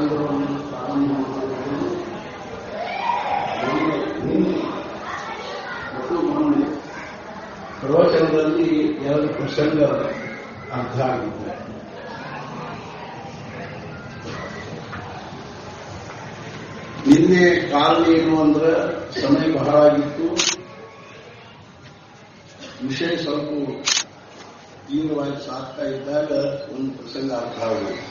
ಪ್ರಸಂಗವನ್ನು ಪ್ರಾರಂಭ ಮಾಡುವುದು ನಿನ್ನೆ ನಿನ್ನೆ ಮತ್ತು ಮೊನ್ನೆ ಪ್ರವಚನದಲ್ಲಿ ಎರಡು ಪ್ರಸಂಗ ಅರ್ಥ ಆಗಿದೆ ನಿನ್ನೆ ಕಾರಣ ಏನು ಅಂದ್ರೆ ಸಮಯ ಬಹಳ ಆಗಿತ್ತು ವಿಷಯ ಸ್ವಲ್ಪ ತೀವ್ರವಾಗಿ ಸಾಕ್ತಾ ಇದ್ದಾಗ ಒಂದು ಪ್ರಸಂಗ ಅರ್ಥ ಆಗುತ್ತೆ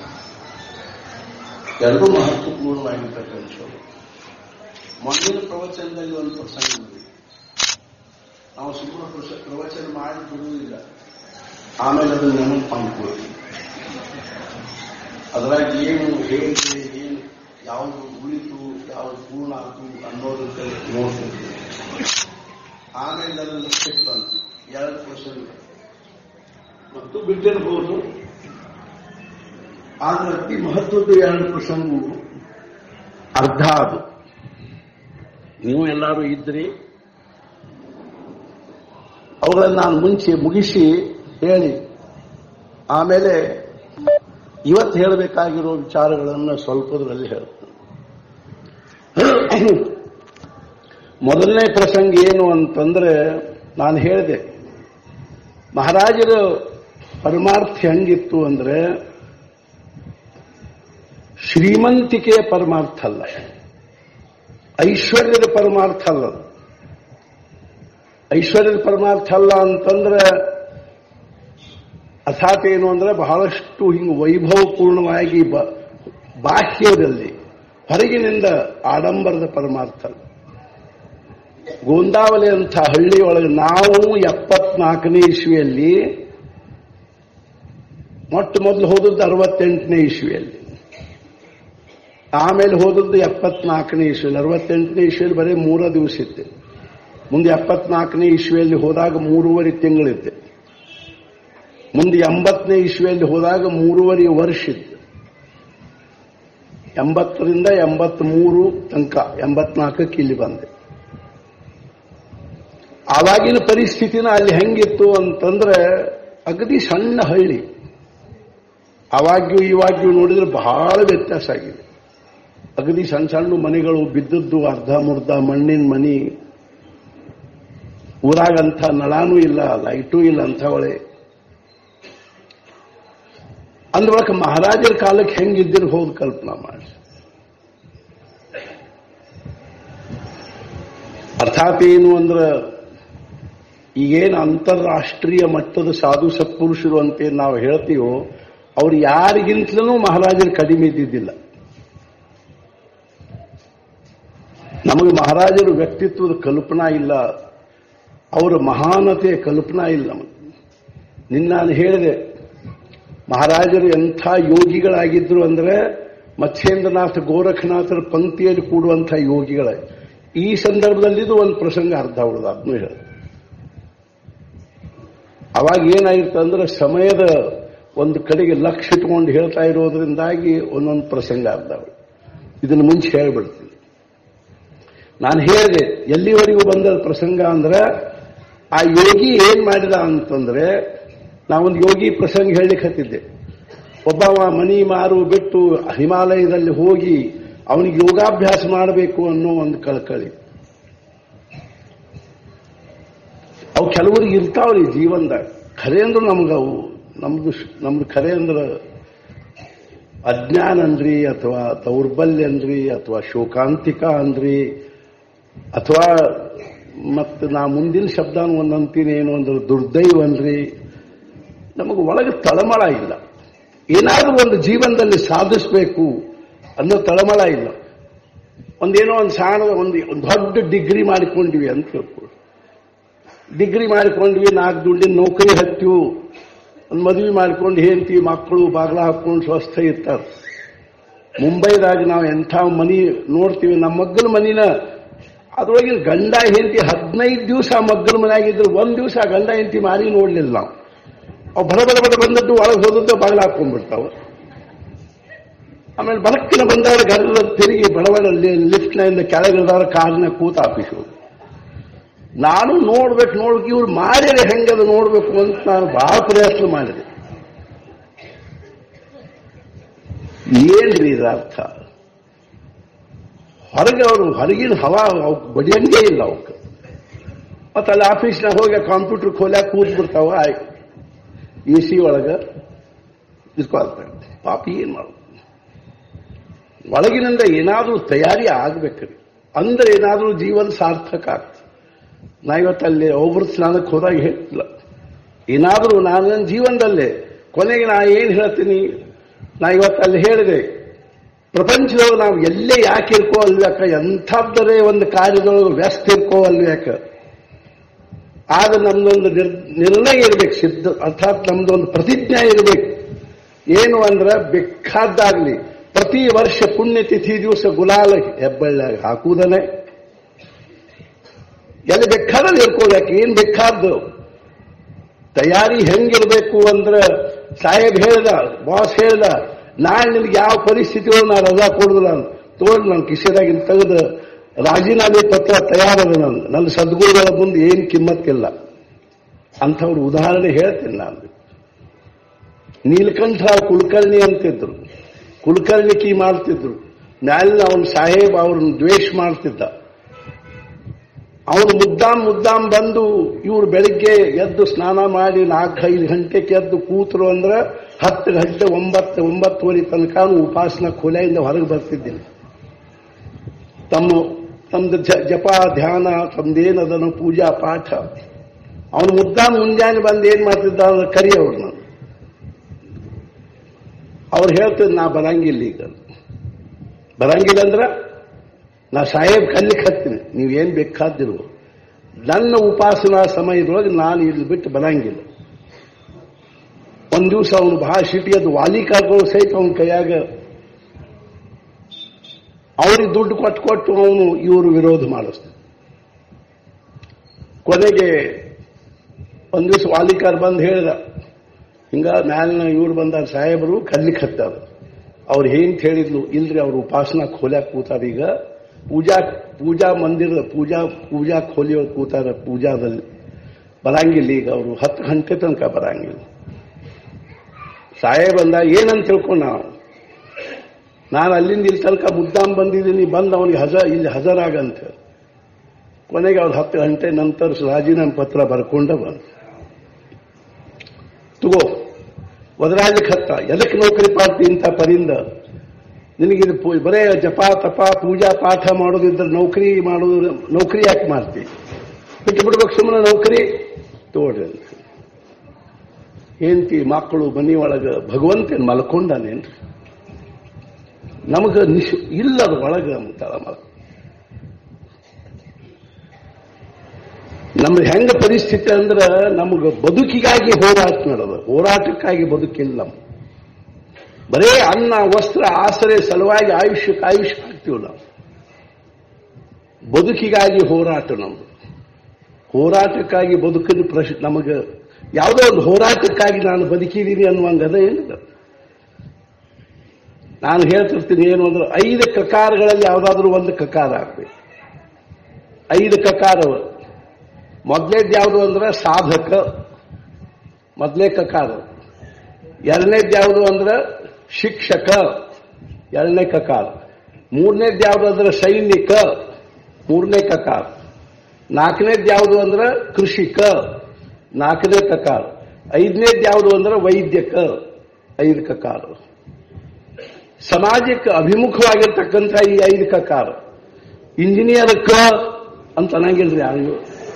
ಎರಡೂ ಮಹತ್ವಪೂರ್ಣವಾಗಿರ್ತಕ್ಕಂಥವು ಮೊದಲಿನ ಪ್ರವಚನದಲ್ಲಿ ಒಂದು ಪ್ರಸಂಗ ಇದೆ ನಾವು ಸುಮ್ಮನೆ ಪ್ರಸ- ಪ್ರವಚನ ಮಾಡಿ ಬಿಡುವುದಿಲ್ಲ ಆಮೇಲೆ ಅದನ್ನು ನೆನಪು ಮಾಡ್ಕೊಳ್ತೀವಿ ಅದ್ರಾಗ ಏನು ಹೇಳಿದೆ ಏನು ಯಾವುದು ಉಳಿತು ಯಾವುದು ಪೂರ್ಣ ಆಯ್ತು ಅನ್ನೋದಕ್ಕೆ ನೋಡ್ತಿರ್ತೀವಿ ಆಮೇಲೆ ಅದನ್ನು ಲಕ್ಷ್ಯಕ್ಕೆ ಬಂತು ಎರಡು ಪ್ರಸಂಗ ಮತ್ತು ಬಿಟ್ಟಿರಬಹುದು ಆದ್ರೆ ಅತಿ ಮಹತ್ವದ ಎರಡು ಪ್ರಸಂಗವು ಅರ್ಧ ಅದು ನೀವು ಎಲ್ಲರೂ ಇದ್ರಿ ಅವುಗಳನ್ನು ನಾನು ಮುಂಚೆ ಮುಗಿಸಿ ಹೇಳಿ ಆಮೇಲೆ ಇವತ್ತು ಹೇಳಬೇಕಾಗಿರೋ ವಿಚಾರಗಳನ್ನು ಸ್ವಲ್ಪದರಲ್ಲಿ ಹೇಳ್ತೇನೆ ಮೊದಲನೇ ಪ್ರಸಂಗ ಏನು ಅಂತಂದ್ರೆ ನಾನು ಹೇಳಿದೆ ಮಹಾರಾಜರ ಪರಮಾರ್ಥ ಹೆಂಗಿತ್ತು ಅಂದ್ರೆ ಶ್ರೀಮಂತಿಕೆಯ ಪರಮಾರ್ಥ ಅಲ್ಲ ಐಶ್ವರ್ಯದ ಪರಮಾರ್ಥ ಅಲ್ಲ ಅದು. ಐಶ್ವರ್ಯದ ಪರಮಾರ್ಥ ಅಲ್ಲ ಅಂತಂದ್ರೆ ಅರ್ಥಾತ್ ಏನು ಅಂದ್ರೆ ಬಹಳಷ್ಟು ಹಿಂಗೆ ವೈಭವಪೂರ್ಣವಾಗಿ ಬ- ಬಾಹ್ಯದಲ್ಲಿ ಹೊರಗಿನಿಂದ ಆಡಂಬರದ ಪರಮಾರ್ಥ ಅಲ್ಲ. ಗೋಂದಾವಲಿ ಅಂತ ಹಳ್ಳಿ ಒಳಗೆ ನಾವು ಎಪ್ಪತ್ನಾಲ್ಕನೇ ಇಸ್ವಿಯಲ್ಲಿ ಮೊಟ್ಟ ಮೊದಲು ಹೋದದ್ದು ಅರವತ್ತೆಂಟನೇ ಇಸ್ವಿಯಲ್ಲಿ ಆಮೇಲೆ ಹೋದದ್ದು ಎಪ್ಪತ್ನಾಲ್ಕನೇ ಇಸ್ವಿಯಲ್ಲಿ ಅರವತ್ತೆಂಟನೇ ಇಸ್ವಿಯಲ್ಲಿ ಬರೀ ಮೂರ ದಿವಸ ಇದ್ದೆ ಮುಂದೆ ಎಪ್ಪತ್ನಾಲ್ಕನೇ ಇಸ್ವಿಯಲ್ಲಿ ಹೋದಾಗ ಮೂರುವರೆ ತಿಂಗಳಿದ್ದೆ ಮುಂದೆ ಎಂಬತ್ತನೇ ಇಸ್ವಿಯಲ್ಲಿ ಹೋದಾಗ ಮೂರುವರೆ ವರ್ಷ ಇತ್ತು ಎಂಬತ್ತರಿಂದ ಎಂಬತ್ಮೂರು ತನಕ ಎಂಬತ್ನಾಲ್ಕಕ್ಕೆ ಇಲ್ಲಿ ಬಂದೆ ಆವಾಗಿನ ಪರಿಸ್ಥಿತಿನ ಅಲ್ಲಿ ಹೆಂಗಿತ್ತು ಅಂತಂದ್ರೆ ಅಗದಿ ಸಣ್ಣ ಹಳ್ಳಿ ಅವಾಗ್ಯೂ ಇವಾಗ್ಯೂ ನೋಡಿದ್ರೆ ಬಹಳ ವ್ಯತ್ಯಾಸ ಆಗಿದೆ ಅಗದಿ ಸಣ್ಣ ಸಣ್ಣ ಮನೆಗಳು ಬಿದ್ದದ್ದು ಅರ್ಧ ಮುರ್ಧ ಮಣ್ಣಿನ ಮನಿ ಊರಾಗಂಥ ನಳಾನೂ ಇಲ್ಲ ಲೈಟೂ ಇಲ್ಲ ಅಂಥ ಒಳೆ ಅಂದ್ರೊಳಗೆ ಮಹಾರಾಜರ ಕಾಲಕ್ಕೆ ಹೆಂಗಿದ್ದಿರ್ ಹೋದ್ ಕಲ್ಪನಾ ಮಾಡಿ ಅರ್ಥಾತ್ ಏನು ಅಂದ್ರೆ ಈಗೇನು ಅಂತಾರಾಷ್ಟ್ರೀಯ ಮಟ್ಟದ ಸಾಧು ಸತ್ಪುರುಷರು ಅಂತ ನಾವು ಹೇಳ್ತೀವೋ ಅವ್ರು ಯಾರಿಗಿಂತಲೂ ಮಹಾರಾಜರು ಕಡಿಮೆ ಇದ್ದಿದ್ದಿಲ್ಲ ನಮಗೆ ಮಹಾರಾಜರ ವ್ಯಕ್ತಿತ್ವದ ಕಲ್ಪನಾ ಇಲ್ಲ ಅವರ ಮಹಾನತೆಯ ಕಲ್ಪನಾ ಇಲ್ಲ ನಮಗೆ ನಿನ್ನ ನಾನು ಹೇಳಿದೆ ಮಹಾರಾಜರು ಎಂಥ ಯೋಗಿಗಳಾಗಿದ್ರು ಅಂದ್ರೆ ಮತ್ಸ್ಯೇಂದ್ರನಾಥ ಗೋರಖನಾಥರ ಪಂಕ್ತಿಯಲ್ಲಿ ಕೂಡುವಂಥ ಯೋಗಿಗಳ ಈ ಸಂದರ್ಭದಲ್ಲಿ ಇದು ಒಂದು ಪ್ರಸಂಗ ಅರ್ಧ ಉಳಿದ ಅದನ್ನು ಹೇಳಿದೆ ಅವಾಗ ಏನಾಗಿತ್ತು ಅಂದ್ರೆ ಸಮಯದ ಒಂದು ಕಡೆಗೆ ಲಕ್ಷ್ಯ ಇಟ್ಕೊಂಡು ಹೇಳ್ತಾ ಇರೋದ್ರಿಂದಾಗಿ ಒಂದೊಂದು ಪ್ರಸಂಗ ಅರ್ಧ ಉಳಿತು. ಇದನ್ನು ಮುಂಚೆ ಹೇಳ್ಬಿಡ್ತೀನಿ ನಾನು ಹೇಳಿದೆ ಎಲ್ಲಿವರೆಗೂ ಬಂದ ಪ್ರಸಂಗ ಅಂದ್ರೆ ಆ ಯೋಗಿ ಏನ್ ಮಾಡಿದ ಅಂತಂದ್ರೆ ನಾವೊಂದು ಯೋಗಿ ಪ್ರಸಂಗ ಹೇಳಲಿಕ್ಕೆ ಹತ್ತಿದ್ದೆ ಒಬ್ಬವ ಮನಿ ಮಾರು ಬಿಟ್ಟು ಹಿಮಾಲಯದಲ್ಲಿ ಹೋಗಿ ಅವನಿಗೆ ಯೋಗಾಭ್ಯಾಸ ಮಾಡಬೇಕು ಅನ್ನೋ ಒಂದು ಕಳಕಳಿ ಅವು ಕೆಲವರಿಗೆ ಇರ್ತಾವ್ರಿ ಜೀವನದಾಗ ಖರೆ ಅಂದ್ರೆ ನಮ್ಗೆ ಅವು ನಮ್ದು ಶ್- ನಮ್ದು ಖರೆ ಅಂದ್ರೆ ಅಜ್ಞಾನ ಅಂದ್ರಿ ಅಥವಾ ದೌರ್ಬಲ್ಯ ಅಂದ್ರಿ ಅಥವಾ ಶೋಕಾಂತಿಕ ಅಂದ್ರಿ ಅಥವಾ ಮತ್ತೆ ನಾ ಮುಂದಿನ ಶಬ್ದನ ಒಂದಂತೀನಿ ಏನು ಅಂದ್ರೆ ದುರ್ದೈವ ಅಂದ್ರಿ ನಮಗೆ ಒಳಗೆ ತಳಮಳ ಇಲ್ಲ ಏನಾದರೂ ಒಂದು ಜೀವನದಲ್ಲಿ ಸಾಧಿಸಬೇಕು ಅನ್ನೋ ತಳಮಳ ಇಲ್ಲ ಒಂದೇನೋ ಒಂದು ಸಣ್ಣ ಒಂದು ಒಂದು ದೊಡ್ಡ ಡಿಗ್ರಿ ಮಾಡಿಕೊಂಡ್ವಿ ಅಂತ ತಿಳ್ಕೊಳ್ಳಿ ಡಿಗ್ರಿ ಮಾಡಿಕೊಂಡ್ವಿ ನಾಲ್ಕು ದುಡ್ಡಿನ ನೌಕರಿ ಹತ್ತಿವು ಒಂದು ಮದುವೆ ಮಾಡ್ಕೊಂಡು ಹೆಂಡತಿ ಮಕ್ಕಳು ಬಾಗ್ಲ ಹಾಕೊಂಡು ಸ್ವಸ್ಥ ಇರ್ತಾರೆ ಮುಂಬೈದಾಗ ನಾವು ಎಂಥ ಮನಿ ನೋಡ್ತೀವಿ ನಮ್ಮ ಮಗ್ಗಲ ಮನಿನ ಅದ್ರೊಳಗಿನ ಗಂಡ ಹೆಂಡತಿ ಹದಿನೈದು ದಿವಸ ಮಗ್ಗಲ ಮನೆಯಾಗಿದ್ರು ಒಂದ್ ದಿವಸ ಗಂಡ ಹೆಂಡತಿ ಮಾರಿ ನೋಡ್ಲಿಲ್ಲ ನಾವು ಅವು ಬಡ ಬಡ ಬಡ ಬಂದದ್ದು ಒಳಗೆ ಹೋದದ್ದು ಬಾಗಿಲ ಹಾಕೊಂಡ್ಬಿಡ್ತಾವ ಆಮೇಲೆ ಬಲಕ್ಕಿನ ಬಂದವರು ಗರ್ಲ ತಿರುಗಿ ಬಡಬಡ ಲಿಫ್ಟ್ನಿಂದ ಕೆಳಗಿಳಿದವ್ರ ಕಾರ್ನ ಕೂತ ಆಫೀಸ್ ಹೋಗಿ ನಾನು ನೋಡ್ಬೇಕು ನೋಡ್ಬೇಕು ಇವ್ರು ಮಾಡಿದ್ರೆ ಹೆಂಗದು ನೋಡ್ಬೇಕು ಅಂತ ನಾನು ಬಹಳ ಪ್ರಯತ್ನ ಮಾಡಿದೆ ಏನ್ರಿ ಇದ್ರ ಅರ್ಥ ಹೊರಗೆ ಅವರು ಹೊರಗಿನ ಹವಾ ಅವಕ್ಕೆ ಬಡಿಯಂಗೇ ಇಲ್ಲ ಅವಕ್ಕೆ ಮತ್ತೆ ಅಲ್ಲಿ ಆಫೀಸ್ನಾಗ ಹೋಗಿ ಕಂಪ್ಯೂಟರ್ ಖೋಲ್ಯಾಕ ಕೂತ್ ಬಿಡ್ತಾವ ಎ ಸಿ ಒಳಗ ಇದ್ಕೊಳ್ತಾರೆ ಪಾಪ ಏನ್ ಮಾಡೋದು ಒಳಗಿನಿಂದ ಏನಾದ್ರೂ ತಯಾರಿ ಆಗ್ಬೇಕ್ರಿ ಅಂದ್ರೆ ಏನಾದ್ರೂ ಜೀವನ ಸಾರ್ಥಕ ಆಗ್ತದೆ ನಾ ಇವತ್ತಲ್ಲಿ ಒಬ್ಬರು ಸ್ನಾನಕ್ಕೆ ಹೋದಾಗ ಹೇಳಿಲ್ಲ ಏನಾದ್ರೂ ನಾನು ನನ್ನ ಜೀವನದಲ್ಲೇ ಕೊನೆಗೆ ನಾ ಏನ್ ಹೇಳ್ತೀನಿ ನಾ ಇವತ್ತಲ್ಲಿ ಹೇಳಿದೆ ಪ್ರಪಂಚದೊಳಗೆ ನಾವು ಎಲ್ಲೇ ಯಾಕೆ ಇರ್ಕೋ ಅಲ್ವ್ಯಾಕ ಎಂಥದ್ದರೆ ಒಂದು ಕಾರ್ಯದೊಳಗೆ ವ್ಯಸ್ತ ಇರ್ಕೋ ಅಲ್ವ್ಯಾಕ ಆಗ ನಮ್ದೊಂದು ನಿರ್- ನಿರ್ಣಯ ಇರಬೇಕು ಸಿದ್ಧ ಅರ್ಥಾತ್ ನಮ್ದೊಂದು ಪ್ರತಿಜ್ಞೆ ಇರಬೇಕು ಏನು ಅಂದ್ರೆ ಬೇಕಾದ್ದಾಗ್ಲಿ ಪ್ರತಿ ವರ್ಷ ಪುಣ್ಯತಿಥಿ ದಿವಸ ಗುಲಾಲ ಹೆಬ್ಬಳ್ಳಿಯಾಗ ಹಾಕುವುದನೆ ಎಲ್ಲಿ ಬೇಕಾದಲ್ಲಿ ಇರ್ಕೋಬೇಕು ಏನ್ ಬೇಕಾದ್ದು ತಯಾರಿ ಹೆಂಗಿರ್ಬೇಕು ಅಂದ್ರೆ ಸಾಹೇಬ್ ಹೇಳ್ದ ಬಾಸ್ ಹೇಳ್ದ ನಾಳೆ ನಿಮ್ಗೆ ಯಾವ ಪರಿಸ್ಥಿತಿ ನಾ ರಜಾ ಕೊಡುದಿಲ್ಲ ತೋಡ್ ನಾನು ಕಿಶೆದಾಗಿನ ತೆಗೆದು ರಾಜೀನಾಮೆ ಪತ್ರ ತಯಾರದ ನಾನು ನನ್ನ ಸದ್ಗುರುಗಳ ಮುಂದೆ ಏನು ಕಿಮ್ಮತ್ತಿಲ್ಲ ಅಂಥವ್ರ ಉದಾಹರಣೆ ಹೇಳ್ತೀನಿ ನಾನು ನೀಲಕಂಠ ಕುಲಕರ್ಣಿ ಅಂತಿದ್ರು ಕುಲಕರ್ಣಿಕಿ ಮಾಡ್ತಿದ್ರು ಮ್ಯಾಲಿನ ಅವನ ಸಾಹೇಬ್ ಅವ್ರನ್ನ ದ್ವೇಷ ಮಾಡ್ತಿದ್ದ ಅವನು ಮುದ್ದಾಂ ಮುದ್ದಾಂ ಬಂದು ಇವ್ರು ಬೆಳಿಗ್ಗೆ ಎದ್ದು ಸ್ನಾನ ಮಾಡಿ ನಾಲ್ಕೈದು ಗಂಟೆಗೆ ಎದ್ದು ಕೂತರು ಅಂದ್ರೆ ಹತ್ತು ಗಂಟೆ ಒಂಬತ್ತು ಒಂಬತ್ತುವರೆ ತನಕ ಉಪಾಸನ ಕೊಲೆಯಿಂದ ಹೊರಗೆ ಬರ್ತಿದ್ದಿಲ್ಲ ತಮ್ಮ ತಮ್ದು ಜ- ಜಪ ಧ್ಯಾನ ತಮ್ದೇನದನ್ನು ಪೂಜಾ ಪಾಠ ಅವನು ಮುದ್ದಾಂ ಮುಂಜಾನೆ ಬಂದು ಏನ್ ಮಾಡ್ತಿದ್ದ ಅಂದ್ರೆ ಕರಿ ಅವ್ರನ್ನ ಅವ್ರು ಹೇಳ್ತಿದ್ ನಾ ಬರಂಗಿಲ್ಲ ಈಗ ಬರಂಗಿಲ್ಲ ಅಂದ್ರ ನಾ ಸಾಹೇಬ್ ಕಲ್ಲಿಗೆ ಹತ್ತೀನಿ ನೀವೇನ್ ಬೇಕಾದಿರು ನನ್ನ ಉಪಾಸನಾ ಸಮಯದೊಳಗೆ ನಾನು ಇಲ್ಲಿ ಬಿಟ್ಟು ಬರಂಗಿಲ್ಲ ಒಂದ್ ದಿವಸ ಅವನು ಬಹಳ ಸಿಟಿಯದ್ದು ವಾಲಿ ಕರ್ಕೊಂಡು ಸಹಿತ ಅವನ ಕೈಯಾಗ ಅವ್ರಿಗೆ ದುಡ್ಡು ಕೊಟ್ಟು ಕೊಟ್ಟು ಅವನು ಇವರು ವಿರೋಧ ಮಾಡಿಸ್ತಾನೆ ಕೊನೆಗೆ ಒಂದ್ ದಿವಸ ವಾಲಿಕಾರ್ ಬಂದು ಹೇಳ್ದ ಹಿಂಗ ಮ್ಯಾಲಿನ ಇವ್ರು ಬಂದಾರ ಸಾಹೇಬರು ಕಲ್ಲಿಗೆ ಹತ್ತಾರ ಅವ್ರು ಏನ್ ಹೇಳಿದ್ಲು ಇಲ್ರಿ ಅವ್ರು ಉಪಾಸನಾ ಖೋಲ್ಯಾಕ ಕೂತಾರ ಈಗ ಪೂಜಾ ಪೂಜಾ ಮಂದಿರದ ಪೂಜಾ ಪೂಜಾ ಖೋಲಿ ಕೂತಾರ ಪೂಜಾದಲ್ಲಿ ಬರಂಗಿಲ್ಲ ಈಗ ಅವರು ಹತ್ತು ಗಂಟೆ ತನಕ ಬರಂಗಿಲ್ಲ ಸಾಹೇಬ್ ಅಂದ ಏನಂತ ತಿಳ್ಕೊಂಡ ನಾವು ನಾನು ಅಲ್ಲಿಂದ ಇಲ್ಲಿ ತನಕ ಮುದ್ದಾಂ ಬಂದಿದ್ದೀನಿ ಬಂದು ಅವನಿಗೆ ಹಜ ಇಲ್ಲಿ ಹಜರಾಗಂತ ಕೊನೆಗೆ ಅವ್ರು ಹತ್ತು ಗಂಟೆ ನಂತರ ರಾಜೀನಾಮೆ ಪತ್ರ ಬರ್ಕೊಂಡ ಬಂದು ತಗೋ ಒದರಾಜಕ್ಕೆ ಹತ್ತ ಎದಕ್ಕೆ ನೌಕರಿ ಪಾಡ್ತಿ ಇಂಥ ಪರಿಂದ ನಿನಗಿದು ಪೂ- ಬರೇ ಜಪ ತಪ ಪೂಜಾ ಪಾಠ ಮಾಡೋದಿದ್ರೆ ನೌಕರಿ ಮಾಡೋದು ನೌಕರಿ ಯಾಕೆ ಮಾಡ್ತಿ ಬಿಟ್ಟು ಬಿಡ್ಬೇಕು ಸುಮ್ಮನೆ ನೌಕರಿ ತೋಡ್ರಿ ಅಂತ ಹೆಂಡತಿ ಮಕ್ಕಳು ಮನಿ ಒಳಗ ಭಗವಂತನ ಮಲ್ಕೊಂಡಾನೇನ್ರಿ ನಮಗ ನಿಶ್ ಇಲ್ಲದ ಒಳಗ ಅಂತಾಳ ಮಲ ನಮ್ದು ಹೆಂಗ ಪರಿಸ್ಥಿತಿ ಅಂದ್ರೆ ನಮಗ ಬದುಕಿಗಾಗಿ ಹೋರಾಟ ನಡೆದ ಹೋರಾಟಕ್ಕಾಗಿ ಬದುಕಿಲ್ಲ ನಮ್ದು. ಬರೇ ಅನ್ನ ವಸ್ತ್ರ ಆಸರೆ ಸಲುವಾಗಿ ಆಯುಷ್ಯಕ್ಕೆ ಆಯುಷ್ಯ ಆಗ್ತೀವಿ ನಾವು ಬದುಕಿಗಾಗಿ ಹೋರಾಟ ನಮ್ದು ಹೋರಾಟಕ್ಕಾಗಿ ಬದುಕಿನ ಪ್ರಶ್ನೆ ನಮಗೆ ಯಾವುದೋ ಒಂದು ಹೋರಾಟಕ್ಕಾಗಿ ನಾನು ಬದುಕಿದ್ದೀನಿ ಅನ್ನುವಂಗದ ಏನಿಲ್ಲ ನಾನು ಹೇಳ್ತಿರ್ತೀನಿ ಏನು ಅಂದ್ರೆ ಐದು ಕಕಾರಗಳಲ್ಲಿ ಯಾವುದಾದ್ರೂ ಒಂದು ಕಕಾರ ಆಗ್ಬೇಕು ಐದು ಕಕಾರವು ಮೊದಲೇದು ಯಾವುದು ಅಂದ್ರೆ ಸಾಧಕ ಮೊದಲೇ ಕಕಾರ ಎರಡನೇದು ಯಾವುದು ಅಂದ್ರೆ ಶಿಕ್ಷಕ ಎರಡನೇ ಕಕಾರ ಮೂರನೇದು ಯಾವುದು ಅಂದ್ರೆ ಸೈನಿಕ ಮೂರನೇ ಕಕಾರ ನಾಲ್ಕನೇದು ಯಾವುದು ಅಂದ್ರೆ ಕೃಷಿಕ ನಾಲ್ಕನೇ ಕಕಾರ ಐದನೇದು ಯಾವುದು ಅಂದ್ರೆ ವೈದ್ಯಕ ಐದು ಕಕಾರ ಸಮಾಜಕ್ಕೆ ಅಭಿಮುಖವಾಗಿರ್ತಕ್ಕಂಥ ಈ ಐದು ಕಕಾರ ಇಂಜಿನಿಯರ್ ಕ ಅಂತ ಅನ್ನಂಗಿಲ್ರಿ ಯಾರಿಗೂ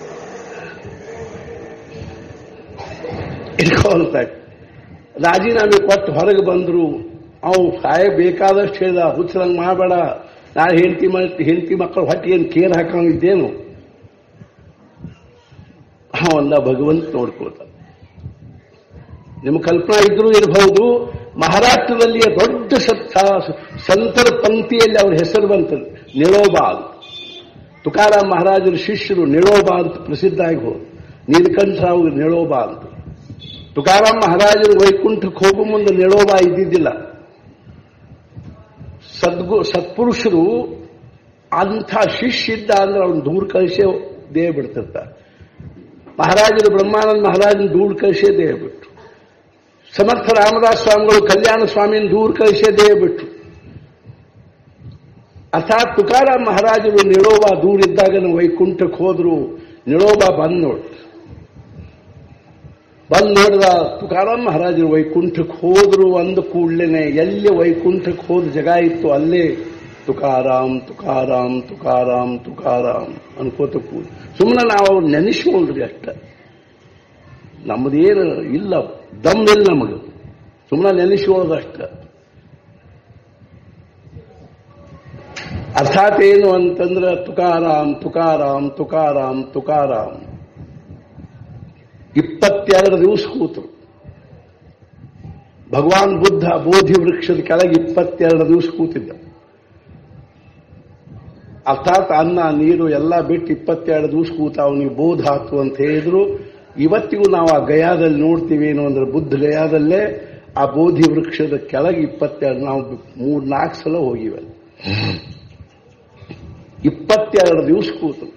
ಇಟ್ಕೊಳ್ತಾ ರಾಜೀನಾಮೆ ಕೊಟ್ಟು ಹೊರಗೆ ಬಂದ್ರು ಅವು ಸಾಯ ಬೇಕಾದಷ್ಟು ಹೇಳ್ದ ಹುಚ್ಚರಂಗ್ ಮಾಡಬೇಡ ನಾನು ಹೆಂಡತಿ ಹೆಂಡತಿ ಮಕ್ಕಳು ಹೊಟ್ಟೆ ಏನು ಕೇರ್ ಹಾಕೊಂಡಿದ್ದೇನು ಅವಂದ ಭಗವಂತ ನೋಡ್ಕೊಳ್ತ ನಿಮ್ಮ ಕಲ್ಪನಾ ಇದ್ರೂ ಇರಬಹುದು ಮಹಾರಾಷ್ಟ್ರದಲ್ಲಿಯ ದೊಡ್ಡ ಸತ್ತ ಸಂತರ ಪಂಕ್ತಿಯಲ್ಲಿ ಅವ್ರ ಹೆಸರು ಬಂತದ್ದು ನಿಳೋಬಾ ಅಂತ ತುಕಾರಾಮ್ ಮಹಾರಾಜರ ಶಿಷ್ಯರು ನಿಳೋಬಾ ಅಂತ ಪ್ರಸಿದ್ಧ ಆಗಿ ಹೋದ್ರು ನೀಲಕಂಠರಾವ್ ನಿಳೋಬಾ ಅಂತ ತುಕಾರಾಮ್ ಮಹಾರಾಜರು ವೈಕುಂಠಕ್ಕೆ ಹೋಗೋ ಮುಂದೆ ನಿಳೋಬಾ ಇದ್ದಿದ್ದಿಲ್ಲ ಸದ್ಗು ಸತ್ಪುರುಷರು ಅಂಥ ಶಿಷ್ಯ ಇದ್ದ ಅಂದ್ರೆ ಅವನು ದೂರ ಕಳಿಸೇ ದೇಹ ಬಿಡ್ತಿರ್ತಾರೆ ಮಹಾರಾಜರು ಬ್ರಹ್ಮಾನಂದ ಮಹಾರಾಜನ ದೂರ ಕಳಿಸೇ ದೇಹ ಬಿಟ್ಟು ಸಮರ್ಥ ರಾಮದಾಸ್ ಸ್ವಾಮಿಗಳು ಕಲ್ಯಾಣ ಸ್ವಾಮಿನ ದೂರ ಕಳಿಸೇ ದೇಹ ಬಿಟ್ಟು ಅರ್ಥಾತ್ ತುಕಾರಾಮ್ ಮಹಾರಾಜರು ನಿಳೋಬಾ ದೂರಿದ್ದಾಗ ವೈಕುಂಠಕ್ಕೆ ಹೋದ್ರು ನಿಳೋಬಾ ಬಂದ್ ನೋಡ್ ಬಂದ್ ನೋಡಿದ ತುಕಾರಾಮ್ ಮಹಾರಾಜರು ವೈಕುಂಠಕ್ಕೆ ಹೋದ್ರು ಅಂದ ಕೂಡ್ಲೇನೆ ಎಲ್ಲಿ ವೈಕುಂಠಕ್ಕೆ ಹೋದ ಜಗ ಇತ್ತು ಅಲ್ಲೇ ತುಕಾರಾಮ್ ತುಕಾರಾಮ್ ತುಕಾರಾಮ್ ತುಕಾರಾಮ್ ಅನ್ಕೋತ ಕೂಡ್ ಸುಮ್ಮನೆ ನಾವು ಅವ್ರು ನೆನೆಸ್ಕೊಂಡ್ರಿ ಅಷ್ಟ ನಮ್ಮದೇನು ಇಲ್ಲ ದಮ್ ಇಲ್ಲ ನಮಗೆ ಸುಮ್ಮನೆ ನೆನೆಸ್ಕೊಳ್ಳೋದಷ್ಟ ಅರ್ಥಾತ್ ಏನು ಅಂತಂದ್ರೆ ತುಕಾರಾಮ್ ತುಕಾರಾಮ್ ತುಕಾರಾಮ್ ತುಕಾರಾಮ್ ಇಪ್ಪತ್ತೆರಡು ದಿವಸ ಕೂತರು ಭಗವಾನ್ ಬುದ್ಧ ಬೋಧಿ ವೃಕ್ಷದ ಕೆಳಗೆ ಇಪ್ಪತ್ತೆರಡು ದಿವಸ ಕೂತಿದ್ದ ಅರ್ಥಾತ್ ಅನ್ನ ನೀರು ಎಲ್ಲ ಬಿಟ್ಟು ಇಪ್ಪತ್ತೆರಡು ದಿವಸ ಕೂತ ಅವನಿಗೆ ಬೋಧ ಆತು ಅಂತ ಹೇಳಿದ್ರು ಇವತ್ತಿಗೂ ನಾವು ಆ ಗಯಾದಲ್ಲಿ ನೋಡ್ತೀವಿ ಏನು ಅಂದ್ರೆ ಬುದ್ಧ ಗಯಾದಲ್ಲೇ ಆ ಬೋಧಿ ವೃಕ್ಷದ ಕೆಳಗೆ ಇಪ್ಪತ್ತೆರಡು ನಾವು ಮೂರ್ ನಾಲ್ಕು ಸಲ ಹೋಗಿವೆ ಇಪ್ಪತ್ತೆರಡು ದಿವಸ ಕೂತು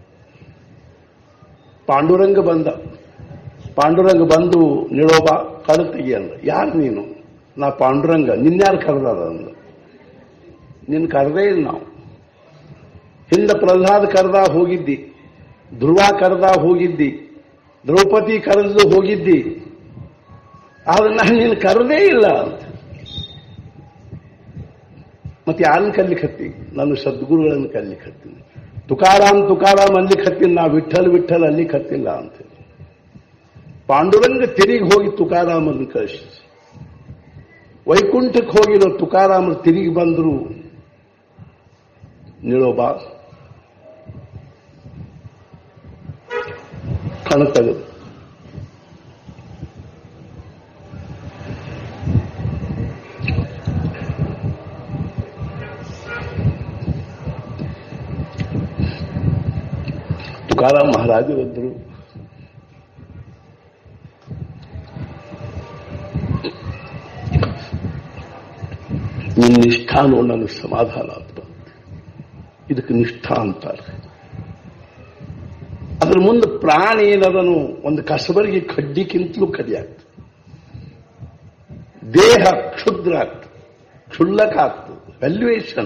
ಪಾಂಡುರಂಗ ಬಂದ ಪಾಂಡುರಂಗ ಬಂದು ನಿಳೋಬ ಕಳು ತೆಗಿಯಂದ ಯಾರು ನೀನು ನಾ ಪಾಂಡುರಂಗ ನಿನ್ಯಾರು ಕರೆದಾರ ಅಂದ ನಿನ್ ಕರೆದೇ ಇಲ್ಲ ನಾವು ಹಿಂದೆ ಪ್ರಹ್ಲಾದ್ ಕರೆದ ಹೋಗಿದ್ದಿ ಧ್ರುವ ಕರೆದ ಹೋಗಿದ್ದಿ ದ್ರೌಪದಿ ಕರೆದು ಹೋಗಿದ್ದಿ ಆದ್ರೆ ನಾನು ನೀನು ಕರೆದೇ ಇಲ್ಲ ಅಂತ ಮತ್ತೆ ಯಾರನ್ನ ಕಲ್ಲಿಕ್ಕೆ ಹತ್ತಿ ನಾನು ಸದ್ಗುರುಗಳನ್ನು ಕಲ್ಲಿಕ್ಕೆ ಹತ್ತೀನಿ ತುಕಾರಾಮ್ ತುಕಾರಾಮ್ ಅಲ್ಲಿಗೆ ಹತ್ತೀನಿ ನಾ ವಿಠಲ್ ವಿಠಲ್ ಅಲ್ಲಿಗೆ ಹತ್ತಿಲ್ಲ ಅಂತ ಪಾಂಡುರಂಗ ತಿರುಗಿ ಹೋಗಿ ತುಕಾರಾಮನ್ನು ಕಳಿಸಿ ವೈಕುಂಠಕ್ಕೆ ಹೋಗಿರೋ ತುಕಾರಾಮರು ತಿರುಗಿ ಬಂದರು ನಿಳೋಬಾ ಕಣ ತೆಗೆದು ತುಕಾರಾಮ್ ಮಹಾರಾಜರಿದ್ದರು ನಿನ್ನ ನಿಷ್ಠಾನೋ ನನಗೆ ಸಮಾಧಾನ ಅಂತ ಇದಕ್ಕೆ ನಿಷ್ಠಾ ಅಂತಾರೆ ಅದ್ರ ಮುಂದೆ ಪ್ರಾಣಿ ಏನದನು ಒಂದು ಕಸಬರಿಗೆ ಕಡ್ಡಿಕ್ಕಿಂತಲೂ ಕಡಿಯಾಗ್ತದೆ ದೇಹ ಕ್ಷುದ್ರ ಆಗ್ತದೆ ಕ್ಷುಲ್ಲಕ ಆಗ್ತದೆ ವ್ಯಾಲ್ಯೂಯೇಷನ್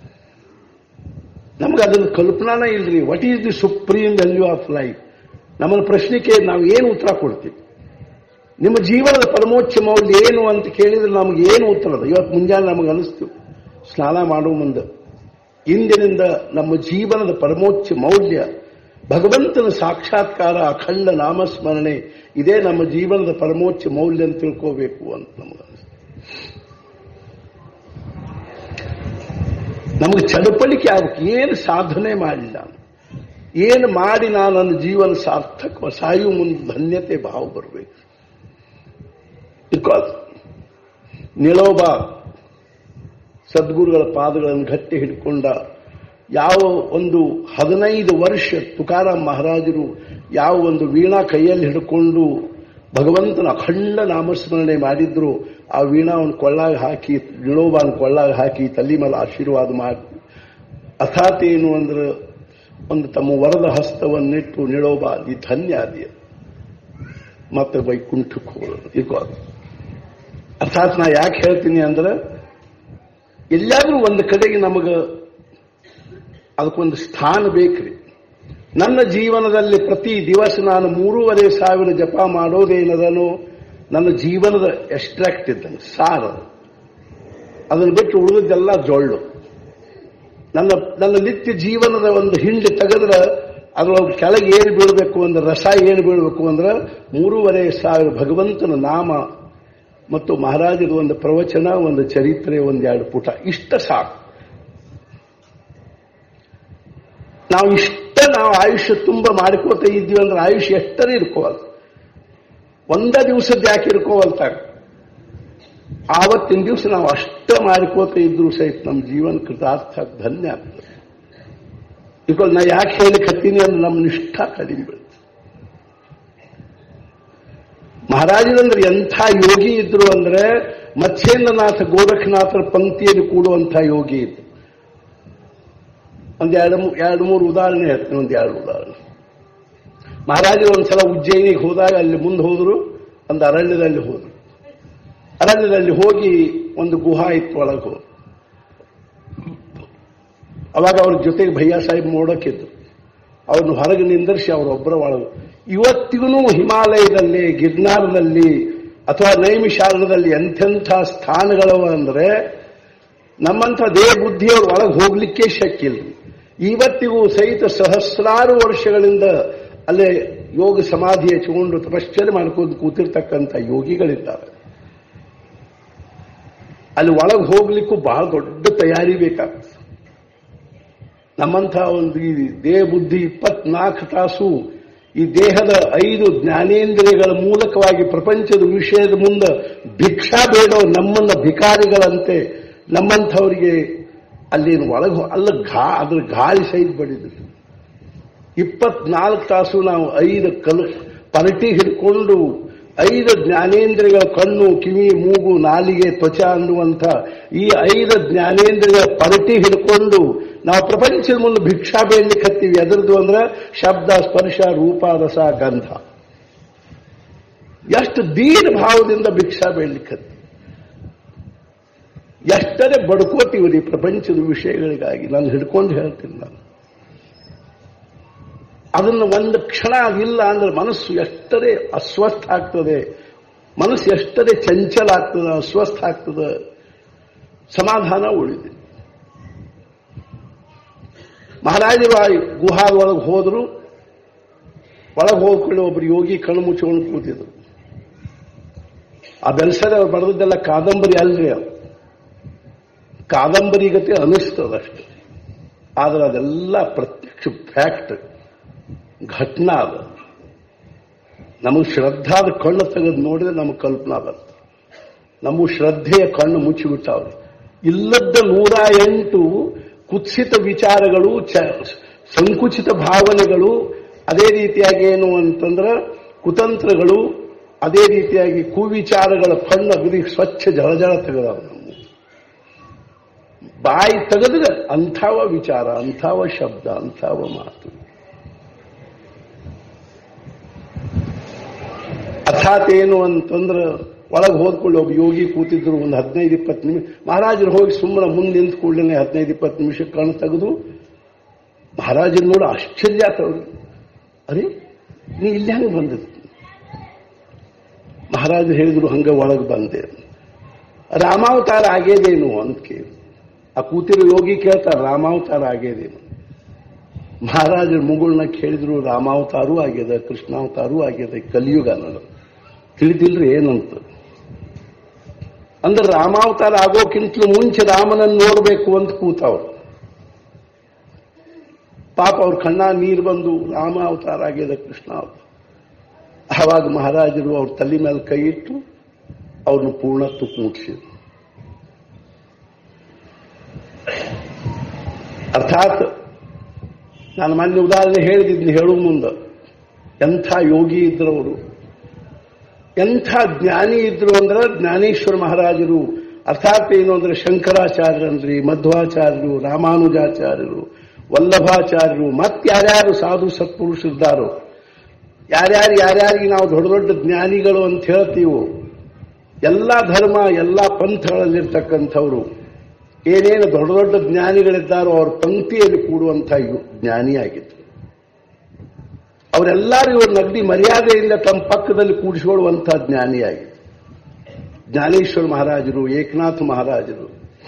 ನಮ್ಗೆ ಅದನ್ನ ಕಲ್ಪನಾನೇ ಇಲ್ರಿ what is the supreme value of life ನಮ್ಮನ್ನ ಪ್ರಶ್ನೆಗೆ ನಾವು ಏನು ಉತ್ತರ ಕೊಡ್ತೀವಿ ನಿಮ್ಮ ಜೀವನದ ಪರಮೋಚ್ಚ ಮೌಲ್ಯ ಏನು ಅಂತ ಕೇಳಿದ್ರೆ ನಮಗೆ ಏನು ಉತ್ತರದ ಇವತ್ತು ಮುಂಜಾನೆ ನಮಗೆ ಅನಿಸ್ತು ಸ್ನಾನ ಮಾಡುವ ಮುಂದೆ ಇಂದಿನಿಂದ ನಮ್ಮ ಜೀವನದ ಪರಮೋಚ್ಚ ಮೌಲ್ಯ ಭಗವಂತನ ಸಾಕ್ಷಾತ್ಕಾರ ಅಖಂಡ ನಾಮಸ್ಮರಣೆ ಇದೇ ನಮ್ಮ ಜೀವನದ ಪರಮೋಚ್ಚ ಮೌಲ್ಯ ಅಂತ ತಿಳ್ಕೋಬೇಕು ಅಂತ ನಮಗೆ ಅನಿಸ್ತು ನಮಗೆ ಚಡಪಳಿಕೆ ಆಗ್ಬೇಕು ಏನು ಸಾಧನೆ ಮಾಡಿಲ್ಲ ಏನು ಮಾಡಿ ನಾನು ನನ್ನ ಜೀವನ ಸಾರ್ಥಕ ಸಾಯುವ ಮುಂದೆ ಧನ್ಯತೆ ಭಾವ ಬರಬೇಕು ಬಿಕಾಸ್ ನಿಳೋಬ ಸದ್ಗುರುಗಳ ಪಾದಗಳನ್ನು ಗಟ್ಟಿ ಹಿಡ್ಕೊಂಡ ಯಾವ ಒಂದು ಹದಿನೈದು ವರ್ಷ ತುಕಾರಾಮ್ ಮಹಾರಾಜರು ಯಾವ ಒಂದು ವೀಣಾ ಕೈಯಲ್ಲಿ ಹಿಡ್ಕೊಂಡು ಭಗವಂತನ ಅಖಂಡ ನಾಮಸ್ಮರಣೆ ಮಾಡಿದ್ರು ಆ ವೀಣಾವನ್ನು ಕೊಳ್ಳಾಗ ಹಾಕಿ ನಿಳೋಬಾನ್ ಕೊಳ್ಳಾಗ ಹಾಕಿ ತಲೆ ಮೇಲೆ ಆಶೀರ್ವಾದ ಮಾಡಿ ಅರ್ಥಾತ್ ಏನು ಅಂದ್ರೆ ಒಂದು ತಮ್ಮ ವರದ ಹಸ್ತವನ್ನಿಟ್ಟು ನಿಳೋಬ ಈ ಧನ್ಯ ಅದಿ ಮತ್ತೆ ವೈಕುಂಠಕ್ಕೆ ಹೋಗೋದು ಇದು ಅರ್ಥಾತ್ ನಾ ಯಾಕೆ ಹೇಳ್ತೀನಿ ಅಂದ್ರೆ ಎಲ್ಲಾದ್ರೂ ಒಂದು ಕಡೆಗೆ ನಮಗ ಅದಕ್ಕೊಂದು ಸ್ಥಾನ ಬೇಕ್ರಿ ನನ್ನ ಜೀವನದಲ್ಲಿ ಪ್ರತಿ ದಿವಸ ನಾನು ಮೂರುವರೆ ಸಾವಿರ ಜಪ ಮಾಡೋದೇನದನೋ ನನ್ನ ಜೀವನದ ಎಕ್ಸ್ಟ್ರಾಕ್ಟ್ ಇದ್ದಂಗೆ ಸಾರ ಅದನ್ನು ಬಿಟ್ಟು ಉಳಿದದ್ದೆಲ್ಲ ಜೊಳ್ಳು ನನ್ನ ನನ್ನ ನಿತ್ಯ ಜೀವನದ ಒಂದು ಹಿಂಡಿ ತೆಗೆದ್ರೆ ಅದರ ಕೆಳಗೆ ಏನು ಬೀಳಬೇಕು ಅಂದ್ರೆ ರಸ ಏನು ಬೀಳಬೇಕು ಅಂದ್ರೆ ಮೂರುವರೆ ಸಾವಿರ ಭಗವಂತನ ನಾಮ ಮತ್ತು ಮಹಾರಾಜರ ಒಂದು ಪ್ರವಚನ ಒಂದು ಚರಿತ್ರೆ ಒಂದೆರಡು ಪುಟ ಇಷ್ಟ ಸಾಕು ನಾವು ಇಷ್ಟ ನಾವು ಆಯುಷ್ಯ ತುಂಬ ಮಾಡ್ಕೋತ ಇದ್ವಿ ಅಂದ್ರೆ ಆಯುಷ್ಯ ಎಷ್ಟರೇ ಇರ್ಕೋವಲ್ಲ ಒಂದ ದಿವಸದ ಯಾಕೆ ಇರ್ಕೋವಲ್ತಾಗ ಆವತ್ತಿನ ದಿವಸ ನಾವು ಅಷ್ಟ ಮಾಡ್ಕೋತ ಇದ್ರು ಸಹಿತ ನಮ್ಮ ಜೀವನ ಕೃತಾರ್ಥ ಧನ್ಯ ಆಗ್ತದೆ ಬಿಕಾಸ್ ನಾ ಯಾಕೆ ಹೇಳಿಕ್ ಹತ್ತೀನಿ ಅಂದ್ರೆ ನಮ್ಮ ನಿಷ್ಠ ಕಡಿಮೆ ಬೀಳುತ್ತೆ ಮಹಾರಾಜರಂದ್ರೆ ಎಂಥ ಯೋಗಿ ಇದ್ರು ಅಂದ್ರೆ ಮತ್ಸ್ಯೇಂದ್ರನಾಥ ಗೋರಖನಾಥರ ಪಂಕ್ತಿಯಲ್ಲಿ ಕೂಡುವಂಥ ಯೋಗಿ ಇದ್ರು ಒಂದ್ ಎರಡು ಎರಡು ಮೂರು ಉದಾಹರಣೆ ಹೇಳ್ತೀನಿ ಒಂದ್ ಎರಡು ಉದಾಹರಣೆ ಮಹಾರಾಜರು ಒಂದ್ಸಲ ಉಜ್ಜಯಿನಿಗೆ ಹೋದಾಗ ಅಲ್ಲಿ ಮುಂದೆ ಹೋದ್ರು ಒಂದು ಅರಣ್ಯದಲ್ಲಿ ಹೋದ್ರು ಅರಣ್ಯದಲ್ಲಿ ಹೋಗಿ ಒಂದು ಗುಹಾ ಇತ್ತು ಒಳಗೆ ಹೋದ್ರು ಅವಾಗ ಅವ್ರ ಜೊತೆಗೆ ಭಯ್ಯ ಸಾಹೇಬ್ ನೋಡಕ್ಕಿದ್ರು ಅವ್ರನ್ನ ಹೊರಗೆ ನಿಂದರ್ಸಿ ಅವರೊಬ್ಬರ ಒಳಗೆ ಇವತ್ತಿಗೂ ಹಿಮಾಲಯದಲ್ಲಿ ಗಿರ್ನಾರದಲ್ಲಿ ಅಥವಾ ನೈಮಿಷಾರದಲ್ಲಿ ಎಂಥೆಂಥ ಸ್ಥಾನಗಳವ ಅಂದ್ರೆ ನಮ್ಮಂಥ ದೇಹ ಬುದ್ಧಿಯವ್ರ ಒಳಗೆ ಹೋಗ್ಲಿಕ್ಕೆ ಶಕ್ಯ ಇಲ್ಲ ಇವತ್ತಿಗೂ ಸಹಿತ ಸಹಸ್ರಾರು ವರ್ಷಗಳಿಂದ ಅಲ್ಲೇ ಯೋಗ ಸಮಾಧಿ ಹಚ್ಚಿಕೊಂಡು ತಪಶ್ಚರ್ಯ ಮಾಡ್ಕೊಂಡು ಕೂತಿರ್ತಕ್ಕಂಥ ಯೋಗಿಗಳಿದ್ದಾರೆ ಅಲ್ಲಿ ಒಳಗೆ ಹೋಗ್ಲಿಕ್ಕೂ ಬಹಳ ದೊಡ್ಡ ತಯಾರಿ ಬೇಕಾಗ್ತದೆ ನಮ್ಮಂಥ ಒಂದು ಈ ದೇಹ ಬುದ್ಧಿ ಇಪ್ಪತ್ನಾಲ್ಕು ತಾಸು ಈ ದೇಹದ ಐದು ಜ್ಞಾನೇಂದ್ರಿಯಗಳ ಮೂಲಕವಾಗಿ ಪ್ರಪಂಚದ ವಿಷಯದ ಮುಂದೆ ಭಿಕ್ಷಾ ಬೇಡೋ ನಮ್ಮನ್ನ ಭಿಕಾರಿಗಳಂತೆ ನಮ್ಮಂಥವರಿಗೆ ಅಲ್ಲೇನು ಒಳಗೆ ಅಲ್ಲ ಘಾ ಅದ್ರ ಗಾಳಿ ಸಹಿತ ಬಡಿದ್ರು ಇಪ್ಪತ್ನಾಲ್ಕು ತಾಸು ನಾವು ಐದು ಕಲ್ ಪರಟಿ ಹಿಡ್ಕೊಂಡು ಐದು ಜ್ಞಾನೇಂದ್ರಿಯಗಳ ಕಣ್ಣು ಕಿವಿ ಮೂಗು ನಾಲಿಗೆ ತ್ವಚ ಅನ್ನುವಂಥ ಈ ಐದು ಜ್ಞಾನೇಂದ್ರಿಯ ಪರಟಿ ಹಿಡ್ಕೊಂಡು ನಾವು ಪ್ರಪಂಚದ ಮುಂದೆ ಭಿಕ್ಷಾ ಬೇಡ್ಲಿಕ್ಕೆ ಹತ್ತೀವಿ ಎದರದು ಅಂದ್ರೆ ಶಬ್ದ ಸ್ಪರ್ಶ ರೂಪ ರಸ ಗಂಧ ಎಷ್ಟು ದೀನ ಭಾವದಿಂದ ಭಿಕ್ಷಾ ಬೇಡ್ಲಿಕ್ಕೆ ಹತ್ತೀವಿ ಎಷ್ಟರೇ ಬಡ್ಕೋತೀವಿ ರೀ ಪ್ರಪಂಚದ ವಿಷಯಗಳಿಗಾಗಿ ನಾನು ಹಿಡ್ಕೊಂಡು ಹೇಳ್ತೀನಿ ನಾನು ಅದನ್ನು ಒಂದು ಕ್ಷಣ ಅದಿಲ್ಲ ಅಂದ್ರೆ ಮನಸ್ಸು ಎಷ್ಟರೇ ಅಸ್ವಸ್ಥ ಆಗ್ತದೆ ಮನಸ್ಸು ಎಷ್ಟರೇ ಚಂಚಲ ಆಗ್ತದೆ ಅಸ್ವಸ್ಥ ಆಗ್ತದೆ ಸಮಾಧಾನ ಉಳಿದೆ ಮಹಾರಾಜರು ಆ ಗುಹಾದ ಒಳಗೆ ಹೋದ್ರು ಒಳಗೆ ಹೋಗ್ಕೊಂಡು ಒಬ್ರು ಯೋಗಿ ಕಣ್ಣು ಮುಚ್ಚಿಕೊಂಡು ಕೂತಿದ್ರು ಆ ಬೆಲ್ಸದ ಅವ್ರು ಬರೆದದ್ದೆಲ್ಲ ಕಾದಂಬರಿ ಅಲ್ರಿ ಅದು ಕಾದಂಬರಿ ಗತಿ ಅನಿಸ್ತದಷ್ಟೆ ಆದ್ರೆ ಅದೆಲ್ಲ ಪ್ರತ್ಯಕ್ಷ ಫ್ಯಾಕ್ಟ್ ಘಟನಾ ಅದು ನಮಗೆ ಶ್ರದ್ಧಾದ ಕಣ್ಣು ತೆಗೆದು ನೋಡಿದ್ರೆ ನಮಗೆ ಕಲ್ಪನಾ ಬರ್ತದೆ ನಮ್ಮ ಶ್ರದ್ಧೆಯ ಕಣ್ಣು ಮುಚ್ಚಿಬಿಟ್ಟಾವ್ರಿ ಇಲ್ಲದ ನೂರ ಎಂಟು ಕುತ್ಸಿತ ವಿಚಾರಗಳು ಸಂಕುಚಿತ ಭಾವನೆಗಳು ಅದೇ ರೀತಿಯಾಗಿ ಏನು ಅಂತಂದ್ರೆ ಕುತಂತ್ರಗಳು ಅದೇ ರೀತಿಯಾಗಿ ಕುವಿಚಾರಗಳ ಕಣ್ಣು ಅಗದಿ ಸ್ವಚ್ಛ ಜಳಜಳ ತೆಗೆದವ ನಮ್ಮ ಬಾಯಿ ತೆಗೆದ್ರೆ ಅಂಥವ ವಿಚಾರ ಅಂಥವ ಶಬ್ದ ಅಂಥವ ಮಾತು ಅರ್ಥಾತ್ ಏನು ಅಂತಂದ್ರೆ ಒಳಗೆ ಹೋದ್ಕೊಳ್ಳಿ ಒಬ್ಬ ಯೋಗಿ ಕೂತಿದ್ರು ಒಂದು ಹದಿನೈದು ಇಪ್ಪತ್ತು ನಿಮಿಷ ಮಹಾರಾಜರು ಹೋಗಿ ಸುಮ್ಮನೆ ಮುಂದೆ ನಿಂತ ಕೂಡಲೇ ಹದಿನೈದು ಇಪ್ಪತ್ತು ನಿಮಿಷ ಕಣ್ಣು ತೆಗೆದು ಮಹಾರಾಜರು ನೋಡಿ ಆಶ್ಚರ್ಯ ಆತವ್ರಿಗೆ ಅರೆ ನೀ ಇಲ್ಲಿ ಹಂಗೆ ಬಂದದ್ದು ಮಹಾರಾಜರು ಹೇಳಿದ್ರು ಹಂಗ ಒಳಗೆ ಬಂದೆ ರಾಮಾವತಾರ ಆಗೇದೇನು ಅಂತ ಕೇಳಿ ಆ ಕೂತಿರೋ ಯೋಗಿ ಕೇಳ್ತಾರೆ ರಾಮಾವತಾರ ಆಗೇದೇನು ಮಹಾರಾಜರು ಮುಗುಳ್ನ ಕೇಳಿದ್ರು ರಾಮಾವತಾರೂ ಆಗ್ಯದ ಕೃಷ್ಣಾವತಾರೂ ಆಗ್ಯದ ಕಲಿಯುಗ ಅನ್ನೋದು ತಿಳಿದಿಲ್ರಿ ಏನಂತ ಅಂದ್ರೆ ರಾಮಾವತಾರ ಆಗೋಕ್ಕಿಂತಲೂ ಮುಂಚೆ ರಾಮನನ್ನು ನೋಡಬೇಕು ಅಂತ ಕೂತವ್ರು ಪಾಪ ಅವ್ರ ಕಣ್ಣ ನೀರು ಬಂದು ರಾಮ ಅವತಾರ ಆಗ್ಯದ ಕೃಷ್ಣ ಅವತಾರ ಆವಾಗ ಮಹಾರಾಜರು ಅವ್ರ ತಲೆ ಮೇಲೆ ಕೈ ಇಟ್ಟು ಅವ್ರನ್ನ ಪೂರ್ಣತ್ವಕ್ಕೆ ಮುಟ್ಟಿಸಿದ್ರು ಅರ್ಥಾತ್ ನಾನು ಮೊನ್ನೆ ಉದಾಹರಣೆ ಹೇಳಿದ್ದೀನಿ ಹೇಳುವ ಮುಂದೆ ಎಂಥ ಯೋಗಿ ಇದ್ರು ಅವರು ಎಂಥ ಜ್ಞಾನಿ ಇದ್ರು ಅಂದ್ರೆ ಜ್ಞಾನೇಶ್ವರ ಮಹಾರಾಜರು ಅರ್ಥಾತ್ ಏನು ಅಂದ್ರೆ ಶಂಕರಾಚಾರ್ಯರನ್ರಿ ಮಧ್ವಾಚಾರ್ಯರು ರಾಮಾನುಜಾಚಾರ್ಯರು ವಲ್ಲಭಾಚಾರ್ಯರು ಮತ್ತಾರ್ಯಾರು ಸಾಧು ಸತ್ಪುರುಷರಿದ್ದಾರೋ ಯಾರ್ಯಾರು ಯಾರ್ಯಾರಿಗೆ ನಾವು ದೊಡ್ಡ ದೊಡ್ಡ ಜ್ಞಾನಿಗಳು ಅಂತ ಹೇಳ್ತೀವೋ ಎಲ್ಲ ಧರ್ಮ ಎಲ್ಲ ಪಂಥಗಳಲ್ಲಿರ್ತಕ್ಕಂಥವ್ರು ಏನೇನು ದೊಡ್ಡ ದೊಡ್ಡ ಜ್ಞಾನಿಗಳಿದ್ದಾರೋ ಅವ್ರ ಪಂಕ್ತಿಯಲ್ಲಿ ಕೂಡುವಂಥ ಜ್ಞಾನಿಯಾಗಿದ್ರು ಅವರೆಲ್ಲರೂ ಇವರು ನಗದಿ ಮರ್ಯಾದೆಯಿಂದ ತಮ್ಮ ಪಕ್ಕದಲ್ಲಿ ಕೂಡಿಸಿಕೊಳ್ಳುವಂಥ ಜ್ಞಾನಿಯಾಗಿದ್ರು ಜ್ಞಾನೇಶ್ವರ ಮಹಾರಾಜರು ಏಕನಾಥ ಮಹಾರಾಜರು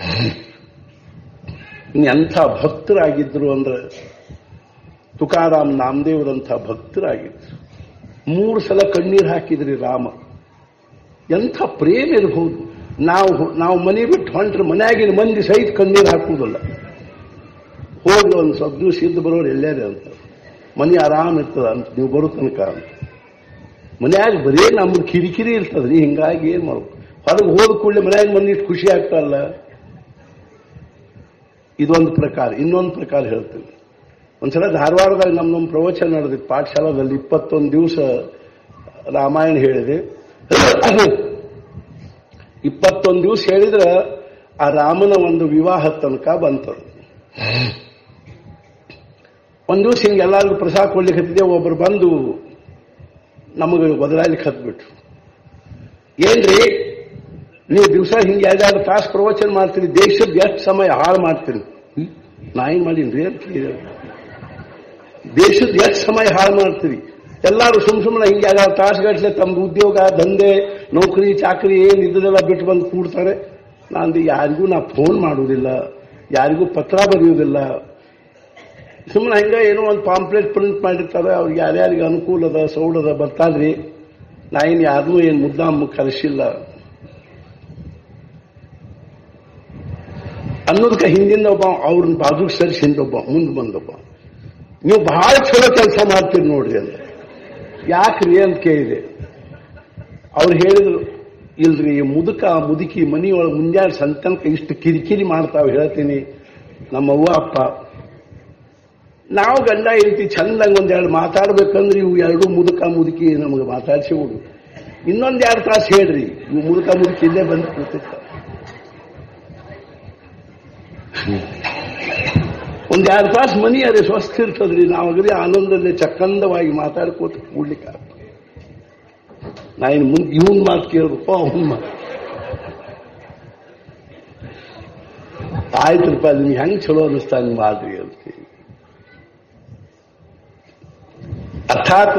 ಎಂಥ ಭಕ್ತರಾಗಿದ್ರು ಅಂದ್ರೆ ತುಕಾರಾಮ್ ನಾಮದೇವರಂಥ ಭಕ್ತರಾಗಿದ್ರು ಮೂರು ಸಲ ಕಣ್ಣೀರು ಹಾಕಿದ್ರಿ ರಾಮ ಎಂಥ ಪ್ರೇಮ ಇರಬಹುದು ನಾವು ನಾವು ಮನೆ ಬಿಟ್ಟು ಹೊಂಟ್ರೆ ಮನೆಯಾಗಿನ ಮಂದಿ ಸಹಿತ ಕಣ್ಣೀರು ಹಾಕುವುದಿಲ್ಲ ಹೋಗಿ ಒಂದು ಸ್ವಲ್ಪ ದಿವಸ ಇದ್ದು ಬರೋರು ಎಲ್ಲೇರೆ ಅಂತ ಮನೆ ಆರಾಮ್ ಇರ್ತದ ಅಂತ ನೀವು ಬರೋ ತನಕ ಅಂತ ಮನ್ಯಾಗ ಬರೀ ನಮ್ದು ಕಿರಿಕಿರಿ ಇರ್ತದ್ರಿ ಹಿಂಗಾಗಿ ಏನ್ ಮಾಡ್ಬೇಕು ಹೊರಗೆ ಹೋದ ಕೂಡಲೇ ಮನ್ಯಾಗ ಮಂದಿ ಖುಷಿ ಆಗ್ತಾರಲ್ಲ ಇದೊಂದು ಪ್ರಕಾರ ಇನ್ನೊಂದು ಪ್ರಕಾರ ಹೇಳ್ತೀನಿ ಒಂದ್ಸಲ ಧಾರವಾಡದಾಗ ನಮ್ಮ ನಮ್ಮ ಪ್ರವಚನ ನಡೆದಿತ್ತು ಪಾಠಶಾಲಾದಲ್ಲಿ ಇಪ್ಪತ್ತೊಂದು ದಿವಸ ರಾಮಾಯಣ ಹೇಳಿದೆ ಇಪ್ಪತ್ತೊಂದು ದಿವಸ ಹೇಳಿದ್ರೆ ಆ ರಾಮನ ಒಂದು ವಿವಾಹ ತನಕ ಬಂತದು ಒಂದು ದಿವಸ ಹಿಂಗೆ ಎಲ್ಲರಿಗೂ ಪ್ರಸಾದ ಕೊಡ್ಲಿಕ್ಕೆ ಹತ್ತಿದೆ ಒಬ್ರು ಬಂದು ನಮಗೆ ಬದಲಾಯ್ಲಿಕ್ಕೆ ಹತ್ಬಿಟ್ರು ಏನ್ರಿ ನೀವು ದಿವಸ ಹಿಂಗೆ ಎರಡೆರಡು ತಾಸು ಪ್ರವಚನ ಮಾಡ್ತೀರಿ ದೇಶದ ಎಷ್ಟು ಸಮಯ ಹಾಳು ಮಾಡ್ತೀರಿ ನಾ ಏನ್ ಮಾಡೀನ್ರಿ ಅಂತ ಕೇಳಿದ್ರು. ದೇಶದ ಎಷ್ಟು ಸಮಯ ಹಾಳು ಮಾಡ್ತೀರಿ ಎಲ್ಲಾರು ಸುಮ್ ಸುಮ್ಮನೆ ಹಿಂಗೆ ಆಗ ತಾಸುಗಟ್ಲೆ ತಮ್ಮ ಉದ್ಯೋಗ ದಂಧೆ ನೌಕರಿ ಚಾಕರಿ ಏನ್ ಇದ್ದದೆಲ್ಲ ಬಿಟ್ಟು ಬಂದು ಕೂಡ್ತಾರೆ ನಾನು ಯಾರಿಗೂ ನಾ ಫೋನ್ ಮಾಡುವುದಿಲ್ಲ ಯಾರಿಗೂ ಪತ್ರ ಬರೆಯುವುದಿಲ್ಲ ಸುಮ್ಮನೆ ಹಂಗ ಏನೋ ಒಂದು ಪಾಂಪ್ಲೆಟ್ ಪ್ರಿಂಟ್ ಮಾಡಿರ್ತಾರೆ ಅವ್ರಿಗೆ ಯಾರ್ಯಾರಿಗೆ ಅನುಕೂಲ ಅದ ಸೌಲದ ಬರ್ತಾರ್ರಿ ನಾ ಏನು ಯಾರನ್ನೂ ಏನು ಮುದ್ದಾಮ ಕಲಿಸಿಲ್ಲ ಅನ್ನೋದಕ್ಕೆ ಹಿಂದಿಂದ ಒಬ್ಬ ಅವ್ರನ್ನ ಬಾಜುಗೆ ಸರಿಸಿಂದ ಒಬ್ಬ ಮುಂದೆ ಬಂದೊಬ್ಬ ನೀವು ಬಹಳ ಚಲೋ ಕೆಲಸ ಮಾಡ್ತೀರಿ ನೋಡ್ರಿ ಅಂತ ಯಾಕ್ರಿ ಅಂತ ಕೇಳಿದೆ ಅವ್ರು ಹೇಳಿದ್ರು ಇಲ್ರಿ ಮುದುಕ ಮುದುಕಿ ಮನಿಯೊಳಗೆ ಮುಂಜಾನೆ ಸಂತನಕ ಇಷ್ಟು ಕಿರಿಕಿರಿ ಮಾಡ್ತಾವ ಹೇಳ್ತೀನಿ ನಮ್ಮ ಅವ್ವ ಅಪ್ಪ ನಾವು ಗಂಡ ಹೇಳ್ತಿ ಚಂದಂಗ ಒಂದೆರಡು ಮಾತಾಡ್ಬೇಕಂದ್ರೆ ಇವು ಎರಡು ಮುದುಕ ಮುದುಕಿ ನಮಗೆ ಮಾತಾಡ್ಸಿ ಹೋಗು ಇನ್ನೊಂದ್ ಎರಡು ತಾಸು ಹೇಳ್ರಿ ಇವು ಮುದುಕ ಮುದುಕಿ ಇಲ್ಲೇ ಬಂದು ಕೂತಿರ್ತ ಒಂದ್ ಎರಡು ತಾಸು ಮನಿ ಅದೇ ಸ್ವಸ್ಥ ಇರ್ತದ್ರಿ ನಾವಾಗ್ರಿ ಆನಂದದಲ್ಲಿ ಚಕ್ಕಂದವಾಗಿ ಮಾತಾಡ್ಕೋತ ಕೂಡ್ಲಿಕ್ಕೆ ಆಗ್ತದೆ ನಾ ಇನ್ನು ಮುಂದೆ ಇವನ್ ಮಾತು ಕೇಳ್ಬೇಕು ಅವನ್ ಮಾತು ಆಯ್ತುಪ್ಪ ನಿಮ್ಗೆ ಹೆಂಗ್ ಚಲೋ ಅನಿಸ್ತಾ ಹಂಗ್ ಮಾಡ್ರಿ ಅಂತ ಅರ್ಥಾತ್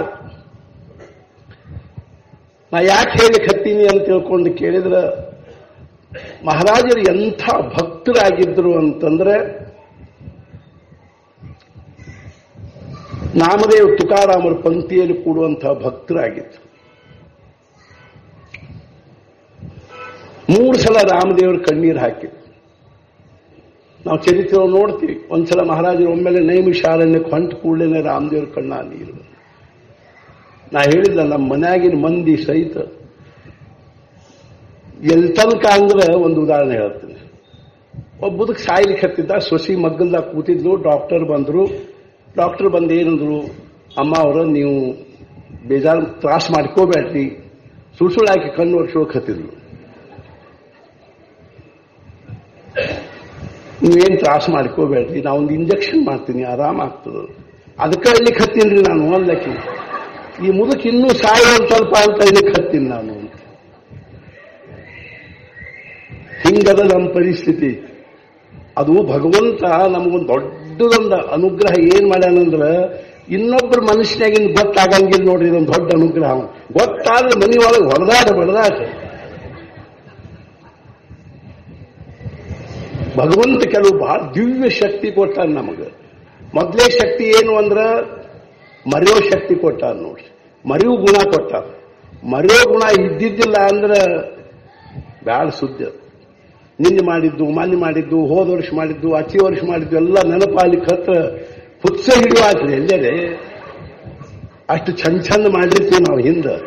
ನಾ ಯಾಕೆ ಹೇಳಿಕ್ ಹತ್ತೀನಿ ಅಂತ ತಿಳ್ಕೊಂಡು ಕೇಳಿದ್ರ ಮಹಾರಾಜರು ಎಂಥ ಭಕ್ತರಾಗಿದ್ರು ಅಂತಂದ್ರೆ ನಾಮದೇವ್ ತುಕಾರಾಮರ ಪಂಕ್ತಿಯಲ್ಲಿ ಕೂಡುವಂತಹ ಭಕ್ತರಾಗಿದ್ರು ಮೂರು ಸಲ ರಾಮದೇವರು ಕಣ್ಣೀರು ಹಾಕಿದ್ರು ನಾವು ಚರಿತ್ರೆ ನೋಡ್ತೀವಿ ಒಂದ್ಸಲ ಮಹಾರಾಜರು ಒಮ್ಮೆಲೆ ನೈಮಿಷಾರಣ್ಯಕ್ಕೆ ಹೊಂಟು ಕೂಡಲೇ ರಾಮದೇವ್ರ ಕಣ್ಣ ನೀರು ಬಂತು. ನಾ ಹೇಳಿದ್ದ ನಮ್ಮ ಮನ್ಯಾಗಿನ ಮಂದಿ ಸಹಿತ ಎಲ್ ತನಕ ಅಂದ್ರೆ ಒಂದು ಉದಾಹರಣೆ ಹೇಳ್ತೀನಿ ಒಬ್ಬದಕ್ಕೆ ಸಾಯ್ಲಿಕ್ಕೆ ಹತ್ತಿದ್ದ ಸೊಸಿ ಮಗ್ಗಲ್ದಾಗ ಕೂತಿದ್ಲು ಡಾಕ್ಟರ್ ಬಂದ್ರು ಡಾಕ್ಟರ್ ಬಂದು ಏನಂದ್ರು ಅಮ್ಮ ಅವರ ನೀವು ಬೇಜಾರು ತ್ರಾಸ ಮಾಡ್ಕೋಬೇಡ್ರಿ ಸುಳ್ ಸುಳ್ಳು ಹಾಕಿ ಕಣ್ಣು ಒರ್ಸೋಕ್ ಹತ್ತಿದ್ಲು ನೀವೇನು ತ್ರಾಸ ಮಾಡ್ಕೋಬೇಡ್ರಿ ನಾ ಒಂದು ಇಂಜೆಕ್ಷನ್ ಮಾಡ್ತೀನಿ ಆರಾಮ ಆಗ್ತದ ಅದಕ್ಕೆ ಅಲ್ಲಿಗೆ ಹತ್ತೀನಿ ನಾನು ಅಲ್ಲಕ್ಕೆ ಈ ಮುದುಕ್ ಇನ್ನೂ ಸಾಯೋದು ಸ್ವಲ್ಪ ಅಂತ ಇಲ್ಲಿಗೆ ಹತ್ತೀನಿ ನಾನು ಹಿಂಗದ ನಮ್ಮ ಪರಿಸ್ಥಿತಿ ಅದು ಭಗವಂತ ನಮಗೊಂದು ದೊಡ್ಡದೊಂದು ಅನುಗ್ರಹ ಏನ್ ಮಾಡ್ಯಾನಂದ್ರ ಇನ್ನೊಬ್ಬರ ಮನುಷ್ಯನಾಗಿಂದ ಗೊತ್ತಾಗಂಗಿಲ್ಲ ನೋಡ್ರಿ ಇದೊಂದು ದೊಡ್ಡ ಅನುಗ್ರಹ ಗೊತ್ತಾದ್ರೆ ಮನಿ ಒಳಗೆ ಹೊಡೆದಾಟ ಬಡದಾಟ ಭಗವಂತ ಕೆಲವು ಬಹಳ ದಿವ್ಯ ಶಕ್ತಿ ಕೊಟ್ಟಾನ ನಮಗೆ ಮೊದಲೇ ಶಕ್ತಿ ಏನು ಅಂದ್ರ ಮರೆಯೋ ಶಕ್ತಿ ಕೊಟ್ಟಾನ ನೋಡ್ರಿ ಮರೆಯೋ ಗುಣ ಕೊಟ್ಟಾನ ಮರೆಯೋ ಗುಣ ಇದ್ದಿದ್ದಿಲ್ಲ ಅಂದ್ರೆ ಬ್ಯಾಡ ಸುದ್ದಿ ಅದು. ನಿನ್ನೆ ಮಾಡಿದ್ದು ಮಾನ್ಯ ಮಾಡಿದ್ದು ಹೋದ ವರ್ಷ ಮಾಡಿದ್ದು ಅಚ್ಚಿ ವರ್ಷ ಮಾಡಿದ್ದು ಎಲ್ಲ ನೆನಪಾಲಿಕ್ಕೆ ಹತ್ರ ಹುತ್ಸ ಹಿಡಿಯುವಾತ್ರಿ ಎಲ್ಲರೇ ಅಷ್ಟು ಚಂದ ಚಂದ ಮಾಡಿರ್ತೀವಿ ನಾವು ಹಿಂದೆ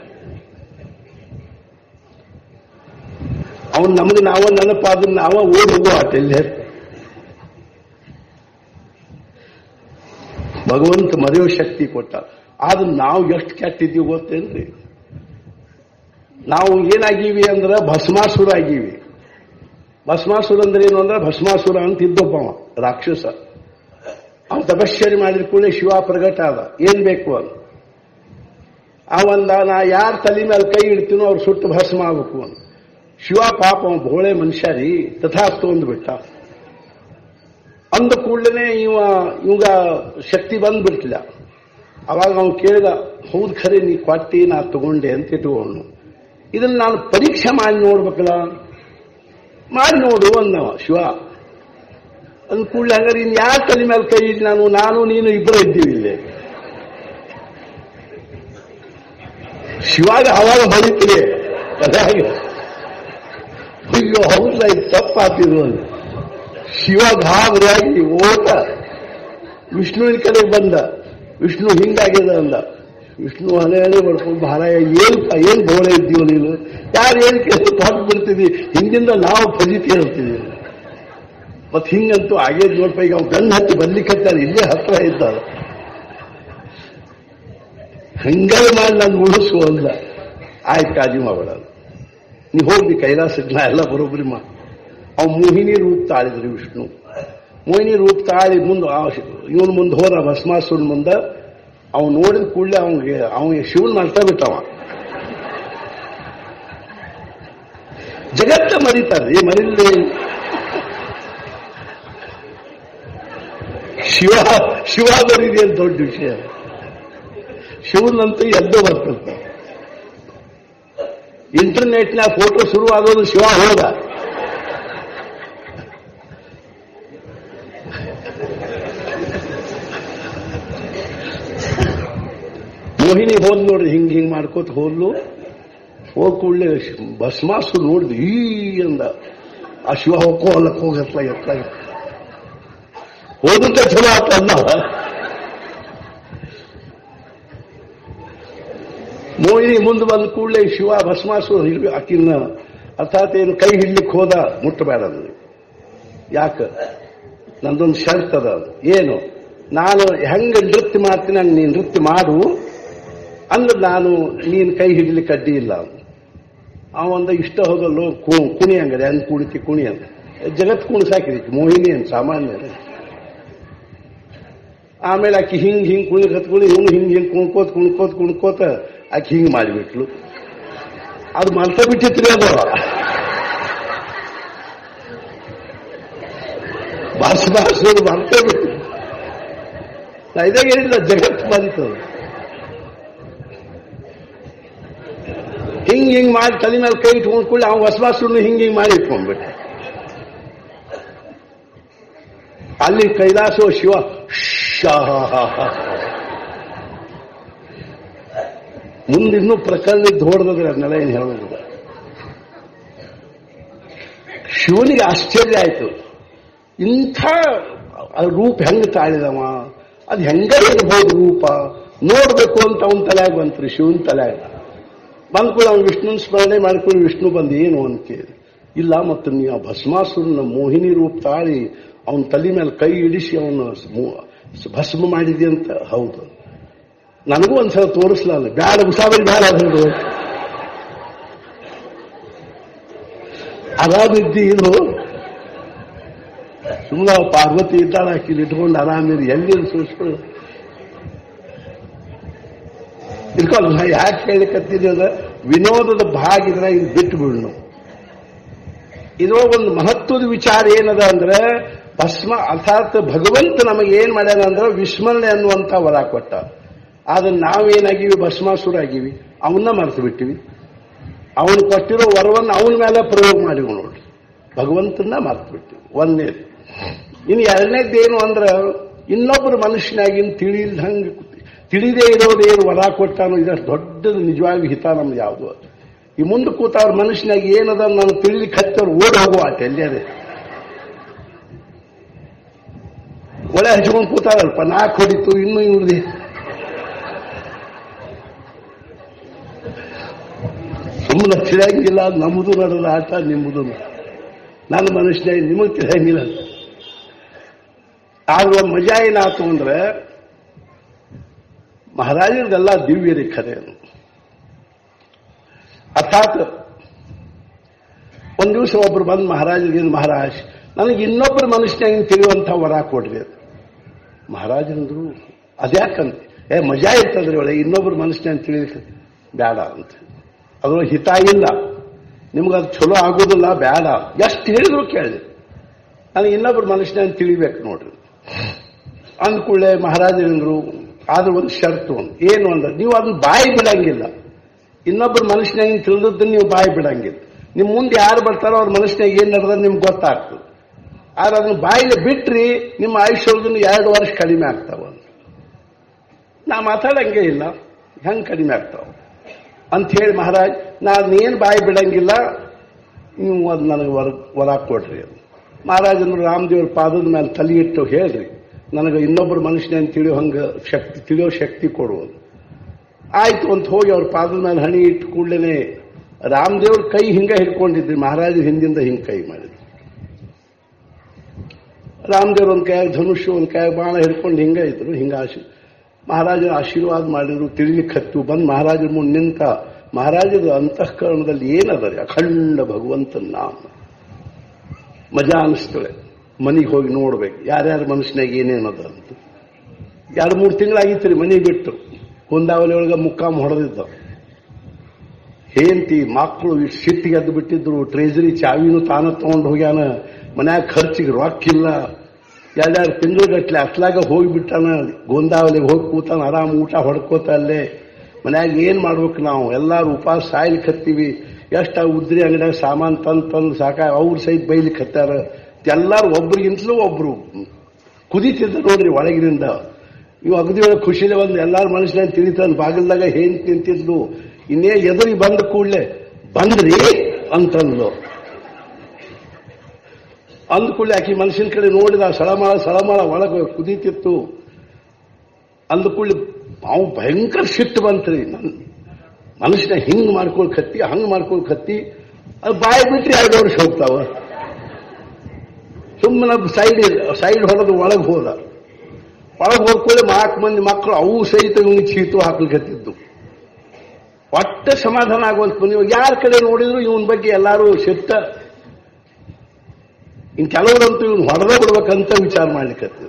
ಅವನ್ ನಮಗೆ ನಾವ ನೆನಪಾದ್ರೆ ನಾವ ಓಡ್ ಹೋಗೋ ಆಟ ಎಲ್ಲೇ ಭಗವಂತ ಮರೆಯೋ ಶಕ್ತಿ ಕೊಟ್ಟ ಆದ್ರೆ ನಾವು ಎಷ್ಟು ಕೆಟ್ಟಿದ್ದೀವಿ ಗೊತ್ತೇನ್ರಿ ನಾವು ಏನಾಗೀವಿ ಅಂದ್ರೆ ಭಸ್ಮಾಸುರ ಆಗೀವಿ ಭಸ್ಮಾಸುರ ಅಂದ್ರೆ ಏನು ಅಂದ್ರೆ ಭಸ್ಮಾಸುರ ಅಂತ ಇದ್ದೊಬ್ಬ ಅವ, ರಾಕ್ಷಸ ಅವನು ತಪಶ್ಚರ್ಯ ಮಾಡಿದ ಕೂಡಲೇ ಶಿವ ಪ್ರಗಟ ಆದ ಏನ್ ಬೇಕು ಅಂತ ಅವಂದ ನಾ ಯಾರ ತಲೆ ಮೇಲೆ ಕೈ ಇಡ್ತೀನೋ ಅವ್ರು ಸುಟ್ಟು ಭಸ್ಮ ಆಗ್ಬೇಕು ಅಂತ ಶಿವ ಪಾಪ ಅವ ಭೋಳೆ ಮನುಷ್ಯ ರೀ ತಥಾಸ್ತು ಅಂದ್ಬಿಟ್ಟ ಅಂದ ಕೂಡಲೇ ಇವ ಇವಾಗ ಶಕ್ತಿ ಬಂದ್ಬಿಟ್ಟಿಲ್ಲ ಅವಾಗ ಅವನು ಕೇಳಿದ ಹೌದು ಖರೆ ನೀ ಕೊಟ್ಟಿ ನಾ ತಗೊಂಡೆ ಅಂತ ಇಟ್ಕೊಂಡು ಇದನ್ನ ನಾನು ಪರೀಕ್ಷೆ ಮಾಡಿ ನೋಡ್ಬೇಕಲ್ಲ ಮಾಡಿ ನೋಡು ಅಂದವ ಶಿವ ಅಂದ ಕೂಡಲೇ ಹಂಗಾರೆ ಇನ್ ಯಾರ ತಲೆ ಮೇಲೆ ಕೈ ಇಟ್ಟು ನಾನು ನಾನು ನೀನು ಇಬ್ಬರು ಇದ್ದೀವಿ ಇಲ್ಲಿ ಶಿವಾಗ ಅವಾಗ ಹೊಡಿತೀರಿ ಅದಾಗಿ ಅಯ್ಯೋ ಹೌದಲ್ಲ ಇದು ತಪ್ಪಾತಿದ್ರು ಅಂತ ಶಿವ ಗಾಬರಿಯಾಗಿ ಓಟ ವಿಷ್ಣುವಿನ ಕಡೆ ಬಂದ ವಿಷ್ಣು ಹಿಂಗಾಗಿದೆ ಅಂದ ವಿಷ್ಣು ಹಳೆ ಹಳೆ ಬಡ್ಕೊಂಡು ಭಾರ ಏನಪ್ಪ ಏನ್ ಬೋಳೆ ಇದ್ದೀವ ನೀನು ಯಾರು ಏನ್ ಕೆಲಸ ತೊಟ್ಟು ಬಿಡ್ತೀವಿ ಹಿಂದಿಂದ ನಾವು ಫಜಿತಿ ಹೇಳ್ತೀವಿ ಮತ್ ಹಿಂಗಂತೂ ಆಗೇದ್ ನೋಡ್ಪ ಈಗ ಅವ್ನು ಗಂಡು ಹತ್ತಿ ಬರ್ಲಿಕ್ಕೆ ಹತ್ತಾನೆ ಇಲ್ಲೇ ಹತ್ರ ಇದ್ದಾರ ಹಂಗಾರೆ ಮಾಡಿ ನಾನು ಉಳಿಸು ಅಂದ ಆಯ್ತು ಕಾಜಿ ಮಾಡಬೇಡ ನೀ ಹೋಗಿ ಕೈಲಾಸಕ್ಕೆ ನಾ ಎಲ್ಲ ಬರೋಬ್ರಿ ಮಾ ಅವ್ ಮೋಹಿನಿ ರೂಪ ತಾಳಿದ್ರಿ ವಿಷ್ಣು ಮೋಹಿನಿ ರೂಪ ತಾಳಿ ಮುಂದೆ ಇವನ್ ಮುಂದೆ ಹೋದ ಭಸ್ಮಾಸುರನ್ ಮುಂದೆ ಅವ್ನು ನೋಡಿದ ಕೂಡಲೇ ಅವನಿಗೆ ಅವನಿಗೆ ಶಿವನ್ ಮಾಡ್ತಾ ಬಿಟ್ಟವ ಜಗತ್ತ ಮರಿತಾರ್ರಿ ಮರಿಲಿ ಶಿವ ಶಿವ ಬರೀರಿ ಅಂತ ದೊಡ್ಡ ವಿಷಯ ಶಿವನಂತೂ ಎದ್ದು ಬರ್ತದೆ ಇಂಟರ್ನೆಟ್ನಾಗ ಫೋಟೋ ಶುರುವಾಗೋದು ಶಿವ ಹೋದ ಮೋಹಿನಿ ಹೋದ್ ನೋಡ್ರಿ ಹಿಂಗ್ ಹಿಂಗ್ ಮಾಡ್ಕೋತ ಹೋದ್ಲು ಹೋಗ್ ಕೂಡಲೇ ಭಸ್ಮಾಸು ನೋಡಿದ್ವಿ ಈ ಅಂದ ಆ ಶಿವ ಹೋಗೋ ಅಲ್ಲಕ್ಕೆ ಹೋಗತ್ಲ ಎತ್ತ ಹೋದಂತ ಚಲೋ ಆತಲ್ಲ ಮೋಹಿನಿ ಮುಂದೆ ಬಂದ ಕೂಡಲೇ ಶಿವ ಭಸ್ಮಾಸು ಹಿಡ್ದು ಆಕಿನ ಅರ್ಥಾತ್ ಏನು ಕೈ ಹಿಡ್ಲಿಕ್ಕೆ ಹೋದ ಮುಟ್ಟಬೇಡ ಅಂದ್ರಿ ಯಾಕ ನಂದೊಂದು ಶರ್ತ್ ಅದ ಅದು. ಏನು ನಾನು ಹೆಂಗ ನೃತ್ಯ ಮಾಡ್ತೀನಿ ಹಂಗ ನೀನು ನೃತ್ಯ ಮಾಡು ಅಂದ್ರೆ ನಾನು ನೀನು ಕೈ ಹಿಡ್ಲಿಕ್ಕೆ ಅಡ್ಡಿ ಇಲ್ಲ ಅವಂದ ಇಷ್ಟ ಹೋಗಲ್ಲೋ ಕು- ಕುಣಿ ಹಂಗದೆ ಹಂಗ್ ಕುಣಿತಿ ಕುಣಿ ಅಂತ ಜಗತ್ ಕುಣಿಸಾಕಿದಕ್ಕೆ ಮೋಹಿನಿ ಅಂತ ಸಾಮಾನ್ಯ ಆಮೇಲೆ ಆಕಿ ಹಿಂಗ್ ಹಿಂಗ್ ಕುಣಿ ಕತ್ಕೊಂಡು ಇವನು ಹಿಂಗ್ ಹಿಂಗ್ ಕುಣ್ಕೋತ್ ಕುಣ್ಕೋತ್ ಕುಣ್ಕೋತ ಆಕಿ ಹಿಂಗ್ ಮಾಡಿಬಿಟ್ಲು ಅದು ಮಲ್ತ ಬಿಟ್ಟಿತ್ರಿ ಅದು ಬಾಸ್ ಬಾಸ್ ಮಲ್ತ ಬಿಟ್ಟು ನಾ ಇದಾಗ ಹೇಳಿಲ್ಲ ಜಗತ್ ಬಂತು ಹಿಂಗ್ ಹಿಂಗ್ ಮಾಡಿ ತಲೆ ಮೇಲೆ ಕೈ ಇಟ್ಕೊಂಡ್ ಕೂಡಲೇ ಅವ್ನು ಹೊಸಬಾಸನ್ನು ಹಿಂಗ್ ಹಿಂಗ್ ಮಾಡಿ ಇಟ್ಕೊಂಡ್ಬಿಟ್ಟ ಅಲ್ಲಿ ಕೈಲಾಸೋ ಶಿವ ಮುಂದಿನ್ನೂ ಪ್ರಕರಣ ಹೊಡೆದ್ರೆ ಅದನ್ನೆಲ್ಲ ಏನು ಹೇಳೋದಿಲ್ಲ ಶಿವನಿಗೆ ಆಶ್ಚರ್ಯ ಆಯ್ತು ಇಂಥ ರೂಪ ಹೆಂಗ್ ತಾಳಿದವ ಅದು ಹೆಂಗ ಇರ್ಬೋದು ರೂಪ ನೋಡ್ಬೇಕು ಅಂತ ಅವನ ತಲೆಯಾಗ ಬಂತ್ರಿ ಶಿವನ ತಲೆಯಾಗ ಬಂದ್ಕೊಂಡು ಅವ್ನು ವಿಷ್ಣುನ ಸ್ಮರಣೆ ಮಾಡ್ಕೊಂಡು ವಿಷ್ಣು ಬಂದು ಏನು ಅಂತ ಕೇಳಿ ಇಲ್ಲ ಮತ್ತು ನೀವು ಆ ಭಸ್ಮಾಸುರನ ಮೋಹಿನಿ ರೂಪ ತಾಳಿ ಅವನ ತಲೆ ಮೇಲೆ ಕೈ ಇಡಿಸಿ ಅವನು ಭಸ್ಮ ಮಾಡಿದೆ ಅಂತ ಹೌದು ನನಗೂ ಒಂದ್ಸಲ ತೋರಿಸ್ಲಲ್ಲ ಬ್ಯಾಡ ಉಸಾಬರಿ ಬ್ಯಾಡ ಅದು ಆರಾಮಿದ್ದಿ ಇದು ಸುಮ್ಮನೆ ಪಾರ್ವತಿ ಇದ್ದಾಳ ಆಕಿಲಿ ಇಟ್ಕೊಂಡು ಆರಾಮಿರಿ ಎಲ್ಲಿ ಸೂಸ್ಕೊಂಡು ಇಟ್ಕೊಂಡು ನಾ ಯಾಕೆ ಹೇಳಿಕತ್ತೀನಿ ಅದ ವಿನೋದದ ಭಾಗ ಇದ್ರೆ ಇದು ಬಿಟ್ಟು ಬಿಡ್ನು ಇದ್ರೊಳಗೆ ಒಂದು ಮಹತ್ವದ ವಿಚಾರ ಏನದ ಅಂದ್ರೆ ಭಸ್ಮ ಅರ್ಥಾತ್ ಭಗವಂತ ನಮಗೆ ಏನ್ ಮಾಡ್ಯಾನ ಅಂದ್ರೆ ವಿಸ್ಮರಣೆ ಅನ್ನುವಂತ ವರ ಕೊಟ್ಟ ಆದ್ರೆ ನಾವೇನಾಗಿವಿ ಭಸ್ಮಾಸುರ ಆಗಿವಿ ಅವನ್ನ ಮರೆತು ಬಿಟ್ಟಿವಿ ಅವನು ಕೊಟ್ಟಿರೋ ವರವನ್ನು ಅವನ ಮೇಲೆ ಪ್ರಯೋಗ ಮಾಡಿವು ನೋಡ್ರಿ ಭಗವಂತನ ಮರೆತು ಬಿಟ್ಟಿವಿ ಒಂದನೇದು ಇನ್ನು ಎರಡನೇದ್ದೇನು ಅಂದ್ರೆ ಇನ್ನೊಬ್ಬರು ಮನುಷ್ಯನಾಗಿನ್ ತಿಳಿಲ್ದಂಗೆ ತಿಳಿದೇ ಇರೋದು ಏನು ವರ ಕೊಟ್ಟಾನೋ ಇದಷ್ಟು ದೊಡ್ಡದು ನಿಜವಾಗಿ ಹಿತ ನಮ್ದು ಯಾವುದು ಈ ಮುಂದೆ ಕೂತವ್ರ ಮನುಷ್ಯನಾಗ ಏನದ ನಾನು ತಿಳಿಲಿಕ್ಕೆ ಹತ್ತವ್ರು ಓಡ್ ಹೋಗುವ ಆಟ ಎಲ್ಲೇ ಒಳ್ಳೆ ಹಚ್ಕೊಂಡು ಕೂತಾರಲ್ಪ ನಾಲ್ಕು ಹೊಡಿತು ಇನ್ನೂ ಇವ್ರದಿ ಸುಮ್ಮನೆ ತಿಳಿಯಂಗಿಲ್ಲ ನಮ್ಮದು ನಡೆದ ಆಟ ನಿಮ್ಮದು ನನ್ನ ಮನುಷ್ಯ ನಿಮಗೆ ತಿಳಿಯಂಗಿಲ್ಲ ಆಗುವ ಮಜಾ ಏನಾಯ್ತು ಅಂದ್ರೆ ಮಹಾರಾಜರಿಗೆಲ್ಲ ದಿವ್ಯರಿ ಖರೆ ಅರ್ಥಾತ್ ಒಂದ್ ದಿವಸ ಒಬ್ರು ಬಂದು ಮಹಾರಾಜರಿಗೆ ಮಹಾರಾಜ್ ನನಗೆ ಇನ್ನೊಬ್ಬರು ಮನುಷ್ಯನಾಗಿ ತಿಳಿಯುವಂಥ ವರ ಕೊಡ್ರಿ ಅಂತ. ಮಹಾರಾಜರಂದ್ರು ಅದ್ಯಾಕಂತ ಏ ಮಜಾ ಇರ್ತದ್ರಿ ಒಳ್ಳೆ ಇನ್ನೊಬ್ರು ಮನುಷ್ಯನಾಗಿ ತಿಳಿಲಿಕ್ಕೆ ಬೇಡ ಅಂತ ಅದ್ರೊಳಗೆ ಹಿತ ಇಲ್ಲ ನಿಮ್ಗೆ ಅದು ಚಲೋ ಆಗೋದಿಲ್ಲ ಬೇಡ ಎಷ್ಟು ಹೇಳಿದ್ರು ಕೇಳಿ ನನಗೆ ಇನ್ನೊಬ್ರು ಮನುಷ್ಯನಾಗಿ ತಿಳಿಬೇಕು ನೋಡ್ರಿ ಅಂದ್ಕೂಡ್ಲೆ ಮಹಾರಾಜರಂದ್ರು ಆದ್ರೆ ಒಂದು ಷರ್ತು ಒಂದು ಏನು ಅಂದ್ರೆ ನೀವು ಅದನ್ನ ಬಾಯಿ ಬಿಡಂಗಿಲ್ಲ ಇನ್ನೊಬ್ಬರು ಮನುಷ್ಯನಾಗಿ ತಿಳಿದದ್ದನ್ನ ನೀವು ಬಾಯಿ ಬಿಡಂಗಿಲ್ಲ ನಿಮ್ ಮುಂದೆ ಯಾರು ಬರ್ತಾರೋ ಅವ್ರ ಮನುಷ್ಯನಾಗ ಏನ್ ನಡೆದ ನಿಮ್ಗೆ ಗೊತ್ತಾಗ್ತದೆ ಆದ್ರೆ ಅದನ್ನ ಬಾಯಿಗೆ ಬಿಟ್ರಿ ನಿಮ್ಮ ಆಯುಷ್ಯೊಳಗನ್ನು ಎರಡು ವರ್ಷ ಕಡಿಮೆ ಆಗ್ತಾವ ನಾ ಮಾತಾಡಂಗೆ ಇಲ್ಲ ಹೆಂಗ್ ಕಡಿಮೆ ಆಗ್ತಾವ ಅಂತ ಹೇಳಿ ಮಹಾರಾಜ್ ನಾನೇನು ಬಾಯಿ ಬಿಡಂಗಿಲ್ಲ ನೀವು ಅದು ನನಗೆ ವರ ವರ ಕೊಡ್ರಿ ಅಂತ. ಮಹಾರಾಜನು ರಾಮದೇವ್ರ ಪಾದದ ಮೇಲೆ ತಲೆ ಇಟ್ಟು ಹೇಳ್ರಿ ನನಗೆ ಇನ್ನೊಬ್ಬರು ಮನುಷ್ಯನ ತಿಳಿಯೋ ಹಂಗ ಶಕ್ತಿ ತಿಳಿಯೋ ಶಕ್ತಿ ಕೊಡುವುದು ಆಯ್ತು ಅಂತ ಹೋಗಿ ಅವ್ರ ಪಾದದ ಮೇಲೆ ಹಣಿ ಇಟ್ಟು ಕೂಡಲೇ ರಾಮದೇವ್ರ ಕೈ ಹಿಂಗ ಹಿಡ್ಕೊಂಡಿದ್ರಿ ಮಹಾರಾಜ ಹಿಂದಿಂದ ಹಿಂಗ್ ಕೈ ಮಾಡಿದ್ರು ರಾಮದೇವ್ರ ಒಂದ್ ಕೈಯಾಗ ಧನುಷ್ಯ ಒಂದ್ ಕೈಯಾಗ ಬಾಣ ಹಿಡ್ಕೊಂಡು ಹಿಂಗ ಇದ್ರು ಹಿಂಗ ಆಶಿ ಮಹಾರಾಜರ ಆಶೀರ್ವಾದ ಮಾಡಿದ್ರು ತಿಳಿಲಿಕ್ಕೆ ಹತ್ತು ಬಂದು ಮಹಾರಾಜರ ಮುಂದೆ ನಿಂತ ಮಹಾರಾಜರ ಅಂತಃಕರಣದಲ್ಲಿ ಏನದ ರೀ ಅಖಂಡ ಭಗವಂತನ ನಾಮ ಮಜಾ ಅನಿಸ್ತಳೆ ಮನೆಗೆ ಹೋಗಿ ನೋಡ್ಬೇಕು ಯಾರ್ಯಾರ ಮನುಷ್ಯನಾಗ ಏನೇನದ ಅಂತ ಎರಡು ಮೂರು ತಿಂಗಳಾಗಿತ್ತು ರೀ ಮನೆಗೆ ಬಿಟ್ಟು ಕುಂದಾವಲಿ ಒಳಗೆ ಮುಕ್ಕಾಮ್ ಹೊಡೆದಿದ್ದ ಹೇಂತಿ ಮಕ್ಕಳು ಇಷ್ಟು ಸಿಟ್ಟಿಗೆ ಎದ್ದು ಬಿಟ್ಟಿದ್ರು ಟ್ರೇಜರಿ ಚಾವಿನೂ ತಾನ ತಗೊಂಡು ಹೋಗ್ಯಾನ ಮನ್ಯಾಗ ಖರ್ಚಿಗೆ ರೊಕ್ಕಿಲ್ಲ ಎರಡೆರಡು ತಿಂಗಳಗಟ್ಲೆ ಅತ್ಲಾಗ ಹೋಗಿಬಿಟ್ಟಾನ ಗೋಂದಾವಲಿಗೆ ಹೋಗಿ ಕೂತಾನ ಆರಾಮ್ ಊಟ ಹೊಡ್ಕೋತ ಅಲ್ಲೇ ಮನ್ಯಾಗ ಏನ್ ಮಾಡ್ಬೇಕು ನಾವು ಎಲ್ಲಾರು ಉಪವಾಸ ಸಾಯ್ಲಿಕ್ಕೆ ಹತ್ತೀವಿ ಎಷ್ಟ ಉದ್ರಿ ಅಂಗಡಿಯಾಗ ಸಾಮಾನ್ ತಂದು ತಂದು ಸಾಕ ಅವ್ರು ಸಹಿತ ಬೈಲಿಕ್ಕೆ ಹತ್ತಾರ ಎಲ್ಲಾರು ಒಬ್ರಿಗಿಂತಲೂ ಒಬ್ರು ಕುದೀತಿದ್ದ ನೋಡ್ರಿ ಒಳಗಿನಿಂದ ಇವು ಅಗದಿ ಒಳಗೆ ಖುಷಿಲೆ ಒಂದು ಎಲ್ಲಾರ ಮನುಷ್ಯನ ತಿಳಿತಾನ ಬಾಗಿಲ್ದಾಗ ಏನ್ ತಿಂತಿದ್ಲು ಇನ್ನೇ ಎದುರಿ ಬಂದ ಕೂಡಲೇ ಬಂದ್ರಿ ಅಂತಂದ್ಲು ಅಂದ ಕೂಡಲೇ ಆಕಿ ಮನುಷ್ಯನ ಕಡೆ ನೋಡಿದ ಸಳಮಳ ಸಳಮಳ ಒಳಗೆ ಕುದೀತಿತ್ತು ಅಂದ ಕೂಡಲೇ ಅವು ಭಯಂಕರ ಸಿಟ್ಟು ಬಂತ್ರಿ ನನ್ ಮನುಷ್ಯನ ಹಿಂಗ್ ಮಾಡ್ಕೊಳ್ ಕತ್ತಿ ಹಂಗ್ ಮಾಡ್ಕೊಳ್ ಕತ್ತಿ ಅದು ಬಾಯಿ ಬಿಟ್ರೆ ಎರಡು ವರ್ಷ ಹೋಗ್ತಾವ ಸುಮ್ಮನೆ ಸೈಡ್ ಸೈಡ್ ಹೊಡೆದು ಒಳಗೆ ಹೋದ ಒಳಗೆ ಹೋಗ್ಕೊಳ್ಳಿ ನಾಲ್ಕು ಮಂದಿ ಮಕ್ಕಳು ಅವು ಸಹಿತ ಇವ್ನಿಗೆ ಚೀತು ಹಾಕ್ಲಿಕ್ಕತ್ತಿದ್ದು ಒಟ್ಟ ಸಮಾಧಾನ ಆಗುವಂತ ನೀವು ಯಾರ ಕಡೆ ನೋಡಿದ್ರು ಇವನ್ ಬಗ್ಗೆ ಎಲ್ಲಾರು ಸಿಟ್ಟ ಇನ್ ಕೆಲವರಂತೂ ಇವನು ಹೊಡೆದ ಬಿಡ್ಬೇಕಂತ ವಿಚಾರ ಮಾಡ್ಲಿಕ್ಕತ್ತಿದ್ರು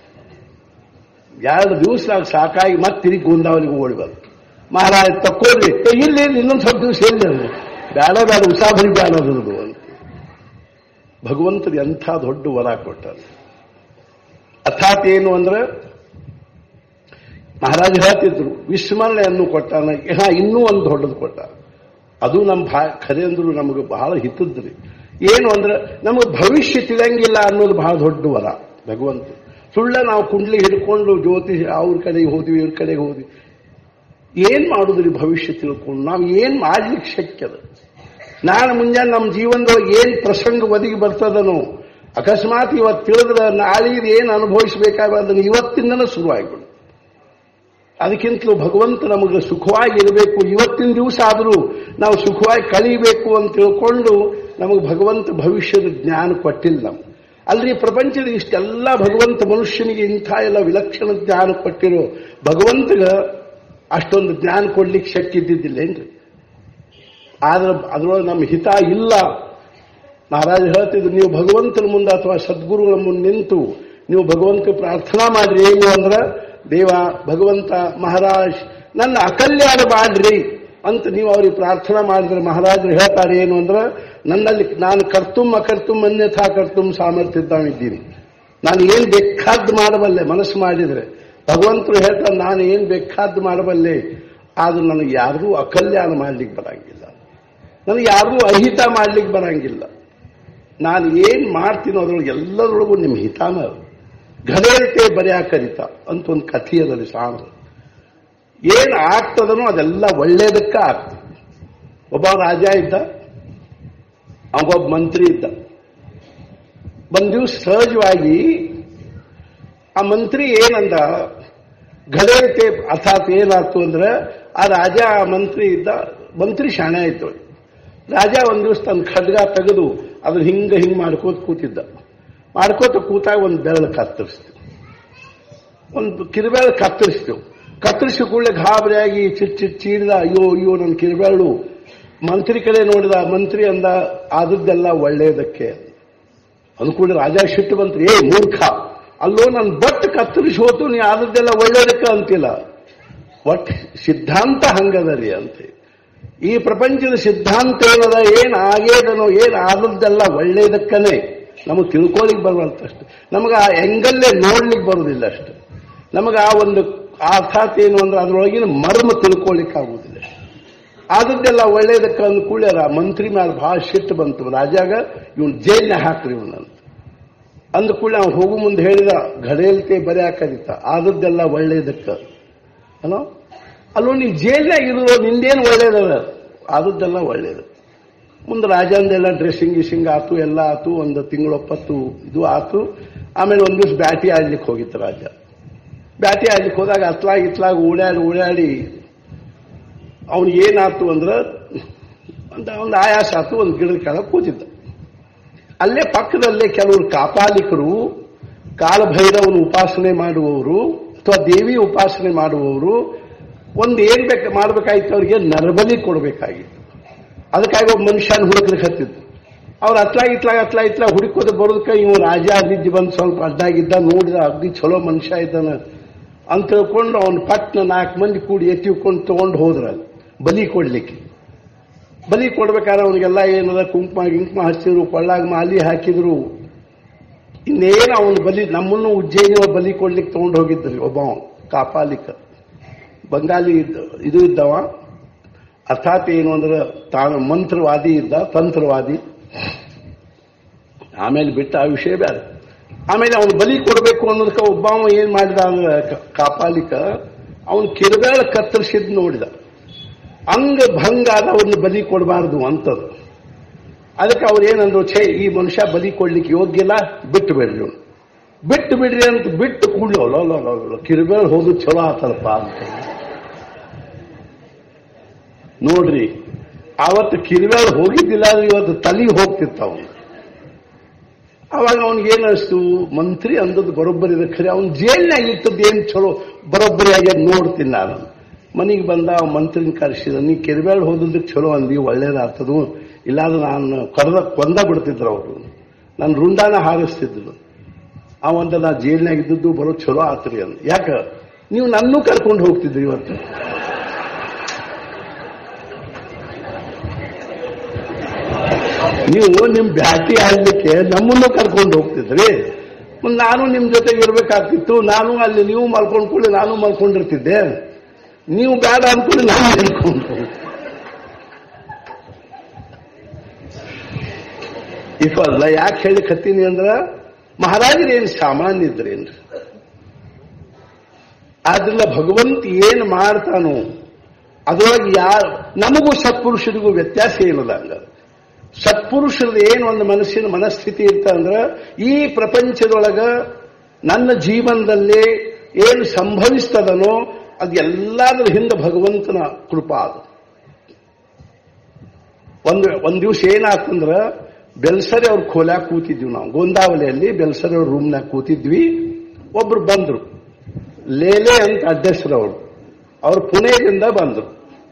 ಎರಡು ದಿವಸ ಸಾಕಾಗಿ ಮತ್ತೆ ತಿರುಗಿ ಗೋಂದಾವಲಿಗೆ ಓಡಿ ಬಂತು ಮಹಾರಾಜ ತಕ್ಕೊಳ್ರಿ ಏ, ಇಲ್ಲಿ ಇಲ್ಲಿ ಇನ್ನೊಂದು ಸ್ವಲ್ಪ ದಿವಸ ಎಲ್ಲಿ ಅಂದ್ರು. ಬೇಡ ಬೇಡ ಉಸಾಬರಿ ಬೇಡ ಅದ್ರದ್ದು ಅಂತ ಭಗವಂತರು ಎಂಥ ದೊಡ್ಡ ವರ ಕೊಟ್ಟಾರೆ ಅರ್ಥಾತ್ ಏನು ಅಂದ್ರೆ ಮಹಾರಾಜ ಹೇಳ್ತಿದ್ರು ವಿಸ್ಮರಣೆಯನ್ನು ಕೊಟ್ಟಾನ ಹಾ ಇನ್ನೂ ಒಂದು ದೊಡ್ಡದು ಕೊಟ್ಟ ಅದು ನಮ್ಮ ಭಾ ಖರೆ ಅಂದ್ರು ನಮಗೆ ಬಹಳ ಹಿತದ್ರಿ ಏನು ಅಂದ್ರೆ ನಮಗೆ ಭವಿಷ್ಯ ತಿಳಿಯಂಗಿಲ್ಲ ಅನ್ನೋದು ಬಹಳ ದೊಡ್ಡ ವರ ಭಗವಂತ ಸುಳ್ಳ ನಾವು ಕುಂಡ್ಲಿ ಹಿಡ್ಕೊಂಡು ಜ್ಯೋತಿಷ ಅವ್ರ ಕಡೆಗೆ ಹೋದ್ವಿ ಇವ್ರ ಕಡೆಗೆ ಹೋದ್ವಿ ಏನ್ ಮಾಡುದ್ರಿ ಭವಿಷ್ಯ ತಿಳ್ಕೊಂಡು ನಾವು ಏನ್ ಮಾಡ್ಲಿಕ್ಕೆ ಶಕ್ಯದ ನಾನು ಮುಂಜಾನೆ ನಮ್ಮ ಜೀವನದೊಳಗೆ ಏನ್ ಪ್ರಸಂಗ ಒದಗಿ ಬರ್ತದನೋ ಅಕಸ್ಮಾತ್ ಇವತ್ತು ತಿಳಿದ್ರೆ ನಾಳಿಗೆ ಏನು ಅನುಭವಿಸಬೇಕಾಗ ಅದನ್ನು ಇವತ್ತಿಂದನೇ ಶುರುವಾಗ್ಬಿಡು ಅದಕ್ಕಿಂತಲೂ ಭಗವಂತ ನಮಗೆ ಸುಖವಾಗಿ ಇರಬೇಕು ಇವತ್ತಿನ ದಿವಸ ಆದರೂ ನಾವು ಸುಖವಾಗಿ ಕಳೀಬೇಕು ಅಂತ ತಿಳ್ಕೊಂಡು ನಮಗೆ ಭಗವಂತ ಭವಿಷ್ಯದ ಜ್ಞಾನ ಕೊಟ್ಟಿಲ್ಲ ನಾವು ಅಲ್ರಿ ಪ್ರಪಂಚದ ಇಷ್ಟೆಲ್ಲ ಭಗವಂತ ಮನುಷ್ಯನಿಗೆ ಇಂಥ ಎಲ್ಲ ವಿಲಕ್ಷಣ ಜ್ಞಾನ ಕೊಟ್ಟಿರೋ ಭಗವಂತಗ ಅಷ್ಟೊಂದು ಜ್ಞಾನ ಕೊಡ್ಲಿಕ್ಕೆ ಶಕ್ತಿ ಇದ್ದಿದ್ದಿಲ್ಲೇನ್ರಿ ಆದ್ರೆ ಅದರೊಳಗೆ ನಮ್ಮ ಹಿತ ಇಲ್ಲ ಮಹಾರಾಜ ಹೇಳ್ತಿದ್ರು ನೀವು ಭಗವಂತನ ಮುಂದೆ ಅಥವಾ ಸದ್ಗುರುಗಳ ಮುಂದೆ ನಿಂತು ನೀವು ಭಗವಂತ ಪ್ರಾರ್ಥನಾ ಮಾಡ್ರಿ ಏನು ಅಂದ್ರೆ ದೇವ ಭಗವಂತ ಮಹಾರಾಜ್ ನನ್ನ ಅಕಲ್ಯಾಣ ಮಾಡ್ರಿ ಅಂತ ನೀವು ಅವ್ರಿಗೆ ಪ್ರಾರ್ಥನಾ ಮಾಡಿದ್ರೆ ಮಹಾರಾಜರು ಹೇಳ್ತಾರೆ ಏನು ಅಂದ್ರೆ ನನ್ನಲ್ಲಿ ನಾನು ಕರ್ತುಮ್ ಅಕರ್ತುಮ್ ಅನ್ಯಥಾ ಕರ್ತುಮ್ ಸಾಮರ್ಥ್ಯ ಇದ್ದಾನಿದ್ದೀನಿ ನಾನು ಏನ್ ಬೇಕಾದ್ದು ಮಾಡಬಲ್ಲೆ ಮನಸ್ಸು ಮಾಡಿದ್ರೆ ಭಗವಂತರು ಹೇಳ್ತಾರೆ ನಾನು ಏನ್ ಬೇಕಾದ್ದು ಮಾಡಬಲ್ಲೆ ಆದ್ರೂ ನನಗೆ ಯಾರಿಗೂ ಅಕಲ್ಯಾಣ ಮಾಡ್ಲಿಕ್ಕೆ ಬರಂಗಿಲ್ಲ ನನಗೆ ಯಾರಿಗೂ ಅಹಿತ ಮಾಡ್ಲಿಕ್ಕೆ ಬರಂಗಿಲ್ಲ ನಾನು ಏನ್ ಮಾಡ್ತೀನೋ ಅದ್ರೊಳಗೆ ಎಲ್ಲದರೊಳಗೂ ನಿಮ್ಮ ಹಿತಾನ ಘನೇರಿಕೆ ಬರೆಯಾಕರಿತ ಅಂತ ಒಂದು ಕಥೆ ಅದರಲ್ಲಿ ಸಾಂಗ್ ಏನ್ ಆಗ್ತದನೋ ಅದೆಲ್ಲ ಒಳ್ಳೇದಕ್ಕ ಆಗ್ತದೆ ಒಬ್ಬ ರಾಜ ಇದ್ದ ಅವಗೊಬ್ಬ ಮಂತ್ರಿ ಇದ್ದ ಒಂದ್ ದಿವಸ ಸಹಜವಾಗಿ ಆ ಮಂತ್ರಿ ಏನಂದ ಘನೇರಿಕೆ ಅರ್ಥಾತ್ ಏನಾಯ್ತು ಅಂದ್ರೆ ಆ ರಾಜ ಆ ಮಂತ್ರಿ ಇದ್ದ ಮಂತ್ರಿ ಶಾಣೆ ಆಯ್ತು ರಾಜ ಒಂದ್ ದಿವಸ ತನ್ನ ಖಡ್ಗ ತೆಗೆದು ಅದನ್ನ ಹಿಂಗ ಹಿಂಗ್ ಮಾಡ್ಕೋತ ಕೂತಿದ್ದ ಮಾಡ್ಕೋತ ಕೂತಾಗ ಒಂದು ಬೆರಳು ಕತ್ತರಿಸ್ತು ಒಂದು ಕಿರುಬೆರಳು ಕತ್ತರಿಸ್ತು ಕತ್ತರಿಸಿ ಕೂಡಲೇ ಗಾಬರಿಯಾಗಿ ಚಿಟ್ ಚಿಟ್ ಚೀಡಿದ ಅಯ್ಯೋ ಅಯ್ಯೋ ನನ್ನ ಕಿರುಬೆರಳು ಮಂತ್ರಿ ಕಡೆ ನೋಡಿದ ಮಂತ್ರಿ ಅಂದ ಆದದ್ದೆಲ್ಲ ಒಳ್ಳೆಯದಕ್ಕೆ ಅಂದ್ಕೊಂಡು ರಾಜ ಸಿಟ್ಟು ಬಂತ್ರಿ ಏ ಮೂರ್ಖ ಅಲ್ಲೋ ನನ್ನ ಬಟ್ ಕತ್ತರಿಸಿ ಹೋತು ನೀ ಆದದ್ದೆಲ್ಲ ಒಳ್ಳೆಯದಕ್ಕೆ ಅಂತಿಲ್ಲ ಒಟ್ ಸಿದ್ಧಾಂತ ಹಂಗದರಿ ಅಂತ ಈ ಪ್ರಪಂಚದ ಸಿದ್ಧಾಂತ ಏನದ ಏನ್ ಆಗೇದನೋ ಏನ್ ಆದದ್ದೆಲ್ಲ ಒಳ್ಳೇದಕ್ಕನೇ ನಮಗೆ ತಿಳ್ಕೊಳ್ಳಿಕ್ ಬರುವಂತಷ್ಟು ನಮಗೆ ಆ ಎಂಗಲ್ಲೇ ನೋಡ್ಲಿಕ್ಕೆ ಬರುವುದಿಲ್ಲ ಅಷ್ಟು ನಮಗೆ ಆ ಒಂದು ಅರ್ಥಾತ್ ಏನು ಅಂದ್ರೆ ಅದ್ರೊಳಗಿನ ಮರ್ಮ ತಿಳ್ಕೊಳ್ಳಿಕ್ಕೆ ಆಗುವುದಿಲ್ಲ ಆದದ್ದೆಲ್ಲ ಒಳ್ಳೇದಕ್ಕೆ ಅಂದ ಕೂಡಲೇ ಆ ಮಂತ್ರಿ ಮೇಲೆ ಬಹಳ ಸಿಟ್ಟು ಬಂತು ರಾಜಾಗ ಇವನ್ ಜೈಲ್ನ ಹಾಕ್ರಿ ಇವನಂತ ಅಂದ ಕೂಡಲೇ ಅವ್ನು ಹೋಗು ಮುಂದೆ ಹೇಳಿದ ಘಡೆಯಲ್ಕೆ ಬರೆಯಾಕರಿತ ಆದದ್ದೆಲ್ಲ ಒಳ್ಳೇದಕ್ಕೆ ಅಲೋ ಅಲ್ಲೋ ನೀನ್ ಜೈಲ್ನಾಗ ಇರೋ ನಿಂದೇನು ಒಳ್ಳೇದದ ಆದದ್ದೆಲ್ಲ ಒಳ್ಳೇದು ಮುಂದೆ ರಾಜಂದೆಲ್ಲ ಡ್ರೆಸ್ಸಿಂಗ್ ಗಿಸ್ಸಿಂಗ್ ಆತು ಎಲ್ಲ ಆತು ಒಂದು ತಿಂಗಳೊಪ್ಪತ್ತು ಇದು ಆತು ಆಮೇಲೆ ಒಂದ್ ದಿವಸ ಬ್ಯಾಟಿ ಆಡ್ಲಿಕ್ಕೆ ಹೋಗಿತ್ತು ರಾಜ ಬ್ಯಾಟಿ ಆಡ್ಲಿಕ್ಕೆ ಹೋದಾಗ ಅತ್ಲಾಗ ಇತ್ಲಾಗ ಓಡಾಡಿ ಓಡಾಡಿ ಅವನು ಏನಾತು ಅಂದ್ರೆ ಅಂತ ಒಂದು ಆಯಾಸ ಆತು ಒಂದು ಗಿಡದ ಕೆಳಗೆ ಕೂತಿದ್ದ ಅಲ್ಲೇ ಪಕ್ಕದಲ್ಲೇ ಕೆಲವರು ಕಾಪಾಲಿಕರು ಕಾಲಭೈರವನ ಉಪಾಸನೆ ಮಾಡುವವರು ಅಥವಾ ದೇವಿ ಉಪಾಸನೆ ಮಾಡುವವರು ಒಂದು ಏನ್ ಬೇಕು ಮಾಡ್ಬೇಕಾಗಿತ್ತು ಅವ್ರಿಗೆ ನರಬಲಿ ಕೊಡಬೇಕಾಗಿತ್ತು ಅದಕ್ಕಾಗಿ ಒಬ್ಬ ಮನುಷ್ಯನ ಹುಡುಕ್ಲಿಕ್ಕೆ ಹತ್ತಿದ್ದು ಅವ್ರು ಅತ್ಲಾಗ ಇತ್ಲಾಗ ಅತ್ಲಾ ಇತ್ಲಾಗ ಹುಡುಕೋದು ಬರೋದಕ್ಕೆ ಇವ್ ರಾಜ ಅದಿದ್ದು ಬಂದು ಸ್ವಲ್ಪ ಅಡ್ಡಾಗಿದ್ದ ನೋಡಿದ ಅಗ್ದಿ ಚಲೋ ಮನುಷ್ಯ ಇದ್ದಾನ ಅಂತ ತಿಳ್ಕೊಂಡು ಅವ್ನ ಪಟ್ನ ನಾಲ್ಕು ಮಂದಿ ಕೂಡಿ ಎತ್ತಿಕೊಂಡು ತಗೊಂಡು ಹೋದ್ರ ಅಲ್ಲಿ ಬಲಿ ಕೊಡ್ಲಿಕ್ಕೆ ಬಲಿ ಕೊಡ್ಬೇಕಾದ್ರೆ ಅವನಿಗೆಲ್ಲ ಏನದ ಕುಂಕುಮ ಗಿಂಕುಮ ಹಚ್ಚಿದ್ರು ಕೊಳ್ಳಾಗ ಮಾಲಿ ಹಾಕಿದ್ರು ಇನ್ನೇನು ಅವನು ಬಲಿ ನಮ್ಮನ್ನು ಉಜ್ಜಯಿನಿ ಬಲಿ ಕೊಡ್ಲಿಕ್ಕೆ ತಗೊಂಡು ಹೋಗಿದ್ರಿ ಒಬ್ಬ ಕಾಪಾಲಿಕ ಬಂಗಾಲಿ ಇದ್ದ ಇದು ಇದ್ದವ ಅರ್ಥಾತ್ ಏನು ಅಂದ್ರೆ ತಾನು ಮಂತ್ರವಾದಿ ಇದ್ದ ತಂತ್ರವಾದಿ ಆಮೇಲೆ ಬಿಟ್ಟ ಆ ವಿಷಯ ಬೇರೆ ಆಮೇಲೆ ಅವನು ಬಲಿ ಕೊಡಬೇಕು ಅನ್ನೋದಕ್ಕೆ ಒಬ್ಬ ಏನ್ ಮಾಡಿದ ಅಂದ್ರೆ ಕ- ಕಾಪಾಲಿಕ ಅವನು ಕಿರುಬೇಳ ಕತ್ತರಿಸಿದ್ ನೋಡಿದ ಅಂಗ ಭಂಗ ಆದವ್ರನ್ನ ಬಲಿ ಕೊಡಬಾರದು ಅಂತದ್ದು ಅದಕ್ಕೆ ಅವ್ರು ಏನಂದ್ರು ಛೇ ಈ ಮನುಷ್ಯ ಬಲಿ ಕೊಡ್ಲಿಕ್ಕೆ ಯೋಗ್ಯ ಇಲ್ಲ ಬಿಟ್ಟು ಬಿಡ್ರಿ ಅವ್ನು. ಬಿಟ್ಟು ಬಿಡ್ರಿ ಅಂತ ಬಿಟ್ಟು ಕೂಡ್ಲು ಲೋ ಲೋ ಲೋ ಲೋ, ಕಿರುಬೇಳ ಹೋದು ಚಲೋ ಆತಲ್ಪ ಅಂತ ನೋಡ್ರಿ ಆವತ್ತು ಕಿರುಬೇಳ ಹೋಗಿದ್ದಿಲ್ಲ ಅಂದ್ರೆ ಇವತ್ತು ತಲೆಗೆ ಹೋಗ್ತಿತ್ತ ಅವನು ಅವಾಗ ಅವನಿಗೆ ಏನಿಸ್ತು ಮಂತ್ರಿ ಅಂದದ್ದು ಬರೋಬ್ಬರಿ ಇದೆ ಖರೆ ಅವ್ನು ಜೈಲ್ನಾಗ ಇಟ್ಟದ್ದು ಏನು ಚಲೋ ಬರೋಬ್ಬರಿ ಆಗ್ಯದ ನೋಡ್ತೀನಿ ನಾನು ಮನೆಗೆ ಬಂದ ಅವ ಮಂತ್ರಿನ ಕರೆಸಿದ ನೀ ಕಿರುಬೇಳ ಹೋದಕ್ಕೆ ಚಲೋ ಅಂದಿ ಒಳ್ಳೇದಾಗ್ತದು ಇಲ್ಲಾಂದ್ರೆ ನಾನು ಕರೆದ ಕೊಂದ ಬಿಡ್ತಿದ್ರು ಅವರು ನನ್ನ ರುಂಡಾನ ಹಾರಿಸ್ತಿದ್ರು ಅವಂದ ನಾ ಜೈಲ್ನಾಗ ಇದ್ದದ್ದು ಬರೋ ಚಲೋ ಆತ್ರಿ ಅಂದ ಯಾಕ ನೀವು ನನ್ನೂ ಕರ್ಕೊಂಡು ಹೋಗ್ತಿದ್ರಿ ಇವತ್ತು ನೀವು ನಿಮ್ ಬ್ಯಾಟಿ ಆಡ್ಲಿಕ್ಕೆ ನಮ್ಮನ್ನು ಕರ್ಕೊಂಡು ಹೋಗ್ತಿದ್ರಿ ಮತ್ತ್ ನಾನು ನಿಮ್ ಜೊತೆಗೆ ಇರ್ಬೇಕಾಗ್ತಿತ್ತು ನಾನು ಅಲ್ಲಿ ನೀವು ಮಲ್ಕೊಂಡ್ ಕೂಡಲೇ ನಾನು ಮಲ್ಕೊಂಡಿರ್ತಿದ್ದೆ ನೀವು ಬೇಡ ಅನ್ಕೊಳ್ಳಿ ನಾನು ಹೇಳ್ಕೊಂಡು ಇಫಲ್ಲ ಯಾಕೆ ಹೇಳಿ ಕತ್ತೀನಿ ಅಂದ್ರ ಮಹಾರಾಜರೇನು ಸಾಮಾನ್ಯ ಇದ್ರೇನ್ರಿ ಆದ್ರಲ್ಲ ಭಗವಂತ ಏನ್ ಮಾಡ್ತಾನೋ ಅದ್ರೊಳಗೆ ಯಾರು ನಮಗೂ ಸತ್ಪುರುಷರಿಗೂ ವ್ಯತ್ಯಾಸ ಏನಿಲ್ಲ ಹಂಗ ಸತ್ಪುರುಷರದ್ದು ಏನು ಒಂದು ಮನಸ್ಸಿನ ಮನಸ್ಥಿತಿ ಇರ್ತ ಅಂದ್ರ ಈ ಪ್ರಪಂಚದೊಳಗ ನನ್ನ ಜೀವನದಲ್ಲಿ ಏನು ಸಂಭವಿಸ್ತದನೋ ಅದೆಲ್ಲದರ ಹಿಂದೆ ಭಗವಂತನ ಕೃಪಾ ಅದು ಒಂದು ಒಂದ್ ದಿವಸ ಏನಾತಂದ್ರ ಬೆಲ್ಸರಿ ಅವ್ರ ಖೋಲ್ಯಾಗ ಕೂತಿದ್ವಿ ನಾವು ಗೋಂದಾವಲಿಯಲ್ಲಿ ಬೆಲ್ಸರಿ ಅವ್ರ ರೂಮ್ನಾಗ ಕೂತಿದ್ವಿ ಒಬ್ರು ಬಂದ್ರು ಲೇಲೆ ಅಂತ ಅಡ್ರೆಸ್ರು ಅವರು ಅವ್ರು ಪುಣೆದಿಂದ ಬಂದ್ರು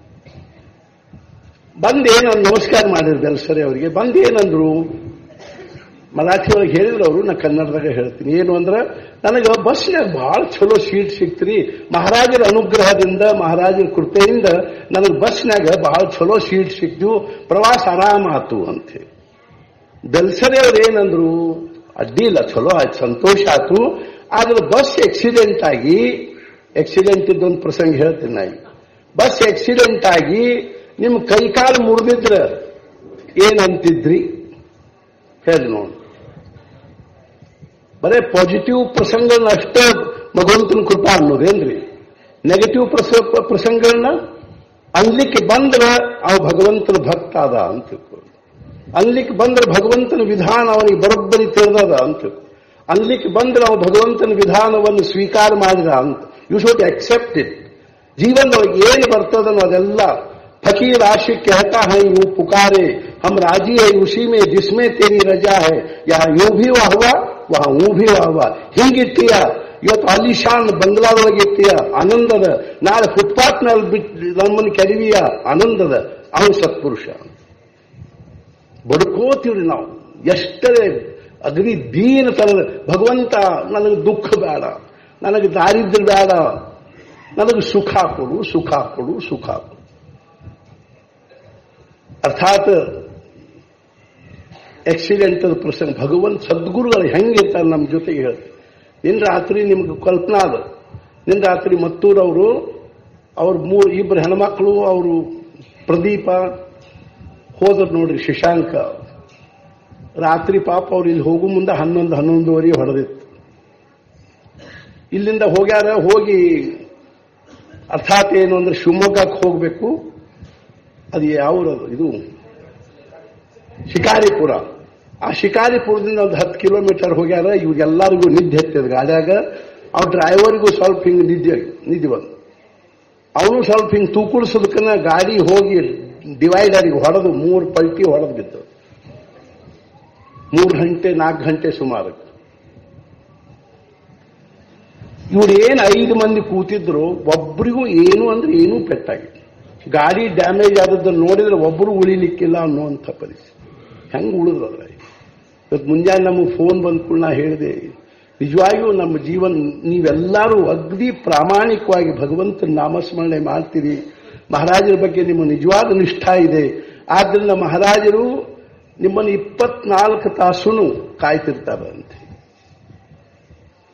ಬಂದ್ ಏನು ನಮಸ್ಕಾರ ಮಾಡಿದ್ರು ಬೆಲ್ಸರಿ ಅವರಿಗೆ ಬಂದ್ ಏನಂದ್ರು ಮರಾಠಿ ಒಳಗೆ ಹೇಳಿದ್ರು ಅವರು ನಾ ಕನ್ನಡದಾಗ ಹೇಳ್ತೀನಿ ಏನು ಅಂದ್ರೆ ನನಗೆ ಬಸ್ನಾಗ ಬಹಳ ಚಲೋ ಸೀಟ್ ಸಿಕ್ತ್ರಿ ಮಹಾರಾಜರ ಅನುಗ್ರಹದಿಂದ ಮಹಾರಾಜರ ಕೃಪೆಯಿಂದ ನನಗೆ ಬಸ್ನಾಗ ಬಹಳ ಚಲೋ ಸೀಟ್ ಸಿಕ್ತು ಪ್ರವಾಸ ಆರಾಮ ಆತು ಅಂತ ಹೇಳಿ ಬೆಲ್ಸರಿ ಅವ್ರು ಏನಂದ್ರು ಅಡ್ಡಿ ಇಲ್ಲ ಚಲೋ ಆಯ್ತು ಸಂತೋಷ ಆಯ್ತು ಆದ್ರೆ ಬಸ್ ಆಕ್ಸಿಡೆಂಟ್ ಆಗಿ ಆಕ್ಸಿಡೆಂಟ್ ಇದ್ದೊಂದು ಪ್ರಸಂಗ ಹೇಳ್ತೀನಿ ನಾ ಈಗ. ಬಸ್ ಆಕ್ಸಿಡೆಂಟ್ ಆಗಿ ನಿಮ್ ಕೈಕಾಲು ಮುರಿದಿದ್ರ ಏನಂತಿದ್ರಿ ಹೇಳಿ ನೋಡಿ ಬರೇ ಪಾಸಿಟಿವ್ ಪ್ರಸಂಗಗಳನ್ನ ಅಷ್ಟೇ ಭಗವಂತನ ಕೃಪಾ ಅನ್ನೋದೇನ್ರಿ ನೆಗೆಟಿವ್ ಪ್ರಸಂಗಗಳನ್ನ ಅನ್ಲಿಕ್ಕೆ ಬಂದ್ರ ಅವ ಭಗವಂತನ ಭಕ್ತ ಅದ ಅಂತ ತಿಳ್ಕೊಳ್ಳಿ ಅನ್ಲಿಕ್ಕೆ ಬಂದ್ರೆ ಭಗವಂತನ ವಿಧಾನ ಅವನಿಗೆ ಬರೋಬ್ಬರಿ ತಿಳಿದದ ಅಂತ ತಿಳ್ಕೊ. ಅನ್ಲಿಕ್ಕೆ ಬಂದ್ರೆ ಅವ ಭಗವಂತನ ವಿಧಾನವನ್ನು ಸ್ವೀಕಾರ ಮಾಡಿದ ಅಂತ ಯು ಶುಡ್ ಅಕ್ಸೆಪ್ಟ್ ಇಟ್ ಜೀವನದೊಳಗೆ ಏನು ಬರ್ತದನೋ ಅದೆಲ್ಲ फकीर आशिक कहता है यूं पुकारे हम राजी है उसी में जिसमें तेरी रजा है यहाँ यूं भी वाह हुआ वहां ಊ भी ವಾಹ ಹುआ ಹಿಂಗಿತ್ತೀಯ ಇವತ್ತು ಅಲಿಶಾನ್ ಬಂಗ್ಲಾದೊಳಗಿತ್ತೀಯ ಆನಂದದ ನಾಳೆ ಫುಟ್ಪಾತ್ನಲ್ಲಿ ಬಿಟ್ಟು ನಮ್ಮನ್ನು ಕೆಡವಿಯ ಆನಂದದ ಅವನು ಸತ್ಪುರುಷ ಬದುಕೋತೀವ್ರಿ ನಾವು ಎಷ್ಟರೇ ಅಗದಿ ದೀನತನ ಭಗವಂತ ನನಗೆ ದುಃಖ ಬೇಡ ನನಗೆ ದಾರಿದ್ರ್ಯ ಬೇಡ ನನಗೆ ಸುಖ ಕೊಡು ಸುಖ ಕೊಡು ಸುಖ ಕೊಡು ಅರ್ಥಾತ್ ಆಕ್ಸಿಡೆಂಟಲ್ ಪ್ರಸಂಗ ಭಗವಂತ ಸದ್ಗುರುಗಳು ಹೆಂಗಿರ್ತಾರೆ ನಮ್ಮ ಜೊತೆಗೆ ಹೇಳ್ತಾರೆ ನಿನ್ನ ರಾತ್ರಿ ನಿಮ್ಗೆ ಕಲ್ಪನಾ ಅದ ನಿನ್ನ ರಾತ್ರಿ ಮತ್ತೂರವರು ಅವ್ರ ಮೂರು ಇಬ್ಬರು ಹೆಣ್ಮಕ್ಳು ಅವರು ಪ್ರದೀಪ ಹೋದ್ರು ನೋಡ್ರಿ ಶಶಾಂಕ ರಾತ್ರಿ ಪಾಪ ಅವ್ರು ಇಲ್ಲಿ ಹೋಗು ಮುಂದೆ ಹನ್ನೊಂದು ಹನ್ನೊಂದುವರೆ ಹೊಡೆದಿತ್ತು ಇಲ್ಲಿಂದ ಹೋಗ್ಯಾರ ಹೋಗಿ ಅರ್ಥಾತ್ ಏನು ಅಂದ್ರೆ ಶಿವಮೊಗ್ಗಕ್ಕೆ ಹೋಗ್ಬೇಕು ಅದು ಯಾವ್ರದು ಇದು ಶಿಕಾರಿಪುರ ಆ ಶಿಕಾರಿಪುರದಿಂದ ಒಂದು ಹತ್ತು ಕಿಲೋಮೀಟರ್ ಹೋಗ್ಯಾರ ಇವ್ರಿಗೆಲ್ಲರಿಗೂ ನಿದ್ದೆ ಹತ್ತಿದ ಗಾಡ್ಯಾಗ ಅವ್ರ ಡ್ರೈವರ್ಗೂ ಸ್ವಲ್ಪ ಹಿಂಗೆ ನಿದ್ದೆ ನಿದ್ದೆ ಬಂದು ಅವನು ಸ್ವಲ್ಪ ಹಿಂಗೆ ತೂಕುಡಿಸೋದಕ್ಕನ್ನ ಗಾಡಿ ಹೋಗಿ ಡಿವೈಡರಿಗೆ ಹೊಡೆದು ಮೂರು ಪಲ್ಟಿ ಹೊಡೆದು ಬಿದ್ದು ಮೂರು ಗಂಟೆ ನಾಲ್ಕು ಗಂಟೆ ಸುಮಾರು ಇವ್ರು ಏನು ಐದು ಮಂದಿ ಕೂತಿದ್ರು ಒಬ್ಬರಿಗೂ ಏನು ಅಂದ್ರೆ ಏನೂ ಪೆಟ್ಟಾಗಿತ್ತು ಗಾಡಿ ಡ್ಯಾಮೇಜ್ ಆದದ್ದನ್ನು ನೋಡಿದ್ರೆ ಒಬ್ಬರು ಉಳಿಲಿಕ್ಕಿಲ್ಲ ಅನ್ನುವಂಥ ಪರಿಸ್ಥಿತಿ ಹೆಂಗೆ ಉಳಿದ್ರು ಅದ್ರ ಇವತ್ತು ಮುಂಜಾನೆ ನಮಗೆ ಫೋನ್ ಬಂದ್ಕೊಂಡು ನಾ ಹೇಳಿದೆ ನಿಜವಾಗಿಯೂ ನಮ್ಮ ಜೀವನ ನೀವೆಲ್ಲರೂ ಅಗ್ದಿ ಪ್ರಾಮಾಣಿಕವಾಗಿ ಭಗವಂತನ ನಾಮಸ್ಮರಣೆ ಮಾಡ್ತೀರಿ ಮಹಾರಾಜರ ಬಗ್ಗೆ ನಿಮ್ಮ ನಿಜವಾದ ನಿಷ್ಠಾ ಇದೆ ಆದ್ದರಿಂದ ಮಹಾರಾಜರು ನಿಮ್ಮನ್ನು ಇಪ್ಪತ್ನಾಲ್ಕು ತಾಸು ಕಾಯ್ತಿರ್ತಾರೆ ಅಂತ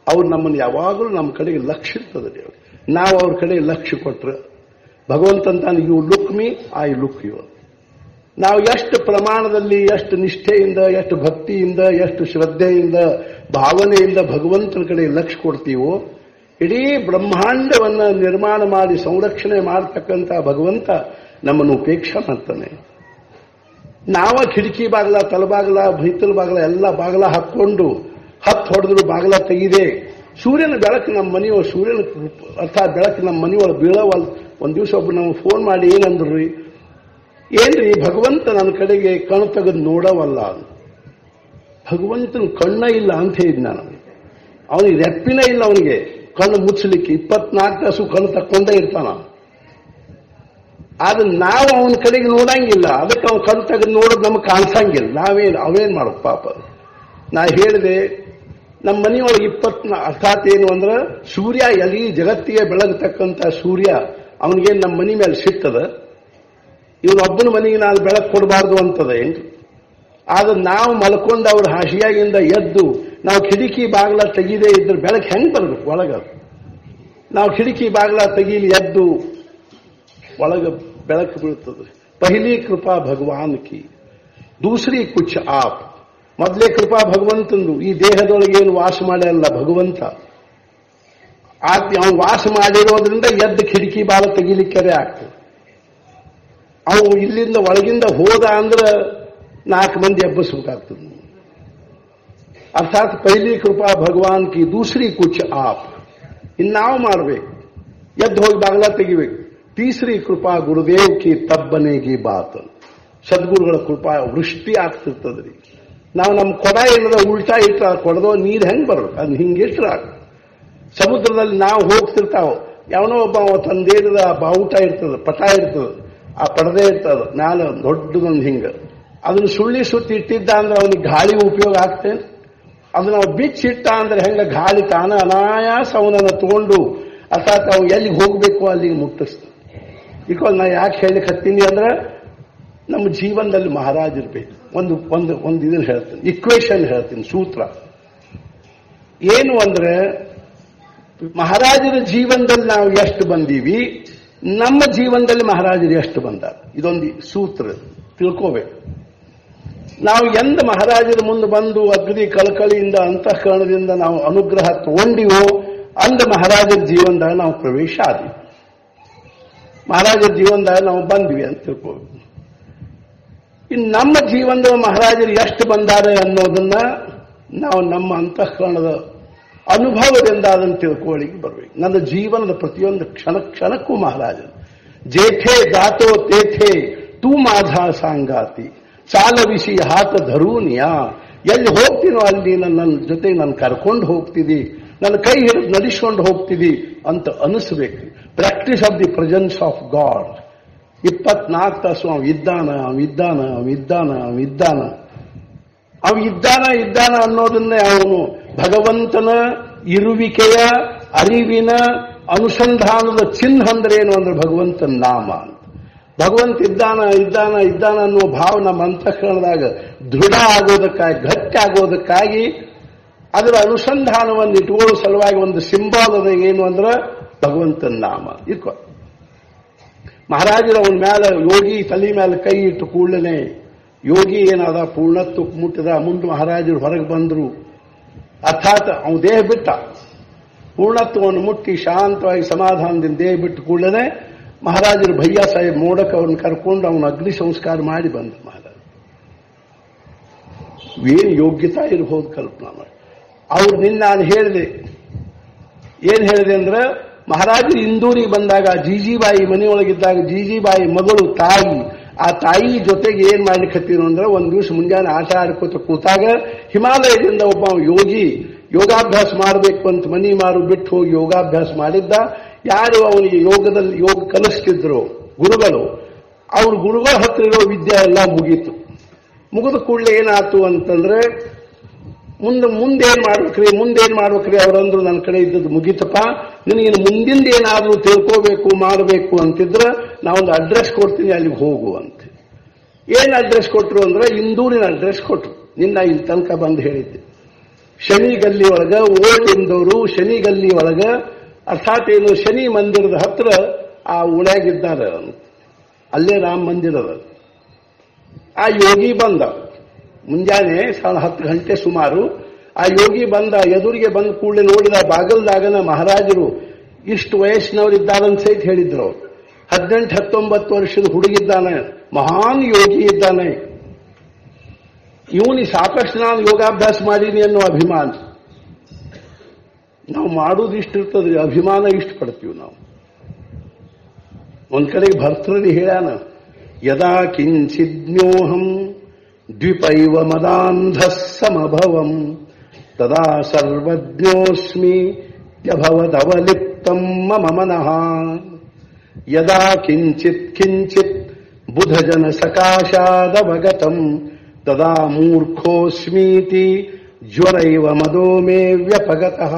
ಅವ್ರು ನಮ್ಮನ್ನು ಯಾವಾಗಲೂ ನಮ್ಮ ಕಡೆಗೆ ಲಕ್ಷ್ಯ ಇರ್ತದೆ ದೇವ್ರು ನಾವು ಅವ್ರ ಕಡೆ ಲಕ್ಷ್ಯ ಕೊಟ್ರೆ ಭಗವಂತಂತಾನೆ you look me I look you ನಾವು ಎಷ್ಟು ಪ್ರಮಾಣದಲ್ಲಿ ಎಷ್ಟು ನಿಷ್ಠೆಯಿಂದ ಎಷ್ಟು ಭಕ್ತಿಯಿಂದ ಎಷ್ಟು ಶ್ರದ್ಧೆಯಿಂದ ಭಾವನೆಯಿಂದ ಭಗವಂತನ ಕಡೆ ಲಕ್ಷ್ಯ ಕೊಡ್ತೀವೋ ಇಡೀ ಬ್ರಹ್ಮಾಂಡವನ್ನ ನಿರ್ಮಾಣ ಮಾಡಿ ಸಂರಕ್ಷಣೆ ಮಾಡತಕ್ಕಂಥ ಭಗವಂತ ನಮ್ಮನ್ನು ಉಪೇಕ್ಷೆ ಮಾಡ್ತಾನೆ ನಾವ ಕಿಟಕಿ ಬಾಗಲ ತಲಬಾಗಲ ಹಿತ್ತಲ ಬಾಗಲ ಎಲ್ಲ ಬಾಗಲ ಹಾಕೊಂಡು ಹತ್ತು ಹೊಡೆದ್ರು ಬಾಗಲ ತೆಗಿದೆ ಸೂರ್ಯನ ಬೆಳಕು ನಮ್ಮ ಮನೆಯೊಳಗೆ ಸೂರ್ಯನ ಅರ್ಥಾತ್ ಬೆಳಕು ನಮ್ಮ ಮನೆಯೊಳಗೆ ಬೀಳವಲ್ ಒಂದ್ ದಿವಸ ಒಬ್ಬ ನಮ್ಗೆ ಫೋನ್ ಮಾಡಿ ಏನಂದ್ರಿ ಏನ್ರಿ ಭಗವಂತ ನನ್ನ ಕಡೆಗೆ ಕಣ್ಣು ತೆಗೆದು ನೋಡವಲ್ಲ ಅಂತ. ಭಗವಂತನ ಕಣ್ಣ ಇಲ್ಲ ಅಂತ ಹೇಳಿದ್ ನಾನು ಅವನಿಗೆ ರೆಪ್ಪಿನ ಇಲ್ಲ ಅವನಿಗೆ ಕಣ್ಣು ಮುಚ್ಚಲಿಕ್ಕೆ ಇಪ್ಪತ್ನಾಲ್ಕು ತಾಸು ಕಣ್ಣು ತಕ್ಕೊಂಡೇ ಇರ್ತಾನ ಆದ್ರೆ ನಾವು ಅವನ ಕಡೆಗೆ ನೋಡಂಗಿಲ್ಲ ಅದಕ್ಕೆ ಅವ್ನು ಕಣ್ಣು ತೆಗೆದು ನೋಡೋದು ನಮಗೆ ಕಾಣಿಸಂಗಿಲ್ಲ ನಾವೇನು ಅವೇನ್ ಮಾಡೋದು ಪಾಪ ನಾ ಹೇಳಿದೆ ನಮ್ಮ ಮನೆಯೊಳಗೆ ಇಪ್ಪತ್ನ ಅರ್ಥಾತ್ ಏನು ಅಂದ್ರೆ ಸೂರ್ಯ ಎಲ್ಲಿ ಜಗತ್ತಿಗೆ ಬೆಳಗತಕ್ಕಂಥ ಸೂರ್ಯ ಅವನಿಗೇನು ನಮ್ಮ ಮನೆ ಮೇಲೆ ಸಿಗ್ತದ ಇವನೊಬ್ಬನ ಮನೆಗೆ ನಾನು ಬೆಳಕು ಕೊಡಬಾರ್ದು ಅಂತದ ಏನ್ರಿ ಆದ್ರೆ ನಾವು ಮಲ್ಕೊಂಡು ಅವ್ರ ಹಾಸಿಯಾಗಿಂದ ಎದ್ದು ನಾವು ಕಿಟಕಿ ಬಾಗಿಲ ತೆಗೀದೇ ಇದ್ರೆ ಬೆಳಕು ಹೆಂಗ್ ಬರ್ಬೇಕು ಒಳಗ ನಾವು ಕಿಟಕಿ ಬಾಗಿಲ ತೆಗೀಲಿ ಎದ್ದು ಒಳಗ ಬೆಳಕು ಬೀಳ್ತದೆ ಪಹಲಿ ಕೃಪಾ ಭಗವಾನ್ ಕಿ ದೂಸರಿ ಕುಚ್ ಆಪ್ ಮೊದಲೇ ಕೃಪಾ ಭಗವಂತಂದು ಈ ದೇಹದೊಳಗೆ ಏನು ವಾಸ ಮಾಡ್ಯಾರಲ್ಲ ಭಗವಂತ ಆತ ಅವನು ವಾಸ ಮಾಡಿರೋದ್ರಿಂದ ಎದ್ದು ಕಿಟಕಿ ಬಾಲ ತೆಗಿಲಿಕ್ಕೆ ಆಗ್ತದೆ ಅವನು ಇಲ್ಲಿಂದ ಒಳಗಿಂದ ಹೋದ ಅಂದ್ರೆ ನಾಲ್ಕು ಮಂದಿ ಎಬ್ಬಸ್ಬೇಕಾಗ್ತದೆ ಅರ್ಥಾತ್ ಪೈಲಿ ಕೃಪಾ ಭಗವಾನ್ ಕಿ ದೂಸರಿ ಕುಚ್ ಆಪ್ ಇನ್ನಾವು ಮಾಡಬೇಕು ಎದ್ದು ಹೋಗಿ ಬಾಗ್ಲ ತೆಗಿಬೇಕು ತೀಸರಿ ಕೃಪಾ ಗುರುದೇವ್ ಕಿ ತಬ್ಬನೆಗಿ ಬಾತ್ ಸದ್ಗುರುಗಳ ಕೃಪಾ ವೃಷ್ಟಿ ಆಗ್ತಿರ್ತದ್ರಿ ನಾವು ನಮ್ಮ ಕೊಡ ಏನದ ಉಲ್ಟಾ ಇಟ್ರ ಆ ಕೊಡದೋ ನೀರು ಹೆಂಗ್ ಬರ್ಬೇಕು ಅದು ಹಿಂಗಿಟ್ರ ಸಮುದ್ರದಲ್ಲಿ ನಾವು ಹೋಗ್ತಿರ್ತಾವ ಯಾವನೋ ಒಬ್ಬ ಅವ ತಂದೇರದ ಬಾವುಟ ಇರ್ತದ ಪಟ ಇರ್ತದ ಆ ಪಡದೆ ಇರ್ತದ ಮ್ಯಾಲ ದೊಡ್ಡದೊಂದು ಹಿಂಗ ಅದನ್ನ ಸುಳ್ಳಿ ಸುತ್ತಿ ಇಟ್ಟಿದ್ದ ಅಂದ್ರೆ ಅವನಿಗೆ ಗಾಳಿ ಉಪಯೋಗ ಆಗ್ತೇನೆ ಅದು ನಾವು ಬಿಚ್ಚಿಟ್ಟ ಅಂದ್ರೆ ಹೆಂಗ ಗಾಳಿ ತಾನ ಅನಾಯಾಸ ಅವನನ್ನ ತಗೊಂಡು ಅರ್ಥಾತ್ ಅವ್ ಎಲ್ಲಿಗೆ ಹೋಗ್ಬೇಕು ಅಲ್ಲಿಗೆ ಮುಟ್ಟಿಸ್ತಾನೆ ಬಿಕಾಸ್ ನಾ ಯಾಕೆ ಹೇಳಕ್ ಹತ್ತೀನಿ ಅಂದ್ರೆ ನಮ್ಮ ಜೀವನದಲ್ಲಿ ಮಹಾರಾಜ ಇರ್ಬೇಕು ಒಂದು ಒಂದು ಒಂದು ಇದನ್ನ ಹೇಳ್ತೀನಿ ಇಕ್ವೇಶನ್ ಹೇಳ್ತೀನಿ ಸೂತ್ರ ಏನು ಅಂದ್ರೆ ಮಹಾರಾಜರ ಜೀವನದಲ್ಲಿ ನಾವು ಎಷ್ಟು ಬಂದೀವಿ ನಮ್ಮ ಜೀವನದಲ್ಲಿ ಮಹಾರಾಜರು ಎಷ್ಟು ಬಂದಾರ ಇದೊಂದು ಸೂತ್ರ ತಿಳ್ಕೋಬೇಕು ನಾವು ಎಂದ ಮಹಾರಾಜರ ಮುಂದೆ ಬಂದು ಅಗ್ನಿ ಕಳಕಳಿಯಿಂದ ಅಂತಃಕರಣದಿಂದ ನಾವು ಅನುಗ್ರಹ ತಗೊಂಡಿವೋ ಅಂದ ಮಹಾರಾಜರ ಜೀವನದಾಗ ನಾವು ಪ್ರವೇಶ ಆದ್ವಿ ಮಹಾರಾಜರ ಜೀವನದಾಗ ನಾವು ಬಂದ್ವಿ ಅಂತ ತಿಳ್ಕೋಬೇಕು ಇನ್ನು ನಮ್ಮ ಜೀವನದ ಮಹಾರಾಜರು ಎಷ್ಟು ಬಂದಾರೆ ಅನ್ನೋದನ್ನ ನಾವು ನಮ್ಮ ಅಂತಃಕರಣದ ಅನುಭವದಿಂದ ಅದನ್ನು ತಿಳ್ಕೊಳ್ಳಿಕ್ಕೆ ಬರ್ಬೇಕು ನನ್ನ ಜೀವನದ ಪ್ರತಿಯೊಂದು ಕ್ಷಣ ಕ್ಷಣಕ್ಕೂ ಮಹಾರಾಜರು ಜೇಠೆ ದಾತೋ ತೇಥೆ ತೂ ಮಾಧಾ ಸಾಂಗಾತಿ ಚಾಲವಿಸಿ ಹಾತ ಧರೂನಿಯಾ ಎಲ್ಲಿ ಹೋಗ್ತೀನೋ ಅಲ್ಲಿ ನನ್ನ ಜೊತೆ ನಾನು ಕರ್ಕೊಂಡು ಹೋಗ್ತಿದಿ ನನ್ನ ಕೈ ಹಿಡಿದು ನಡೆಸ್ಕೊಂಡು ಹೋಗ್ತಿದಿ ಅಂತ ಅನಿಸ್ಬೇಕು practice of the presence of God ಇಪ್ಪತ್ನಾಲ್ಕು ತಾಸು ಅವ ಇದ್ದಾನ ಅವ ಇದ್ದಾನ ಅವ ಇದ್ದಾನ ಅವ ಇದ್ದಾನ ಅವ ಇದ್ದಾನ ಇದ್ದಾನ ಅನ್ನೋದನ್ನೇ ಅವನು ಭಗವಂತನ ಇರುವಿಕೆಯ ಅರಿವಿನ ಅನುಸಂಧಾನದ ಚಿಹ್ನ ಅಂದ್ರೆ ಏನು ಅಂದ್ರೆ ಭಗವಂತನ ನಾಮ ಅಂತ ಭಗವಂತ ಇದ್ದಾನ ಇದ್ದಾನ ಇದ್ದಾನ ಅನ್ನುವ ಭಾವ ನಮ್ಮ ಅಂತಃಕರಣದಾಗ ದೃಢ ಆಗೋದಕ್ಕಾಗಿ ಗಟ್ಟಿ ಆಗೋದಕ್ಕಾಗಿ ಅದರ ಅನುಸಂಧಾನವನ್ನು ಇಟ್ಕೊಳ್ಳೋ ಸಲುವಾಗಿ ಒಂದು ಸಿಂಬಾಲ್ ಅದ ಏನು ಅಂದ್ರೆ ಭಗವಂತನ ನಾಮ ಇಟ್ಕೊ ಮಹಾರಾಜರು ಅವನ ಮೇಲೆ ಯೋಗಿ ತಲೆ ಮೇಲೆ ಕೈ ಇಟ್ಟು ಕೂಡಲೇ ಯೋಗಿ ಏನಾದ ಪೂರ್ಣತ್ವಕ್ಕೆ ಮುಟ್ಟಿದ ಮುಂದೆ ಮಹಾರಾಜರು ಹೊರಗೆ ಬಂದರು ಅರ್ಥಾತ್ ಅವನ ದೇಹ ಬಿಟ್ಟ ಪೂರ್ಣತ್ವವನ್ನು ಮುಟ್ಟಿ ಶಾಂತವಾಗಿ ಸಮಾಧಾನದಿಂದ ದೇಹ ಬಿಟ್ಟು ಕೂಡಲೇ ಮಹಾರಾಜರು ಭಯ್ಯ ಸಾಹೇಬ್ ಮೋಡಕ್ಕೆ ಅವನ್ನ ಕರ್ಕೊಂಡು ಅವನ ಅಗ್ನಿ ಸಂಸ್ಕಾರ ಮಾಡಿ ಬಂದ ಮಹಾರಾಜ ಏನು ಯೋಗ್ಯತಾ ಇರಬಹುದು ಕಲ್ಪನಾ ಮಾಡಿ ಅವ್ರು ನಿನ್ನ ನಾನು ಹೇಳಿದೆ ಏನ್ ಹೇಳಿದೆ ಅಂದ್ರೆ ಮಹಾರಾಜರು ಇಂದೂರಿಗೆ ಬಂದಾಗ ಜೀಜಿಬಾಯಿ ಮನೆಯೊಳಗಿದ್ದಾಗ ಜೀಜಿಬಾಯಿ ಮಗಳು ತಾಯಿ ಆ ತಾಯಿ ಜೊತೆಗೆ ಏನ್ ಮಾಡ್ಲಿಕ್ಕತ್ತೀನು ಅಂದ್ರೆ ಒಂದ್ ದಿವಸ ಮುಂಜಾನೆ ಆಟ ಆಡ್ಕೋತ ಕೂತಾಗ ಹಿಮಾಲಯದಿಂದ ಒಬ್ಬ ಯೋಗಿ ಯೋಗಾಭ್ಯಾಸ ಮಾಡಬೇಕು ಅಂತ ಮನಿ ಮಾರು ಬಿಟ್ಟು ಹೋಗಿ ಯೋಗಾಭ್ಯಾಸ ಮಾಡಿದ್ದ ಯಾರು ಅವನಿಗೆ ಯೋಗದಲ್ಲಿ ಯೋಗ ಕಲಿಸ್ತಿದ್ರು ಗುರುಗಳು ಅವ್ರ ಗುರುಗಳ ಹತ್ರ ಇರೋ ವಿದ್ಯೆ ಎಲ್ಲ ಮುಗೀತು ಮುಗಿದ ಕೂಡಲೇ ಏನಾಯ್ತು ಅಂತಂದ್ರೆ ಮುಂದೆ ಮುಂದೇನ್ ಮಾಡ್ಬೇಕ್ರಿ ಮುಂದೇನ್ ಮಾಡ್ಬೇಕ್ರಿ ಅವರಂದ್ರು ನನ್ನ ಕಡೆ ಇದ್ದದ್ದು ಮುಗೀತಪ್ಪ ನಿನಗಿನ ಮುಂದಿಂದ ಏನಾದ್ರೂ ತಿಳ್ಕೋಬೇಕು ಮಾಡಬೇಕು ಅಂತಿದ್ರ ನಾವೊಂದು ಅಡ್ರೆಸ್ ಕೊಡ್ತೀನಿ ಅಲ್ಲಿಗೆ ಹೋಗು ಅಂತ ಏನ್ ಅಡ್ರೆಸ್ ಕೊಟ್ರು ಅಂದ್ರೆ ಇಂದೂರಿನ ಅಡ್ರೆಸ್ ಕೊಟ್ರು ನಿನ್ನ ಇಲ್ಲಿ ತನಕ ಬಂದು ಹೇಳಿದ್ದೆ ಶನಿ ಗಲ್ಲಿ ಒಳಗ ಓಲ್ಡ್ ಇಂದವರು ಶನಿ ಗಲ್ಲಿ ಒಳಗ ಅರ್ಥಾತ್ ಏನು ಶನಿ ಮಂದಿರದ ಹತ್ರ ಆ ಉಳ್ಯಾಗಿದ್ದಾರೆ ಅಲ್ಲೇ ರಾಮ ಮಂದಿರ ಅದ ಆ ಯೋಗಿ ಬಂದ ಮುಂಜಾನೆ ಸಾಧಾರಣ ಹತ್ತು ಗಂಟೆ ಸುಮಾರು ಆ ಯೋಗಿ ಬಂದ ಎದುರಿಗೆ ಬಂದ ಕೂಡಲೇ ನೋಡಿದ ಬಾಗಲ್ದಾಗನ ಮಹಾರಾಜರು ಇಷ್ಟು ವಯಸ್ಸಿನವರಿದ್ದಾರಂತ ಸಹಿತ ಹೇಳಿದ್ರು ಅವ್ರು. ಹದಿನೆಂಟು ಹತ್ತೊಂಬತ್ತು ವರ್ಷದ ಹುಡುಗಿದ್ದಾನೆ ಮಹಾನ್ ಯೋಗಿ ಇದ್ದಾನೆ ಇವನಿಗೆ ಸಾಕಷ್ಟು ನಾನು ಯೋಗಾಭ್ಯಾಸ ಮಾಡೀನಿ ಅನ್ನೋ ಅಭಿಮಾನ ನಾವು ಮಾಡೋದು ಇಷ್ಟ ಇರ್ತದೆ ಅಭಿಮಾನ ಇಷ್ಟ ಪಡ್ತೀವಿ ನಾವು ಒಂದ್ ಕಡೆಗೆ ಭರ್ತೃನಿ ಹೇಳ್ಯಾನ ಯದಾ ಕಿಂಚಿಜ್ಞೋಹಂ ದ್ವಿಪೈವ ಮದಾಂಧ ಸಮಭವಂ ತದಾ ಸರ್ವಜ್ಞೋಸ್ಮಿ ತ್ಯಭವದವಲಿಪ್ತಂ ಮಮ ಮನಃ ಯದಾ ಕಿಂಚಿತ್ ಕಿಂಚಿತ್ ಬುಧಜನ ಸಕಾಶಾದವಗತಂ ತದಾ ಮೂರ್ಖೋಸ್ಮೀತಿ ಜ್ವರೈವ ಮದೋ ಮೇ ವ್ಯಪಗತಃ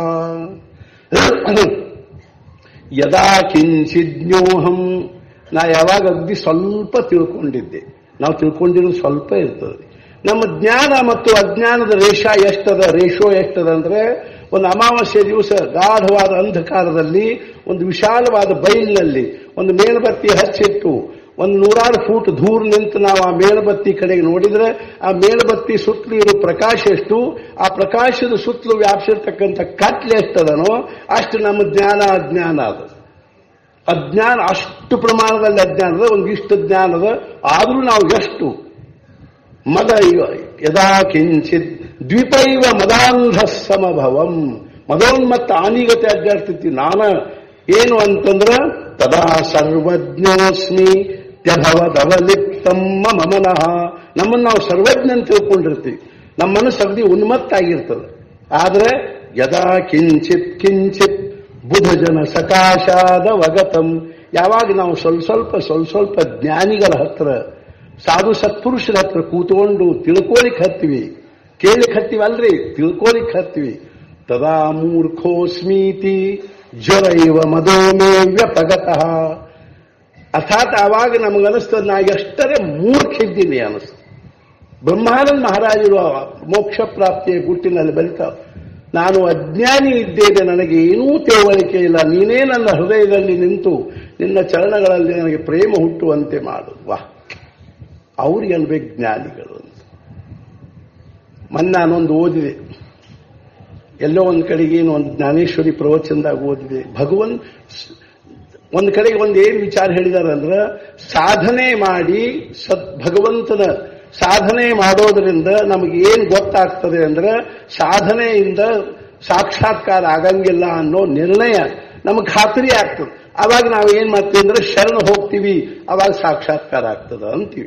ಯದಾ ಕಿಂಚಿಜ್ಞೋಹಂ ನಾ ಯಾವಾಗ ಅಗ್ದಿ ಸ್ವಲ್ಪ ತಿಳ್ಕೊಂಡಿದ್ದೆ ನಾವು ತಿಳ್ಕೊಂಡಿರೋದು ಸ್ವಲ್ಪ ಇರ್ತದೆ ನಮ್ಮ ಜ್ಞಾನ ಮತ್ತು ಅಜ್ಞಾನದ ರೇಷ ಎಷ್ಟದ ರೇಷೋ ಎಷ್ಟದ ಅಂದ್ರೆ ಒಂದು ಅಮಾವಾಸ್ಯೆ ದಿವಸ ಗಾಢವಾದ ಅಂಧಕಾರದಲ್ಲಿ ಒಂದು ವಿಶಾಲವಾದ ಬೈಲಿನಲ್ಲಿ ಒಂದು ಮೇಣಬತ್ತಿ ಹಚ್ಚಿಟ್ಟು ಒಂದು ನೂರಾರು ಫೂಟ್ ದೂರ ನಿಂತು ನಾವು ಆ ಮೇಣಬತ್ತಿ ಕಡೆಗೆ ನೋಡಿದ್ರೆ ಆ ಮೇಣಬತ್ತಿ ಸುತ್ತಲೂ ಇರೋ ಪ್ರಕಾಶ ಎಷ್ಟು ಆ ಪ್ರಕಾಶದ ಸುತ್ತಲೂ ವ್ಯಾಪಿಸಿರ್ತಕ್ಕಂಥ ಕತ್ಲೆ ಎಷ್ಟದನೋ ಅಷ್ಟು ನಮ್ಮ ಜ್ಞಾನ ಅಜ್ಞಾನ ಅದು ಅಜ್ಞಾನ ಅಷ್ಟು ಪ್ರಮಾಣದಲ್ಲಿ ಅಜ್ಞಾನದ ಒಂದಿಷ್ಟು ಜ್ಞಾನದ ಆದರೂ ನಾವು ಎಷ್ಟು ಮದ ಇವ ಯದಾ ಕಿಂಚಿತ್ ದ್ವಿಪೈವ ಮದಾಂಧ ಸಮಭವಂ ಮದೋನ್ಮತ್ತ ಆನಿಗತೆ ಅಡ್ಡಾಡ್ತಿರ್ತಿ ನಾನ ಏನು ಅಂತಂದ್ರ ತದಾ ಸರ್ವಜ್ಞೋಸ್ಮಿ ತ್ಯಭವದವಲಿಪ್ತಂ ಮಮ ಮನಃ ನಮ್ಮನ್ನು ನಾವು ಸರ್ವಜ್ಞ ಅಂತ ತಿಳ್ಕೊಂಡಿರ್ತೀವಿ ನಮ್ಮ ಮನಸ್ಸು ಅಗದಿ ಉನ್ಮತ್ತಾಗಿರ್ತದೆ ಆದ್ರೆ ಯದಾ ಕಿಂಚಿತ್ ಕಿಂಚಿತ್ ಬುಧಜನ ಸಕಾಶಾದ ವಗತಂ ಯಾವಾಗ ನಾವು ಸ್ವಲ್ಪ ಸ್ವಲ್ಪ ಸ್ವಲ್ಪ ಸ್ವಲ್ಪ ಜ್ಞಾನಿಗಳ ಹತ್ರ ಸಾಧು ಸತ್ಪುರುಷರ ಹತ್ರ ಕೂತ್ಕೊಂಡು ತಿಳ್ಕೋಲಿಕ್ ಹತ್ತೀವಿ ಕೇಳಿಕ್ ಹತ್ತೀವಿ ಅಲ್ರಿ ತಿಳ್ಕೋಲಿಕ್ ಹತ್ತೀವಿ ತದಾ ಮೂರ್ಖೋಸ್ಮೀತಿ ಜ್ವರ ಇವ ಮದೋ ಮೇ ವ್ಯಪಗತಃ ಅರ್ಥಾತ್ ಆವಾಗ ನಮಗನಿಸ್ತದೆ ನಾ ಎಷ್ಟರೇ ಮೂರ್ಖಿದ್ದೀನಿ ಅನಿಸ್ತು ಬ್ರಹ್ಮಾನಂದ ಮಹಾರಾಜರು ಆ ಮೋಕ್ಷ ಪ್ರಾಪ್ತಿಯ ಗುಟ್ಟಿನಲ್ಲಿ ಬರಿತಾವ ನಾನು ಅಜ್ಞಾನಿ ಇದ್ದೇನೆ ನನಗೆ ಏನೂ ತಿಳುವಳಿಕೆ ಇಲ್ಲ ನೀನೇ ನನ್ನ ಹೃದಯದಲ್ಲಿ ನಿಂತು ನಿನ್ನ ಚರಣಗಳಲ್ಲಿ ನನಗೆ ಪ್ರೇಮ ಹುಟ್ಟುವಂತೆ ಮಾಡು ವಾ ಅವ್ರಿಗೆ ಅನ್ಬೇಕು ಜ್ಞಾನಿಗಳು ಅಂತ ಮೊನ್ನೆ ನಾನೊಂದು ಓದಿದೆ ಎಲ್ಲೋ ಒಂದು ಕಡೆಗೆ ಏನು ಒಂದು ಜ್ಞಾನೇಶ್ವರಿ ಪ್ರವಚನದಾಗ ಓದಿದೆ ಭಗವನ್ ಒಂದು ಕಡೆಗೆ ಒಂದು ಏನು ವಿಚಾರ ಹೇಳಿದಾರೆ ಅಂದ್ರೆ ಸಾಧನೆ ಮಾಡಿ ಸತ್ ಭಗವಂತನ ಸಾಧನೆ ಮಾಡೋದ್ರಿಂದ ನಮಗೆ ಏನು ಗೊತ್ತಾಗ್ತದೆ ಅಂದ್ರೆ ಸಾಧನೆಯಿಂದ ಸಾಕ್ಷಾತ್ಕಾರ ಆಗಂಗಿಲ್ಲ ಅನ್ನೋ ನಿರ್ಣಯ ನಮಗೆ ಖಾತ್ರಿ ಆಗ್ತದೆ ಅವಾಗ ನಾವು ಏನ್ ಮಾಡ್ತೀವಿ ಅಂದ್ರೆ ಶರಣ ಹೋಗ್ತೀವಿ ಅವಾಗ ಸಾಕ್ಷಾತ್ಕಾರ ಆಗ್ತದ ಅಂತೀವಿ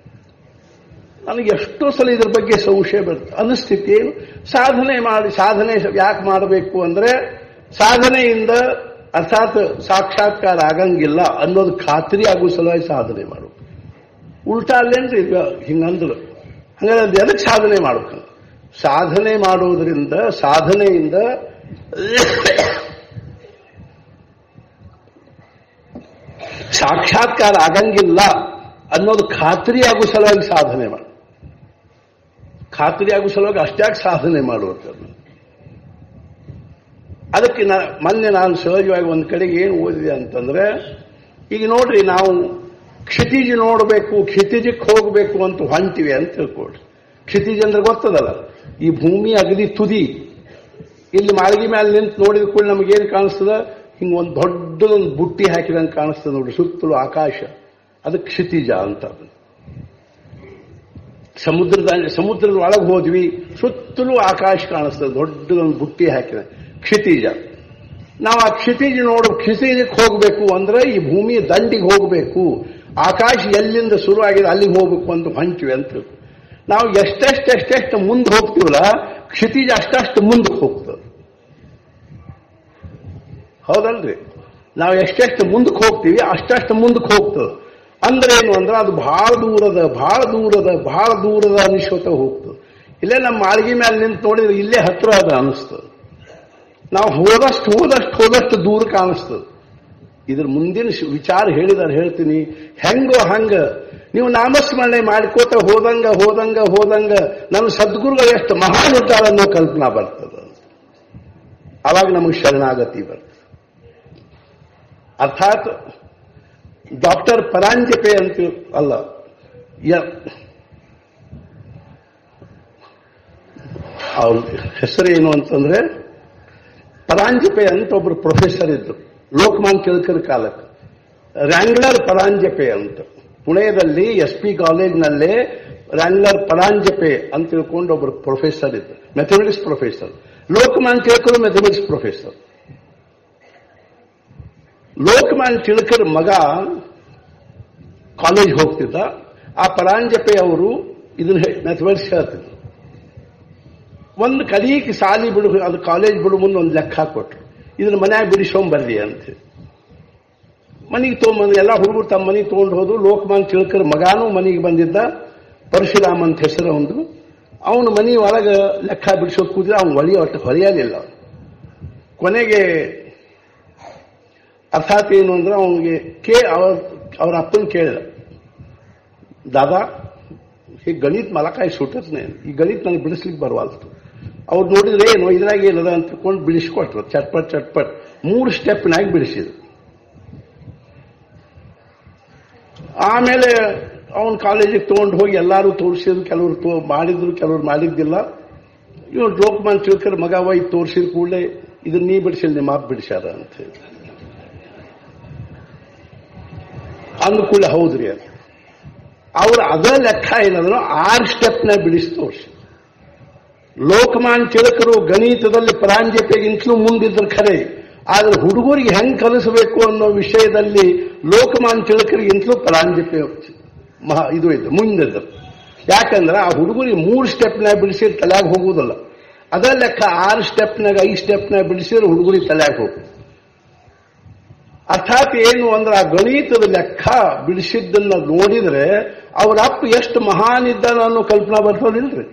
ನನಗೆ ಎಷ್ಟೋ ಸಲ ಇದ್ರ ಬಗ್ಗೆ ಸಂಶಯ ಬರುತ್ತೆ ಅನಿಸ್ತಿತ್ತು ಏನು ಸಾಧನೆ ಮಾಡಿ ಸಾಧನೆ ಯಾಕೆ ಮಾಡಬೇಕು ಅಂದ್ರೆ ಸಾಧನೆಯಿಂದ ಅರ್ಥಾತ್ ಸಾಕ್ಷಾತ್ಕಾರ ಆಗಂಗಿಲ್ಲ ಅನ್ನೋದು ಖಾತ್ರಿ ಆಗೋ ಸಲುವಾಗಿ ಸಾಧನೆ ಮಾಡು ಉಲ್ಟಾ ಅಲ್ಲೇನ್ರಿ ಈಗ ಹಿಂಗಂದ್ರು ಹಂಗಾದ್ರೆ ಅದು ಎದಕ್ಕೆ ಸಾಧನೆ ಮಾಡ್ಬೇಕು ಸಾಧನೆ ಮಾಡೋದ್ರಿಂದ ಸಾಧನೆಯಿಂದ ಸಾಕ್ಷಾತ್ಕಾರ ಆಗಂಗಿಲ್ಲ ಅನ್ನೋದು ಖಾತ್ರಿ ಆಗೋ ಸಲುವಾಗಿ ಸಾಧನೆ ಮಾಡು ಖಾತ್ರಿ ಆಗೋ ಸಲುವಾಗಿ ಅಷ್ಟ್ಯಾಕೆ ಸಾಧನೆ ಮಾಡುವಂಥದ್ದು ಅದಕ್ಕೆ ನಾ ಮೊನ್ನೆ ನಾನು ಸಹಜವಾಗಿ ಒಂದು ಕಡೆಗೆ ಏನು ಓದಿದೆ ಅಂತಂದ್ರೆ ಈಗ ನೋಡ್ರಿ ನಾವು ಕ್ಷಿತಿಜ ನೋಡಬೇಕು ಕ್ಷಿತಿಜಕ್ಕೆ ಹೋಗಬೇಕು ಅಂತ ಹೊಂಟಿವಿ ಅಂತ ತಿಳ್ಕೊಳ್ರಿ ಕ್ಷಿತಿಜ ಅಂದ್ರೆ ಗೊತ್ತದಲ್ಲ ಈ ಭೂಮಿ ಅಗದಿ ತುದಿ ಇಲ್ಲಿ ಮಾಳಿಗೆ ಮೇಲೆ ನಿಂತು ನೋಡಿದ ಕೂಡ ನಮಗೇನು ಕಾಣಿಸ್ತದ ಹಿಂಗೆ ಒಂದು ದೊಡ್ಡದೊಂದು ಬುಟ್ಟಿ ಹಾಕಿದಂಗೆ ಕಾಣಿಸ್ತದೆ ನೋಡ್ರಿ ಸುತ್ತಲೂ ಆಕಾಶ ಅದು ಕ್ಷಿತಿಜ ಅಂತ ಅದು ಸಮುದ್ರದ ಸಮುದ್ರದ ಒಳಗೆ ಹೋದ್ವಿ ಸುತ್ತಲೂ ಆಕಾಶ ಕಾಣಿಸ್ತದೆ ದೊಡ್ಡದೊಂದು ಬುಟ್ಟಿ ಹಾಕಿದ ಕ್ಷಿತಿಜ ನಾವು ಆ ಕ್ಷಿತಿಜ ನೋಡು ಕ್ಷಿತಿಜಕ್ಕೆ ಹೋಗಬೇಕು ಅಂದ್ರೆ ಈ ಭೂಮಿಯ ದಂಡಿಗೆ ಹೋಗಬೇಕು ಆಕಾಶ ಎಲ್ಲಿಂದ ಶುರುವಾಗಿದೆ ಅಲ್ಲಿಗೆ ಹೋಗ್ಬೇಕು ಅಂತ ಹೊಂಟಿವಿ ಅಂತ ತಿಳ್ಕೊ. ನಾವು ಎಷ್ಟೆಷ್ಟು ಎಷ್ಟೆಷ್ಟು ಮುಂದೆ ಹೋಗ್ತೀವಲ್ಲ ಕ್ಷಿತಿಜ ಅಷ್ಟಷ್ಟು ಮುಂದಕ್ಕೆ ಹೋಗ್ತದೆ ಹೌದಲ್ರಿ ನಾವು ಎಷ್ಟೆಷ್ಟು ಮುಂದಕ್ಕೆ ಹೋಗ್ತೀವಿ ಅಷ್ಟಷ್ಟು ಮುಂದಕ್ಕೆ ಹೋಗ್ತದೆ ಅಂದ್ರೆ ಏನು ಅಂದ್ರೆ ಅದು ಬಹಳ ದೂರದ ಬಹಳ ದೂರದ ಬಹಳ ದೂರದ ಅನಿಶ್ವತ ಹೋಗ್ತದೆ ಇಲ್ಲೇ ನಮ್ಮ ಮಾಳಿಗೆ ಮೇಲೆ ನಿಂತು ನೋಡಿದ್ರೆ ಇಲ್ಲೇ ಹತ್ರ ಅದ ಅನಿಸ್ತದೆ ನಾವು ಹೋದಷ್ಟು ಹೋದಷ್ಟು ಹೋದಷ್ಟು ದೂರ ಕಾಣಿಸ್ತದೆ ಇದ್ರ ಮುಂದಿನ ಶ್- ವಿಚಾರ ಹೇಳಿದಾರೆ ಹೇಳ್ತೀನಿ ಹೆಂಗೋ ಹಂಗ ನೀವು ನಾಮಸ್ಮರಣೆ ಮಾಡ್ಕೋತ ಹೋದಂಗ ಹೋದಂಗ ಹೋದಂಗ ನನ್ನ ಸದ್ಗುರುಗಳು ಎಷ್ಟು ಮಹಾನ್ ಇದ್ದಾರೆ ಅನ್ನೋ ಕಲ್ಪನಾ ಬರ್ತದ ಅವಾಗ ನಮಗೆ ಶರಣಾಗತಿ ಬರ್ತದೆ ಅರ್ಥಾತ್ ಡಾಕ್ಟರ್ ಪರಾಂಜಪೆ ಅಂತ ಅಲ್ಲ ಯ- ಅವ್ರ ಹೆಸರು ಏನು ಅಂತಂದ್ರೆ ಪರಾಂಜಪೆ ಅಂತ ಒಬ್ರು ಪ್ರೊಫೆಸರ್ ಇದ್ರು ಲೋಕಮಾನ್ ಕೇಳ್ಕರ್ ಕಾಲಕ್ಕೆ ರ್ಯಾಂಗ್ಲರ್ ಪರಾಂಜಪೆ ಅಂತ ಪುಣೆಯಲ್ಲಿ ಎಸ್ ಪಿ ಕಾಲೇಜ್ನಲ್ಲೇ ರ್ಯಾಂಗ್ಲರ್ ಪರಾಂಜಪೆ ಅಂತ ತಿಳ್ಕೊಂಡು ಒಬ್ರು ಪ್ರೊಫೆಸರ್ ಇದ್ರು mathematics professor Lokmanya Kelkar mathematics professor Lokmanya Tilak ಮಗ ಕಾಲೇಜ್ ಹೋಗ್ತಿದ್ದ ಆ ಪರಾಂಜಪೆ ಅವರು ಇದನ್ನ ಮ್ಯಾಥಮೆಟಿಕ್ಸ್ ಹೇಳ್ತಿದ್ರು ಒಂದು ಕಲೀಕ್ ಸಾಲಿ ಬಿಡು ಅದು ಕಾಲೇಜ್ ಬಿಡು ಮುಂದೆ ಒಂದು ಲೆಕ್ಕ ಕೊಟ್ರು ಇದನ್ನ ಮನ್ಯಾಗ ಬಿಡಿಸ್ಕೊಂಬರ್ರಿ ಅಂತ ಮನೆಗೆ ತೊಗೊಂಬಂದು ಎಲ್ಲ ಹುಡುಗರು ತಮ್ಮ ಮನೆಗೆ ತೊಗೊಂಡು ಹೋದ್ರು ಲೋಕಮಾನ್ ತಿಳ್ಕರ್ ಮಗಾನು ಮನೆಗೆ ಬಂದಿದ್ದ ಪರಶುರಾಮ್ ಅಂತ ಹೆಸರು ಅವನು ಅವನು ಮನೆ ಒಳಗೆ ಲೆಕ್ಕ ಬಿಡಿಸೋದು ಕೂದ್ರೆ ಅವ್ನು ಹೊಳಿ ಒಟ್ಟು ಹೊಳೆಯಲಿಲ್ಲ ಕೊನೆಗೆ ಅರ್ಥಾತ್ ಏನು ಅಂದ್ರೆ ಅವನಿಗೆ ಕೇ ಅವ್ರ ಅವ್ರ ಅಪ್ಪನ ಕೇಳಿದ ದಾದಾ ಈ ಗಣಿತ ಮಲಕಾಯಿ ಸುಟ್ಟತ್ನೆ ಈ ಗಣಿತ ನನಗೆ ಬಿಡಿಸ್ಲಿಕ್ಕೆ ಬರವಾಲ್ತು ಅವ್ರು ನೋಡಿದ್ರೆ ಏನು ಇದ್ರಾಗ ಏನದ ಅಂತ ತಿಳ್ಕೊಂಡು ಬಿಡಿಸ್ಕೊಟ್ರು ಚಟ್ಪಟ್ ಚಟ್ಪಟ್ ಮೂರು ಸ್ಟೆಪ್ನಾಗಿ ಬಿಡಿಸಿದ್ರು ಆಮೇಲೆ ಅವನ ಕಾಲೇಜಿಗೆ ತಗೊಂಡು ಹೋಗಿ ಎಲ್ಲರೂ ತೋರಿಸಿದ್ರು ಕೆಲವರು ತೋ ಮಾಡಿದ್ರು ಕೆಲವರು ಮಾಡಿದ್ದಿಲ್ಲ ಇವ್ರು ಲೋಕಮಾನ್ ತಿಳ್ಕರ್ ಮಗ ವೈ ತೋರಿಸಿದ ಕೂಡಲೇ ಇದನ್ನ ನೀ ಬಿಡಿಸಿಲ್ಲ ನಿಮ್ಮ ಅಪ್ಪ ಬಿಡಿಸ್ಯಾರ ಅಂತ ಹೇಳಿ ಅಂದ ಕೂಡಲೇ ಹೌದ್ರಿ ಅಂತ ಅವ್ರ ಅದ ಲೆಕ್ಕ ಏನಂದ್ರು ಆರು ಸ್ಟೆಪ್ನ ಬಿಡಿಸಿ ತೋರಿಸಿ ಲೋಕಮಾನ್ ತಿಳಕರು ಗಣಿತದಲ್ಲಿ ಪ್ರಾಂಜತೆಗಿಂತಲೂ ಮುಂದಿದ್ರು ಖರೆ ಆದ್ರೆ ಹುಡುಗರಿಗೆ ಹೆಂಗ್ ಕಲಿಸಬೇಕು ಅನ್ನೋ ವಿಷಯದಲ್ಲಿ ಲೋಕಮಾನ್ ತಿಳಕರಿಗಿಂತಲೂ ಪ್ರಾಂಜತೆ ಮಹಾ ಇದು ಇದೆ ಮುಂದಿದ್ರು ಯಾಕಂದ್ರೆ ಆ ಹುಡುಗರಿಗೆ ಮೂರು ಸ್ಟೆಪ್ನಾಗ ಬಿಡಿಸಿ ತಲೆಯಾಗ ಹೋಗುವುದಿಲ್ಲ ಅದ ಲೆಕ್ಕ ಆರು ಸ್ಟೆಪ್ನಾಗ ಐದು ಸ್ಟೆಪ್ನಾಗ ಬಿಡಿಸಿದ್ರೆ ಹುಡುಗರಿಗೆ ತಲೆಯಾಗ ಹೋಗುದು ಅರ್ಥಾತ್ ಏನು ಅಂದ್ರೆ ಆ ಗಣಿತದ ಲೆಕ್ಕ ಬಿಡಿಸಿದ್ದನ್ನ ನೋಡಿದ್ರೆ ಅವರ ಅಪ್ಪ ಎಷ್ಟು ಮಹಾನ್ ಇದ್ದಾನ ಅನ್ನೋ ಕಲ್ಪನಾ ಬರ್ತದಿಲ್ರಿ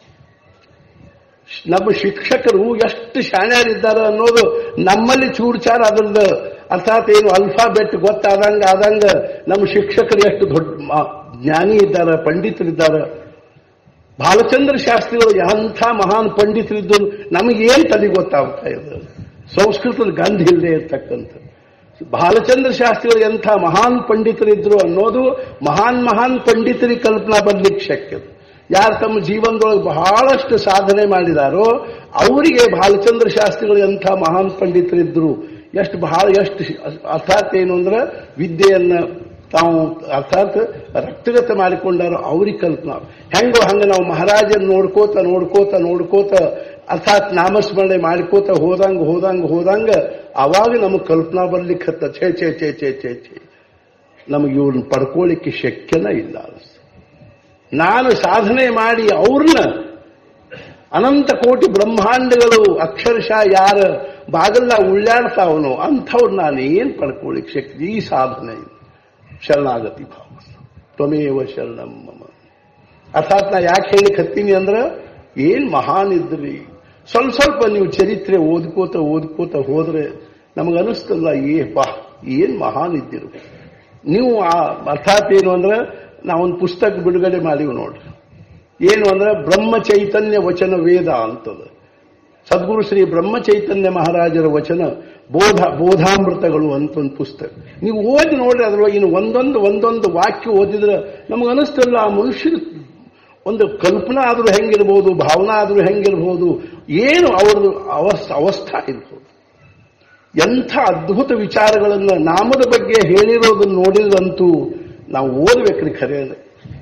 ನಮ್ಮ ಶಿಕ್ಷಕರು ಎಷ್ಟು ಶಾಣ್ಯರಿದ್ದಾರೆ ಅನ್ನೋದು ನಮ್ಮಲ್ಲಿ ಚೂರ್ಚಾರ ಅದ್ರದ್ದು ಅರ್ಥಾತ್ ಏನು ಅಲ್ಫಾಬೆಟ್ ಗೊತ್ತಾದಂಗ ಆದಂಗ ನಮ್ಮ ಶಿಕ್ಷಕರು ಎಷ್ಟು ದೊಡ್ಡ ಮ- ಜ್ಞಾನಿ ಇದ್ದಾರೆ ಪಂಡಿತರಿದ್ದಾರೆ ಬಾಲಚಂದ್ರ ಶಾಸ್ತ್ರಿಗಳು ಎಂಥ ಮಹಾನ್ ಪಂಡಿತರಿದ್ದು ನಮಗೇನ್ ತಲೆ ಗೊತ್ತಾಗ್ತಾ ಇದೆ ಸಂಸ್ಕೃತದ ಗಂಧ ಇಲ್ಲದೆ ಇರ್ತಕ್ಕಂಥ ಬಾಲಚಂದ್ರ ಶಾಸ್ತ್ರಿಗಳು ಎಂಥ ಮಹಾನ್ ಪಂಡಿತರಿದ್ರು ಅನ್ನೋದು ಮಹಾನ್ ಮಹಾನ್ ಪಂಡಿತರಿಗೆ ಕಲ್ಪನಾ ಬರ್ಲಿಕ್ಕೆ ಶಕ್ಯ ಯಾರು ತಮ್ಮ ಜೀವನದೊಳಗೆ ಬಹಳಷ್ಟು ಸಾಧನೆ ಮಾಡಿದಾರೋ ಅವರಿಗೆ ಬಾಲಚಂದ್ರ ಶಾಸ್ತ್ರಿಗಳು ಎಂಥ ಮಹಾನ್ ಪಂಡಿತರಿದ್ರು ಎಷ್ಟು ಬಹಳ ಎಷ್ಟು ಶಿ- ಅರ್ಥಾತ್ ಏನು ಅಂದ್ರೆ ವಿದ್ಯೆಯನ್ನ ತಾವು ಅರ್ಥಾತ್ ರಕ್ತಗತ ಮಾಡಿಕೊಂಡಾರೋ ಅವ್ರಿಗೆ ಕಲ್ಪನಾ ಹೆಂಗೋ ಹಂಗ ನಾವು ಮಹಾರಾಜನ್ ನೋಡ್ಕೋತ ನೋಡ್ಕೋತ ನೋಡ್ಕೋತ ಅರ್ಥಾತ್ ನಾಮಸ್ಮರಣೆ ಮಾಡ್ಕೋತ ಹೋದಂಗ ಹೋದಂಗ ಹೋದಂಗ ಅವಾಗ ನಮಗೆ ಕಲ್ಪನಾ ಬರ್ಲಿಕ್ಕೆ ಹತ್ತ ಛೇ ಛೇ ಛೇ ಛೇ ಛೇ ಛೇ ನಮಗೆ ಇವ್ರನ್ನ ಪಡ್ಕೊಳ್ಳಿಕ್ಕೆ ಶಕ್ಯನ ಇಲ್ಲ ಅನ್ಸ್ತು. ನಾನು ಸಾಧನೆ ಮಾಡಿ ಅವ್ರನ್ನ ಅನಂತ ಕೋಟಿ ಬ್ರಹ್ಮಾಂಡಗಳು ಅಕ್ಷರಶಃ ಯಾರ ಬಾಗಲ್ಲ ಉಳ್ಳಾಡ್ತಾವನೋ ಅಂಥವ್ರು ನಾನು ಏನ್ ಪಡ್ಕೊಳ್ಳಿಕ್ಕೆ ಶಕ್ತಿ ಈ ಸಾಧನೆ ಶರಣಾಗತಿ ಭಾವ ತ್ವಮೇವ ಶರಣಂ ಮಮ ಅರ್ಥಾತ್ ನಾ ಯಾಕೆ ಹೇಳಿಕ್ ಹತ್ತೀನಿ ಅಂದ್ರ ಏನ್ ಮಹಾನ್ ಇದ್ರಿ ಸ್ವಲ್ಪ ಸ್ವಲ್ಪ ನೀವು ಚರಿತ್ರೆ ಓದ್ಕೋತ ಓದ್ಕೋತ ಹೋದ್ರೆ ನಮಗನಿಸ್ತಲ್ಲ ಏ ಪಾ ಏನ್ ಮಹಾನ್ ಇದ್ದಿರು ನೀವು ಆ ಅರ್ಥಾತ್ ಏನು ಅಂದ್ರೆ ನಾವೊಂದು ಪುಸ್ತಕ ಬಿಡುಗಡೆ ಮಾಡಿವಿ ನೋಡ್ರಿ ಏನು ಅಂದ್ರೆ ಬ್ರಹ್ಮ ಚೈತನ್ಯ ವಚನ ವೇದ ಅಂತದ ಸದ್ಗುರು ಶ್ರೀ ಬ್ರಹ್ಮ ಚೈತನ್ಯ ಮಹಾರಾಜರ ವಚನ ಬೋಧ ಬೋಧಾಮೃತಗಳು ಅಂತ ಒಂದು ಪುಸ್ತಕ ನೀವು ಓದಿ ನೋಡ್ರಿ ಅದ್ರೊಳಗಿನ ಒಂದೊಂದು ಒಂದೊಂದು ವಾಕ್ಯ ಓದಿದ್ರೆ ನಮಗೆ ಅನಿಸ್ತಲ್ಲ ಆ ಮನುಷ್ಯನ ಒಂದು ಕಲ್ಪನಾ ಆದ್ರೂ ಹೆಂಗಿರ್ಬೋದು ಭಾವನಾ ಆದ್ರೂ ಹೆಂಗಿರ್ಬೋದು ಏನು ಅವ್ರದ್ದು ಅವಸ್ ಅವಸ್ಥಾ ಇರ್ಬೋದು ಎಂಥ ಅದ್ಭುತ ವಿಚಾರಗಳನ್ನ ನಾಮದ ಬಗ್ಗೆ ಹೇಳಿರೋದನ್ನ ನೋಡಿದಂತೂ ನಾವು ಓದ್ಬೇಕ್ರಿ ಖರೆ ಅದು.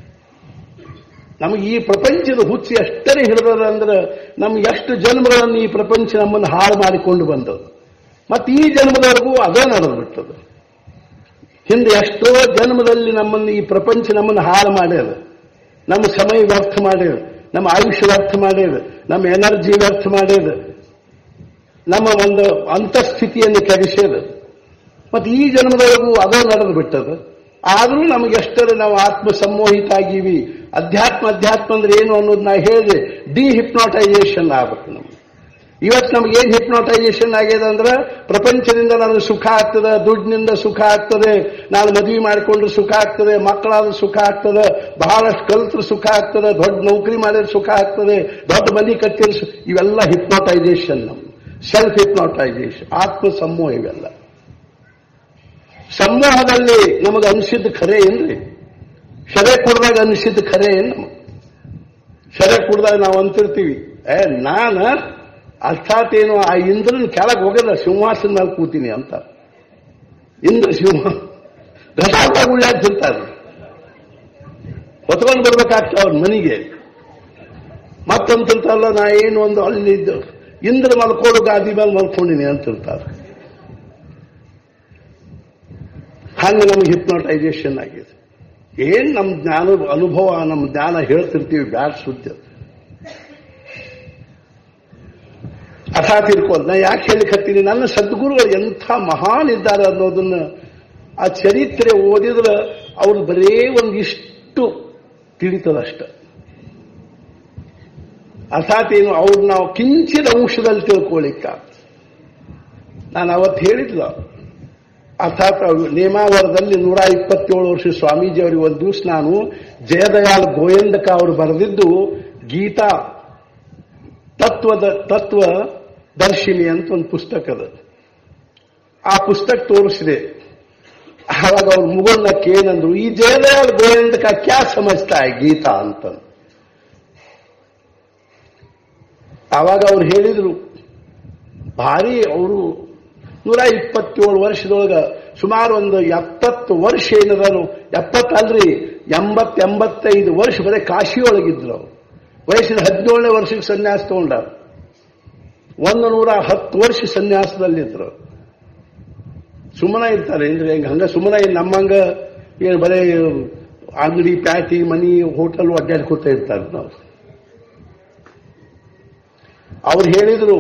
ನಮಗೆ ಈ ಪ್ರಪಂಚದ ಹುಚ್ಚಿ ಎಷ್ಟರೇ ಹಿಡಿದದ ಅಂದ್ರೆ ನಮ್ಗೆ ಎಷ್ಟು ಜನ್ಮಗಳನ್ನು ಈ ಪ್ರಪಂಚ ನಮ್ಮನ್ನು ಹಾಳು ಮಾಡಿಕೊಂಡು ಬಂದದ್ದು ಮತ್ತೆ ಈ ಜನ್ಮದವರೆಗೂ ಅದೇ ನಡೆದು ಬಿಟ್ಟದು ಹಿಂದೆ ಎಷ್ಟೋ ಜನ್ಮದಲ್ಲಿ ನಮ್ಮನ್ನು ಈ ಪ್ರಪಂಚ ನಮ್ಮನ್ನು ಹಾಳು ಮಾಡ್ಯದ ನಮ್ಮ ಸಮಯ ವ್ಯರ್ಥ ಮಾಡ್ಯದ ನಮ್ಮ ಆಯುಷ್ಯ ವ್ಯರ್ಥ ಮಾಡ್ಯದ ನಮ್ಮ ಎನರ್ಜಿ ವ್ಯರ್ಥ ಮಾಡ್ಯದ ನಮ್ಮ ಒಂದು ಅಂತಸ್ಥಿತಿಯನ್ನು ಕೆಡಿಸ್ಯದ ಮತ್ತೆ ಈ ಜನ್ಮದೊಳಗೂ ಅದೇ ನಡೆದು ಬಿಟ್ಟದ ಆದರೂ ನಮಗೆ ಎಷ್ಟರ ನಾವು ಆತ್ಮ ಸಂಮೋಹಿತ ಆಗೀವಿ ಅಧ್ಯಾತ್ಮ ಅಧ್ಯಾತ್ಮ ಅಂದ್ರೆ ಏನು ಅನ್ನೋದು ನಾ ಹೇಳಿದೆ ಡಿ ಹಿಪ್ನಾಟೈಸೇಷನ್ ಆಗ್ಬೇಕು ನಮ್ಗೆ ಇವತ್ತು ನಮ್ಗೆ ಏನ್ ಹಿಪ್ನೋಟೈಸೇಷನ್ ಆಗ್ಯದ ಅಂದ್ರೆ ಪ್ರಪಂಚದಿಂದ ನನಗೆ ಸುಖ ಆಗ್ತದೆ ದುಡ್ಡಿನಿಂದ ಸುಖ ಆಗ್ತದೆ ನಾನು ಮದುವೆ ಮಾಡಿಕೊಂಡ್ರೆ ಸುಖ ಆಗ್ತದೆ ಮಕ್ಕಳಾದ್ರೆ ಸುಖ ಆಗ್ತದೆ ಬಹಳಷ್ಟು ಕಲ್ತ್ರೆ ಸುಖ ಆಗ್ತದೆ ದೊಡ್ಡ ನೌಕರಿ ಮಾಡಿದ್ರೆ ಸುಖ ಆಗ್ತದೆ ದೊಡ್ಡ ಮನೆ ಕಟ್ಟಿದ್ರೆ ಸು- ಇವೆಲ್ಲ ಹಿಪ್ನೋಟೈಸೇಷನ್ ನಮ್ದು ಸೆಲ್ಫ್ ಹಿಪ್ನೋಟೈಸೇಷನ್ ಆತ್ಮ ಸಮೂಹ ಇವೆಲ್ಲ ಸಮೂಹದಲ್ಲಿ ನಮಗೆ ಅನಿಸಿದ್ದು ಖರೆ ಏನ್ರಿ ಶರೆ ಕುಡ್ದಾಗ ಅನಿಸಿದ್ದು ಖರೆ ಏನ್ ನಮಗೆ ಶರೆ ಕುಡ್ದಾಗ ನಾವು ಅಂತಿರ್ತೀವಿ ಏ ನಾನ ಅರ್ಥಾತ್ ಏನು ಆ ಇಂದ್ರನ ಕೆಳಗೆ ಹೋಗಲ್ಲ ಸಿಂಹಾಸನ ಮೇಲೆ ಕೂತೀನಿ ಅಂತ ಇಂದ್ರ ಸಿಂಹ ರಸಾದಾಗ ಉಳ್ಳಾಡ್ತಿರ್ತಾರೆ ಹೊತ್ಕೊಂಡು ಬರ್ಬೇಕಾಗ್ತದೆ ಅವ್ರ ಮನೆಗೆ ಮತ್ತಂತಿರ್ತಾರಲ್ಲ ನಾ ಏನು ಒಂದು ಅಲ್ಲಿ ಇದ್ದು ಇಂದ್ರ ಮಲ್ಕೋಡು ಗಾದಿ ಮೇಲೆ ಮಲ್ಕೊಂಡಿನಿ ಅಂತಿರ್ತಾರೆ ಹಂಗೆ ನಮ್ಗೆ ಹಿಪ್ನೋಟೈಸೇಷನ್ ಆಗಿದೆ ಏನ್ ನಮ್ಮ ಜ್ಞಾನ ಅನುಭವ ನಮ್ಮ ಜ್ಞಾನ ಹೇಳ್ತಿರ್ತೀವಿ ಬ್ಯಾಡ್ ಸುದ್ದಿ ಅದು. ಅರ್ಥ ತಿಳ್ಕೊಂಡು ನಾ ಯಾಕೆ ಹೇಳಿಕತ್ತೀನಿ ನನ್ನ ಸದ್ಗುರುಗಳು ಎಂಥ ಮಹಾನ್ ಇದ್ದಾರೆ ಅನ್ನೋದನ್ನ ಆ ಚರಿತ್ರೆ ಓದಿದ್ರೆ ಅವ್ರು ಬರೇ ಒಂದಿಷ್ಟು ತಿಳಿತದಷ್ಟ ಅರ್ಥಾತ್ ಏನು ಅವ್ರು ನಾವು ಕಿಂಚಿದ ಅಂಶದಲ್ಲಿ ತಿಳ್ಕೊಳ್ಳಿಕ್ಕ ನಾನು ಅವತ್ತು ಹೇಳಿದ್ಲ ಅರ್ಥಾತ್ ಅವ್ರು ನೇಮಾವರದಲ್ಲಿ ನೂರ ಇಪ್ಪತ್ತೇಳು ವರ್ಷ ಸ್ವಾಮೀಜಿ ಅವರಿಗೆ ಒಂದು ದಿವಸ ನಾನು ಜಯದಯಾಳ್ ಗೋಯಂದಕ ಅವರು ಬರೆದಿದ್ದು ಗೀತಾ ತತ್ವದ ತತ್ವ ದರ್ಶಿನಿ ಅಂತ ಒಂದು ಪುಸ್ತಕ ಅದ ಆ ಪುಸ್ತಕ ತೋರಿಸಿದೆ ಆವಾಗ ಅವ್ರು ಮುಗುಳ್ನಕ್ಕೆ ಏನಂದ್ರು ಈ ಜಯದಯಾಳ್ ಗೋಯಂದಕ ಕ್ಯಾ ಸಮಜ್ತಾ है ಗೀತಾ ಅಂತ ಆವಾಗ ಅವ್ರು ಹೇಳಿದ್ರು ಭಾರಿ ಅವರು ನೂರ ಇಪ್ಪತ್ತೇಳು ವರ್ಷದೊಳಗ ಸುಮಾರು ಒಂದು ಎಪ್ಪತ್ತು ವರ್ಷ ಏನದಾನು ಎಪ್ಪತ್ತಲ್ರಿ ಎಂಬತ್ ಎಂಬತ್ತೈದು ವರ್ಷ ಬರೀ ಕಾಶಿಯೊಳಗಿದ್ರು ಅವ್ರು ವಯಸ್ಸಿನ ಹದಿನೇಳನೇ ವರ್ಷಕ್ಕೆ ಸನ್ಯಾಸ ತಗೊಂಡಾರ ಒಂದು ನೂರ ಹತ್ತು ವರ್ಷ ಸನ್ಯಾಸದಲ್ಲಿದ್ರು ಸುಮ್ಮನೆ ಇರ್ತಾರೆ ಏನ್ರಿ ಹೆಂಗ ಹಂಗ ಸುಮ್ಮನೆ ನಮ್ಮಂಗ ಏನು ಬರೀ ಅಂಗಡಿ ಪ್ಯಾಟಿ ಮನಿ ಹೋಟೆಲ್ ಅಡ್ಡಾಡ್ಕೊತ ಇರ್ತಾರೆ ನಾವು ಅವ್ರು ಹೇಳಿದ್ರು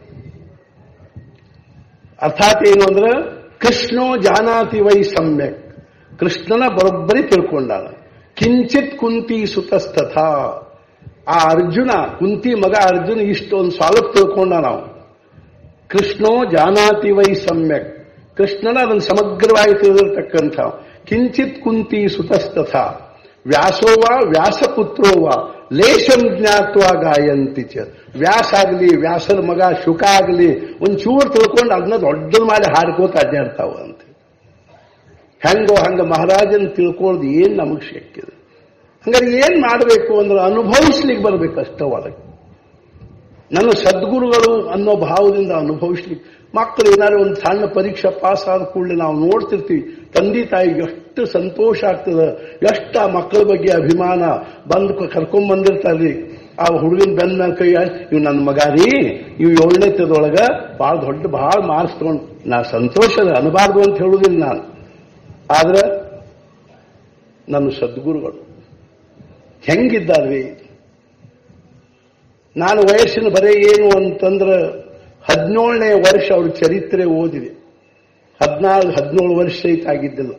ಅರ್ಥಾತ್ ಏನು ಅಂದ್ರೆ ಕೃಷ್ಣೋ ಜಾನಾತಿ ವೈ ಸಮ್ಯಕ್ ಕೃಷ್ಣನ ಬರೋಬ್ಬರಿ ತಿಳ್ಕೊಂಡಾನ ಕಿಂಚಿತ್ ಕುಂತಿ ಸುತಸ್ತಥ ಆ ಅರ್ಜುನ ಕುಂತಿ ಮಗ ಅರ್ಜುನ ಇಷ್ಟೊಂದು ಸ್ವಲ್ಪ ತಿಳ್ಕೊಂಡ ನಾವು ಕೃಷ್ಣೋ ಜಾನಾತಿ ವೈ ಸಮ್ಯಕ್ ಕೃಷ್ಣನ ಅದನ್ನು ಸಮಗ್ರವಾಗಿ ತಿಳಿದಿರ್ತಕ್ಕಂಥ ಕಿಂಚಿತ್ ಕುಂತಿ ಸುತಸ್ತಥ ವ್ಯಾಸೋವ ವ್ಯಾಸಪುತ್ರೋವ ಲೇಷಂ ಜ್ಞಾತ್ವ ಗಾಯಂತಿ ಚ ವ್ಯಾಸ ಆಗಲಿ ವ್ಯಾಸರ ಮಗ ಶುಕ ಆಗಲಿ ಒಂಚೂರು ತಿಳ್ಕೊಂಡು ಅದನ್ನ ದೊಡ್ಡದು ಮಾಡಿ ಹಾಡ್ಕೋತ ಅಡ್ಡಾಡ್ತಾವ ಅಂತ ಹೆಂಗೋ ಹಂಗ ಮಹಾರಾಜನ್ ತಿಳ್ಕೊಳ್ಳೋದು ಏನ್ ನಮಗ್ ಶಕ್ಯದ ಹಂಗಾರೆ ಏನ್ ಮಾಡಬೇಕು ಅಂದ್ರೆ ಅನುಭವಿಸ್ಲಿಕ್ಕೆ ಬರ್ಬೇಕು ಅಷ್ಟ ಒಳಗೆ ನನ್ನ ಸದ್ಗುರುಗಳು ಅನ್ನೋ ಭಾವದಿಂದ ಅನುಭವಿಸ್ಲಿಕ್ಕೆ ಮಕ್ಕಳು ಏನಾದ್ರು ಒಂದು ಸಣ್ಣ ಪರೀಕ್ಷೆ ಪಾಸ್ ಆದ ಕೂಡಲೇ ನಾವು ನೋಡ್ತಿರ್ತೀವಿ ತಂದೆ ತಾಯಿಗೆ ಎಷ್ಟು ಸಂತೋಷ ಆಗ್ತದ ಎಷ್ಟು ಆ ಮಕ್ಕಳ ಬಗ್ಗೆ ಅಭಿಮಾನ ಬಂದು ಕರ್ಕೊಂಡ್ ಬಂದಿರ್ತಾರ್ರಿ ಆ ಹುಡುಗನ ಬೆನ್ನ ಕೈ ಇವ್ ನನ್ನ ಮಗ ರೀ ಇವ್ ಏಳನೇ ತದೊಳಗ ಬಹಳ ದೊಡ್ಡ ಬಹಳ ಮಾರ್ಕ್ಸ್ ತಗೊಂಡು ನಾ ಸಂತೋಷದ ಅನಬಾರ್ದು ಅಂತ ಹೇಳುದಿಲ್ಲ ನಾನು ಆದ್ರೆ ನನ್ನ ಸದ್ಗುರುಗಳು ಹೆಂಗಿದ್ದಾರ್ರಿ ನಾನು ವಯಸ್ಸಿನ ಬರೇ ಏನು ಅಂತಂದ್ರೆ ಹದಿನೇಳನೇ ವರ್ಷ ಅವ್ರ ಚರಿತ್ರೆ ಓದಿದೆ ಹದಿನಾಲ್ಕು ಹದಿನೇಳು ವರ್ಷ ಆಗಿದ್ದಿಲ್ಲ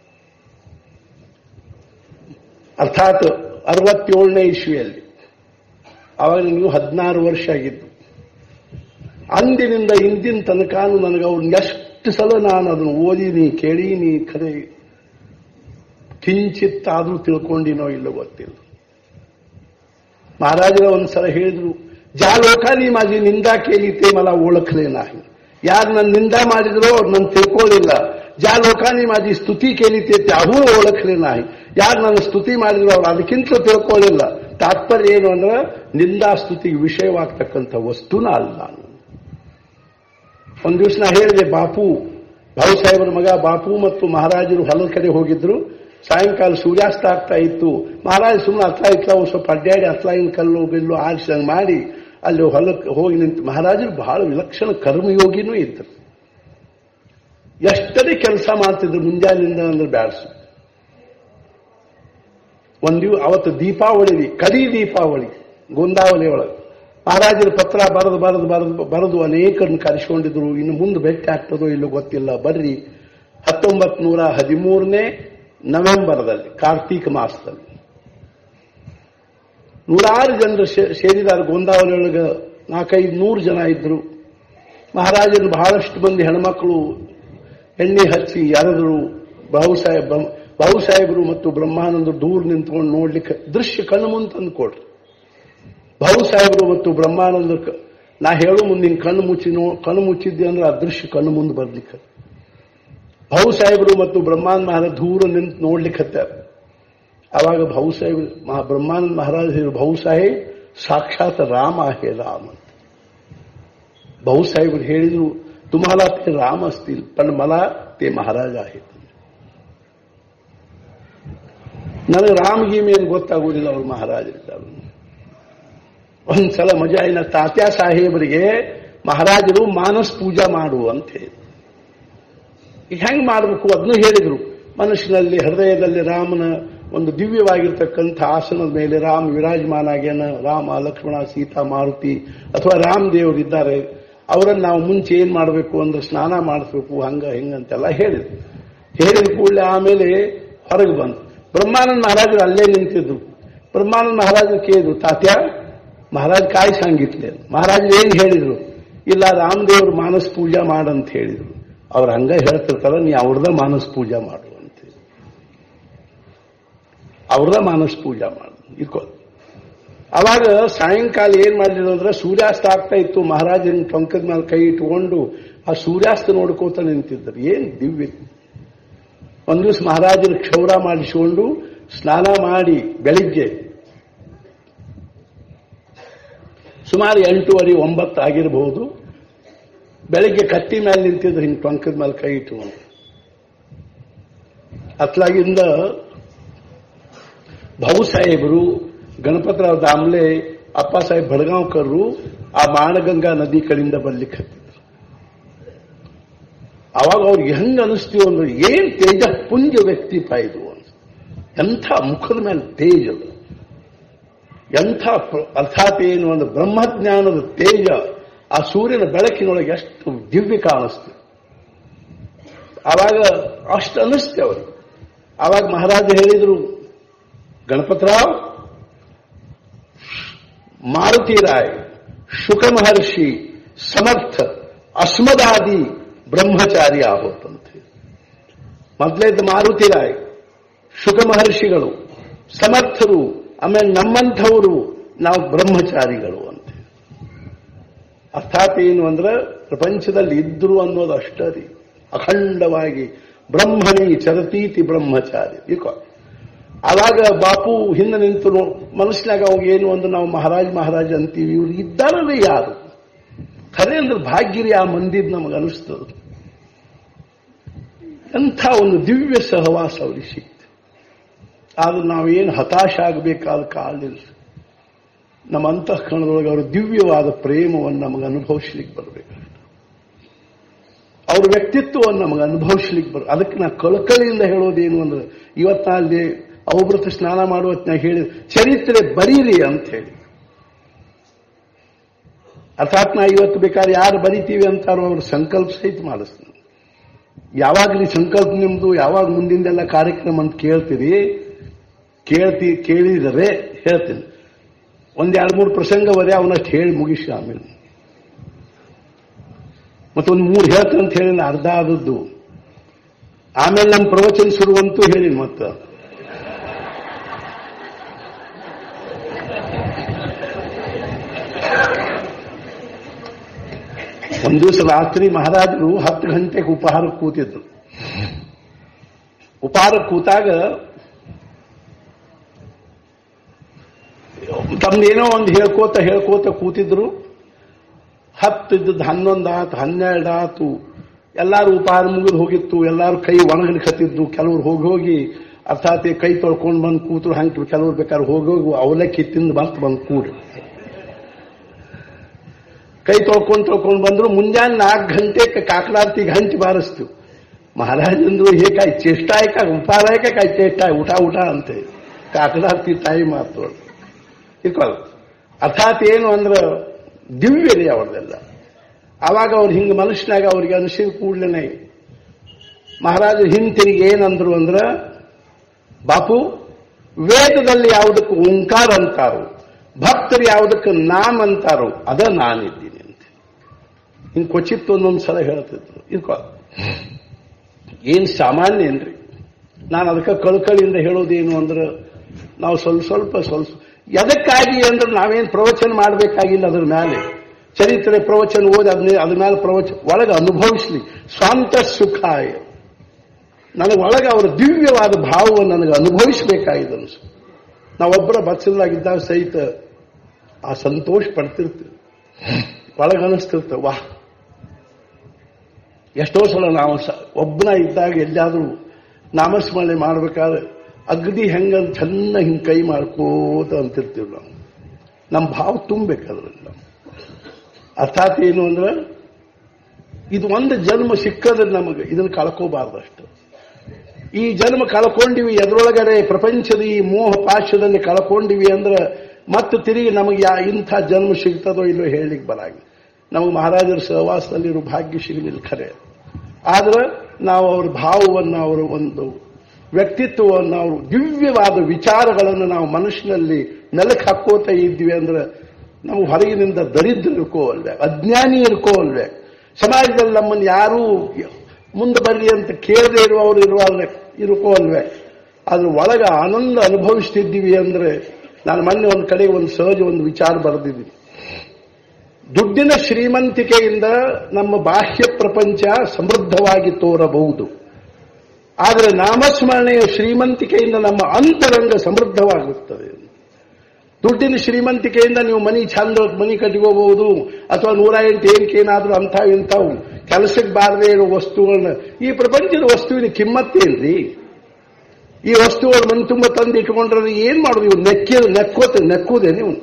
ಅರ್ಥಾತ್ ಅರವತ್ತೇಳನೇ ಇಸ್ವಿಯಲ್ಲಿ ಅವಾಗ ನೀವು ಹದಿನಾರು ವರ್ಷ ಆಗಿದ್ದು ಅಂದಿನಿಂದ ಇಂದಿನ ತನಕಾನು ನನಗೆ ಅವ್ರನ್ನ ಎಷ್ಟು ಸಲ ನಾನು ಅದನ್ನು ಓದಿನಿ ಕೇಳೀನಿ ಖರೆ ಕಿಂಚಿತ್ ಆದ್ರೂ ತಿಳ್ಕೊಂಡಿನೋ ಇಲ್ಲೋ ಗೊತ್ತಿಲ್ಲ महाराजला ಒಂದ್ಸಲ ಹೇಳಿದ್ರು ज्या लोकांनी माझी निंदा केली ते मला ओळखले नाही ಯಾರು ನನ್ನ ನಿಂದ ಮಾಡಿದ್ರೋ ಅವ್ರು ನನ್ನ ತಿಳ್ಕೊಳ್ಳಿಲ್ಲ ज्या लोकांनी माझी ಸ್ತುತಿ केली ते त्याहून ओळखले नाही ಯಾರು ನನ್ನ ಸ್ತುತಿ ಮಾಡಿದ್ರು ಅವ್ರು ಅದಕ್ಕಿಂತ ತಿಳ್ಕೊಳ್ಳಿಲ್ಲ ತಾತ್ಪರ್ಯ ಏನು ಅಂದ್ರೆ ನಿಂದಾ ಸ್ತುತಿಗೆ ವಿಷಯವಾಗ್ತಕ್ಕಂಥ ವಸ್ತುನ ಅಲ್ಲ ನಾನು ಒಂದ್ ದಿವಸ ನಾ ಹೇಳಿದೆ ಬಾಪು ಭಾವು ಸಾಹೇಬರ ಮಗ ಬಾಪು ಮತ್ತು ಮಹಾರಾಜರು ಹಲವು ಕಡೆ ಹೋಗಿದ್ರು ಸಾಯಂಕಾಲ ಸೂರ್ಯಾಸ್ತ ಆಗ್ತಾ ಇತ್ತು ಮಹಾರಾಜ ಸುಮ್ಮನೆ ಹತ್ಲ ಇತ್ಲ ಒಂದ್ ಸ್ವಲ್ಪ ಅಡ್ಡಾಡಿ ಹತ್ಲಾಗಿನ ಕಲ್ಲು ಬಿಲ್ಲು ಆರಿಸಿದಂಗೆ ಮಾಡಿ ಅಲ್ಲಿ ಹೊಲಕ್ಕೆ ಹೋಗಿ ನಿಂತು ಮಹಾರಾಜರು ಬಹಳ ವಿಲಕ್ಷಣ ಕರ್ಮಯೋಗಿನೂ ಇದ್ರು ಎಷ್ಟನೇ ಕೆಲಸ ಮಾಡ್ತಿದ್ರು ಮುಂಜಾನಿಂದ ಅಂದ್ರೆ ಬ್ಯಾಡ್ಸು ಒಂದು ಅವತ್ತು ದೀಪಾವಳಿ ಕಡಿ ದೀಪಾವಳಿ ಗೋಂದಾವಳಿ ಒಳಗೆ ಮಹಾರಾಜರ ಪತ್ರ ಬರೆದು ಬರೆದು ಬರೆದು ಬರೆದು ಅನೇಕರನ್ನು ಕರೆಸಿಕೊಂಡಿದ್ರು ಇನ್ನು ಮುಂದೆ ಭೇಟಿ ಆಗ್ತದೋ ಇಲ್ಲೋ ಗೊತ್ತಿಲ್ಲ ಬರ್ರಿ ಹತ್ತೊಂಬತ್ ನೂರ ಹದಿಮೂರನೇ ನವೆಂಬರ್ದಲ್ಲಿ ಕಾರ್ತೀಕ ಮಾಸದಲ್ಲಿ ನೂರಾರು ಜನರು ಸೇ- ಸೇರಿದಾರ ಗೋಂದಾವಳಿ ಒಳಗೆ ನಾಲ್ಕೈದು ನೂರು ಜನ ಇದ್ರು ಮಹಾರಾಜನ ಬಹಳಷ್ಟು ಮಂದಿ ಹೆಣ್ಮಕ್ಳು ಎಣ್ಣೆ ಹಚ್ಚಿ ಯಾರಾದ್ರು ಬಾಹುಸಾಹೇಬ್ ಬಾಹುಸಾಹೇಬರು ಮತ್ತು ಬ್ರಹ್ಮಾನಂದರು ದೂರ ನಿಂತ್ಕೊಂಡು ನೋಡ್ಲಿಕ್ಕೆ ದೃಶ್ಯ ಕಣ್ಣು ಮುಂದೆ ತಂದು ಕೊಡ್ರಿ ಬಾಹುಸಾಹೇಬರು ಮತ್ತು ಬ್ರಹ್ಮಾನಂದ ನಾ ಹೇಳು ಮುಂದಿನ ಕಣ್ಣು ಮುಚ್ಚಿ ನೋ ಕಣ್ಣು ಮುಚ್ಚಿದ್ದೆ ಅಂದ್ರೆ ಆ ದೃಶ್ಯ ಕಣ್ಣು ಮುಂದೆ ಬರ್ಲಿಕ್ಕೆ ಭಾವು ಸಾಹೇಬರು ಮತ್ತು ಬ್ರಹ್ಮಾನಂದ ಮಹಾರಾಜ್ ದೂರ ನಿಂತು ನೋಡ್ಲಿಕ್ಕೆ ಆವಾಗ ಭಾವು ಸಾಹೇಬ್ ಮಹಾ ಬ್ರಹ್ಮಾನಂದ ಮಹಾರಾಜ್ ಹೇಳಿದ್ರು ಭಾವು ಸಾಹೇಬ್ ಸಾಕ್ಷಾತ್ ರಾಮ ಹೇ ರಾಮ ಅಂತ भाऊ साहेब ಹೇಳಿದ್ರು तुम्हाला ते राम असतील पण मला ते महाराज आहेत ನನಗೆ ರಾಮ್ ಗೀಮ್ ಏನು ಗೊತ್ತಾಗುವುದಿಲ್ಲ ಅವರು ಮಹಾರಾಜರಿದ್ದಾರೆ ಒಂದ್ಸಲ ಮಜಾಯಿನ ತಾತ್ಯಾ ಸಾಹೇಬರಿಗೆ ಮಹಾರಾಜರು ಮಾನಸ್ ಪೂಜಾ ಮಾಡು ಅಂತ ಹೇಳಿ ಈಗ ಹೆಂಗ್ ಮಾಡಬೇಕು ಅದನ್ನು ಹೇಳಿದ್ರು ಮನಸ್ಸಿನಲ್ಲಿ ಹೃದಯದಲ್ಲಿ ರಾಮನ ಒಂದು ದಿವ್ಯವಾಗಿರ್ತಕ್ಕಂಥ ಆಸನದ ಮೇಲೆ ರಾಮ ವಿರಾಜಮಾನ ಆಗ್ಯಾನ ರಾಮ ಲಕ್ಷ್ಮಣ ಸೀತಾ ಮಾರುತಿ ಅಥವಾ ರಾಮ್ ದೇವರಿದ್ದಾರೆ ಅವರನ್ನು ನಾವು ಮುಂಚೆ ಏನ್ ಮಾಡಬೇಕು ಅಂದ್ರೆ ಸ್ನಾನ ಮಾಡಿಸ್ಬೇಕು ಹಂಗ ಹಿಂಗಂತೆಲ್ಲ ಹೇಳಿದ್ರು ಹೇಳಿದ ಕೂಡಲೇ ಆಮೇಲೆ ಹೊರಗೆ ಬಂತು ಬ್ರಹ್ಮಾನಂದ ಮಹಾರಾಜರು ಅಲ್ಲೇ ನಿಂತಿದ್ರು ಬ್ರಹ್ಮಾನಂದ ಮಹಾರಾಜರು ಕೇಳಿದ್ರು ತಾತ್ಯ ಮಹಾರಾಜ್ ಕಾಯಿ ಸಂಗಿತ್ಲೆ ಮಹಾರಾಜರು ಏನ್ ಹೇಳಿದ್ರು ಇಲ್ಲ ರಾಮದೇವರು ಮಾನಸ್ ಪೂಜಾ ಮಾಡಂತ ಹೇಳಿದ್ರು ಅವ್ರ ಹಂಗ ಹೇಳ್ತಿರ್ತಾರ ನೀ ಅವ್ರದ ಮಾನಸ್ ಪೂಜಾ ಮಾಡು ಅಂತ ಅವ್ರದ ಮಾನಸ್ ಪೂಜಾ ಮಾಡು ಇಟ್ಕೋ ಅವಾಗ ಸಾಯಂಕಾಲ ಏನ್ ಮಾಡಿದ್ರು ಅಂದ್ರೆ ಸೂರ್ಯಾಸ್ತ ಆಗ್ತಾ ಇತ್ತು ಮಹಾರಾಜನ ಟೊಂಕದ ಮೇಲೆ ಕೈ ಇಟ್ಕೊಂಡು ಆ ಸೂರ್ಯಾಸ್ತ ನೋಡ್ಕೋತ ನಿಂತಿದ್ದರು ಏನ್ ದಿವ್ಯ ಒಂದ್ ದಿವಸ ಮಹಾರಾಜನ ಕ್ಷೌರ ಮಾಡಿಸಿಕೊಂಡು ಸ್ನಾನ ಮಾಡಿ ಬೆಳಿಗ್ಗೆ ಸುಮಾರು ಎಂಟೂವರೆ ಒಂಬತ್ತು ಆಗಿರಬಹುದು ಬೆಳಿಗ್ಗೆ ಕತ್ತಿ ಮೇಲೆ ನಿಂತಿದ್ರು ಹಿಂಗೆ ಟೊಂಕದ ಮೇಲೆ ಕೈ ಇಟ್ಕೊಂಡು ಅತ್ಲಾಗಿಂದ ಭಾವು ಸಾಹೇಬರು ಗಣಪತರಾವ್ ದಾಮ್ಲೆ ಅಪ್ಪ ಸಾಹೇಬ್ ಬಡಗಾಂವ್ಕರ್ರು ಆ ಮಾಣಗಂಗಾ ನದಿ ಕಡೆಯಿಂದ ಬರ್ಲಿಕ್ಕೆ ಹತ್ತಿದ್ರು ಅವಾಗ ಅವ್ರಿಗೆ ಹೆಂಗ ಅನಿಸ್ತೀವಿ ಅಂದ್ರೆ ಏನ್ ತೇಜ ಪುಂಜ ವ್ಯಕ್ತಿಪ ಇದು ಅಂತ ಎಂಥ ಮುಖದ ಮೇಲೆ ತೇಜ ಅದು. ಎಂಥ ಪ್ರ- ಅರ್ಥಾತ್ ಏನು ಅಂದ್ರೆ ಬ್ರಹ್ಮಜ್ಞಾನದ ತೇಜ ಆ ಸೂರ್ಯನ ಬೆಳಕಿನೊಳಗೆ ಎಷ್ಟು ದಿವ್ಯ ಕಾಣಿಸ್ತು ಆವಾಗ ಅಷ್ಟು ಅನ್ನಿಸ್ತೆ ಅವರು ಆವಾಗ ಮಹಾರಾಜ ಹೇಳಿದ್ರು ಗಣಪತರಾವ್ ಮಾರುತಿ ರಾಯ್ ಶುಕ ಮಹರ್ಷಿ ಸಮರ್ಥ ಅಸ್ಮದಾದಿ ಬ್ರಹ್ಮಚಾರಿ ಆಗೋತಂತೆ ಮೊದಲೇದ ಮಾರುತಿ ರಾಯ್ ಶುಕ ಮಹರ್ಷಿಗಳು ಸಮರ್ಥರು ಆಮೇಲೆ ನಮ್ಮಂಥವರು ನಾವು ಬ್ರಹ್ಮಚಾರಿಗಳು ಅಂತ ಅರ್ಥಾತ್ ಏನು ಅಂದ್ರೆ ಪ್ರಪಂಚದಲ್ಲಿ ಇದ್ರು ಅನ್ನೋದು ಅಷ್ಟೇ ರೀ ಅಖಂಡವಾಗಿ ಬ್ರಹ್ಮಣಿ ಚರತೀತಿ ಬ್ರಹ್ಮಚಾರಿ ಇಕೋ ಆವಾಗ ಬಾಪು ಹಿಂದೆ ನಿಂತು ನೋ- ಮನಸ್ಸಿನಾಗ ಅವಾಗ ಏನು ಅಂದ್ರೆ ನಾವು ಮಹಾರಾಜ್ ಮಹಾರಾಜ್ ಅಂತೀವಿ ಇವ್ರು ಇದ್ದಾರಲ್ಲ ಯಾರು ಖರೆ ಅಂದ್ರೆ ಭಾಗ್ಯರಿ ಆ ಮಂದಿದ್ ನಮಗೆ ಅನಿಸ್ತದ ಎಂಥ ಒಂದು ದಿವ್ಯ ಸಹವಾಸ ಅವ್ರಿಗೆ ಸಿಕ್ತು ಆದ್ರೆ ನಾವೇನು ಹತಾಶ ಆಗಬೇಕಾದ ಕಾಲದಿಲ್ಲ ನಮ್ಮ ಅಂತಃಕರಣದೊಳಗೆ ಅವರ ದಿವ್ಯವಾದ ಪ್ರೇಮವನ್ನು ನಮಗೆ ಅನುಭವಿಸ್ಲಿಕ್ಕೆ ಬರಬೇಕು ಅವ್ರ ವ್ಯಕ್ತಿತ್ವವನ್ನು ನಮಗೆ ಅನುಭವಿಸ್ಲಿಕ್ಕೆ ಬರ ಅದಕ್ಕೆ ನಾ ಕಳಕಳಿಯಿಂದ ಹೇಳೋದೇನು ಅಂದ್ರೆ ಇವತ್ತ ಅಲ್ಲಿ ಅವಭೃತ ಸ್ನಾನ ಮಾಡುವತ್ನಾಗ ಹೇಳಿ ಚರಿತ್ರೆ ಬರೀರಿ ಅಂತ ಹೇಳಿ ಅರ್ಥಾತ್ ನಾ ಇವತ್ತು ಬೇಕಾದ್ರೆ ಯಾರು ಬರಿತೀವಿ ಅಂತಾರೋ ಅವ್ರ ಸಂಕಲ್ಪ ಸಹಿತ ಮಾಡಿಸ್ತೀನಿ ಯಾವಾಗಲಿ ಸಂಕಲ್ಪ ನಿಮ್ದು ಯಾವಾಗ ಮುಂದಿಂದೆಲ್ಲ ಕಾರ್ಯಕ್ರಮ ಅಂತ ಕೇಳ್ತೀರಿ ಕೇಳ್ತಿ ಕೇಳಿದರೆ ಹೇಳ್ತೀನಿ ಒಂದ್ ಎರಡು ಮೂರು ಪ್ರಸಂಗ ಬರೀ ಅವನಷ್ಟು ಹೇಳಿ ಮುಗಿಸಿ ಆಮೇಲೆ ಮತ್ತೊಂದು ಮೂರು ಹೇಳ್ತೀನಿ ಅಂತ ಹೇಳಿ ಅರ್ಧ ಆದದ್ದು ಆಮೇಲೆ ನಮ್ಮ ಪ್ರವಚನ ಶುರುವಂತೂ ಹೇಳಿ ಮತ್ತ ಒಂದು ದಿವಸ ರಾತ್ರಿ ಮಹಾರಾಜರು ಹತ್ತು ಗಂಟೆಗೆ ಉಪಹಾರಕ್ಕೆ ಕೂತಿದ್ರು ಉಪಹಾರಕ್ಕೆ ಕೂತಾಗ ತಮ್ದೇನೋ ಒಂದು ಹೇಳ್ಕೋತ ಹೇಳ್ಕೋತ ಕೂತಿದ್ರು ಹತ್ತು ಇದ್ದದ್ದು ಹನ್ನೊಂದು ಆತು ಹನ್ನೆರಡು ಆತು ಎಲ್ಲಾರು ಉಪಹಾರ ಮುಗಿದು ಹೋಗಿತ್ತು ಎಲ್ಲಾರು ಕೈ ಒಣಗಲಿಕ್ಕತ್ತಿದ್ರು ಕೆಲವ್ರು ಹೋಗಿ ಹೋಗಿ ಅರ್ಥಾತ್ ಈ ಕೈ ತೊಳ್ಕೊಂಡು ಬಂದು ಕೂತರು ಹಂಗೆ ಕೆಲವ್ರು ಬೇಕಾದ್ರೆ ಹೋಗಿ ಹೋಗಿ ಅವಲಕ್ಕಿ ತಿಂದು ಬಂತು ಬಂದು ಕೂಡ್ರು ಕೈ ತೊಳ್ಕೊಂಡು ತೊಳ್ಕೊಂಡು ಬಂದ್ರು ಮುಂಜಾನೆ ನಾಲ್ಕು ಗಂಟೆಗೆ ಕಾಕಲಾರ್ತಿ ಗಂಟೆ ಬಾರಿಸ್ತು ಮಹಾರಾಜಂದ್ರು ಹೇ ಕಾಯ್ ಚೇಷ್ಟ आहे का ಉಪಹಾರ आहे का काय चेष्टा आहे उठा उठा ಅಂತೆ ಕಾಕಲಾರ್ತಿ ತಾಯಿ ಮಾತು ಇಟ್ಕೊಳ್ಳ ಅರ್ಥಾತ್ ಏನು ಅಂದ್ರೆ ದಿವ್ಯ ರೀ ಅವ್ರದೆಲ್ಲ ಆವಾಗ ಅವ್ರು ಹಿಂಗೆ ಮನುಷ್ಯನಾಗ ಅವ್ರಿಗೆ ಅನಿಸಿದ ಕೂಡ್ಲೇನೆ ಮಹಾರಾಜರು ಹಿಂತಿರುಗಿ ಏನಂದ್ರು ಅಂದ್ರ ಬಾಪು ವೇದದಲ್ಲಿ ಯಾವುದಕ್ಕೆ ಓಂಕಾರ ಅಂತಾರು ಭಕ್ತರು ಯಾವುದಕ್ಕೆ ನಾಮ್ ಅಂತಾರೋ ಅದ ನಾನಿದ್ದೀನಿ ಅಂತ ಹಿಂಗೆ ಕ್ವಚಿತ್ ಒಂದೊಂದು ಸಲ ಹೇಳ್ತಿದ್ರು ಇದ್ಕೋ ಏನ್ ಸಾಮಾನ್ಯ ಏನ್ರಿ ನಾನು ಅದಕ್ಕೆ ಕಳ್ಕಳಿಯಿಂದ ಹೇಳೋದೇನು ಅಂದ್ರೆ ನಾವು ಸ್ವಲ್ಪ ಸ್ವಲ್ಪ ಸ್ವಲ್ಪ ಎದಕ್ಕಾಗಿ ಅಂದ್ರೆ ನಾವೇನು ಪ್ರವಚನ ಮಾಡಬೇಕಾಗಿಲ್ಲ ಅದ್ರ ಮೇಲೆ ಚರಿತ್ರೆ ಪ್ರವಚನ ಓದಿ ಅದನ್ನ ಅದ್ರ ಮೇಲೆ ಪ್ರವಚನ ಒಳಗೆ ಅನುಭವಿಸ್ಲಿ ಸ್ವಂತ ಸುಖಾಯ ನನಗೆ ಒಳಗೆ ಅವರ ದಿವ್ಯವಾದ ಭಾವವನ್ನು ನನಗೆ ಅನುಭವಿಸಬೇಕಾಗಿದೆ ಅನ್ಸು ನಾವೊಬ್ಬರ ಬಚ್ಚಲಾಗಿದ್ದಾಗ ಸಹಿತ ಆ ಸಂತೋಷ ಪಡ್ತಿರ್ತೀವಿ ಒಳಗೆ ಅನಿಸ್ತಿರ್ತೇವೆ ವಾಹ್ ಎಷ್ಟೋ ಸಲ ನಾವು ಸ ಒಬ್ಬನ ಇದ್ದಾಗ ಎಲ್ಲಾದರೂ ನಾಮಸ್ಮರಣೆ ಮಾಡ್ಬೇಕಾದ್ರೆ ಅಗದಿ ಹೆಂಗ ಚೆನ್ನಾಗಿ ಹಿಂಗೆ ಕೈ ಮಾಡ್ಕೋತ ಅಂತಿರ್ತೀವಿ ನಾವು ನಮ್ಮ ಭಾವ ತುಂಬಬೇಕದ್ರಲ್ಲಿ ನಾವು ಅರ್ಥಾತ್ ಏನು ಅಂದ್ರೆ ಇದು ಒಂದು ಜನ್ಮ ಸಿಕ್ಕದ್ರೆ ನಮಗೆ ಇದನ್ನು ಕಳ್ಕೋಬಾರ್ದಷ್ಟು ಈ ಜನ್ಮ ಕಳ್ಕೊಂಡಿವಿ ಎದ್ರೊಳಗಡೆ ಪ್ರಪಂಚದ ಈ ಮೋಹ ಪಾಶದಲ್ಲಿ ಕಳ್ಕೊಂಡಿವಿ ಅಂದ್ರೆ ಮತ್ತೆ ತಿರುಗಿ ನಮಗೆ ಯಾ ಇಂಥ ಜನ್ಮ ಸಿಗ್ತದೋ ಇಲ್ಲೋ ಹೇಳಲಿಕ್ಕೆ ಬರಾಗಿ ನಮಗೆ ಮಹಾರಾಜರ ಸಹವಾಸದಲ್ಲಿರೋ ಭಾಗ್ಯ ಸಿಗಲಿಲ್ಲ ಖರೆ ಆದ್ರೆ ನಾವು ಅವ್ರ ಭಾವವನ್ನು ಅವರ ಒಂದು ವ್ಯಕ್ತಿತ್ವವನ್ನು ಅವರು ದಿವ್ಯವಾದ ವಿಚಾರಗಳನ್ನು ನಾವು ಮನುಷ್ಯನಲ್ಲಿ ನೆಲಕ್ಕೆ ಹಾಕೋತ ಇದ್ವಿ ಅಂದ್ರೆ ನಾವು ಹೊರಗಿನಿಂದ ದರಿದ್ರ ಇರ್ಕೋವಲ್ವೇ ಅಜ್ಞಾನಿ ಇರ್ಕೋವಲ್ವೇ ಸಮಾಜದಲ್ಲಿ ನಮ್ಮನ್ನು ಯಾರೂ ಮುಂದೆ ಬರಲಿ ಅಂತ ಕೇಳದೆ ಇರುವವರು ಇರುವಲ್ವೇ ಇರ್ಕೋವಲ್ವೇ ಅದ್ರ ಒಳಗೆ ಆನಂದ ಅನುಭವಿಸ್ತಿದ್ದೀವಿ ಅಂದ್ರೆ ನಾನು ಮೊನ್ನೆ ಒಂದು ಕಡೆ ಒಂದು ಸಹಜ ಒಂದು ವಿಚಾರ ಬರೆದಿದ್ದೀನಿ ದುಡ್ಡಿನ ಶ್ರೀಮಂತಿಕೆಯಿಂದ ನಮ್ಮ ಬಾಹ್ಯ ಪ್ರಪಂಚ ಸಮೃದ್ಧವಾಗಿ ತೋರಬಹುದು ಆದರೆ ನಾಮಸ್ಮರಣೆಯ ಶ್ರೀಮಂತಿಕೆಯಿಂದ ನಮ್ಮ ಅಂತರಂಗ ಸಮೃದ್ಧವಾಗುತ್ತದೆ ದುಡ್ಡಿನ ಶ್ರೀಮಂತಿಕೆಯಿಂದ ನೀವು ಮನಿ ಚಂದ ಮನಿ ಕಟ್ಕೋಬಹುದು ಅಥವಾ ನೂರ ಎಂಟು ಏನಕ್ಕೆ ಏನಾದ್ರೂ ಅಂಥವು ಇಂಥವು ಕೆಲಸಕ್ಕೆ ಬಾರದೇ ಇರೋ ವಸ್ತುಗಳನ್ನ ಈ ಪ್ರಪಂಚದ ವಸ್ತುವಿನ ಕಿಮ್ಮತ್ತೇನ್ರಿ ಈ ವಸ್ತುಗಳು ಮನ್ ತುಂಬ ತಂದು ಇಟ್ಕೊಂಡ್ರೆ ಏನ್ ಮಾಡೋದು ಇವ್ರು ನೆಕ್ಕಿ ನೆಕ್ಕೋತ ನೆಕ್ಕುವುದೇ ನೀವು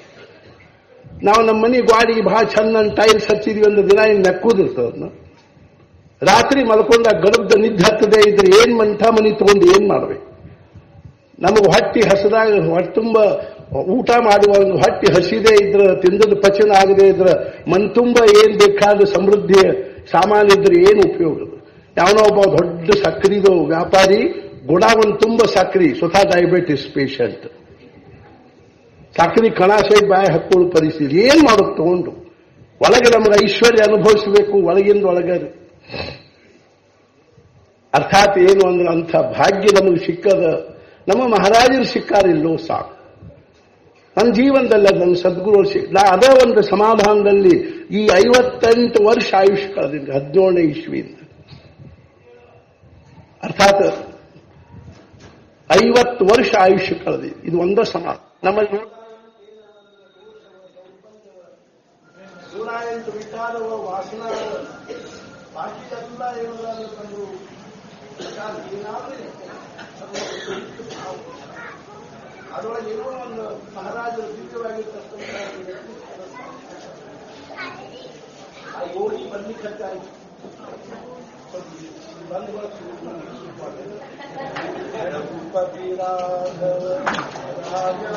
ನಾವು ನಮ್ಮ ಮನೆ ಗಾಡಿಗೆ ಬಹಳ ಚಂದ ಟೈಲ್ಸ್ ಹಚ್ಚಿದೀವಿ ಅಂದ್ರೆ ದಿನ ಏನು ನೆಕ್ಕುದಿರ್ತದ ಅದನ್ನ ರಾತ್ರಿ ಮಲ್ಕೊಂಡಾಗ ಗಡಬ್ದ ನಿದ್ದೆ ಹತ್ತದೇ ಇದ್ರೆ ಏನ್ ಮಂಥ ಮನಿ ತಗೊಂಡು ಏನ್ ಮಾಡ್ಬೇಕು ನಮಗೆ ಹೊಟ್ಟಿ ಹಸದಾಗ ಹೊಟ್ಟೆ ತುಂಬ ಊಟ ಮಾಡುವಾಗ ಹೊಟ್ಟಿ ಹಸಿದೇ ಇದ್ರ ತಿಂದದ ಪಚನ ಆಗದೆ ಇದ್ರ ಮನ್ ತುಂಬ ಏನ್ ಬೇಕಾದ ಸಮೃದ್ಧಿ ಸಾಮಾನು ಇದ್ರೆ ಏನು ಉಪಯೋಗ ಯಾವನೋ ಒಬ್ಬ ದೊಡ್ಡ ಸಕ್ರಿದು ವ್ಯಾಪಾರಿ ಗುಡಾವನ್ ತುಂಬ ಸಕ್ರಿ ಸ್ವತಃ ಡಯಾಬಿಟಿಸ್ ಪೇಷಂಟ್ ಸಕ್ರಿ ಕಣ ಸೈಡ್ ಬಾಯಿ ಹಾಕೊಳ್ಳೋ ಪರಿಸ್ಥಿತಿ ಏನ್ ಮಾಡೋದು ತಗೊಂಡು ಒಳಗೆ ನಮಗೆ ಐಶ್ವರ್ಯ ಅನುಭವಿಸಬೇಕು ಒಳಗಿಂದ ಒಳಗೆ ಅರ್ಥಾತ್ ಏನು ಅಂದ್ರೆ ಅಂಥ ಭಾಗ್ಯ ನಮಗೆ ಸಿಕ್ಕದ ನಮ್ಮ ಮಹಾರಾಜರು ಸಿಕ್ಕಾರಿಲ್ಲೋ ಸಾಕು ನನ್ನ ಜೀವನದಲ್ಲಿ ನನ್ನ ಸದ್ಗುರು ಸಿಕ್ ನಾ ಅದೇ ಒಂದು ಸಮಾಧಾನದಲ್ಲಿ ಈ ಐವತ್ತೆಂಟು ವರ್ಷ ಆಯುಷ್ ಕಳೆದಿದ್ದೆ ಹದಿನೇಳನೇ ಇಸ್ವಿಯಿಂದ ಅರ್ಥಾತ್ ಐವತ್ತು ವರ್ಷ ಆಯುಷ್ಯ ಕಳೆದಿದೆ ಇದು ಒಂದೇ ಸಮಾಧಾನ ನಮ್ಮಲ್ಲಿ ನೂರ ಎಂಟು ವಿಚಾರವ ವಾಸನ ಬಾಕಿ ಎಲ್ಲ ಏನಾದ್ರು ಕಂಡು ಅದರೊಳಗೆ ಏನೋ ಒಂದು ಮಹಾರಾಜರು ದಿವ್ಯವಾಗಿರ್ತಕ್ಕಂಥ ಆ ಯೋಗಿ ಬರ್ಲಿಕ್ಕಂತಾಗಿ ರಘುಪತಿ ರಾಘವ ರಾಜ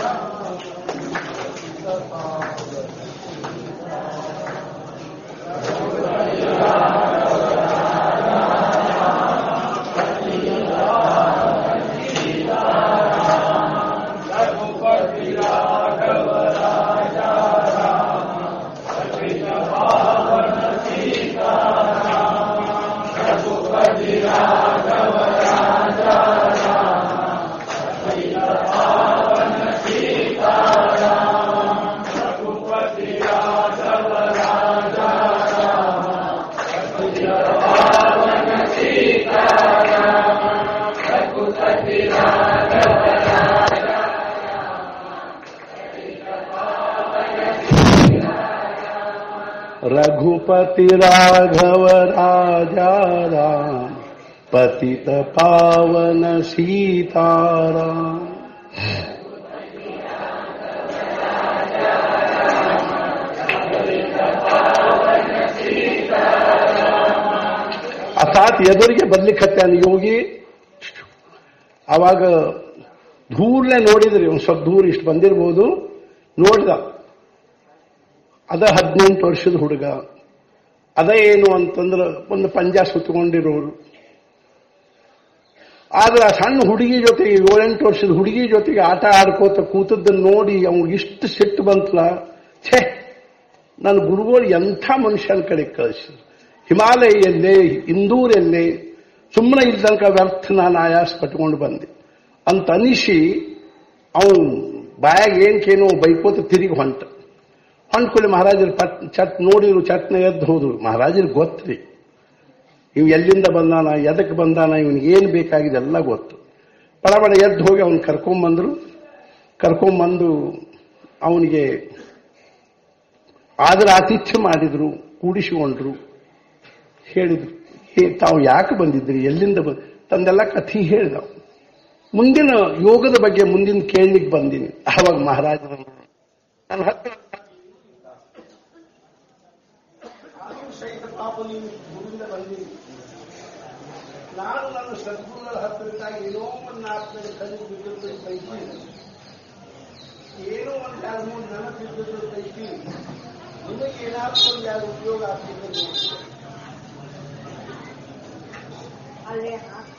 रघुपति राघव राजा राम पतित पावन सीताराम ಅರ್ಥಾತ್ ಎದುರಿಗೆ ಬರ್ಲಿಕ್ಕತ್ತಾನ ಯೋಗಿ ಅವಾಗ ದೂರನೇ ನೋಡಿದ್ರಿ ಒಂದು ಸ್ವಲ್ಪ ದೂರ ಇಷ್ಟು ಬಂದಿರ್ಬೋದು ನೋಡ್ದ ಅದ ಹದಿನೆಂಟು ವರ್ಷದ ಹುಡುಗ ಅದ ಏನು ಅಂತಂದ್ರೆ ಒಂದು ಪಂಜ ಸುತ್ತಕೊಂಡಿರೋರು ಆದ್ರೆ ಆ ಸಣ್ಣ ಹುಡುಗಿ ಜೊತೆಗೆ ಏಳೆಂಟು ವರ್ಷದ ಹುಡುಗಿ ಜೊತೆಗೆ ಆಟ ಆಡ್ಕೋತ ಕೂತದ್ದನ್ನು ನೋಡಿ ಅವ್ನಿಗೆ ಇಷ್ಟು ಸಿಟ್ಟು ಬಂತಲ್ಲ ಛೇ ನನ್ನ ಗುರುಗಳು ಎಂಥ ಮನುಷ್ಯನ ಕಡೆ ಕಳಿಸಿದ್ರು ಹಿಮಾಲಯ ಎಲ್ಲೇ ಇಂದೂರ್ ಎಲ್ಲೇ ಸುಮ್ಮನೆ ಇದ್ದಂಕ ವ್ಯರ್ಥ ನಾನು ಆಯಾಸ ಪಟ್ಕೊಂಡು ಬಂದೆ ಅಂತ ಅನಿಸಿ ಅವನು ಬಾಯಾಗ ಏನಕ್ಕೇನೋ ಬೈಕೋತ ತಿರುಗಿ ಹೊಂಟ ಹೊಂಟ್ಕೊಳ್ಳಿ ಮಹಾರಾಜರು ಪಟ್ ಚಟ್ ನೋಡಿರು ಚಟ್ನ ಎದ್ದು ಹೋದ್ರು ಮಹಾರಾಜರಿಗೆ ಗೊತ್ತ್ರಿ ಇವ್ ಎಲ್ಲಿಂದ ಬಂದಾನ ಎದಕ್ಕೆ ಬಂದಾನ ಇವನಿಗೆ ಏನು ಬೇಕಾಗಿದೆ ಎಲ್ಲ ಗೊತ್ತು ಪಡಬಡ ಎದ್ದು ಹೋಗಿ ಅವನು ಕರ್ಕೊಂಬಂದ್ರು ಕರ್ಕೊಂಬಂದು ಅವನಿಗೆ ಆದ್ರೆ ಆತಿಥ್ಯ ಮಾಡಿದ್ರು ಕೂಡಿಸಿಕೊಂಡ್ರು ಹೇಳಿದ್ರು ಹೇ ತಾವು ಯಾಕೆ ಬಂದಿದ್ರಿ ಎಲ್ಲಿಂದ ಬಂದ ತಂದೆಲ್ಲ ಕಥೆ ಹೇಳಿದ ಮುಂದಿನ ಯೋಗದ ಬಗ್ಗೆ ಮುಂದಿನ ಕೇಳಲಿಕ್ಕೆ ಬಂದೀನಿ ಆವಾಗ ಮಹಾರಾಜರು ನನ್ನ ಹತ್ತಿರ ಸಹಿತ ಪಾಪ ನೀವು ಗುರುವಿಂದ ಬಂದೀನಿ ನಾನು ನನ್ನ ಸದ್ಗುರುಗಳ ಹತ್ತಿರಕ್ಕಾಗಿ ಏನೋ ಒಂದು ನಾಲ್ಕು ಕಲಿತು ಬಿದ್ದಿದ್ದು ಪೈಕಿ ಏನೋ ಒಂದು ಎರಡು ಮೂರು ನೆನಪಿದ್ದದ್ದು ಪೈಕಿ ನಿಮಗೆ ಏನಾದ್ರು ಒಂದು ಎರಡು ಉಪಯೋಗ ಆಗ್ತಿದೆ ನೋಡಿ. ಅಲ್ಲೇ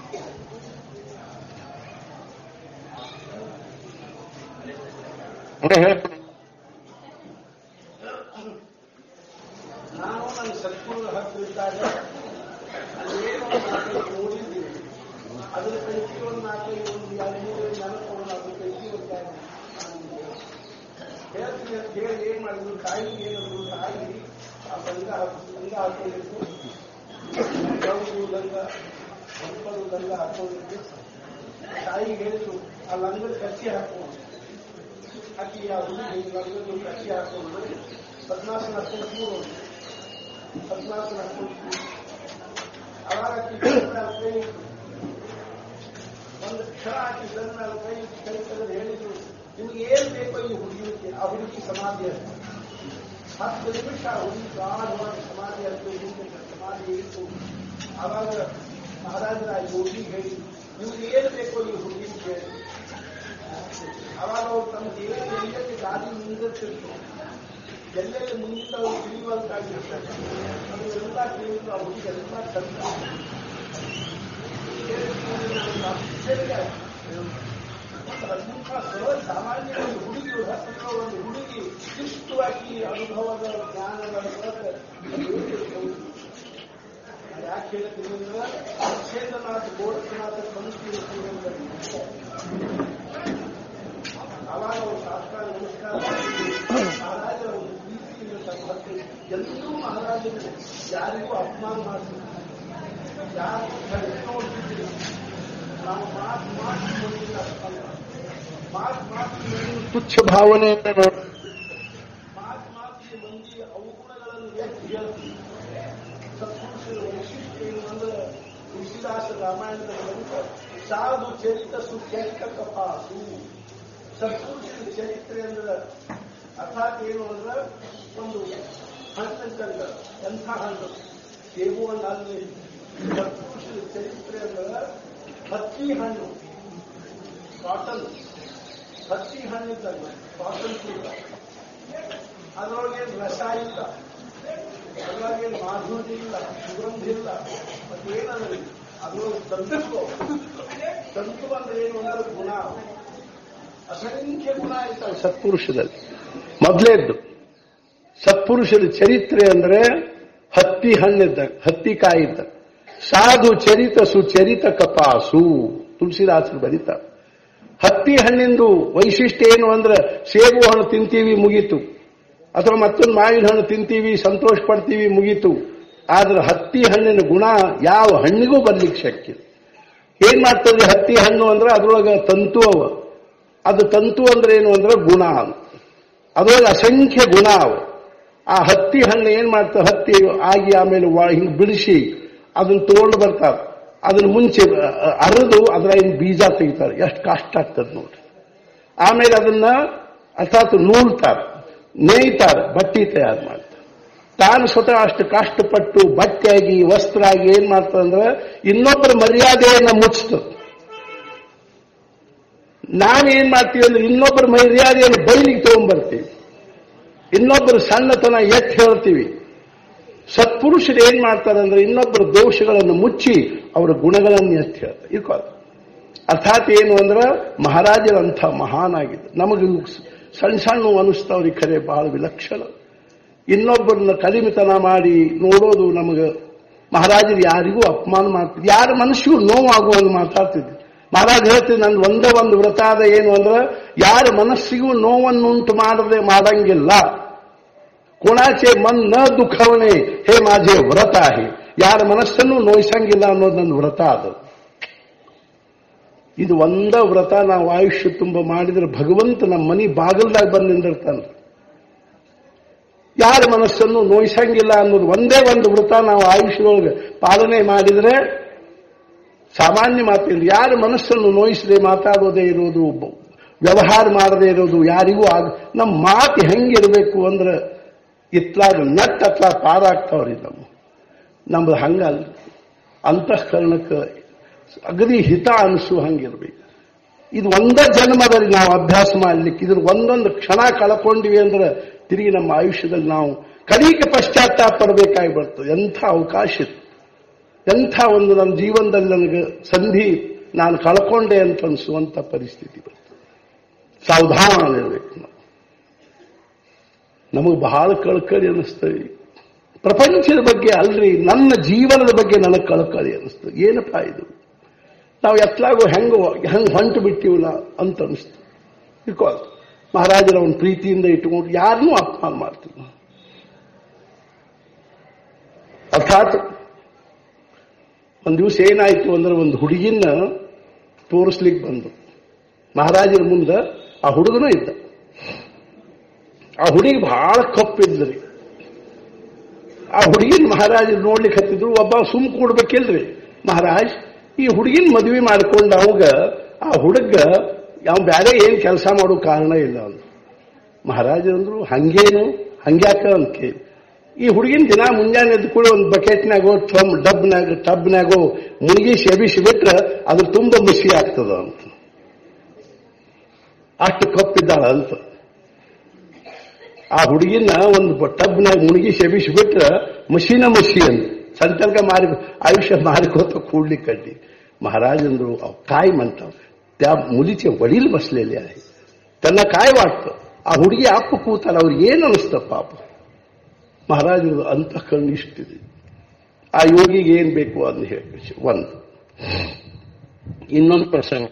ನಾನು ನನ್ನ ಸದ್ಗುರುಗಳ ಹತ್ತಿರಕ್ಕಾಗ ಅಲ್ಲೇನೋ ಒಂದು ನಾಲ್ಕೈದು ನೋಡಿದ್ದೀನಿ ಅದ್ರ ಪೈಕಿ ಒಂದು ನಾಲ್ಕೈದು ಒಂದು ಎರಡು ಮೂರು ನೆನಪುಗಳು ಅದ್ರ ಪೈಕಿ ಒಂದು ಎರಡು ಹೇಳ್ತೀನಿ ಅಂತ ಹೇಳಿ ಏನ್ ಮಾಡಿದ್ರು ತಾಯಿ ಏನಂದ್ರು ತಾಯಿ ಆ ಸಂಘ ಸಂಘ ಹಾಕೊಂಡಿದ್ದು ಗೌರು ಲಂಗ ಹಂಪಲು ಲಂಗ ಹಾಕೊಂಡಿದ್ದು ತಾಯಿ ಹೇಳಿದ್ರು ಆ ಲಂಗದ ಕಚ್ಚಿ ಹಾಕೊಂಡು ಅಕ್ಕಿ ಆ ಹುಡುಗಿ ಲಂಗದ ಕಚ್ಚಿ ಹಾಕೊಂಡು ಪದ್ಮಾಸನ ಹಾಕೊಂಡು ಕೂರು ಪದ್ಮಾಸನ ಹಾಕೊಂಡು ಕೂರು. ಅವಾಗ ಅಕ್ಕಿ ಬೆನ್ನ ಕೈ ಒಂದು ಕ್ಷಣ ಆಕಿ ಬೆನ್ನ ಕೈ ಕೈ ತೆಗೆದು ಹೇಳಿದ್ರು ನಿಮ್ಗೆ ಏನ್ ಬೇಕೋ ಈ ಹುಡುಗಿಗೆ ಆ ಹುಡುಗಿ ಸಮಾಧಿ ಅಂತ ಹತ್ತು ನಿಮಿಷ ಆ ಹುಡುಗಿ ಗಾಢವಾಗಿ ಸಮಾಧಿ ಅಂತ ಹಿಂದೆ ಸಮಾಧಿ ಇಟ್ಟು ಆವಾಗ ಮಹಾರಾಜರ ಆ ಯೋಗಿ ಹೇಳಿ ನಿಮ್ಗೆ ಏನು ಬೇಕೋ ಈ ಹುಡುಗಿ ಹೇಳಿ ಅವಾಗ ಅವ್ರು ತಮ್ಮ ದೇಹ ಎಲ್ಲೆಲ್ಲಿ ಗಾಡಿ ನಿಂದಿರ್ತಿದ್ರು ಎಲ್ಲೆಲ್ಲಿ ಮುಂದಿನ ಅವ್ರು ತಿಳಿಯುವಂತಾಗಿರ್ತಾರೆ ಅದನ್ನೆಲ್ಲ ತಿಳಿದು ಆ ಹುಡುಗಿ ಎಲ್ಲ ತಂದ ಆಶ್ಚರ್ಯ ಆಯ್ತು. ಅಂಥ ಸಹಜ ಸಾಮಾನ್ಯ ಒಂದು ಹುಡುಗಿ ಹತ್ತಿರ ಒಂದು ಹುಡುಗಿ ಇಷ್ಟವಾಗಿ ಅನುಭವದ ಜ್ಞಾನದ ಹೊರತು ಯಾಕೆ ಹೇಳ್ತೀನಿ ಅಂದ್ರೆ ಅಚ್ಛೇದನಾಥ ಗೋರಖನಾಥ ಸಂಸ್ಕೃತಿ ಅವಾಗ ಅವರು ಶಾಸ್ತ್ರ ನಮಸ್ಕಾರ ಮಾಡಿ ಮಹಾರಾಜರ ಒಂದು ಪ್ರೀತಿಯಿಂದ ತಮ್ಮ ಹತ್ತಿರ ಎಲ್ಲರೂ ಮಹಾರಾಜರು ಯಾರಿಗೂ ಅಪಮಾನ ಮಾಡ್ತಿದ್ರು ಯಾರಿಗೂ ಕಡಿಮೆ ನೋಡ್ತಿದ್ದಿಲ್ಲ ನಾವು ಮಾತು ಮಾತು ನೋಡಿಲ್ಲ ಅಲ್ಲ. ಮಾತು ಮಾತು ನೋಡಿದ್ರು ತುಚ್ಛ ಭಾವನೆಯಿಂದ ನೋಡಿ ಮಾತು ಮಾತಿಗೆ ಮಂದಿ ಅವಗುಣಗಳನ್ನು ಎತ್ತಿ ಹೇಳ್ತೀವಿ ಸತ್ಪುರುಷರ ವೈಶಿಷ್ಟ್ಯ ಏನು ಅಂದ್ರೆ ತುಳಸಿದಾಸ ರಾಮಾಯಣದಲ್ಲಿ ಬಂದ ಸಾಧು ಚರಿತ ಸುಖ್ಯಕ್ಕ ಕಪಾಸು ಸತ್ಪುರುಷರ ಚರಿತ್ರೆ ಅಂದ್ರೆ ಅರ್ಥಾತ್ ಏನು ಅಂದ್ರೆ ಒಂದು ಹಣ್ಣಿದ್ದಂಗ ಎಂಥ ಹಣ್ಣು ಸೇಬು ಹಣ್ಣು ಅಲ್ಲಿ ಸತ್ಪುರುಷರ ಚರಿತ್ರೆ ಅಂದ್ರೆ ಹತ್ತಿ ಹಣ್ಣು ಕಾಟನ್ ಹತ್ತಿ ಹಣ್ಣಿದ್ದಂಗ ಕಾಟನ್ ಕೂಡ ಅದರೊಳಗೆ ರಸ ಇಲ್ಲ ಅದರೊಳಗೆ ಮಾಧುರ್ಯ ಇಲ್ಲ ಸುಗಂಧ ಇಲ್ಲ ಮತ್ತೇನಂದ್ರೆ ಅದರೊಳಗೆ ತಂತು ತಂತು ಅಂದ್ರೆ ಏನು ಅಂದ್ರೆ ಗುಣ ಅಸಂಖ್ಯ ಗುಣ ಇರ್ತಾವೆ ಸತ್ಪುರುಷದಲ್ಲಿ ಮೊದಲೇದ್ದು ಸತ್ಪುರುಷರ ಚರಿತ್ರೆ ಅಂದ್ರೆ ಹತ್ತಿ ಹಣ್ಣಿದ್ದ ಹತ್ತಿ ಕಾಯಿದ್ದ ಸಾಧು ಚರಿತ ಸುಚರಿತ ಕಪಾಸು ತುಳಸಿದಾಸರು ಬರೀತಾರೆ ಹತ್ತಿ ಹಣ್ಣಿಂದು ವೈಶಿಷ್ಟ್ಯ ಏನು ಅಂದ್ರೆ ಸೇಬು ಹಣ್ಣು ತಿಂತೀವಿ ಮುಗೀತು ಅಥವಾ ಮತ್ತೊಂದು ಮಾವಿನ ಹಣ್ಣು ತಿಂತೀವಿ ಸಂತೋಷ ಪಡ್ತೀವಿ ಮುಗೀತು ಆದ್ರೆ ಹತ್ತಿ ಹಣ್ಣಿನ ಗುಣ ಯಾವ ಹಣ್ಣಿಗೂ ಬರ್ಲಿಕ್ಕೆ ಶಕ್ಯ ಇಲ್ಲ. ಏನ್ ಮಾಡ್ತದೆ ಹತ್ತಿ ಹಣ್ಣು ಅಂದ್ರೆ ಅದ್ರೊಳಗೆ ತಂತು ಅವ ಅದು ತಂತು ಅಂದ್ರೆ ಏನು ಅಂದ್ರೆ ಗುಣ ಅಂತ ಅದ್ರೊಳಗೆ ಅಸಂಖ್ಯ ಗುಣ ಅವ ಆ ಹತ್ತಿ ಹಣ್ಣು ಏನ್ ಮಾಡ್ತಾರೆ ಹತ್ತಿ ಆಗಿ ಆಮೇಲೆ ವ- ಹಿಂಗ್ ಬಿಡಿಸಿ ಅದನ್ನ ತಗೊಂಡು ಬರ್ತಾರೆ ಅದನ್ನ ಮುಂಚೆ ಅ- ಅರೆದು ಅದರ ಏನು ಬೀಜ ತೆಗಿತಾರೆ ಎಷ್ಟು ಕಷ್ಟ ಆಗ್ತದೆ ನೋಡ್ರಿ ಆಮೇಲೆ ಅದನ್ನ ಅರ್ಥಾತ್ ನೂಲ್ತಾರೆ ನೇಯ್ತಾರೆ ಬಟ್ಟೆ ತಯಾರು ಮಾಡ್ತಾರೆ ತಾನು ಸ್ವತಃ ಅಷ್ಟು ಕಷ್ಟಪಟ್ಟು ಬಟ್ಟೆಯಾಗಿ ವಸ್ತ್ರ ಆಗಿ ಏನ್ ಮಾಡ್ತಾರೆ ಅಂದ್ರೆ ಇನ್ನೊಬ್ಬರ ಮರ್ಯಾದೆಯನ್ನ ಮುಚ್ತದೆ ನಾವೇನ್ ಮಾಡ್ತೀವಿ ಅಂದ್ರೆ ಇನ್ನೊಬ್ಬರ ಮರ್ಯಾದೆಯನ್ನು ಬೈಲಿಗೆ ತಗೊಂಡ್ಬರ್ತೀವಿ ಇನ್ನೊಬ್ಬರ ಸಣ್ಣತನ ಎತ್ತಿ ಹೇಳ್ತೀವಿ ಸತ್ಪುರುಷರು ಏನ್ ಮಾಡ್ತಾರೆ ಅಂದ್ರೆ ಇನ್ನೊಬ್ಬರ ದೋಷಗಳನ್ನು ಮುಚ್ಚಿ ಅವರ ಗುಣಗಳನ್ನು ಎತ್ತಿ ಹೇಳ್ತಾರೆ ಇರ್ಕೋ ಅರ್ಥಾತ್ ಏನು ಅಂದ್ರೆ ಮಹಾರಾಜರಂಥ ಮಹಾನ್ ಆಗಿದೆ ನಮಗೆ ಇವು ಸಣ್ಣ ಸಣ್ಣ ಅನಿಸ್ತಾವ್ರಿ ಖರೆ ಬಹಳ ವಿಲಕ್ಷಣ ಇನ್ನೊಬ್ಬರನ್ನ ಕಡಿಮೆತನ ಮಾಡಿ ನೋಡೋದು ನಮಗೆ ಮಹಾರಾಜರು ಯಾರಿಗೂ ಅಪಮಾನ ಮಾಡ್ತಿದ್ರು ಯಾರ ಮನಸ್ಸಿಗೂ ನೋವಾಗುವಂಗೆ ಮಾತಾಡ್ತಿದ್ರು ಮಹಾರಾಜ್ ಹೇಳ್ತಿದ್ರು ನಂದು ಒಂದೇ ಒಂದು ವ್ರತ ಅದ ಏನು ಅಂದ್ರೆ ಯಾರ ಮನಸ್ಸಿಗೂ ನೋವನ್ನುಂಟು ಮಾಡದೆ ಮಾಡಂಗಿಲ್ಲ कोणाचे मन न दुखवणे हे माझे व्रत आहे ಯಾರ ಮನಸ್ಸನ್ನು ನೋಯಿಸಂಗಿಲ್ಲ ಅನ್ನೋದು ನನ್ನ ವ್ರತ ಅದು ಇದು ಒಂದ ವ್ರತ ನಾವು ಆಯುಷ್ಯ ತುಂಬ ಮಾಡಿದ್ರೆ ಭಗವಂತ ನಮ್ಮ ಮನಿ ಬಾಗಲ್ದಾಗ ಬಂದು ನಿಂದಿರ್ತಾನೆ ಯಾರ ಮನಸ್ಸನ್ನು ನೋಯಿಸಂಗಿಲ್ಲ ಅನ್ನೋದು ಒಂದೇ ಒಂದು ವ್ರತ ನಾವು ಆಯುಷ್ಯದೊಳಗೆ ಪಾಲನೆ ಮಾಡಿದ್ರೆ ಸಾಮಾನ್ಯ ಮಾತಿಲ್ಲ ಯಾರ ಮನಸ್ಸನ್ನು ನೋಯಿಸದೆ ಮಾತಾಡೋದೇ ಇರೋದು ವ್ಯವಹಾರ ಮಾಡದೇ ಇರೋದು ಯಾರಿಗೂ ಆಗ ನಮ್ಮ ಮಾತು ಹೆಂಗಿರಬೇಕು ಅಂದ್ರೆ ಇತ್ಲಾಗ ನಟ್ ಅತ್ಲ ಪಾರಾಗ್ತಾವ್ರಿ ನಮ್ಮ ನಮ್ದು ಹಂಗಲ್ಲ ಅಂತಃಕರಣಕ್ಕೆ ಅಗದಿ ಹಿತ ಅನಿಸು ಹಂಗಿರ್ಬೇಕು ಇದು ಒಂದೇ ಜನ್ಮದಲ್ಲಿ ನಾವು ಅಭ್ಯಾಸ ಮಾಡ್ಲಿಕ್ಕೆ ಇದ್ರ ಒಂದೊಂದು ಕ್ಷಣ ಕಳ್ಕೊಂಡಿವಿ ಅಂದ್ರೆ ತಿರುಗಿ ನಮ್ಮ ಆಯುಷ್ಯದಲ್ಲಿ ನಾವು ಕಡಿಗೆ ಪಶ್ಚಾತ್ತಾಪ ಪಡಬೇಕಾಗಿ ಬರ್ತದೆ ಎಂಥ ಅವಕಾಶ ಇತ್ತು ಎಂಥ ಒಂದು ನನ್ನ ಜೀವನದಲ್ಲಿ ನನಗೆ ಸಂಧಿ ನಾನು ಕಳ್ಕೊಂಡೆ ಅಂತ ಅನಿಸುವಂತ ಪರಿಸ್ಥಿತಿ ಬರ್ತದೆ ಸಾವಧಾನ ಇರಬೇಕು ನಾವು ನಮಗೆ ಬಹಳ ಕಳ್ಕಳಿ ಅನಿಸ್ತದೆ ಪ್ರಪಂಚದ ಬಗ್ಗೆ ಅಲ್ರಿ ನನ್ನ ಜೀವನದ ಬಗ್ಗೆ ನನಗೆ ಕಳ್ಕಳಿ ಅನಿಸ್ತದೆ ಏನಪ್ಪ ಇದು ನಾವು ಎತ್ಲಾಗೋ ಹೆಂಗ ಹೆಂಗ್ ಹೊಂಟು ಬಿಟ್ಟಿವಲ್ಲ ಅಂತ ಅನಿಸ್ತು ಇಟ್ಕೋ ಮಹಾರಾಜರ ಅವನ ಪ್ರೀತಿಯಿಂದ ಇಟ್ಕೊಂಡು ಯಾರನ್ನೂ ಅಪಮಾನ ಮಾಡ್ತೀವಿ ಅರ್ಥಾತ್ ಒಂದು ದಿವಸ ಏನಾಯ್ತು ಅಂದ್ರೆ ಒಂದು ಹುಡುಗಿನ ತೋರಿಸ್ಲಿಕ್ಕೆ ಬಂದು ಮಹಾರಾಜರ ಮುಂದೆ ಆ ಹುಡುಗನೂ ಇದ್ದ ಆ ಹುಡುಗಿ ಬಹಳ ಕಪ್ಪಿದ್ರಿ ಆ ಹುಡುಗಿನ ಮಹಾರಾಜರು ನೋಡ್ಲಿಕ್ಕೆ ಹತ್ತಿದ್ರು ಒಬ್ಬ ಸುಮ್ ಕೂಡ್ಬೇಕಿಲ್ರಿ ಮಹಾರಾಜ್ ಈ ಹುಡುಗಿನ ಮದುವೆ ಮಾಡ್ಕೊಂಡು ಅವಾಗ ಆ ಹುಡುಗ ಯಾವ ಬೇರೆ ಏನ್ ಕೆಲಸ ಮಾಡೋ ಕಾರಣ ಇಲ್ಲ ಅಂದ್ರು ಮಹಾರಾಜರಂದ್ರು ಹಂಗೇನು ಹಂಗ್ಯಾಕ ಅಂತ ಕೇಳಿ ಈ ಹುಡುಗಿನ ದಿನ ಮುಂಜಾನೆ ಎದ್ದು ಕೂಡ ಒಂದು ಬಕೆಟ್ನಾಗೋ ಟಮ್ ಡಬ್ನಾಗ ಟಬ್ನಾಗೋ ಮುಳುಗಿ ಶೆಬಿಸಿ ಬಿಟ್ರೆ ಅದ್ರ ತುಂಬ ಮುಸಿ ಆಗ್ತದ ಅಂತ ಅಷ್ಟು ಕಪ್ಪಿದ್ದಾಳ ಅಂತ ಆ ಹುಡುಗಿನ ಒಂದು ಟಬ್ನಾಗ ಮುಳುಗಿ ಶೆಬಿಸಿ ಬಿಟ್ರೆ ಮಸಿನ ಮಸಿ ಅಂತ ಸಂತರ್ಕ ಮಾರಿ ಆಯುಷ್ಯ ಮಾರಿಕೋತ ಕೂಡ್ಲಿಕ್ಕೆ ಕಡ್ಡಿ महाराजेंद्रो काय म्हणतात त्या मुलीचे वडील बसलेले आहे त्यांना काय वाटतं ಆ ಹುಡುಗಿ ಅಪ್ಪ ಕೂತಾರ ಅವ್ರಿಗೆ ಏನು ಅನಿಸ್ತ ಪಾಪ ಮಹಾರಾಜರು ಅಂತಃಕರಣ ಇಷ್ಟಿದೆ ಆ ಯೋಗಿಗೆ ಏನ್ ಬೇಕು ಅದನ್ನ ಹೇಳಿ ಒಂದು ಇನ್ನೊಂದು ಪ್ರಸಂಗ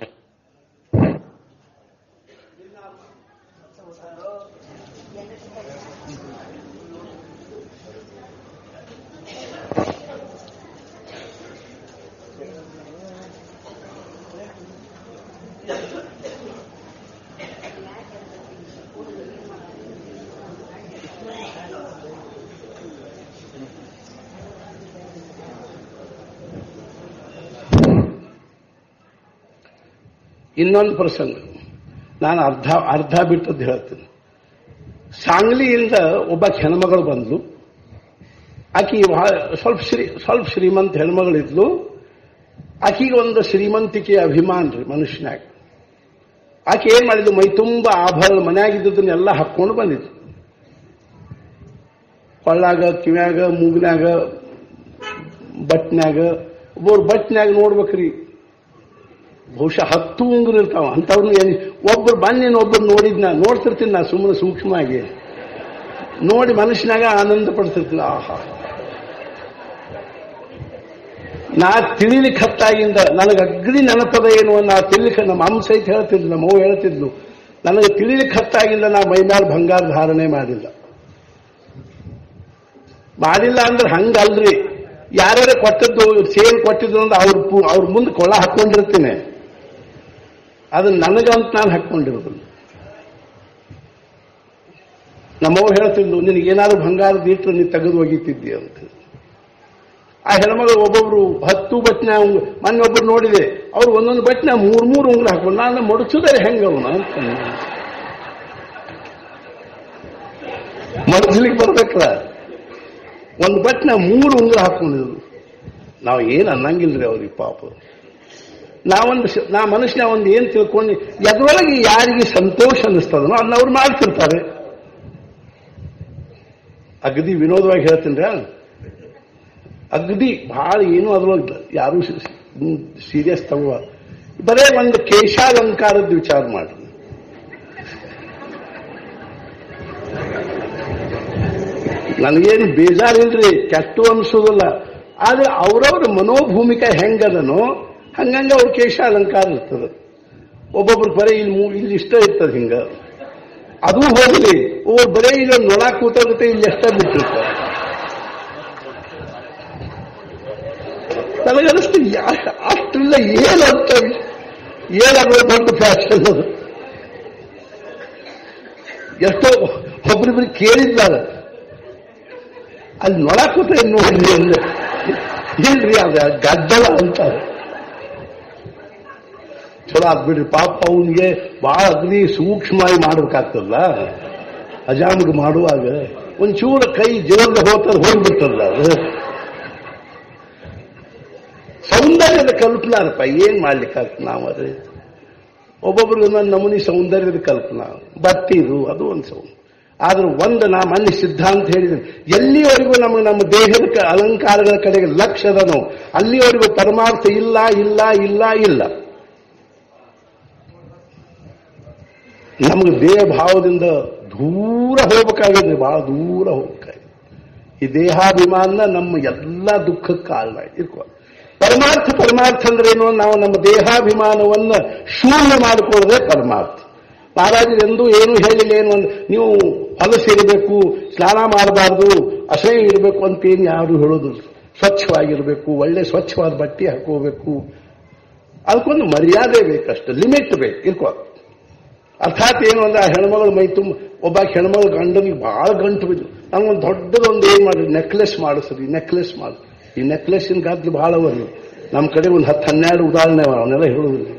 ಇನ್ನೊಂದು ಪ್ರಸಂಗ ನಾನು ಅರ್ಧ ಅರ್ಧ ಬಿಟ್ಟದ್ದು ಹೇಳ್ತೀನಿ ಸಾಂಗ್ಲಿಯಿಂದ ಒಬ್ಬ ಹೆಣ್ಮಗಳು ಬಂದ್ಲು ಆಕಿ ಬಹಳ- ಸ್ವಲ್ಪ ಶ್ರೀ ಸ್ವಲ್ಪ ಶ್ರೀಮಂತ ಹೆಣ್ಮಗಳಿದ್ಲು ಆಕಿಗೆ ಒಂದು ಶ್ರೀಮಂತಿಕೆಯ ಅಭಿಮಾನ ರೀ ಮನುಷ್ಯನಾಗ ಆಕೆ ಏನ್ ಮಾಡಿದ್ಲು ಮೈ ತುಂಬ ಆಭರಣ ಮನ್ಯಾಗಿದ್ದದನ್ನೆಲ್ಲ ಹಾಕೊಂಡು ಬಂದಿದ್ಲು ಕೊಳ್ಳಾಗ ಕಿವ್ಯಾಗ ಮೂಗಿನಾಗ ಬಟ್ನ್ಯಾಗ ಒಬ್ಬರು ಬಟ್ನ್ಯಾಗ ನೋಡ್ಬೇಕ್ರಿ ಬಹುಶಃ ಹತ್ತು ಉಂಗುರು ಇರ್ತಾವ ಅಂಥವ್ರನ್ನ ಏನ್ ಒಬ್ರು ಬನ್ನೇನು ಒಬ್ರು ನೋಡಿದ್ನ ನೋಡ್ತಿರ್ತೀನಿ ನಾ ಸುಮ್ಮನೆ ಸೂಕ್ಷ್ಮವಾಗಿ ನೋಡಿ ಮನುಷ್ಯನಾಗ ಆನಂದ ಪಡ್ತಿರ್ತೀನಿ ಆಹಾ ನಾ ತಿಳಿಲಿಕ್ಕೆ ಹತ್ತಾಗಿಂದ ನನಗೆ ಅಗ್ರಿ ನೆನಪದ ಏನು ನಾ ತಿಳಿಲಿಕ್ಕೆ ನಮ್ಮ ಅಮ್ಮ ಸಹಿತ ಹೇಳ್ತಿದ್ಲು ನಮ್ಮ ಅವ್ವ ಹೇಳ್ತಿದ್ಲು ನನಗೆ ತಿಳಿಲಿಕ್ಕೆ ಹತ್ತಾಗಿಂದ ನಾ ಮೈ ಮೇಲೆ ಬಂಗಾರ ಧಾರಣೆ ಮಾಡಿಲ್ಲ ಮಾಡಿಲ್ಲ ಅಂದ್ರೆ ಹಂಗಲ್ರಿ ಯಾರ್ಯಾರ ಕೊಟ್ಟದ್ದು ಸೇಲ್ ಕೊಟ್ಟಿದ್ದು ಅಂದ್ರೆ ಅವ್ರ ಪು- ಅವ್ರ ಮುಂದೆ ಕೊಳ್ಳ ಹಾಕೊಂಡಿರ್ತೀನಿ ಅದು ನನಗಂತ ನಾನು ಹಾಕೊಂಡಿರೋದಿಲ್ಲ ನಮ್ಮವ್ವ ಹೇಳ್ತಿದ್ಲು ನಿನಗೇನಾದ್ರು ಬಂಗಾರದ ಇಟ್ಟರೆ ನೀ ತೆಗೆದು ಒಗಿತಿದ್ದಿ ಅಂತ ಆ ಹೆಣ್ಮಗಳು ಒಬ್ಬೊಬ್ರು ಹತ್ತು ಬಟ್ನ ಉಂಗ್- ಮೊನ್ನೆ ಒಬ್ರು ನೋಡಿದೆ ಅವ್ರು ಒಂದೊಂದು ಬಟ್ನ ಮೂರ್ ಮೂರು ಉಂಗ್ರ ಹಾಕೊಂಡು ನಾನು ಮಡಚುದರೆ ಹೆಂಗ ಅವನ ಅಂತ ಮಡಚಲಿಕ್ಕೆ ಬರ್ಬೇಕಲ್ಲ ಒಂದು ಬಟ್ನ ಮೂರು ಉಂಗುರ ಹಾಕೊಂಡಿದ್ರು ನಾವು ಏನು ಅನ್ನಂಗಿಲ್ರಿ ಅವ್ರಿಗೆ ಪಾಪ ನಾವೊಂದು ಶ- ನಾ ಮನುಷ್ಯನ ಒಂದು ಏನ್ ತಿಳ್ಕೊಂಡು ಎದ್ರೊಳಗೆ ಯಾರಿಗೆ ಸಂತೋಷ ಅನ್ನಿಸ್ತದನೋ ಅದನ್ನ ಅವ್ರು ಮಾಡ್ತಿರ್ತಾರೆ ಅಗದಿ ವಿನೋದವಾಗಿ ಹೇಳ್ತೀನಿ ಅಗದಿ ಬಹಳ ಏನು ಅದ್ರೊಳಗೆ ಯಾರು ಸೀರಿಯಸ್ ತಗೋ ಬರೇ ಒಂದು ಕೇಶಾಲಂಕಾರದ ವಿಚಾರ ಮಾಡಿ ನನಗೇನು ಬೇಜಾರಿಲ್ರಿ ಕೆಟ್ಟು ಅನ್ಸೋದಿಲ್ಲ ಆದ್ರೆ ಅವ್ರವ್ರ ಮನೋಭೂಮಿಕೆ ಹೆಂಗದನೋ ಹಂಗಂಗ ಅವ್ರ ಕೇಶ ಅಲಂಕಾರ ಇರ್ತದೆ ಒಬ್ಬೊಬ್ರು ಬರೀ ಇಲ್ಲಿ ಮೂ- ಇಲ್ಲಿ ಇಷ್ಟ ಇರ್ತದೆ ಹಿಂಗ ಅದು ಹೋಗ್ಲಿ ಒಬ್ಬರು ಬರೀ ಈಗ ನೊಣ ಕೂತಾಗುತ್ತೆ ಇಲ್ಲಿ ಎಷ್ಟ ಬಿಟ್ಟಿರ್ತಾರೆ ನನಗನ್ನಿಸ್ತು ಯಾ- ಅಷ್ಟಿಲ್ಲ ಏನಂತ ಏನಾಗೋ ದೊಡ್ಡ ಫ್ಯಾಷನ್ ಅದು ಎಷ್ಟೋ ಒಬ್ರಿಬ್ರು ಕೇಳಿದ್ದಾರೆ ಅಲ್ಲಿ ನೊಳ ಕೂತ ನೋಡ್ರಿ ಅಂದ್ರೆ ಇಲ್ರಿ ಅದ ಗದ್ದಲ ಅಂತಾರೆ ಚಲೋ ಆಗ್ಬಿಡ್ರಿ ಪಾಪ ಅವನಿಗೆ ಬಹಳ ಅಗ್ನಿ ಸೂಕ್ಷ್ಮವಾಗಿ ಮಾಡ್ಬೇಕಾಗ್ತದಲ್ಲ ಅಜಾಮಿಗೆ ಮಾಡುವಾಗ ಒಂಚೂರು ಕೈ ಜೋರ್ದ ಹೋಗ್ತದೆ ಹೋಗ್ಬಿಡ್ತದಲ್ಲ ಅದು ಸೌಂದರ್ಯದ ಕಲ್ಪನಾರಪ್ಪ ಏನ್ ಮಾಡ್ಲಿಕ್ಕಾಗ್ತದೆ ನಾವಲ್ಲಿ ಒಬ್ಬೊಬ್ರಿಗೆ ಒಂದೊಂದು ನಮೂನಿ ಸೌಂದರ್ಯದ ಕಲ್ಪನಾ ಬಟ್ಟಿದು ಅದು ಒಂದು ಸೌಂದರ್ಯ ಆದ್ರೆ ಒಂದು ನಾ ಮನೆ ಸಿದ್ಧಾಂತ ಹೇಳಿದ್ರೆ ಎಲ್ಲಿವರೆಗೂ ನಮಗೆ ನಮ್ಮ ದೇಹದ ಕ- ಅಲಂಕಾರಗಳ ಕಡೆಗೆ ಲಕ್ಷ್ಯ ಅದನೋ ಅಲ್ಲಿವರೆಗೂ ಪರಮಾರ್ಥ ಇಲ್ಲ ಇಲ್ಲ ಇಲ್ಲ ಇಲ್ಲ ನಮಗೆ ದೇಹ ಭಾವದಿಂದ ದೂರ ಹೋಗ್ಬೇಕಾಗಿದೆ ಬಹಳ ದೂರ ಹೋಗ್ಬೇಕಾಗಿದೆ ಈ ದೇಹಾಭಿಮಾನ ನಮ್ಮ ಎಲ್ಲ ದುಃಖಕ್ಕೆ ಕಾರಣ ಇರ್ಕೋ ಪರಮಾರ್ಥ ಪರಮಾರ್ಥ ಅಂದ್ರೆ ಏನು ನಾವು ನಮ್ಮ ದೇಹಾಭಿಮಾನವನ್ನ ಶೂನ್ಯ ಮಾಡಿಕೊಳ್ಳದೆ ಪರಮಾರ್ಥ ಮಹಾರಾಜರೆಂದೂ ಏನು ಹೇಳಿಲ್ಲ ಏನು ಅಂದ್ರೆ ನೀವು ಹೊಲಸಿರಬೇಕು ಸ್ನಾನ ಮಾಡಬಾರ್ದು ಅಸಹ್ಯ ಇರಬೇಕು ಅಂತ ಏನು ಯಾರು ಹೇಳೋದಿಲ್ಲ ಸ್ವಚ್ಛವಾಗಿರಬೇಕು ಒಳ್ಳೆ ಸ್ವಚ್ಛವಾದ ಬಟ್ಟೆ ಹಾಕೋಬೇಕು ಅದಕ್ಕೊಂದು ಮರ್ಯಾದೆ ಬೇಕಷ್ಟು ಲಿಮಿಟ್ ಬೇಕು ಇರ್ಕೋ ಅರ್ಥಾತ್ ಏನು ಅಂದ್ರೆ ಆ ಹೆಣ್ಮಗಳು ಮೈ ತುಂಬ ಒಬ್ಬ ಹೆಣ್ಮಗಳು ಗಂಡನಿಗೆ ಬಹಳ ಗಂಟು ಬಿದ್ದು ನಮ್ಗೊಂದು ದೊಡ್ಡದೊಂದು ಏನ್ ಮಾಡಿ ನೆಕ್ಲೆಸ್ ಮಾಡಿಸ್ರಿ ನೆಕ್ಲೆಸ್ ಮಾಡಿ ಈ ನೆಕ್ಲೆಸ್ಸಿನ ಗಾತ್ರ ಬಹಳ ಅವ ನೀವು ನಮ್ಮ ಕಡೆ ಒಂದು ಹತ್ತು ಹನ್ನೆರಡು ಉದಾಹರಣೆ ಅವ ಅವನ್ನೆಲ್ಲ ಹೇಳುವುದಿಲ್ಲ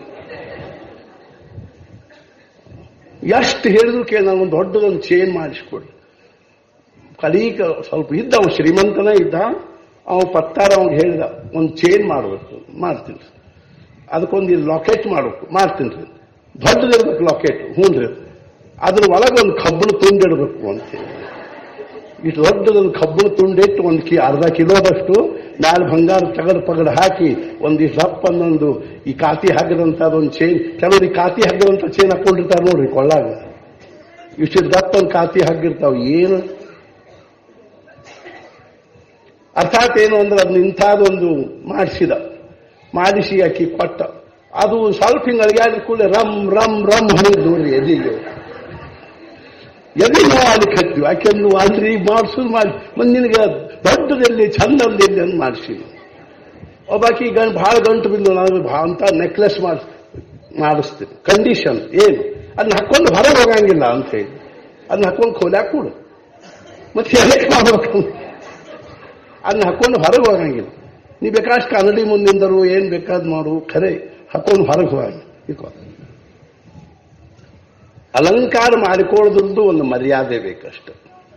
ಎಷ್ಟು ಹೇಳಿದ್ರು ಕೇಳಿ ನಾನು ಒಂದು ದೊಡ್ಡದೊಂದು ಚೇನ್ ಮಾಡಿಸ್ಕೊಡಿ ಕಲೀಕ ಸ್ವಲ್ಪ ಇದ್ದ ಅವ ಶ್ರೀಮಂತನೇ ಇದ್ದ ಅವ ಪತ್ತಾರ ಅವ್ನಿಗೆ ಹೇಳಿದ ಒಂದು ಚೇನ್ ಮಾಡಬೇಕು ಮಾಡ್ತೀನಿ ಅದಕ್ಕೊಂದು ಲಾಕೆಟ್ ಮಾಡಬೇಕು ಮಾಡ್ತೀನಿ ರೀ ದೊಡ್ಡದಿರ್ಬೇಕು ಲಾಕೆಟ್ ಹ್ಞೂ ರೀ ಅದ್ರ ಒಳಗೆ ಒಂದು ಕಬ್ಬಣ ತುಂಡಿಡ್ಬೇಕು ಅಂತೇಳಿ ಇಷ್ಟು ದೊಡ್ಡದೊಂದು ಕಬ್ಬಣ ತುಂಡಿಟ್ಟು ಒಂದು ಕಿ ಅರ್ಧ ಕಿಲೋದಷ್ಟು ಮ್ಯಾಲ ಬಂಗಾರ ತಗಡು ಪಗಡು ಹಾಕಿ ಒಂದಿಷ್ಟು ದಪ್ಪ ಅನ್ನೊಂದು ಈ ಕಾತಿ ಹಾಕಿದಂತ ಅದೊಂದು ಚೈನ್ ಕೆಲವರು ಈ ಕಾತಿ ಹಾಕಿದಂತ ಚೈನ್ ಹಾಕೊಂಡಿರ್ತಾರೆ ನೋಡ್ರಿ ಕೊಳ್ಳಾಗ ಇಷ್ಟು ದಪ್ಪ ಒಂದು ಕಾತಿ ಹಾಕಿರ್ತಾವ ಏನು ಅರ್ಥಾತ್ ಏನು ಅಂದ್ರೆ ಅದನ್ನ ಇಂಥದ್ದೊಂದು ಮಾಡಿಸಿದ ಮಾಡಿಸಿ ಆಕಿ ಕೊಟ್ಟ ಅದು ಸ್ವಲ್ಪ ಹಿಂಗೆ ಅಳಿಗಾಡಿದ ಕೂಡಲೇ ರಮ್ ರಮ್ ರಮ್ ಹಣಿದ್ ನೋಡ್ರಿ ಎದಿಗೆ ಎದೆ ನಾವು ಅಲ್ಲಿ ಕಟ್ತೀವಿ ಯಾಕೆಂದ್ರೆ ಅಲ್ರಿ ಮಾಡಿಸೋದು ಮಾಡಿ ಮತ್ತೆ ನಿನಗೆ ದೊಡ್ಡದಲ್ಲಿ ಚಂದದಲ್ಲಿ ಅಂತ ಮಾಡಿಸಿ ಒಬ್ಬಾಕಿ ಗಂಟು ಭಾಳ ಗಂಟು ಬಿದ್ದು ನಾನು ಭಾ ಅಂತ ನೆಕ್ಲೆಸ್ ಮಾಡಿ ಮಾಡಿಸ್ತೀನಿ ಕಂಡೀಷನ್ ಏನು ಅದನ್ನ ಹಾಕೊಂಡು ಹೊರಗೆ ಹೋಗಂಗಿಲ್ಲ ಅಂತ ಹೇಳಿ ಅದನ್ನ ಹಾಕೊಂಡು ಖೋಲ್ಯಾಕ ಕೊಡು ಮತ್ತೆ ಎದಕ್ಕೆ ಮಾಡ್ಬೇಕು ಅದನ್ನ ಹಾಕೊಂಡು ಹೊರಗೆ ಹೋಗಂಗಿಲ್ಲ ನೀ ಬೇಕಾಷ್ಟು ಕನ್ನಡಿ ಮುಂದಿಂದರು ಏನ್ ಬೇಕಾದ್ ಮಾಡು ಖರೆ ಹಾಕೊಂಡು ಹೊರಗೆ ಹೋಗಂಗಿಲ್ಲ ಇಟ್ಕೋ ಅಲಂಕಾರ ಮಾಡಿಕೊಳ್ಳೋದ್ರದ್ದು ಒಂದು ಮರ್ಯಾದೆ ಬೇಕಷ್ಟು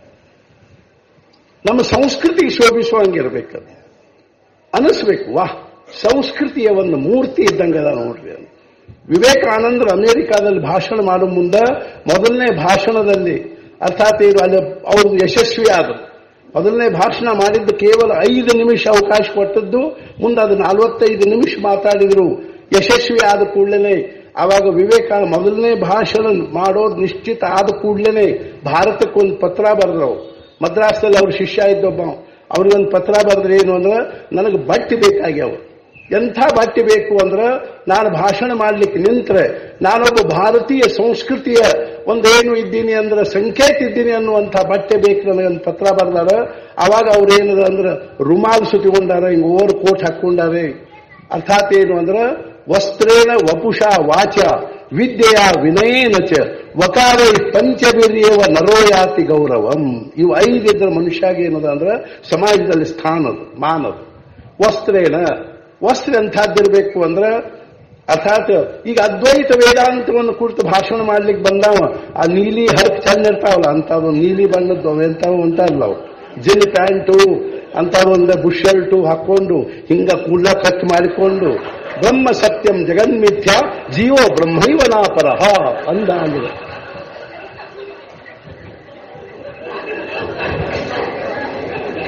ನಮ್ಮ ಸಂಸ್ಕೃತಿಗೆ ಶೋಭಿಸುವಂಗಿರ್ಬೇಕದು ಅನಿಸ್ಬೇಕು ವಾಹ್ ಸಂಸ್ಕೃತಿಯ ಒಂದು ಮೂರ್ತಿ ಇದ್ದಂಗದ ನೋಡ್ರಿ ಅದು ವಿವೇಕಾನಂದರು ಅಮೆರಿಕಾದಲ್ಲಿ ಭಾಷಣ ಮಾಡೋ ಮುಂದೆ ಮೊದಲನೇ ಭಾಷಣದಲ್ಲಿ ಅರ್ಥಾತ್ ಏನು ಅಲ್ಲಿ ಅವ್ರದ್ದು ಯಶಸ್ವಿ ಆದರು ಮೊದಲನೇ ಭಾಷಣ ಮಾಡಿದ್ದು ಕೇವಲ ಐದು ನಿಮಿಷ ಅವಕಾಶ ಕೊಟ್ಟದ್ದು ಮುಂದೆ ಅದು ನಲವತ್ತೈದು ನಿಮಿಷ ಮಾತಾಡಿದ್ರು ಯಶಸ್ವಿ ಆದ ಕೂಡಲೇ ಆವಾಗ ವಿವೇಕ ಮೊದಲನೇ ಭಾಷಣ ಮಾಡೋದು ನಿಶ್ಚಿತ ಆದ ಕೂಡಲೇ ಭಾರತಕ್ಕೊಂದು ಪತ್ರ ಬರೆದ್ರು ಮದ್ರಾಸದಲ್ಲಿ ಅವ್ರ ಶಿಷ್ಯ ಇದ್ದೊಬ್ಬ ಅವ್ರಿಗೊಂದು ಪತ್ರ ಬರೆದ್ರೆ ಏನು ಅಂದ್ರೆ ನನಗೆ ಬಟ್ಟೆ ಬೇಕಾಗ್ಯಾವ ಎಂಥ ಬಟ್ಟೆ ಬೇಕು ಅಂದ್ರೆ ನಾನು ಭಾಷಣ ಮಾಡ್ಲಿಕ್ಕೆ ನಿಂತ್ರೆ ನಾನೊಬ್ಬ ಭಾರತೀಯ ಸಂಸ್ಕೃತಿಯ ಒಂದೇನು ಇದ್ದೀನಿ ಅಂದ್ರೆ ಸಂಕೇತ ಇದ್ದೀನಿ ಅನ್ನುವಂಥ ಬಟ್ಟೆ ಬೇಕು ನನಗೊಂದು ಪತ್ರ ಬರ್ದಾರ ಅವಾಗ ಅವ್ರು ಏನದ ಅಂದ್ರೆ ರುಮಾಲ್ ಸುತ್ತಿಕೊಂಡಾರ ಹಿಂಗ್ ಓವರ್ ಕೋಟ್ ಹಾಕೊಂಡಾರೆ ಅರ್ಥಾತ್ ಏನು ಅಂದ್ರೆ ವಸ್ತ್ರೇಣ ವಪುಷ ವಾಚ ವಿದ್ಯೆಯ ವಿನಯೇನ ಚ ವಕಾರೈ ಪಂಚವೀರ್ಯವ ನರೋಯಾತಿ ಗೌರವಂ ಇವು ಐದಿದ್ರ ಮನುಷ್ಯಾಗ ಏನದ ಅಂದ್ರೆ ಸಮಾಜದಲ್ಲಿ ಸ್ಥಾನದು ಮಾನದು ವಸ್ತ್ರೇಣ ವಸ್ತ್ರ ಎಂಥದ್ದಿರ್ಬೇಕು ಅಂದ್ರೆ ಅರ್ಥಾತ್ ಈಗ ಅದ್ವೈತ ವೇದಾಂತವನ್ನು ಕುರಿತು ಭಾಷಣ ಮಾಡ್ಲಿಕ್ಕೆ ಬಂದಾವ ಆ ನೀಲಿ ಹರಕ್ ಚಂದ ಇರ್ತಾವಲ್ಲ ಅಂಥವು ನೀಲಿ ಬಣ್ಣದ್ದು ಅವು ಎಂಥವು ಅಂತಾರಲ್ಲ ಅವು ಜಿನ್ ಪ್ಯಾಂಟು ಅಂತ ಒಂದು ಬುಷರ್ಟು ಹಾಕೊಂಡು ಹಿಂಗ ಕೂಡ್ಲ ಕಟ್ ಮಾಡಿಕೊಂಡು ಬ್ರಹ್ಮ ಸತ್ಯಂ ಜಗನ್ಮಿಥ್ಯ ಜೀವೋ ಬ್ರಹ್ಮೈವನಾಪರಹ ಅಂದ ಅಂದ್ರೆ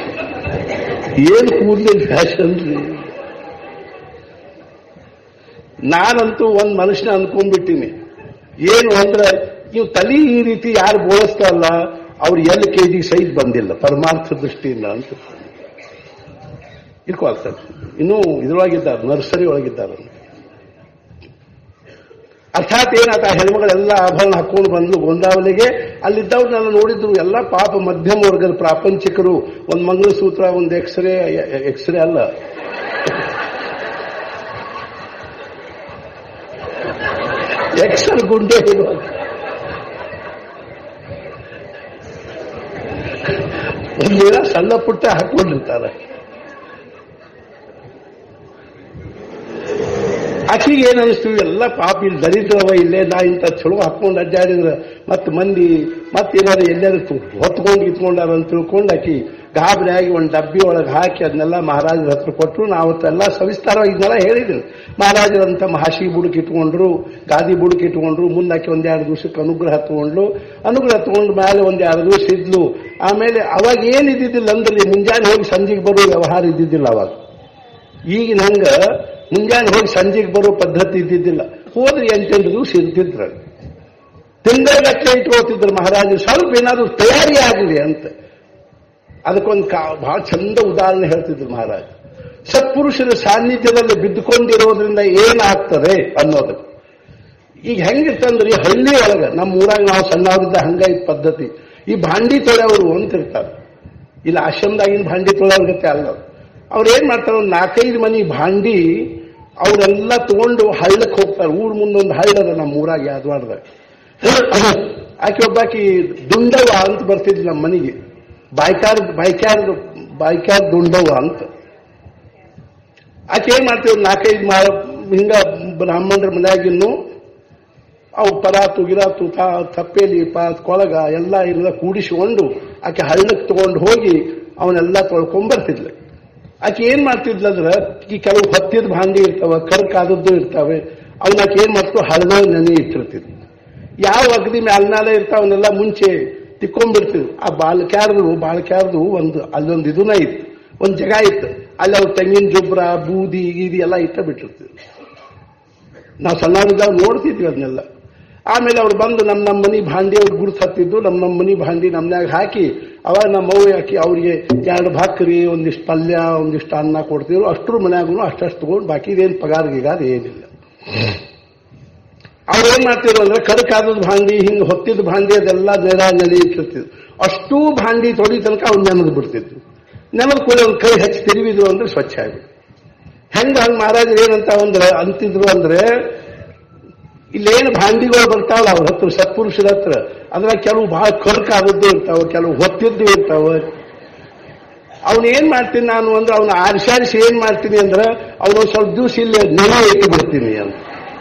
ಏನ್ ಕೂದಲಿನ ಫ್ಯಾಷನ್ ರೀ ನಾನಂತೂ ಒಂದ್ ಮನುಷ್ಯನ ಅನ್ಕೊಂಡ್ಬಿಟ್ಟಿನಿ ಏನು ಅಂದ್ರೆ ನೀವು ತಲೆ ಈ ರೀತಿ ಯಾರು ಬೋಳಿಸ್ತಾರಲ್ಲ ಅವ್ರು ಎಲ್ ಕೆ ಜಿ ಸೈಜ್ ಬಂದಿಲ್ಲ ಪರಮಾರ್ಥ ದೃಷ್ಟಿಯಿಂದ ಅಂತ ಇಟ್ಕೊಳ್ ಸರ್ ಇನ್ನೂ ಇದ್ರೊಳಗಿದ್ದಾರೆ ನರ್ಸರಿ ಒಳಗಿದ್ದಾರೆ ಅರ್ಥಾತ್ ಏನಾತ ಹೆಣ್ಮಗಳೆಲ್ಲ ಆಭರಣ ಹಾಕೊಂಡು ಬಂದ್ರು ಗೊಂದಾವಲಿಗೆ ಅಲ್ಲಿದ್ದವ್ರನ್ನೆಲ್ಲ ನೋಡಿದ್ರು ಎಲ್ಲ ಪಾಪ ಮಧ್ಯಮ ವರ್ಗದ ಪ್ರಾಪಂಚಿಕರು ಒಂದ್ ಮಂಗಲಸೂತ್ರ ಒಂದು ಎಕ್ಸ್ರೇ ಎಕ್ಸ್ರೇ ಅಲ್ಲ ಎಕ್ಸಲ್ ಗುಂಡೆ ಇರುವಾಗ ಒಂದಿನ ಸಣ್ಣ ಪುಟ್ಟ ಹಾಕೊಂಡಿರ್ತಾರೆ ಆಕೆಗೆ ಏನ್ ಅನಿಸ್ತು ಎಲ್ಲ ಪಾಪ ಇಲ್ಲಿ ದರಿದ್ರವ ಇಲ್ಲೇ ನಾ ಇಂಥ ಚಲೋ ಹಾಕೊಂಡು ಅಡ್ಡಾಡಿದ್ರ ಮತ್ ಮಂದಿ ಮತ್ತೇನಾದ್ರು ಎಲ್ಲಾದ್ರು ಹೊತ್ಕೊಂಡು ಇಟ್ಕೊಂಡಾರ ಅಂತ ತಿಳ್ಕೊಂಡು ಆಕಿ ಗಾಬರಿ ಆಗಿ ಒಂದು ಡಬ್ಬಿ ಒಳಗೆ ಹಾಕಿ ಅದನ್ನೆಲ್ಲ ಮಹಾರಾಜರ ಹತ್ರ ಕೊಟ್ಟರು ನಾವು ಅವತ್ತೆಲ್ಲ ಸವಿಸ್ತಾರವಾಗಿ ಇದನ್ನೆಲ್ಲ ಹೇಳಿದ್ರು ಮಹಾರಾಜರಂತ ಮಹಾಶಿ ಬುಡಕ್ ಇಟ್ಕೊಂಡ್ರು ಗಾದಿ ಬುಡಕ್ ಇಟ್ಕೊಂಡ್ರು ಮುಂದಾಕಿ ಒಂದೆರಡು ದಿವಸಕ್ಕೆ ಅನುಗ್ರಹ ತಗೊಂಡ್ರು ಅನುಗ್ರಹ ತಗೊಂಡು ಮೇಲೆ ಒಂದೆರಡು ದಿವಸ ಇದ್ಲು ಆಮೇಲೆ ಅವಾಗ ಏನ್ ಇದ್ದಿದ್ದಿಲ್ಲ ಅಂದ್ರೆ ಮುಂಜಾನೆ ಹೋಗಿ ಸಂಜೆಗೆ ಬರೋ ವ್ಯವಹಾರ ಇದ್ದಿದ್ದಿಲ್ಲ ಅವಾಗ ಈಗಿನ ಹಂಗ ಮುಂಜಾನೆ ಹೋಗಿ ಸಂಜೆಗೆ ಬರೋ ಪದ್ಧತಿ ಇದ್ದಿದ್ದಿಲ್ಲ ಹೋದ್ರೆ ಎಂಟೆಂಟು ದಿವಸ ಇರ್ತಿದ್ರು ತಿಂಗಳಗಟ್ಟಲೆ ಇಟ್ಕೋತಿದ್ರು ಮಹಾರಾಜರು ಸ್ವಲ್ಪ ಏನಾದ್ರು ತಯಾರಿ ಆಗಲಿ ಅಂತ ಅದಕ್ಕೊಂದು ಕಾ ಬಹಳ ಚಂದ ಉದಾಹರಣೆ ಹೇಳ್ತಿದ್ರು ಮಹಾರಾಜ ಸತ್ಪುರುಷರ ಸಾನ್ನಿಧ್ಯದಲ್ಲಿ ಬಿದ್ದುಕೊಂಡಿರೋದ್ರಿಂದ ಏನಾಗ್ತದೆ ಅನ್ನೋದು ಈಗ ಹೆಂಗಿರ್ತಂದ್ರೆ ಈ ಹಳ್ಳಿ ಒಳಗ ನಮ್ಮ ಊರಾಗ ನಾವು ಸಣ್ಣವರಿದ್ದ ಹಂಗ ಈ ಪದ್ಧತಿ ಈ ಭಾಂಡಿ ತೊಳೆಯವರು ಅಂತಿರ್ತಾರೆ ಇಲ್ಲಿ ಆಶ್ರಮದಾಗಿನ ಭಾಂಡಿ ತೊಳೆಯವ್ರ ಗತೆ ಅಲ್ಲ ಅವ್ರು ಏನ್ ಮಾಡ್ತಾರೆ ಒಂದು ನಾಲ್ಕೈದು ಮನಿ ಭಾಂಡಿ ಅವರೆಲ್ಲ ತಗೊಂಡು ಹಳ್ಳಕ್ಕೆ ಹೋಗ್ತಾರೆ ಊರ್ ಮುಂದೊಂದು ಹಳ್ಳ ಅದ ನಮ್ಮ ಊರಾಗ ಯಾದವಾಡದಾಗ ಆಕೆ ಒಬ್ಬಾಕಿ ದುಂಡವ ಅಂತ ಬರ್ತಿದ್ಲು ನಮ್ಮ ಮನೆಗೆ ಬಾಯ್ಕಾರ್ ಬಾಯ್ಕ್ಯಾರ್ ಬಾಯ್ಕ್ಯಾರ್ ದುಂಡವ ಅಂತ ಆಕೆ ಏನ್ ಮಾಡ್ತೀವಿ ನಾಲ್ಕೈದು ಮಾ ಹಿಂಗ ಬ್ರಾಹ್ಮಣರ ಮನ್ಯಾಗಿನ್ನು ಅವು ಪರಾತು ಗಿರಾತು ತಾ ತಪ್ಪೇಲಿ ಪಾ ಕೊಳಗ ಎಲ್ಲ ಇಲ್ಲ ಕೂಡಿಸಿಕೊಂಡು ಆಕೆ ಹಳ್ಳಕ್ಕೆ ತಗೊಂಡು ಹೋಗಿ ಅವನ್ನೆಲ್ಲ ತೊಳ್ಕೊಂಡ್ಬರ್ತಿದ್ಲು ಆಕೆ ಏನ್ ಮಾಡ್ತಿದ್ಲಂದ್ರ ಈ ಕೆಲವು ಹೊತ್ತಿದ ಭಾಂಡಿ ಇರ್ತಾವ ಕರ್ಕಾದದ್ದು ಇರ್ತಾವೆ ಅವನ್ನ ಆಕೆ ಏನ್ ಮಾಡ್ತು ಹಳದ ನೆನೆ ಇಟ್ಟಿರ್ತಿದ್ಲು ಯಾವ ಅಗದಿ ಮ್ಯಾಲ್ನಾಲೆ ಇರ್ತಾವನ್ನೆಲ್ಲ ಮುಂಚೆ ತಿಕ್ಕೊಂಡ್ಬಿಡ್ತಿದ್ವು ಆ ಬಾಳ್ಕ್ಯಾರ್ದು ಬಾಳ್ಕ್ಯಾರ್ದು ಒಂದು ಅಲ್ಲೊಂದು ಇದನ್ನ ಇತ್ತು ಒಂದು ಜಾಗ ಇತ್ತು ಅಲ್ಲಿ ಅವ್ರು ತೆಂಗಿನ ಜೊಬ್ರ ಬೂದಿ ಗೀದಿ ಎಲ್ಲ ಇಟ್ಟ ಬಿಟ್ಟಿರ್ತಿದ್ರು ನಾವು ಸಣ್ಣವರಿದ್ದಾಗ ನೋಡ್ತಿದ್ವಿ ಅದನ್ನೆಲ್ಲ ಆಮೇಲೆ ಅವ್ರು ಬಂದು ನಮ್ಮ ನಮ್ಮ ಮನಿ ಭಾಂಡಿ ಅವ್ರು ಗುರುತು ಹತ್ತಿದ್ದು ನಮ್ಮ ನಮ್ಮ ಮನಿ ಭಾಂಡಿ ನಮ್ನ್ಯಾಗ ಹಾಕಿ ಅವಾಗ ನಮ್ಮ ಅವ್ವ ಹಾಕಿ ಅವ್ರಿಗೆ ಎರಡು ಭಾಕರಿ ಒಂದಿಷ್ಟು ಪಲ್ಯ ಒಂದಿಷ್ಟು ಅನ್ನ ಕೊಡ್ತಿದ್ರು ಅಷ್ಟ್ರ ಮನ್ಯಾಗೂ ಅಷ್ಟಷ್ಟು ತಗೊಂಡು ಬಾಕಿ ಇದೇನು ಪಗಾರ ಗಿಗಾರ ಏನಿಲ್ಲ ಅವ್ರು ಏನ್ ಮಾಡ್ತಿದ್ರು ಅಂದ್ರೆ ಕಡಕಾದದ ಭಾಂಡಿ ಹಿಂಗ್ ಹೊತ್ತಿದ ಭಾಂಡಿ ಅದೆಲ್ಲ ನೆಲ ನೆಲೆ ಇಟ್ಟಿರ್ತಿದ್ರು ಅಷ್ಟೂ ಭಾಂಡಿ ತೊಡಿ ತನಕ ಅವ್ರು ನೆನೆದು ಬಿಡ್ತಿದ್ರು ನೆನೆದ ಕೂಡ ಒಂದು ಕೈ ಹಚ್ಚಿ ತಿರುವಿದ್ರು ಅಂದ್ರೆ ಸ್ವಚ್ಛ ಆಗಿದೆ ಹೆಂಗ ಹಂಗ ಮಹಾರಾಜರು ಏನಂತ ಅಂದ್ರೆ ಅಂತಿದ್ರು ಅಂದ್ರೆ ಇಲ್ಲೇನು ಭಾಂಡಿಗಳು ಬರ್ತಾವಲ್ಲ ಅವ್ರ ಹತ್ರ ಸತ್ಪುರುಷರ ಹತ್ರ ಅದ್ರಾಗ ಕೆಲವು ಬಹಳ ಕರ್ಕಾದದ್ದು ಇರ್ತಾವ ಕೆಲವು ಹೊತ್ತಿದ್ದು ಇರ್ತಾವ ಅವನ್ ಏನ್ ಮಾಡ್ತೀನಿ ನಾನು ಅಂದ್ರೆ ಅವನ ಆರಿಸಾರಿಸಿ ಏನ್ ಮಾಡ್ತೀನಿ ಅಂದ್ರೆ ಅವನು ಸ್ವಲ್ಪ ದಿವಸ ಇಲ್ಲಿ ನೆನೆ ಇಟ್ಟು ಬಿಡ್ತೀನಿ ಅಂತ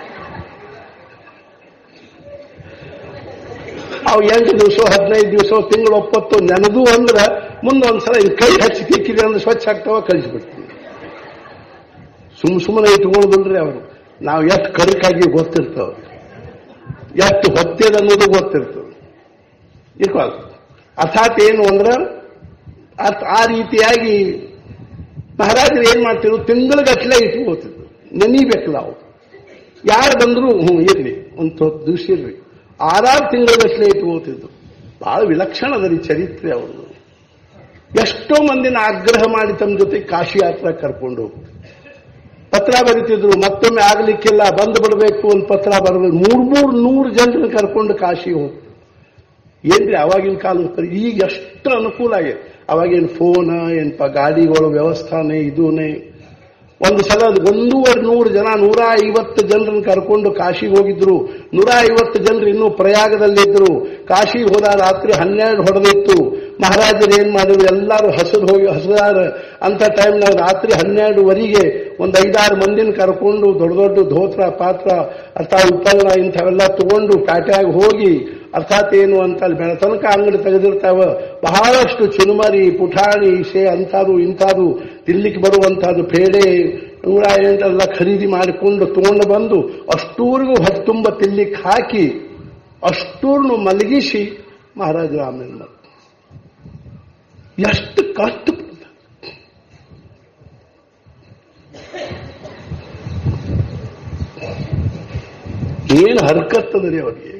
ಅವು ಎಂಟು ದಿವಸ ಹದಿನೈದು ದಿವಸ ತಿಂಗಳು ಒಪ್ಪತ್ತು ನೆನದು ಅಂದ್ರೆ ಮುಂದೆ ಒಂದ್ಸಲ ಹಿಂಗ್ ಕೈ ಹಚ್ಚಿ ತಿಕ್ಕಿದೆ ಅಂದ್ರೆ ಸ್ವಚ್ಛ ಆಗ್ತಾವ ಕಳಿಸ್ಬಿಡ್ತೀನಿ ಸುಮ್ ಸುಮ್ಮನೆ ಇಟ್ಕೊಳ್ಳೋದಿಲ್ರಿ ಅವರು ನಾವು ಎಷ್ಟು ಕಡಕಾಗಿ ಗೊತ್ತಿರ್ತಾವ ಎಷ್ಟು ಹೊತ್ತೇದ ಅನ್ನೋದು ಗೊತ್ತಿರ್ತದೆ ಇಟ್ಕೊಳ್ ಅರ್ಥಾತ್ ಏನು ಅಂದ್ರೆ ಅರ್ಥ ಆ ರೀತಿಯಾಗಿ ಮಹಾರಾಜರು ಏನ್ ಮಾಡ್ತಿದ್ರು ತಿಂಗಳಗಟ್ಟಲೆ ಇಟ್ಕೋತಿದ್ರು ನೆನಿಬೇಕು ನಾವು ಯಾರು ಬಂದ್ರು ಹ್ಞೂ ಇರ್ಲಿ ಒಂದು ದಿವಸ ಇರ್ಲಿ ಆರಾರು ತಿಂಗಳಗಟ್ಟಲೆ ಇಟ್ಕೋತಿದ್ರು ಬಹಳ ವಿಲಕ್ಷಣ ಅದರಿ ಚರಿತ್ರೆ ಅವರು ಎಷ್ಟೋ ಮಂದಿನ ಆಗ್ರಹ ಮಾಡಿ ತಮ್ಮ ಜೊತೆ ಕಾಶಿ ಯಾತ್ರಾ ಕರ್ಕೊಂಡು ಹೋಗ್ರು. ಪತ್ರ ಬರೀತಿದ್ರು ಮತ್ತೊಮ್ಮೆ ಆಗ್ಲಿಕ್ಕಿಲ್ಲ ಬಂದು ಬಿಡಬೇಕು ಒಂದು ಪತ್ರ ಬರಬೇಕು ಮೂರ್ ಮೂರ್ ನೂರು ಜನರನ್ನ ಕರ್ಕೊಂಡು ಕಾಶಿ ಹೋಗ್ತು ಏನ್ರಿ ಅವಾಗಿನ ಕಾಲದ ಈಗ ಎಷ್ಟು ಅನುಕೂಲ ಆಗಿದೆ ಅವಾಗೇನು ಫೋನ್ ಏನಪ್ಪ ಗಾಡಿಗಳ ವ್ಯವಸ್ಥಾನೆ ಇದೂನೇ ಒಂದು ಸಲ ಒಂದೂವರೆ ನೂರು ಜನ ನೂರ ಐವತ್ತು ಜನರನ್ನ ಕರ್ಕೊಂಡು ಕಾಶಿಗೆ ಹೋಗಿದ್ರು ನೂರ ಐವತ್ತು ಜನರು ಇನ್ನೂ ಪ್ರಯಾಗದಲ್ಲಿದ್ರು ಕಾಶಿಗೆ ಹೋದ ರಾತ್ರಿ ಹನ್ನೆರಡು ಹೊಡೆದಿತ್ತು ಮಹಾರಾಜರು ಏನ್ ಮಾಡಿದ್ರು ಎಲ್ಲರೂ ಹಸಿರು ಹೋಗಿ ಹಸಿದಾರ ಅಂತ ಟೈಮ್ನಾಗ ರಾತ್ರಿ ಹನ್ನೆರಡುವರೆಗೆ ಒಂದು ಐದಾರು ಮಂದಿನ ಕರ್ಕೊಂಡು ದೊಡ್ಡ ದೊಡ್ಡ ಧೋತ್ರ ಪಾತ್ರ ಅರ್ಥಾತ್ ಉಪ್ಪಲ್ಲ ಇಂಥವೆಲ್ಲ ತಗೊಂಡು ಪ್ಯಾಟ್ಯಾಗ ಹೋಗಿ ಅರ್ಥಾತ್ ಏನು ಅಂತ ಅಲ್ಲಿ ಬೆಳತನಕ ಅಂಗಡಿ ತೆಗೆದಿರ್ತಾವ ಬಹಳಷ್ಟು ಚುನುಮರಿ ಪುಠಾಣಿ ಶೇ ಅಂಥದ್ದು ಇಂಥದ್ದು ತಿನ್ಲಿಕ್ಕೆ ಬರುವಂತಹದ್ದು ಪೇಡೆ ನೂರ ಎಂಟೆಲ್ಲ ಖರೀದಿ ಮಾಡಿಕೊಂಡು ತಗೊಂಡು ಬಂದು ಅಷ್ಟೂರಿಗೂ ಹೊಟ್ಟೆ ತುಂಬ ತಿನ್ಲಿಕ್ಕೆ ಹಾಕಿ ಅಷ್ಟೂರ್ನು ಮಲಗಿಸಿ ಮಹಾರಾಜರು ಆಮೇಲೆ ಮಾಡ್ತಾರೆ ಎಷ್ಟು ಕಷ್ಟ ಏನು ಹರ್ಕತ್ತದ್ರಿ ಅವರಿಗೆ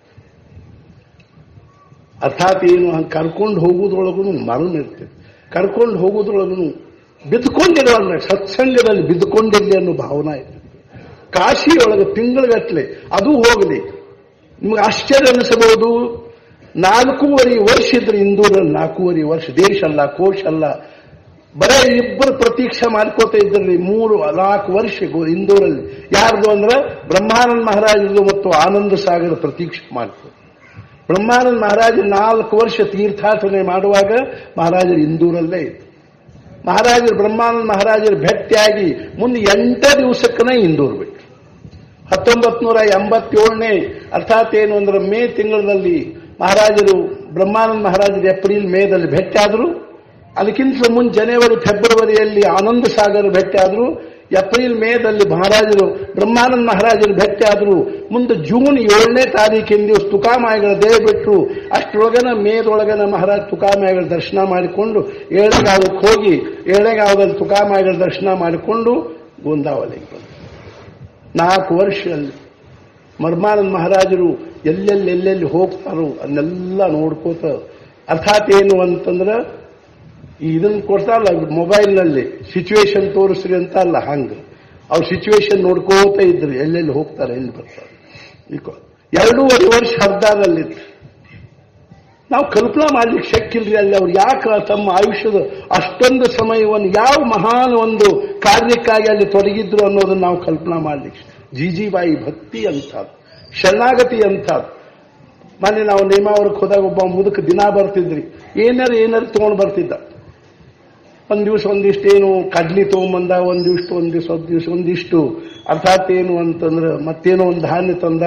ಅರ್ಥಾತ್ ಏನು ಹಂಗೆ ಕರ್ಕೊಂಡು ಹೋಗೋದ್ರೊಳಗೂ ಮರಣ ಇರ್ತದೆ ಕರ್ಕೊಂಡು ಹೋಗೋದ್ರೊಳಗೂ ಬಿದ್ದುಕೊಂಡಿರಲ್ಲ ಸತ್ಸಂಗದಲ್ಲಿ ಬಿದ್ದುಕೊಂಡಿರಲಿ ಅನ್ನೋ ಭಾವನಾ ಇದೆ ಕಾಶಿಯೊಳಗೆ ತಿಂಗಳಗಟ್ಟಲೆ ಅದು ಹೋಗಲಿ ನಿಮ್ಗೆ ಆಶ್ಚರ್ಯ ಅನಿಸಬಹುದು ನಾಲ್ಕೂವರೆ ವರ್ಷ ಇದ್ರೆ ಇಂದೂರಲ್ಲಿ ನಾಲ್ಕೂವರೆ ವರ್ಷ ದೇಶ ಅಲ್ಲ ಕೋಶ ಅಲ್ಲ ಬರೇ ಇಬ್ಬರು ಪ್ರತೀಕ್ಷೆ ಮಾಡ್ಕೋತ ಇದ್ರಲ್ಲಿ ಮೂರು ನಾಲ್ಕು ವರ್ಷ ಗೋ- ಇಂದೂರಲ್ಲಿ ಯಾರ್ದು ಅಂದ್ರೆ ಬ್ರಹ್ಮಾನಂದ ಮಹಾರಾಜರು ಮತ್ತು ಆನಂದ ಸಾಗರ ಪ್ರತೀಕ್ಷೆ ಮಾಡ್ಕೋ ಬ್ರಹ್ಮಾನಂದ ಮಹಾರಾಜ ನಾಲ್ಕು ವರ್ಷ ತೀರ್ಥಾಟನೆ ಮಾಡುವಾಗ ಮಹಾರಾಜರು ಇಂದೂರಲ್ಲೇ ಇತ್ತು ಮಹಾರಾಜರು ಬ್ರಹ್ಮಾನಂದ ಮಹಾರಾಜರು ಭೇಟಿಯಾಗಿ ಮುಂದೆ ಎಂಟ ದಿವಸಕ್ಕನೇ ಇಂದೂರು ಬಿಟ್ರು ಹತ್ತೊಂಬತ್ ನೂರ ಎಂಬತ್ತೇಳನೇ ಅರ್ಥಾತ್ ಏನು ಅಂದ್ರೆ ಮೇ ತಿಂಗಳಲ್ಲಿ ಮಹಾರಾಜರು ಬ್ರಹ್ಮಾನಂದ ಮಹಾರಾಜರು ಏಪ್ರಿಲ್ ಮೇದಲ್ಲಿ ಭೇಟಿಯಾದರು ಅದಕ್ಕಿಂತ ಮುಂಚೆ ಜನವರಿ ಫೆಬ್ರವರಿಯಲ್ಲಿ ಆನಂದ ಸಾಗರ್ ಭೇಟಿಯಾದರು ಏಪ್ರಿಲ್ ಮೇದಲ್ಲಿ ಮಹಾರಾಜರು ಬ್ರಹ್ಮಾನಂದ ಮಹಾರಾಜರು ಭೇಟಿಯಾದರು ಮುಂದೆ ಜೂನ್ ಏಳನೇ ತಾರೀಕಿನ ದಿವಸ ತುಕಾಮಾಯಿಗಳ ದೇಹ ಬಿಟ್ಟರು ಅಷ್ಟರೊಳಗನ ಮೇದೊಳಗನ ಮಹಾರಾಜ ತುಕಾಮಾಯಿಗಳ ದರ್ಶನ ಮಾಡಿಕೊಂಡು ಏಳೆಗಾವಕ್ಕೆ ಹೋಗಿ ಏಳೆಗಾವದಲ್ಲಿ ತುಕಾಮಾಯಿಗಳ ದರ್ಶನ ಮಾಡಿಕೊಂಡು ಗೋಂದಾವಲಿಗೆ ಬಂದರು ನಾಲ್ಕು ವರ್ಷ ಅಲ್ಲಿ ಮರ್ಮಾನಂದ ಮಹಾರಾಜರು ಎಲ್ಲೆಲ್ಲಿ ಎಲ್ಲೆಲ್ಲಿ ಹೋಗ್ತಾರೋ ಅದನ್ನೆಲ್ಲ ನೋಡ್ಕೋತ ಅರ್ಥಾತ್ ಏನು ಅಂತಂದ್ರೆ ಈ ಇದನ್ನ ಕೊಡ್ತಾರಲ್ಲ ಮೊಬೈಲ್ನಲ್ಲಿ ಸಿಚುವೇಶನ್ ತೋರಿಸ್ರಿ ಅಂತ ಅಲ್ಲ ಹಂಗ ಅವ್ರ ಸಿಚುವೇಶನ್ ನೋಡ್ಕೋತ ಇದ್ರು ಎಲ್ಲೆಲ್ಲಿ ಹೋಗ್ತಾರೆ ಎಲ್ಲಿ ಬರ್ತಾರೆ ಈಕೋ ಎರಡೂವರೆ ವರ್ಷ ಹರ್ದಾರಲ್ಲಿತ್ತು ನಾವು ಕಲ್ಪನಾ ಮಾಡ್ಲಿಕ್ಕೆ ಶಕ್ಕಿಲ್ರಿ ಅಲ್ಲಿ ಅವ್ರು ಯಾಕೆ ತಮ್ಮ ಆಯುಷ್ಯದ ಅಷ್ಟೊಂದು ಸಮಯವನ್ನು ಯಾವ ಮಹಾನ್ ಒಂದು ಕಾರ್ಯಕ್ಕಾಗಿ ಅಲ್ಲಿ ತೊಡಗಿದ್ರು ಅನ್ನೋದನ್ನ ನಾವು ಕಲ್ಪನಾ ಮಾಡ್ಲಿಕ್ಕೆ ಜೀಜಿಬಾಯಿ ಭಕ್ತಿ ಅಂತದ್ದು ಶರಣಾಗತಿ ಅಂತದ್ದು ಮೊನ್ನೆ ನಾವು ನೇಮಾವರಕ್ಕೆ ಹೋದಾಗ ಒಬ್ಬ ಮುದುಕ ದಿನ ಬರ್ತಿದ್ರಿ ಏನಾರು ಏನಾರು ತಗೊಂಡು ಬರ್ತಿದ್ದ ಒಂದ್ ದಿವಸ ಒಂದಿಷ್ಟು ಏನು ಕಡ್ಲಿ ತಗೊಂಬಂದ ಒಂದ್ ದಿವಸ ಒಂದ್ ದಿವಸ ಒಂದ್ ದಿವಸ ಒಂದಿಷ್ಟು ಅರ್ಥಾತ್ ಏನು ಅಂತಂದ್ರೆ ಮತ್ತೇನೋ ಒಂದು ಧಾನ್ಯ ತಂದ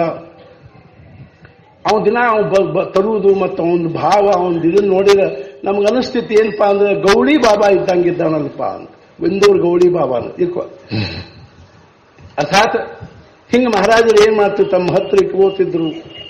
ಅವನ ದಿನ ಅವ್ ಬ- ಬ- ತರುವುದು ಮತ್ತು ಅವನ ಭಾವ ಅವನ ಇದನ್ನ ನೋಡಿದ್ರೆ ನಮ್ಗೆ ಅನಿಸ್ತಿತ್ತು ಏನಪ್ಪಾ ಅಂದ್ರೆ ಗೌಳಿ ಬಾಬಾ ಇದ್ದಂಗಿದ್ದಾನಲ್ಪ ಅಂತ ಇಂದೂರ್ ಗೌಳಿ ಬಾಬಾ ಅಂತ ಇರ್ಕೋ ಅರ್ಥಾತ್ ಹಿಂಗ ಮಹಾರಾಜರು ಏನ್ ಮಾಡ್ತಿದ್ರು ತಮ್ಮ ಹತ್ರ ಇಟ್ಕೋತಿದ್ರು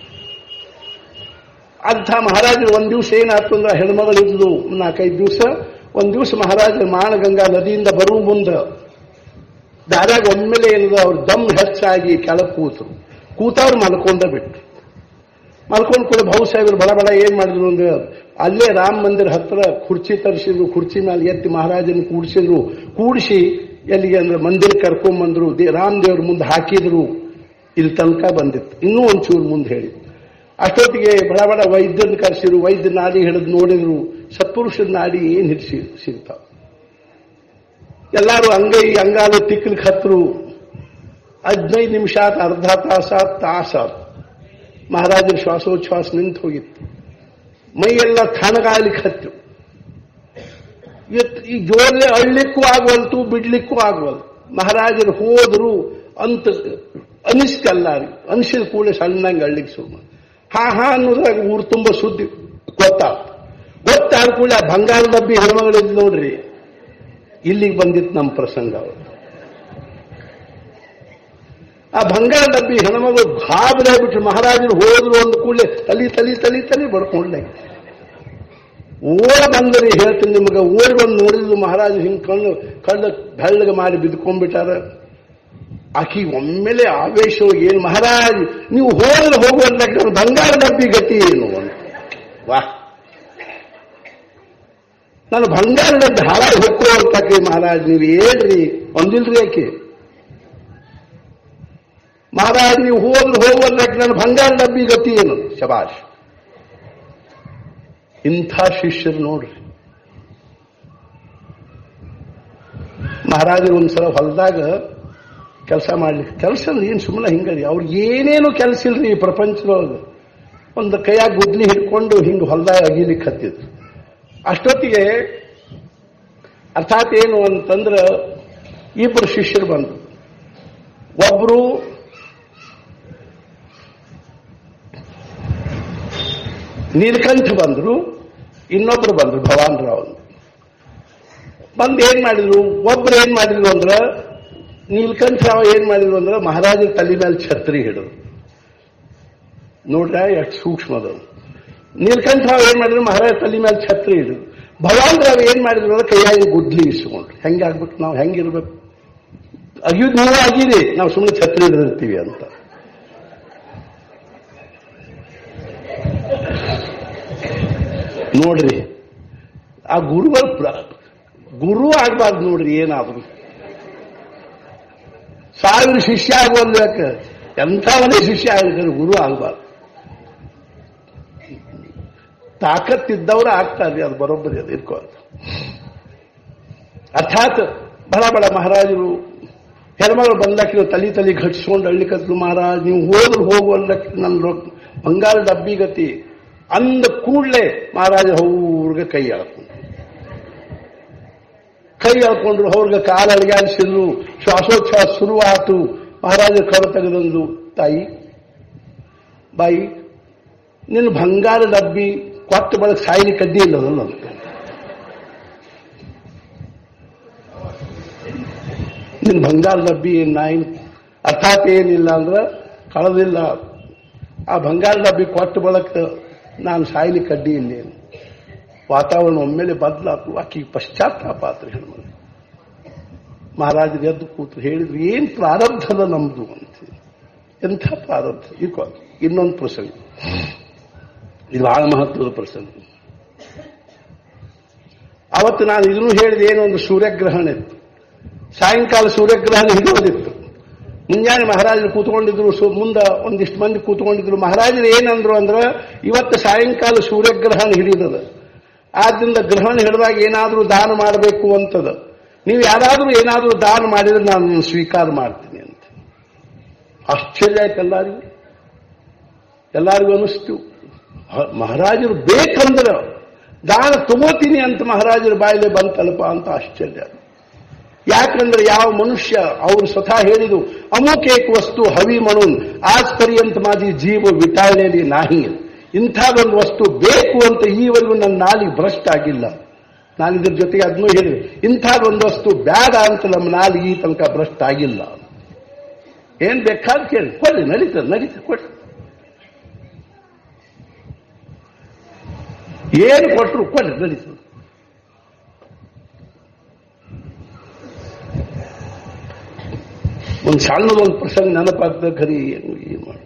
ಅಂಥ ಮಹಾರಾಜರು ಒಂದ್ ದಿವಸ ಏನಾಯ್ತು ಅಂದ್ರೆ ಹೆಣ್ಮಗಳು ಇದ್ಲು ನಾಲ್ಕೈದು ದಿವಸ ಒಂದ್ ದಿವಸ ಮಹಾರಾಜರು ಮಾನಗಂಗಾ ನದಿಯಿಂದ ಬರುವ ಮುಂದೆ ದಾರ್ಯಾಗ ಒಮ್ಮೆಲೆ ಏನದು ಅವ್ರ ದಮ್ ಹೆಚ್ಚಾಗಿ ಕೆಳಗೆ ಕೂತರು ಕೂತವ್ರು ಮಲ್ಕೊಂಡ ಬಿಟ್ರು ಮಲ್ಕೊಂಡು ಕೂಡ ಭಾವು ಸಾಹೇಬರು ಬಡ ಬಡ ಏನ್ ಮಾಡಿದ್ರು ಅಂದ್ರೆ ಅಲ್ಲೇ ರಾಮ ಮಂದಿರ ಹತ್ರ ಕುರ್ಚಿ ತರಿಸಿದ್ರು ಕುರ್ಚಿ ಮೇಲೆ ಎತ್ತಿ ಮಹಾರಾಜನ ಕೂಡಿಸಿದ್ರು ಕೂಡಿಸಿ ಎಲ್ಲಿಗೆ ಅಂದ್ರೆ ಮಂದಿರ ಕರ್ಕೊಂಬಂದ್ರು ದೇ ರಾಮ ದೇವ್ರ ಮುಂದೆ ಹಾಕಿದ್ರು ಇಲ್ಲಿ ತನಕ ಬಂದಿತ್ತು ಇನ್ನೂ ಒಂಚೂರು ಮುಂದೆ ಹೇಳಿ ಅಷ್ಟೊತ್ತಿಗೆ ಬಡ ಬಡ ವೈದ್ಯರನ್ನ ಕರೆಸಿದ್ರು ವೈದ್ಯ ನಾಡಿ ಹಿಡಿದು ನೋಡಿದ್ರು ಸತ್ಪುರುಷರ ನಾಡಿ ಏನ್ ಹಿಡಿಸಿ ಸಿಗ್ತಾವ ಎಲ್ಲಾರು ಅಂಗೈ ಅಂಗಾಲು ತಿಕ್ಲಿಕ್ಕೆ ಹತ್ರು ಹದಿನೈದು ನಿಮಿಷ ಆತ ಅರ್ಧ ತಾಸ ತಾಸ ಮಹಾರಾಜರ ಶ್ವಾಸೋಚ್ಛ್ವಾಸ ನಿಂತು ಹೋಗಿತ್ತು ಮೈಯೆಲ್ಲ ತಣ್ಣಗಾಗ್ಲಿಕ್ಕೆ ಹತ್ತು ಇವತ್ತು ಈ ಜೋರ್ಲೆ ಅಳ್ಲಿಕ್ಕೂ ಆಗವಲ್ತು ಬಿಡ್ಲಿಕ್ಕೂ ಆಗವಲ್ತು ಮಹಾರಾಜರು ಹೋದ್ರು ಅಂತ ಅನಿಸ್ತಲ್ಲ ಅನಿಸಿದ ಕೂಡಲೇ ಸಣ್ಣಂಗೆ ಅಳ್ಲಿಕ್ಕೆ ಶುರು ಮಾಡಿ ಹಾ ಹಾ ಅನ್ನೋದ್ರಾಗ ಊರು ತುಂಬ ಸುದ್ದಿ ಗೊತ್ತಾಗ್ತು ಗೊತ್ತಾದ ಕೂಡಲೇ ಆ ಬಂಗಾರ ಡಬ್ಬಿ ಹೆಣ್ಮಗಳಿದ್ದು ನೋಡ್ರಿ ಇಲ್ಲಿಗೆ ಬಂದಿತ್ತು ನಮ್ಮ ಪ್ರಸಂಗ ಅವತ್ತು ಆ ಬಂಗಾರ ಡಬ್ಬಿ ಹೆಣ್ಮಗಳು ಗಾಬರಿ ಬಿಟ್ರು ಮಹಾರಾಜರು ಹೋದ್ರು ಒಂದು ಕೂಡಲೇ ತಲಿ ತಲಿ ತಲಿ ತಲಿ ಬಡ್ಕೊಂಡ್ಲೆ ಓಡ ಬಂದ್ರಿ ಹೇಳ್ತೀನಿ ನಿಮಗೆ ಓಡಿ ಬಂದು ನೋಡಿದ್ರು ಮಹಾರಾಜ ಹಿಂಗ್ ಕಣ್ಣು ಕಳ್ಳ ಬೆಳ್ಳಗೆ ಮಾಡಿ ಬಿದ್ಕೊಂಡ್ಬಿಟ್ಟಾರ ಆಕಿ ಒಮ್ಮೆಲೆ ಆವೇಶ ಏನು ಮಹಾರಾಜ್ ನೀವು ಹೋದ್ರೆ ಹೋಗುವಂತ ಬಂಗಾರ ಡಬ್ಬಿ ಗತಿ ಏನು ಅಂತ ವಾಹ್ ನಾನು ಬಂಗಾರ ಡಬ್ಬಿ ಹಾಳಾಗಿ ಹೋಗ್ಕೊಳ್ಳೋಂತಾಕಿ ಮಹಾರಾಜ್ ನೀವು ಹೇಳ್ರಿ ಒಂದಿಲ್ರಿ ಯಾಕೆ ಮಹಾರಾಜ್ ನೀವು ಹೋದ್ರೆ ಹೋಗುವಂತ ನನ್ನ ಬಂಗಾರ ಡಬ್ಬಿ ಗತಿ ಏನು ಶಬಾಷ್ ಇಂಥ ಶಿಷ್ಯರು ನೋಡ್ರಿ ಮಹಾರಾಜರು ಒಂದ್ಸಲ ಹೊಲದಾಗ ಕೆಲಸ ಮಾಡ್ಲಿಕ್ಕೆ ಕೆಲಸ ಅಂದ್ರೆ ಏನು ಸುಮ್ಮನೆ ಹಿಂಗರಿ ಅವ್ರಿಗೆ ಏನೇನು ಕೆಲಸ ಇಲ್ರಿ ಈ ಪ್ರಪಂಚದೊಳಗೆ ಒಂದು ಕೈಯಾಗ ಗುದ್ಲಿ ಹಿಡ್ಕೊಂಡು ಹಿಂಗೆ ಹೊಲದಾಗ ಅಗಿಲಿಕ್ಕೆ ಹತ್ತಿದ್ರು ಅಷ್ಟೊತ್ತಿಗೆ ಅರ್ಥಾತ್ ಏನು ಅಂತಂದ್ರೆ ಇಬ್ಬರು ಶಿಷ್ಯರು ಬಂದರು ಒಬ್ರು ನೀಲಕಂಠ ಬಂದ್ರು ಇನ್ನೊಬ್ರು ಬಂದ್ರು ಭವಾನ್ ರಾವ್ ಬಂದು ಏನ್ ಮಾಡಿದ್ರು ಒಬ್ರು ಏನ್ ಮಾಡಿದ್ರು ಅಂದ್ರ ನೀಲಕಂಠ ರಾವ್ ಏನ್ ಮಾಡಿದ್ರು ಅಂದ್ರ ಮಹಾರಾಜರ ತಲೆ ಮೇಲೆ ಛತ್ರಿ ಹಿಡಿದ್ರು ನೋಡ್ರ ಎಷ್ಟು ಸೂಕ್ಷ್ಮದ ನೀಲಕಂಠ ರಾವ್ ಏನ್ ಮಾಡಿದ್ರು ಮಹಾರಾಜ ತಲೆ ಮೇಲೆ ಛತ್ರಿ ಹಿಡಿದ್ರು ಭವಾನ್ ರಾವ್ ಏನ್ ಮಾಡಿದ್ರು ಅಂದ್ರೆ ಕೈಯಾಗಿ ಗುದ್ಲಿ ಇಸ್ಕೊಂಡ್ರು ಹೆಂಗಾಗ್ಬೇಕು ನಾವು ಹೆಂಗಿರ್ಬೇಕು ಅಗಿಯೋದು ನೀವೇ ಆಗಿರಿ ನಾವು ಸುಮ್ಮನೆ ಛತ್ರಿ ಹಿಡಿದಿರ್ತೀವಿ ಅಂತ ನೋಡ್ರಿ ಆ ಗುರುಗಳ ಪ್ರ- ಗುರು ಆಗ್ಬಾರ್ದು ನೋಡ್ರಿ ಏನಾದ್ರು ಸಾವಿರ ಶಿಷ್ಯ ಆಗೋಲ್ಬೇಕ ಎಂಥವನೇ ಶಿಷ್ಯ ಆಗಿದ್ರೆ ಗುರು ಆಗ್ಬಾರ್ದು ತಾಕತ್ತಿದ್ದವ್ರು ಆಗ್ತಾರೆ ಅದು ಬರೋಬ್ಬರಿ ಅದು ಇರ್ಕೋ ಅರ್ಥಾತ್ ಬಡ ಬಡ ಮಹಾರಾಜರು ಹೆಣ್ಮಗಳು ಬಂದಾಕಿರೋ ತಲೆ ತಲೆ ಘಟಿಸ್ಕೊಂಡು ಅಳ್ಳಿಕತ್ಲು ಮಹಾರಾಜ್ ನೀವು ಹೋದ್ರು ಹೋಗುವಲ್ಲಕ್ಕೆ ನನ್ನ ರೊಕ್ಕ ಬಂಗಾರ ಡಬ್ಬಿ ಗತಿ ಅಂದ ಕೂಡಲೇ ಮಹಾರಾಜ ಅವ್ರಿಗೆ ಕೈ ಎಳ್ಕೊಂಡು ಕೈ ಎಳ್ಕೊಂಡ್ರು ಅವ್ರಿಗೆ ಕಾಲ ಅಳಿಗಾಡಿಸಿದ್ರು ಶ್ವಾಸೋಚ್ಛ್ವಾಸ ಶುರುವಾತು ಮಹಾರಾಜ ಕರ ತೆಗೆದಂದು ತಾಯಿ ಬಾಯಿ ನಿನ್ನ ಬಂಗಾರ ಡಬ್ಬಿ ಕೊಟ್ಟ ಬಳಕ ಸಾಯಿಲಿ ಕಡ್ಡಿ ಇಲ್ಲ ಅದಲ್ಲ ನಿನ್ ಬಂಗಾರ ಡಬ್ಬಿ ನಾಯಿ ಅರ್ಥಾತ್ ಏನಿಲ್ಲ ಅಂದ್ರ ಕಳೆದಿಲ್ಲ ಆ ಬಂಗಾರ ಡಬ್ಬಿ ಕೊಟ್ಟ ಬಳಕ ನಾನು ಸಾಯ್ಲಿ ಕಡ್ಡಿ ಇಲ್ಲೇನು ವಾತಾವರಣ ಒಮ್ಮೆಲೆ ಬದಲಾತು ಆಕಿ ಪಶ್ಚಾತ್ತಾಪ ಆತ್ರಿ ಹೆಣ್ಮಗಳು ಮಹಾರಾಜರು ಎದ್ದು ಕೂತು ಹೇಳಿದ್ರು ಏನ್ ಪ್ರಾರಬ್ಧದ ನಮ್ದು ಅಂತ ಎಂಥ ಪ್ರಾರಬ್ಧ ಇಕೋ ಇನ್ನೊಂದು ಪ್ರಸಂಗ ಇದು ಬಹಳ ಮಹತ್ವದ ಪ್ರಸಂಗ ಅವತ್ತು ನಾನು ಇದನ್ನು ಹೇಳಿದೆ ಏನೋ ಒಂದು ಸೂರ್ಯಗ್ರಹಣ ಇತ್ತು ಸಾಯಂಕಾಲ ಸೂರ್ಯಗ್ರಹಣ ಹಿಡಿಯೋದಿತ್ತು ಮುಂಜಾನೆ ಮಹಾರಾಜರು ಕೂತ್ಕೊಂಡಿದ್ರು ಸು- ಮುಂದ ಒಂದಿಷ್ಟು ಮಂದಿ ಕೂತ್ಕೊಂಡಿದ್ರು ಮಹಾರಾಜರು ಏನಂದ್ರು ಅಂದ್ರ ಇವತ್ತು ಸಾಯಂಕಾಲ ಸೂರ್ಯಗ್ರಹಣ ಹಿಡಿದದ ಆದ್ರಿಂದ ಗ್ರಹಣ ಹಿಡಿದಾಗ ಏನಾದ್ರೂ ದಾನ ಮಾಡಬೇಕು ಅಂತದ ನೀವು ಯಾರಾದ್ರೂ ಏನಾದ್ರೂ ದಾನ ಮಾಡಿದ್ರೆ ನಾನು ಸ್ವೀಕಾರ ಮಾಡ್ತೀನಿ ಅಂತ ಆಶ್ಚರ್ಯ ಆಯ್ತು ಎಲ್ಲರಿಗೂ ಎಲ್ಲರಿಗೂ ಅನಿಸ್ತು ಹ- ಮಹಾರಾಜರು ಬೇಕಂದ್ರೆ ದಾನ ತಗೋತೀನಿ ಅಂತ ಮಹಾರಾಜರ ಬಾಯಿಲೆ ಬಂತಲ್ಪ ಅಂತ ಆಶ್ಚರ್ಯ ಯಾಕಂದ್ರೆ ಯಾವ ಮನುಷ್ಯ ಅವರು ಸ್ವತಃ ಹೇಳಿದು ಅಮುಕ್ ಏಕ್ ವಸ್ತು ಹವಿ ಮಣುನ್ ಆಜ್ ಪರ್ಯಂತ ಮಾಜಿ ಜೀವ ವಿಟಾಳೇಲಿ ನಾಹಿ ಇಂಥದೊಂದು ವಸ್ತು ಬೇಕು ಅಂತ ಈವರೆಗೂ ನನ್ನ ನಾಲಿ ಭ್ರಷ್ಟ ಆಗಿಲ್ಲ ನಾನು ಇದ್ರ ಜೊತೆಗೆ ಅದನ್ನೂ ಹೇಳಿದೆ ಇಂಥದೊಂದು ವಸ್ತು ಬೇಡ ಅಂತ ನಮ್ಮ ನಾಲಿ ಈ ತನಕ ಭ್ರಷ್ಟ ಆಗಿಲ್ಲ ಏನ್ ಬೇಕಾದ್ ಕೇಳಿ ಕೊಡ್ರಿ ನಡೀತದೆ ನಡೀತದೆ ಕೊಡ್ರಿ ಏನು ಕೊಟ್ರು ಕೊಡ್ರಿ ನಡೀತದೆ ಒಂದು ಸಣ್ಣದೊಂದು ಪ್ರಸಂಗ ನೆನಪಾಗ್ತದೆ ಖರಿ ಏನು ಏನು ಮಾಡಿ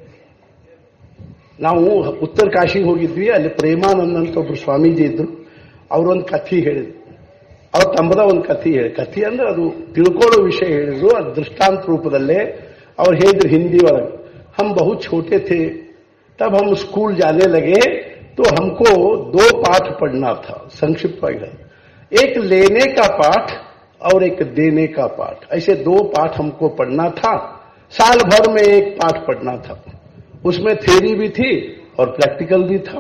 ನಾವು ಉತ್ತರ ಕಾಶಿಗೆ ಹೋಗಿದ್ವಿ ಅಲ್ಲಿ ಪ್ರೇಮಾನಂದ ಅಂತ ಒಬ್ರು ಸ್ವಾಮೀಜಿ ಇದ್ರು ಅವರೊಂದು ಕಥೆ ಹೇಳಿದ್ರು ಅವ್ರ ತಮ್ಮದ ಒಂದು ಕಥೆ ಹೇಳಿ ಕಥೆ ಅಂದ್ರೆ ಅದು ತಿಳ್ಕೊಳ್ಳೋ ವಿಷಯ ಹೇಳಿದ್ರು ಅದು ದೃಷ್ಟಾಂತ ರೂಪದಲ್ಲೇ ಅವ್ರು ಹೇಳಿದ್ರು ಹಿಂದಿ ಒಳಗೆ हम बहुत छोटे थे तब हम स्कूल जाने लगे तो हमको दो पाठ पढ़ना था संक्षिप्त है एक लेने का पाठ और एक देने का पाठ ऐसे दो पाठ हमको पढ़ना था साल भर में एक पाठ पढ़ना था उसमें थ्योरी भी थी और प्रैक्टिकल भी था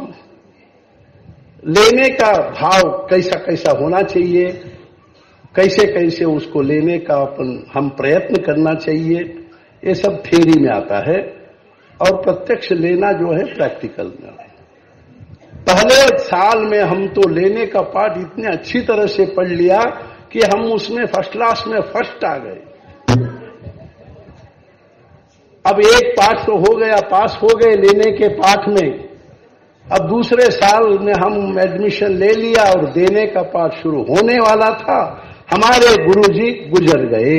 लेने का भाव कैसा कैसा होना चाहिए कैसे कैसे उसको लेने का अपन हम प्रयत्न करना चाहिए ये सब थ्योरी में आता है और प्रत्यक्ष लेना जो है प्रैक्टिकल में है पहले साल में हम तो लेने का पाठ इतने अच्छी तरह से पढ़ लिया कि हम उसमें फर्स्ट क्लास में फर्स्ट आ गए अब एक पाठ तो हो गया पास हो गए लेने के पाठ में अब दूसरे साल में हम एडमिशन ले लिया और देने का पाठ शुरू होने वाला था हमारे गुरुजी गुजर गए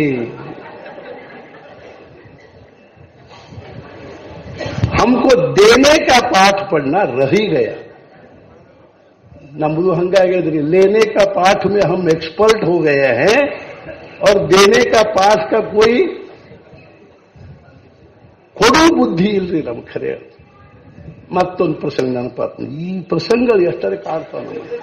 हमको देने का पाठ पढ़ना रह ही गया ನಮ್ಮದು ಹಂಗಾಗಿದ್ರಿ लेने का पाठ में हम एक्सपर्ट हो गए हैं और देने का पाठ का कोई ಕೊಡು ಬುದ್ಧಿ ಇಲ್ರಿ ನಮ್ ಖರೆ ಮತ್ತೊಂದು ಪ್ರಸಂಗ ನೆನಪಾತ ಈ ಪ್ರಸಂಗಗಳು ಎಷ್ಟರೇ ಕಾಡ್ತಾವ ನಮ್ಗೆ.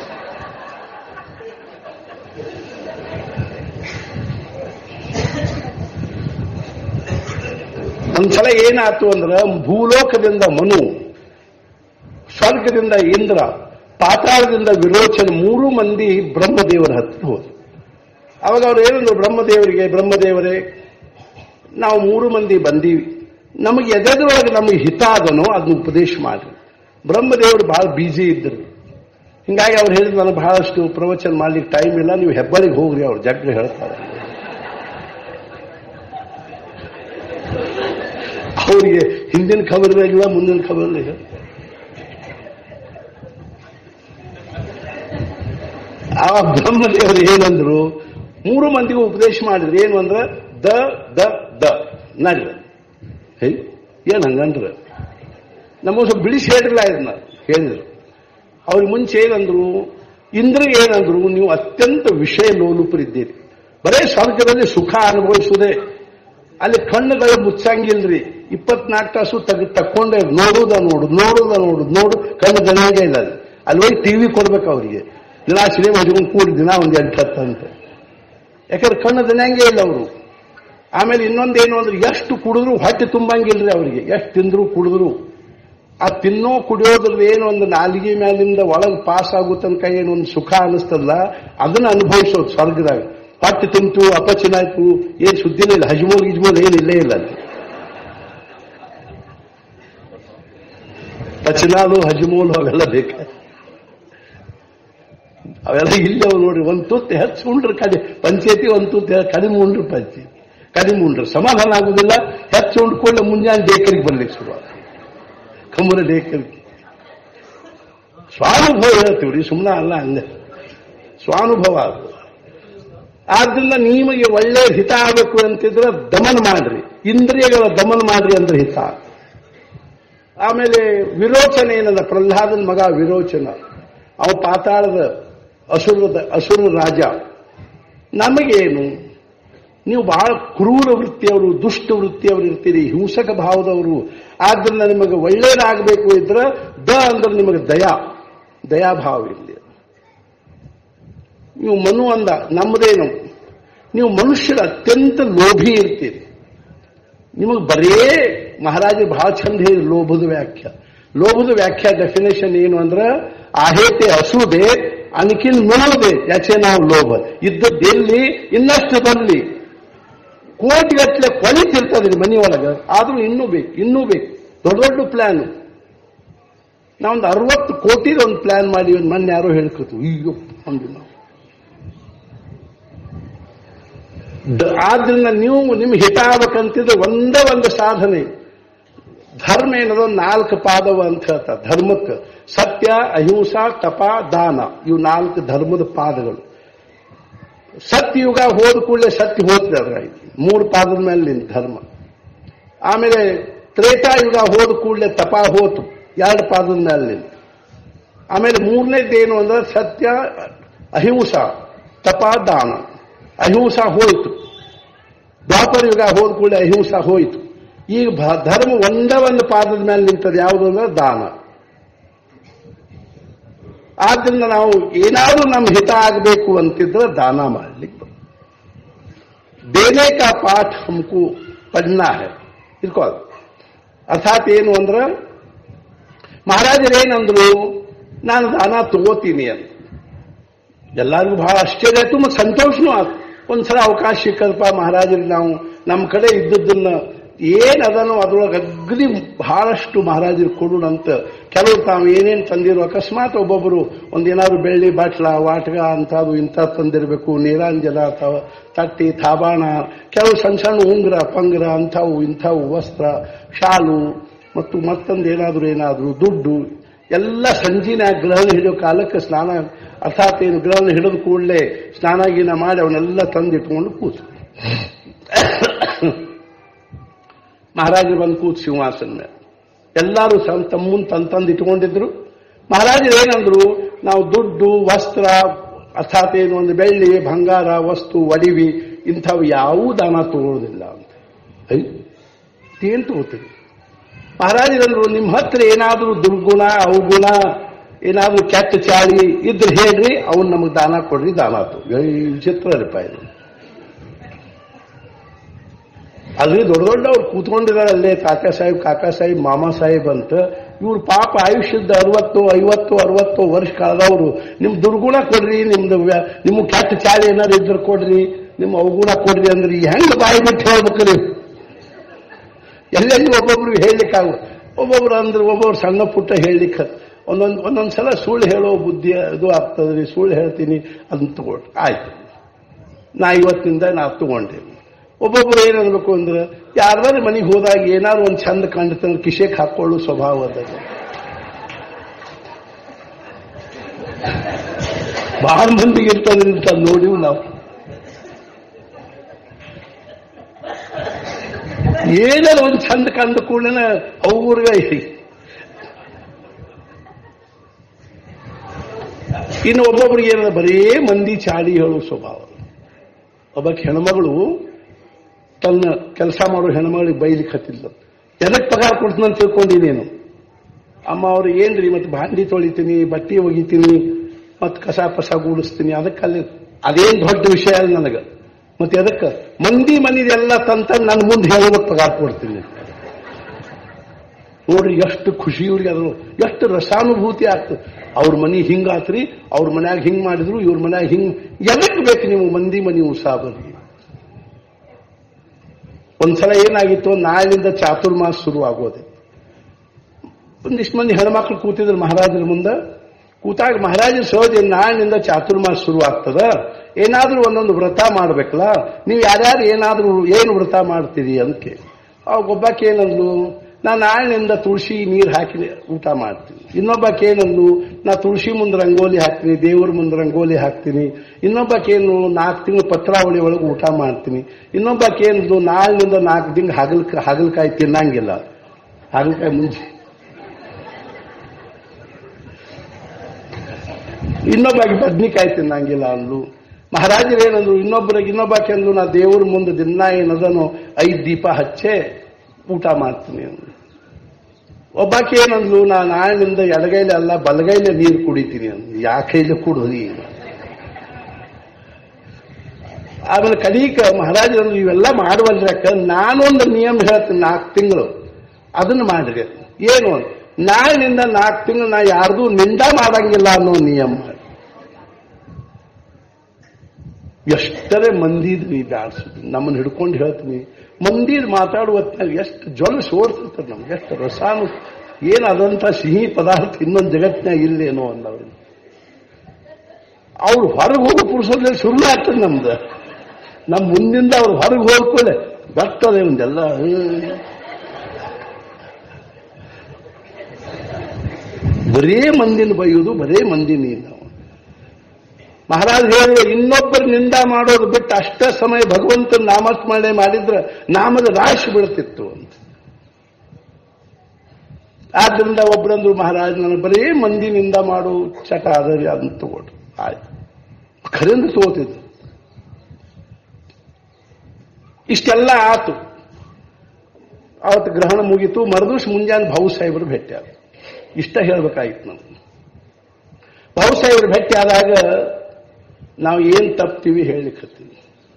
ಒಂದ್ಸಲ ಏನಾಯ್ತು ಅಂದ್ರ ಭೂಲೋಕದಿಂದ ಮನು ಸ್ವರ್ಗದಿಂದ ಇಂದ್ರ ಪಾತಾಳದಿಂದ ವಿರೋಚನ ಮೂರು ಮಂದಿ ಬ್ರಹ್ಮದೇವರ ಹತ್ರ ಹೋದ್ರು ಅವಾಗ ಅವ್ರು ಏನಂದ್ರು ಬ್ರಹ್ಮದೇವರಿಗೆ ಬ್ರಹ್ಮದೇವರೇ ನಾವು ಮೂರು ಮಂದಿ ಬಂದೀವಿ ನಮಗೆ ಎದೆದ್ರೊಳಗೆ ನಮಗೆ ಹಿತ ಅದನೋ ಅದನ್ನ ಉಪದೇಶ ಮಾಡಿ ಬ್ರಹ್ಮದೇವರು ಬಹಳ ಬಿಜಿ ಇದ್ರು ಹಿಂಗಾಗಿ ಅವ್ರು ಹೇಳಿದ್ರು ನನಗೆ ಬಹಳಷ್ಟು ಪ್ರವಚನ ಮಾಡ್ಲಿಕ್ಕೆ ಟೈಮ್ ಇಲ್ಲ ನೀವು ಹೆಬ್ಬಳಿಗೆ ಹೋಗ್ರಿ ಅವ್ರು ಜಗ್ಗ ಹೇಳ್ತಾರೆ ಅವರಿಗೆ ಹಿಂದಿನ ಖಬರ್ ಇಲ್ಲ ಮುಂದಿನ ಖಬರ್ ಇಲ್ಲ ಆ ಬ್ರಹ್ಮದೇವರು ಏನಂದ್ರು ಮೂರು ಮಂದಿಗೂ ಉಪದೇಶ ಮಾಡಿದ್ರು ಏನು ಅಂದ್ರ ದ ದ ದ ನಡ್ರಿ ಹೇ ಏನ್ ಹಂಗಂದ್ರ ನಮ್ಮ ಸ್ವಲ್ಪ ಬಿಡಿಸಿ ಹೇಳಿರಲ್ಲ ಇದನ್ನ ಹೇಳಿದ್ರು ಅವ್ರಿಗೆ ಮುಂಚೆ ಏನಂದ್ರು ಇಂದ್ರಿಗೆ ಏನಂದ್ರು ನೀವು ಅತ್ಯಂತ ವಿಷಯ ಲೋಲುಪರಿದ್ದೀರಿ ಬರೇ ಸ್ವರ್ಗದಲ್ಲಿ ಸುಖ ಅನುಭವಿಸುವುದೇ ಅಲ್ಲಿ ಕಣ್ಣುಗಳು ಮುಚ್ಚಂಗಿಲ್ರಿ ಇಪ್ಪತ್ನಾಲ್ಕು ತಾಸು ತೆಗೆ ತಕ್ಕೊಂಡೆ ನೋಡುದ ನೋಡು ನೋಡುದ ನೋಡು ನೋಡು ಕಣ್ಣು ದನಾಗೆ ಇಲ್ಲ ಅಲ್ಲಿ ಅಲ್ಲಿ ಹೋಗಿ ಟಿವಿ ಕೊಡ್ಬೇಕು ಅವರಿಗೆ ದಿನ ಸಿನಿಮಾ ಹಚ್ಕೊಂಡು ಕೂಡಿ ದಿನ ಒಂದು ಎಂಟು ಹತ್ತಂತೆ ಯಾಕಂದ್ರೆ ಕಣ್ಣು ದನಾಂಗೆ ಇಲ್ಲ ಅವರು ಆಮೇಲೆ ಇನ್ನೊಂದೇನು ಅಂದ್ರೆ ಎಷ್ಟು ಕುಡಿದ್ರು ಹೊಟ್ಟೆ ತುಂಬಂಗಿಲ್ರಿ ಅವರಿಗೆ ಎಷ್ಟು ತಿಂದ್ರು ಕುಡಿದ್ರು ಆ ತಿನ್ನೋ ಕುಡಿಯೋದ್ರಲ್ಲಿ ಏನು ಒಂದು ನಾಲಿಗೆ ಮೇಲಿಂದ ಒಳಗೆ ಪಾಸ್ ಆಗೋ ತನಕ ಏನು ಒಂದು ಸುಖ ಅನಿಸ್ತಲ್ಲ ಅದನ್ನ ಅನುಭವಿಸೋದು ಸ್ವರ್ಗದಾಗ ಹೊಟ್ಟೆ ತಿಂತು ಅಪಚನ ಆಯ್ತು ಏನ್ ಸುದ್ದಿನೇ ಇಲ್ಲ ಹಜ್ಮೋಲ್ ಗಿಜ್ಮೋಲ್ ಏನಿಲ್ಲೇ ಇಲ್ಲ ಅಲ್ಲಿ ಪಚನಾಲು ಹಜ್ಮೋಲು ಅವೆಲ್ಲ ಬೇಕ ಅವೆಲ್ಲ ಇಲ್ಲವ ನೋಡ್ರಿ ಒಂದು ತುತ್ತು ಹೆಚ್ಚು ಉಂಡ್ರೆ ಕಡಿ ಪಂಚಾಯತಿ ಒಂದು ತುತ್ತು ಕಡಿಮೆ ಉಂಡ್ರು ಪಂಚಾಯತಿ ಕಡಿಮೆ ಉಂಡ್ರು ಸಮಾಧಾನ ಆಗುದಿಲ್ಲ ಹೆಚ್ಚು ಉಂಡ್ಕೊಳ್ಳೆ ಮುಂಜಾನೆ ಡೇಕರಿಗೆ ಬರ್ಲಿಕ್ಕೆ ಶುರು ಕಮ್ಮನ ಡೇಕರಿಗೆ ಸ್ವಾನುಭವ ಹೇಳ್ತೀವ್ರಿ ಸುಮ್ಮನೆ ಅಲ್ಲ ಹಂಗ ಸ್ವಾನುಭವ ಅದು ಆದ್ರಿಂದ ನಿಮಗೆ ಒಳ್ಳೆ ಹಿತ ಆಗಬೇಕು ಅಂತಿದ್ರೆ ದಮನ ಮಾಡ್ರಿ ಇಂದ್ರಿಯಗಳ ದಮನ ಮಾಡ್ರಿ ಅಂದ್ರೆ ಹಿತ ಆಮೇಲೆ ವಿರೋಚನ ಏನದ ಪ್ರಹ್ಲಾದನ ಮಗ ವಿರೋಚನ ಅವ ಪಾತಾಳದ ಅಸುರದ ಅಸುರ ರಾಜ ನಮಗೇನು ನೀವು ಬಹಳ ಕ್ರೂರ ವೃತ್ತಿಯವರು ದುಷ್ಟ ವೃತ್ತಿಯವರು ಇರ್ತೀರಿ ಹಿಂಸಕ ಭಾವದವರು ಆದ್ರಿಂದ ನಿಮಗೆ ಒಳ್ಳೇದಾಗಬೇಕು ಇದ್ರೆ ದ ಅಂದ್ರೆ ನಿಮಗೆ ದಯಾ ದಯಾಭಾವ ಇರಲಿ ನೀವು ಮನು ಅಂದ ನಮ್ಮದೇನು ನೀವು ಮನುಷ್ಯರ ಅತ್ಯಂತ ಲೋಭಿ ಇರ್ತೀರಿ ನಿಮಗೆ ಬರೇ ಮಹಾರಾಜ ಬಹಳ ಚಂದ ಹೇಳಿ ಲೋಭದ ವ್ಯಾಖ್ಯ ಲೋಭದ ವ್ಯಾಖ್ಯ ಡೆಫಿನೇಷನ್ ಏನು ಅಂದ್ರೆ ಆಹೇತೆ ಹಸುದೆ ಅನ್ಕಿಲ್ ಮಿಳೋದೆ ಯಾಚೆ ನಾವು ಲೋಭ ಇದ್ದದ್ದೆಲ್ಲಿ ಇನ್ನಷ್ಟು ಬರಲಿ ಕೋಟಿಗಟ್ಟಲೆ ಕೊಳಿತಿರ್ತದ್ರಿ ಮನೆಯೊಳಗೆ ಆದ್ರೂ ಇನ್ನೂ ಬೇಕು ಇನ್ನೂ ಬೇಕು ದೊಡ್ಡ ದೊಡ್ಡ ಪ್ಲಾನ್ ನಾವೊಂದು ಅರವತ್ತು ಕೋಟಿದ ಒಂದು ಪ್ಲಾನ್ ಮಾಡಿ ಒಂದು ಮೊನ್ನೆ ಯಾರೋ ಹೇಳ್ಕೊತು ಅಯ್ಯೋ ಅಂದ್ವಿ ನಾವು ದ- ಆದ್ರಿಂದ ನೀವು ನಿಮ್ಗೆ ಹಿತ ಆಗ್ಬೇಕಂತಿದ್ರೆ ಒಂದೇ ಒಂದು ಸಾಧನೆ ಧರ್ಮ ಏನದೋ ನಾಲ್ಕು ಪಾದವ ಅಂತ ಹೇಳ್ತಾರೆ ಧರ್ಮಕ್ಕೆ ಸತ್ಯ ಅಹಿಂಸಾ ತಪ ದಾನ ಇವು ನಾಲ್ಕು ಧರ್ಮದ ಪಾದಗಳು ಸತ್ಯಯುಗ ಹೋದ ಕೂಡಲೇ ಸತ್ಯ ಹೋಗ್ತದೆ ಅದ್ರಾಗ ಮೂರು ಪಾದದ ಮೇಲೆ ನಿಂತ ಧರ್ಮ ಆಮೇಲೆ ತ್ರೇತಾಯುಗ ಹೋದ ಕೂಡಲೇ ತಪ ಹೋತು ಎರಡು ಪಾದದ ಮೇಲೆ ನಿಂತು ಆಮೇಲೆ ಮೂರನೇದೇನು ಅಂದ್ರೆ ಸತ್ಯ ಅಹಿಂಸಾ ತಪ ದಾನ ಅಹಿಂಸಾ ಹೋಯಿತು ದ್ವಾಪರ ಯುಗ ಹೋದ ಕೂಡಲೇ ಅಹಿಂಸಾ ಹೋಯಿತು ಈಗ ಭ- ಧರ್ಮ ಒಂದೇ ಒಂದು ಪಾದದ ಮೇಲೆ ನಿಂತದ್ದು ಯಾವುದು ಅಂದ್ರೆ ದಾನ ಆದ್ರಿಂದ ನಾವು ಏನಾದ್ರೂ ನಮ್ಮ ಹಿತ ಆಗಬೇಕು ಅಂತಿದ್ರೆ ದಾನ ಮಾಡ್ಲಿಕ್ಕೆ ಬರುತ್ತೆ. ದೇನೆ ಕಾ ಪಾಠ ಹಮ್ಕು ಪಡ್ನಾ ಹೈ ಇರ್ಕೋ ಅರ್ಥಾತ್ ಏನು ಅಂದ್ರೆ ಮಹಾರಾಜರೇನಂದ್ರು ನಾನು ದಾನ ತಗೋತೀನಿ ಅಂತ ಎಲ್ಲರಿಗೂ ಬಹಳ ಆಶ್ಚರ್ಯ ಆಯ್ತು ಮತ್ತು ಸಂತೋಷನೂ ಆಯ್ತು ಒಂದ್ಸಲ ಅವಕಾಶ ಸಿಕ್ಕಲ್ಪ ಮಹಾರಾಜರಿಗೆ ನಾವು ನಮ್ಮ ಕಡೆ ಇದ್ದದ್ದನ್ನ ಏನ್ ಅದನ್ನು ಅದ್ರೊಳಗೆ ಅಗ್ರಿ ಬಹಳಷ್ಟು ಮಹಾರಾಜರು ಕೊಡೋಣ ಅಂತ ಕೆಲವರು ತಾವು ಏನೇನು ತಂದಿರೋ ಅಕಸ್ಮಾತ್ ಒಬ್ಬೊಬ್ಬರು ಒಂದೇನಾದ್ರು ಬೆಳ್ಳಿ ಬಾಟ್ಲ ವಾಟಗ ಅಂಥದ್ದು ಇಂಥ ತಂದಿರಬೇಕು ನೀರಾಂಜಲ ಅಥವಾ ತಟ್ಟಿ ಥಾಬಾಣ ಕೆಲವು ಸಣ್ಣ ಸಣ್ಣ ಉಂಗುರ ಪಂಗುರ ಅಂಥವು ಇಂಥವು ವಸ್ತ್ರ ಶಾಲು ಮತ್ತು ಮತ್ತೊಂದು ಏನಾದರೂ ಏನಾದರೂ ದುಡ್ಡು ಎಲ್ಲ ಸಂಜಿನ ಗ್ರಹಣ ಹಿಡಿಯೋ ಕಾಲಕ್ಕೆ ಸ್ನಾನ ಅರ್ಥಾತ್ ಏನು ಗ್ರಹಣ ಹಿಡಿದ ಕೂಡಲೇ ಸ್ನಾನ ಗೀನ ಮಾಡಿ ಅವನ್ನೆಲ್ಲ ತಂದಿಟ್ಕೊಂಡು ಕೂತು ಮಹಾರಾಜರು ಬಂದು ಕೂತು ಸಿಂಹಾಸನ ಮೇಲೆ ಎಲ್ಲರೂ ಸಂ- ತಮ್ಮ ಮುಂದೆ ತಂದು ತಂದು ಇಟ್ಕೊಂಡಿದ್ರು ಮಹಾರಾಜರು ಏನಂದ್ರು ನಾವು ದುಡ್ಡು ವಸ್ತ್ರ ಅರ್ಥಾತ್ ಏನು ಒಂದು ಬೆಳ್ಳಿ ಬಂಗಾರ ವಸ್ತು ಒಡಿವಿ ಇಂಥವು ಯಾವೂ ದಾನ ತಗೊಳ್ಳೋದಿಲ್ಲ ಅಂತ ಐ ಏನು ತಗೋತೀವಿ ಮಹಾರಾಜರಂದ್ರು ನಿಮ್ಮ ಹತ್ರ ಏನಾದರೂ ದುರ್ಗುಣ ಅವಗುಣ ಏನಾದರೂ ಕೆಟ್ಟ ಚಾಳಿ ಇದ್ರೆ ಹೇಳ್ರಿ ಅವ್ನು ನಮಗೆ ದಾನ ಕೊಡ್ರಿ ದಾನ ಆತು ಏ, ವಿಚಿತ್ರ ರೀಪ ಇದು ಅಲ್ಲಿ ದೊಡ್ಡ ದೊಡ್ಡವ್ರು ಕೂತ್ಕೊಂಡಿದ್ದಾರೆ ಅಲ್ಲೇ ಕಾಕಾ ಸಾಹೇಬ್ ಕಾಕಾ ಸಾಹೇಬ್ ಮಾಮಾ ಸಾಹೇಬ್ ಅಂತ ಇವ್ರು ಪಾಪ ಆಯುಷ್ಯದ ಅರವತ್ತು ಐವತ್ತು ಅರವತ್ತು ವರ್ಷ ಕಳೆದವರು ನಿಮ್ ದುರ್ಗುಣ ಕೊಡ್ರಿ ನಿಮ್ದು ವ್ಯ- ನಿಮ್ಗೆ ಕೆಟ್ಟ ಚಾಳಿ ಏನಾದ್ರು ಇದ್ರೆ ಕೊಡ್ರಿ ನಿಮ್ಮ ಅವಗುಣ ಕೊಡ್ರಿ ಅಂದ್ರೆ ಹೆಂಗ್ ಬಾಯಿ ಬಿಟ್ಟು ಹೇಳ್ಬೇಕು ನೀವು ಎಲ್ಲೆಲ್ಲಿ ಒಬ್ಬೊಬ್ರು ಹೇಳಲಿಕ್ಕಾಗ ಒಬ್ಬೊಬ್ರು ಅಂದ್ರೆ ಒಬ್ಬೊಬ್ರು ಸಣ್ಣ ಪುಟ್ಟ ಹೇಳಲಿಕ್ಕೆ ಒಂದೊಂದು ಒಂದೊಂದು ಸಲ ಸುಳ್ಳು ಹೇಳೋ ಬುದ್ಧಿ ಅದು ಆಗ್ತದ್ರಿ ಸುಳ್ಳು ಹೇಳ್ತೀನಿ ಅದನ್ನ ತಗೊಳ್ರಿ ಆಯ್ತು ನಾ ಇವತ್ತಿಂದ ನಾ ತಗೊಂಡೆ ಒಬ್ಬೊಬ್ರು ಏನ್ ಅನ್ಬೇಕು ಅಂದ್ರೆ ಯಾರ್ದಾರು ಮನೆಗೆ ಹೋದಾಗ ಏನಾದ್ರು ಒಂದು ಚಂದ ಕಂಡ್ತಂದ್ರೆ ಕಿಶೆಗೆ ಹಾಕೊಳ್ಳೋ ಸ್ವಭಾವ ಅದ ಬಹಳ ಮಂದಿಗೆ ಇರ್ತದ್ರಿ ಅಂತ ನೋಡಿವು ನಾವು ಏನಾರ ಒಂದು ಚಂದ ಕಂಡ ಕೂಡಲೇ ಅವ್ರಿಗೆ ಇನ್ನು ಒಬ್ಬೊಬ್ರಿಗೆ ಏನದ ಬರೇ ಮಂದಿ ಚಾಡಿ ಹೇಳುವ ಸ್ವಭಾವ ಒಬ್ಬಕ್ಕೆ ಹೆಣ್ಮಗಳು ತನ್ನ ಕೆಲಸ ಮಾಡೋ ಹೆಣ್ಮಗಳಿಗೆ ಬೈಲಿಕ್ಕೆ ಹತ್ತಿಲ್ಲ ಎದಕ್ಕೆ ಪಗಾರ ಕೊಡ್ತೀನಿ ಅಂತ ತಿಳ್ಕೊಂಡಿ ನೀನು ಅಮ್ಮ ಅವ್ರು ಏನ್ರಿ ಮತ್ತೆ ಭಾಂಡಿ ತೊಳಿತೀನಿ ಬಟ್ಟೆ ಒಗಿತೀನಿ ಮತ್ತೆ ಕಸ ಪಸ ಗೂಡಿಸ್ತೀನಿ ಅದಕ್ಕಲ್ಲಿ ಅದೇನ್ ದೊಡ್ಡ ವಿಷಯ ಅಲ್ಲ ನನಗೆ ಮತ್ತೆ ಅದಕ್ಕೆ ಮಂದಿ ಮನಿದೆಲ್ಲ ತಂತ ನನ್ನ ಮುಂದೆ ಹೇಳೋದು ಪಗಾರ ಕೊಡ್ತೀನಿ ನೋಡ್ರಿ ಎಷ್ಟು ಖುಷಿ ಇವ್ರಿಗೆ ಅದು ಎಷ್ಟು ರಸಾನುಭೂತಿ ಆಗ್ತದೆ ಅವ್ರ ಮನಿ ಹಿಂಗಾತ್ರಿ ಅವ್ರ ಮನ್ಯಾಗ ಹಿಂಗ್ ಮಾಡಿದ್ರು ಇವ್ರ ಮನ್ಯಾಗ ಹಿಂಗ್ ಎದಕ್ ಬೇಕು ನೀವು ಮಂದಿ ಮನಿ ಉತ್ಸಾಹ ಬರ್ರಿ ಒಂದ್ಸಲ ಏನಾಗಿತ್ತು ನಾಳಿನಿಂದ ಚಾತುರ್ಮಾಸ ಶುರು ಆಗೋದೆ ಒಂದಿಷ್ಟು ಮಂದಿ ಹೆಣ್ಮಕ್ಳು ಕೂತಿದ್ರು ಮಹಾರಾಜರ ಮುಂದೆ ಕೂತಾಗ ಮಹಾರಾಜರ ಸಹಜ ನಾಳಿನಿಂದ ಚಾತುರ್ಮಾಸ ಶುರು ಆಗ್ತದ ಏನಾದ್ರೂ ಒಂದೊಂದು ವ್ರತ ಮಾಡ್ಬೇಕಲ್ಲ ನೀವು ಯಾರ್ಯಾರು ಏನಾದ್ರೂ ಏನು ವ್ರತ ಮಾಡ್ತೀರಿ ಅದಕ್ಕೆ ಅವಾಗ ಒಬ್ಬಾಕೆ ಏನಂದ್ಲು ನಾ ನಾಳಿನಿಂದ ತುಳಸಿ ನೀರು ಹಾಕಿ ಊಟ ಮಾಡ್ತೀನಿ ಇನ್ನೊಬ್ಬಾಕೆ ಏನಂದ್ಲು ನಾ ತುಳಸಿ ಮುಂದೆ ರಂಗೋಲಿ ಹಾಕ್ತೀನಿ ದೇವ್ರ ಮುಂದೆ ರಂಗೋಲಿ ಹಾಕ್ತೀನಿ ಇನ್ನೊಬ್ಬಾಕೇನು ನಾಲ್ಕು ತಿಂಗಳು ಪತ್ರಾವಳಿ ಒಳಗೆ ಊಟ ಮಾಡ್ತೀನಿ ಇನ್ನೊಬ್ಬಾಕೆ ಏನಂದ್ಲು ನಾಳಿನಿಂದ ನಾಲ್ಕು ತಿಂಗಳು ಹಗಲ್ ಹಾಗಲಕಾಯಿ ತಿನ್ನಂಗಿಲ್ಲ ಹಾಗಲಕಾಯಿ ಮುಂಚೆ ಇನ್ನೊಬ್ಬಾಗಿ ಬದ್ನಿಕಾಯಿ ತಿನ್ನಂಗಿಲ್ಲ ಅಂದ್ಲು ಮಹಾರಾಜರು ಏನಂದ್ರು ಇನ್ನೊಬ್ಬರಿಗೆ ಇನ್ನೊಬ್ಬಾಕೆ ಅಂದ್ಲು ನಾ ದೇವ್ರ ಮುಂದೆ ದಿನ ಏನದನೋ ಐದು ದೀಪ ಹಚ್ಚೆ ಊಟ ಮಾಡ್ತೀನಿ ಅಂದ್ಲು ಒಬ್ಬಾಕೆ ಏನಂದ್ಲು ನಾ ನಾಳಿನಿಂದ ಎಡಗೈಲೆ ಅಲ್ಲ ಬಲಗೈಲೆ ನೀರು ಕುಡಿತೀನಿ ಅಂದ್ಲು ಯಾಕೈಲೆ ಕುಡೋದಿ ಆಮೇಲೆ ಕಡೀಕ ಮಹಾರಾಜರು ಇವೆಲ್ಲ ಮಾಡುವಲ್ರಿ ಅಕ್ಕ ನಾನೊಂದು ನಿಯಮ ಹೇಳ್ತೀನಿ ನಾಲ್ಕು ತಿಂಗಳು ಅದನ್ನ ಮಾಡ್ರಿ ಏನು ನಾಳಿನಿಂದ ನಾಲ್ಕು ತಿಂಗಳು ನಾ ಯಾರ್ದು ನಿಂದ ಮಾಡಂಗಿಲ್ಲ ಅನ್ನೋ ನಿಯಮ ಮಾಡಿ ಎಷ್ಟರೇ ಮಂದಿದ್ ನೀ ಬ್ಯಾಡ್ಸುದು ನಮ್ಮನ್ನ ಹಿಡ್ಕೊಂಡು ಹೇಳ್ತೀನಿ ಮಂದಿದ್ ಮಾತಾಡುವ ಹೊತ್ನಲ್ಲಿ ಎಷ್ಟು ಜೊಲ್ ಸೋಡ್ತಿರ್ತಾರೆ ನಮ್ಗೆ ಎಷ್ಟು ರಸಾನು ಏನಾದಂಥ ಸಿಹಿ ಪದಾರ್ಥ ಇನ್ನೊಂದು ಜಗತ್ತಿನಾಗ ಇಲ್ಲೇನೋ ಅನ್ನೋರು ಅವ್ರು ಹೊರಗೆ ಹೋಗೋ ಪುರುಷರಲ್ಲಿ ಶುರು ಆಗ್ತದೆ ನಮ್ದು ನಮ್ಮ ಮುಂದಿಂದ ಅವ್ರು ಹೊರಗೆ ಹೋಗ್ಕೊಳ್ಳೆ ಬರ್ತದೆ ಒಂದೆಲ್ಲ ಬರೇ ಮಂದಿನ ಬೈಯೋದು ಬರೇ ಮಂದಿನ ನಾವು ಮಹಾರಾಜ್ ಹೇಳುವ ಇನ್ನೊಬ್ಬರ ನಿಂದ ಮಾಡೋದು ಬಿಟ್ಟು ಅಷ್ಟ ಸಮಯ ಭಗವಂತನ ನಾಮಸ್ಮರಣೆ ಮಾಡಿದ್ರೆ ನಾಮದ ರಾಶಿ ಬೀಳ್ತಿತ್ತು ಅಂತ ಆದ್ರಿಂದ ಒಬ್ಬರಂದ್ರು ಮಹಾರಾಜ್ ನಾನು ಬರೀ ಮಂದಿ ನಿಂದ ಮಾಡೋ ಚಟ ಅದರಿ ಅದನ್ನ ತಗೊಳ್ರಿ ಆಯ್ತು ಖರೇಂದ್ರ ತಗೋತಿದ್ದು ಇಷ್ಟೆಲ್ಲ ಆತು ಅವತ್ತು ಗ್ರಹಣ ಮುಗೀತು ಮರದೂಸ್ ಮುಂಜಾನೆ ಭಾವು ಸಾಹೇಬರು ಭೇಟಿ ಆದ ಇಷ್ಟ ಹೇಳ್ಬೇಕಾಗಿತ್ತು ನಾವು ಭಾವು ಸಾಹೇಬರು ಭೇಟಿ ಆದಾಗ ನಾವು ಏನ್ ತಪ್ತೀವಿ ಹೇಳಲಿಕ್ಕತ್ತೀವಿ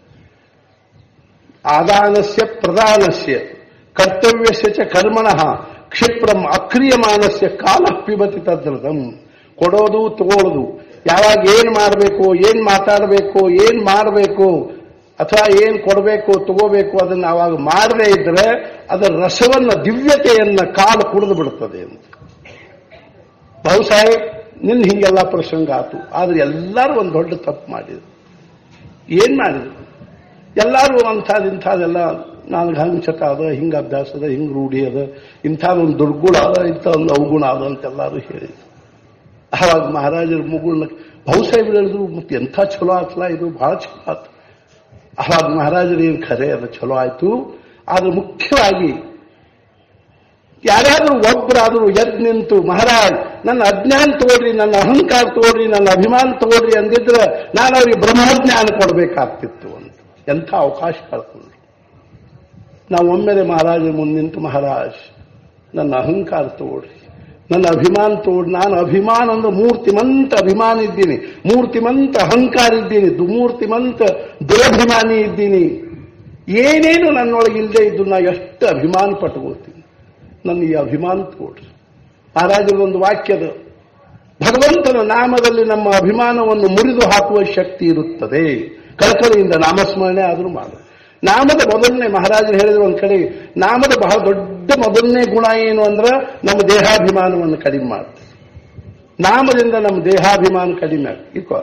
ಆದಾನಸ್ಯ ಪ್ರಧಾನಸ್ಯ ಕರ್ತವ್ಯಸ್ಯ ಚ ಕರ್ಮಣಃ ಕ್ಷಿಪ್ರಂ ಅಕ್ರಿಯಮಾನಸ್ಯ ಕಾಲ ಪಿಬತಿ ತದ್ರತಂ ಕೊಡೋದು ತಗೊಳ್ಳೋದು ಯಾವಾಗ ಏನ್ ಮಾಡಬೇಕು ಏನ್ ಮಾತಾಡಬೇಕು ಏನ್ ಮಾಡಬೇಕು ಅಥವಾ ಏನ್ ಕೊಡಬೇಕು ತಗೋಬೇಕು ಅದನ್ನ ಅವಾಗ ಮಾಡದೇ ಇದ್ರೆ ಅದರ ರಸವನ್ನ ದಿವ್ಯತೆಯನ್ನ ಕಾಲ ಕುಡಿದು ಬಿಡುತ್ತದೆ ಅಂತ ಬಹುಸಾಹೇಬ್ ನಿನ್ನ ಹಿಂಗೆಲ್ಲ ಪ್ರಸಂಗ ಆತು ಆದ್ರೆ ಎಲ್ಲರೂ ಒಂದು ದೊಡ್ಡ ತಪ್ಪು ಮಾಡಿದ್ರು ಏನ್ ಮಾಡಿದ್ರು ಎಲ್ಲರೂ ಅಂಥದ್ದು ಇಂಥದ್ದೆಲ್ಲ ನನಗೆ ಹಂಗೆ ಚಟ ಅದ ಹಿಂಗೆ ಅಭ್ಯಾಸ ಅದ ಹಿಂಗೆ ರೂಢಿ ಅದ ಇಂಥದ್ದೊಂದು ದುರ್ಗುಣ ಅದ ಇಂಥ ಒಂದು ಅವಗುಣ ಅದ ಅಂತೆಲ್ಲರೂ ಹೇಳಿದ್ರು ಆವಾಗ ಮಹಾರಾಜರ ಮುಗುಳ್ನ ಬಹುಸಾಹೇಬ್ರು ಹೇಳಿದ್ರು ಮತ್ತೆ ಎಂಥ ಚಲೋ ಆತ್ಲ ಇದು ಬಹಳ ಚಲೋ ಆತು ಆವಾಗ ಮಹಾರಾಜರು ಏನು ಖರೆ ಅದು ಚಲೋ ಆಯ್ತು ಆದ್ರೆ ಮುಖ್ಯವಾಗಿ ಯಾರಾದ್ರೂ ಒಬ್ಬರಾದ್ರೂ ಎದ್ ನಿಂತು ಮಹಾರಾಜ್ ನನ್ನ ಅಜ್ಞಾನ ತಗೊಳ್ರಿ ನನ್ನ ಅಹಂಕಾರ ತಗೊಳ್ರಿ ನನ್ನ ಅಭಿಮಾನ ತಗೊಳ್ರಿ ಅಂದಿದ್ರೆ ನಾನು ಅವ್ರಿಗೆ ಬ್ರಹ್ಮಜ್ಞಾನ ಕೊಡಬೇಕಾಗ್ತಿತ್ತು ಅಂತ ಎಂಥ ಅವಕಾಶ ಕಳ್ಕೊಂಡ್ರು ನಾವು ಒಮ್ಮೆಲೆ ಮಹಾರಾಜ ಮುಂದೆ ನಿಂತು ಮಹಾರಾಜ್ ನನ್ನ ಅಹಂಕಾರ ತಗೊಳ್ರಿ ನನ್ನ ಅಭಿಮಾನ ತೋಡ್ ನಾನು ಅಭಿಮಾನ ಅಂದ್ರೆ ಮೂರ್ತಿಮಂತ ಅಭಿಮಾನ ಇದ್ದೀನಿ ಮೂರ್ತಿಮಂತ ಅಹಂಕಾರ ಇದ್ದೀನಿ ಮೂರ್ತಿಮಂತ ದುರಭಿಮಾನಿ ಇದ್ದೀನಿ ಏನೇನು ನನ್ನೊಳಗೆ ಇಲ್ಲದೆ ಇದ್ದು ನಾ ಎಷ್ಟು ಅಭಿಮಾನ ಪಟ್ಕೋತೀನಿ ನನ್ನ ಈ ಅಭಿಮಾನ ತೋಡ್ರಿ ಮಹಾರಾಜರ ಒಂದು ವಾಕ್ಯದ ಭಗವಂತನ ನಾಮದಲ್ಲಿ ನಮ್ಮ ಅಭಿಮಾನವನ್ನು ಮುರಿದು ಹಾಕುವ ಶಕ್ತಿ ಇರುತ್ತದೆ ಕಳಕಳಿಯಿಂದ ನಾಮಸ್ಮರಣೆ ಆದರೂ ಮಾಡು ನಾಮದ ಮೊದಲನೇ ಮಹಾರಾಜರು ಹೇಳಿದ್ರು ಒಂದ್ ಕಡೆ ನಾಮದ ಬಹಳ ದೊಡ್ಡ ಮೊದಲನೇ ಗುಣ ಏನು ಅಂದ್ರೆ ನಮ್ಮ ದೇಹಾಭಿಮಾನವನ್ನು ಕಡಿಮೆ ಮಾಡ್ತದೆ ನಾಮದಿಂದ ನಮ್ಮ ದೇಹಾಭಿಮಾನ ಕಡಿಮೆ ಆಗ್ತದೆ ಇಕೋ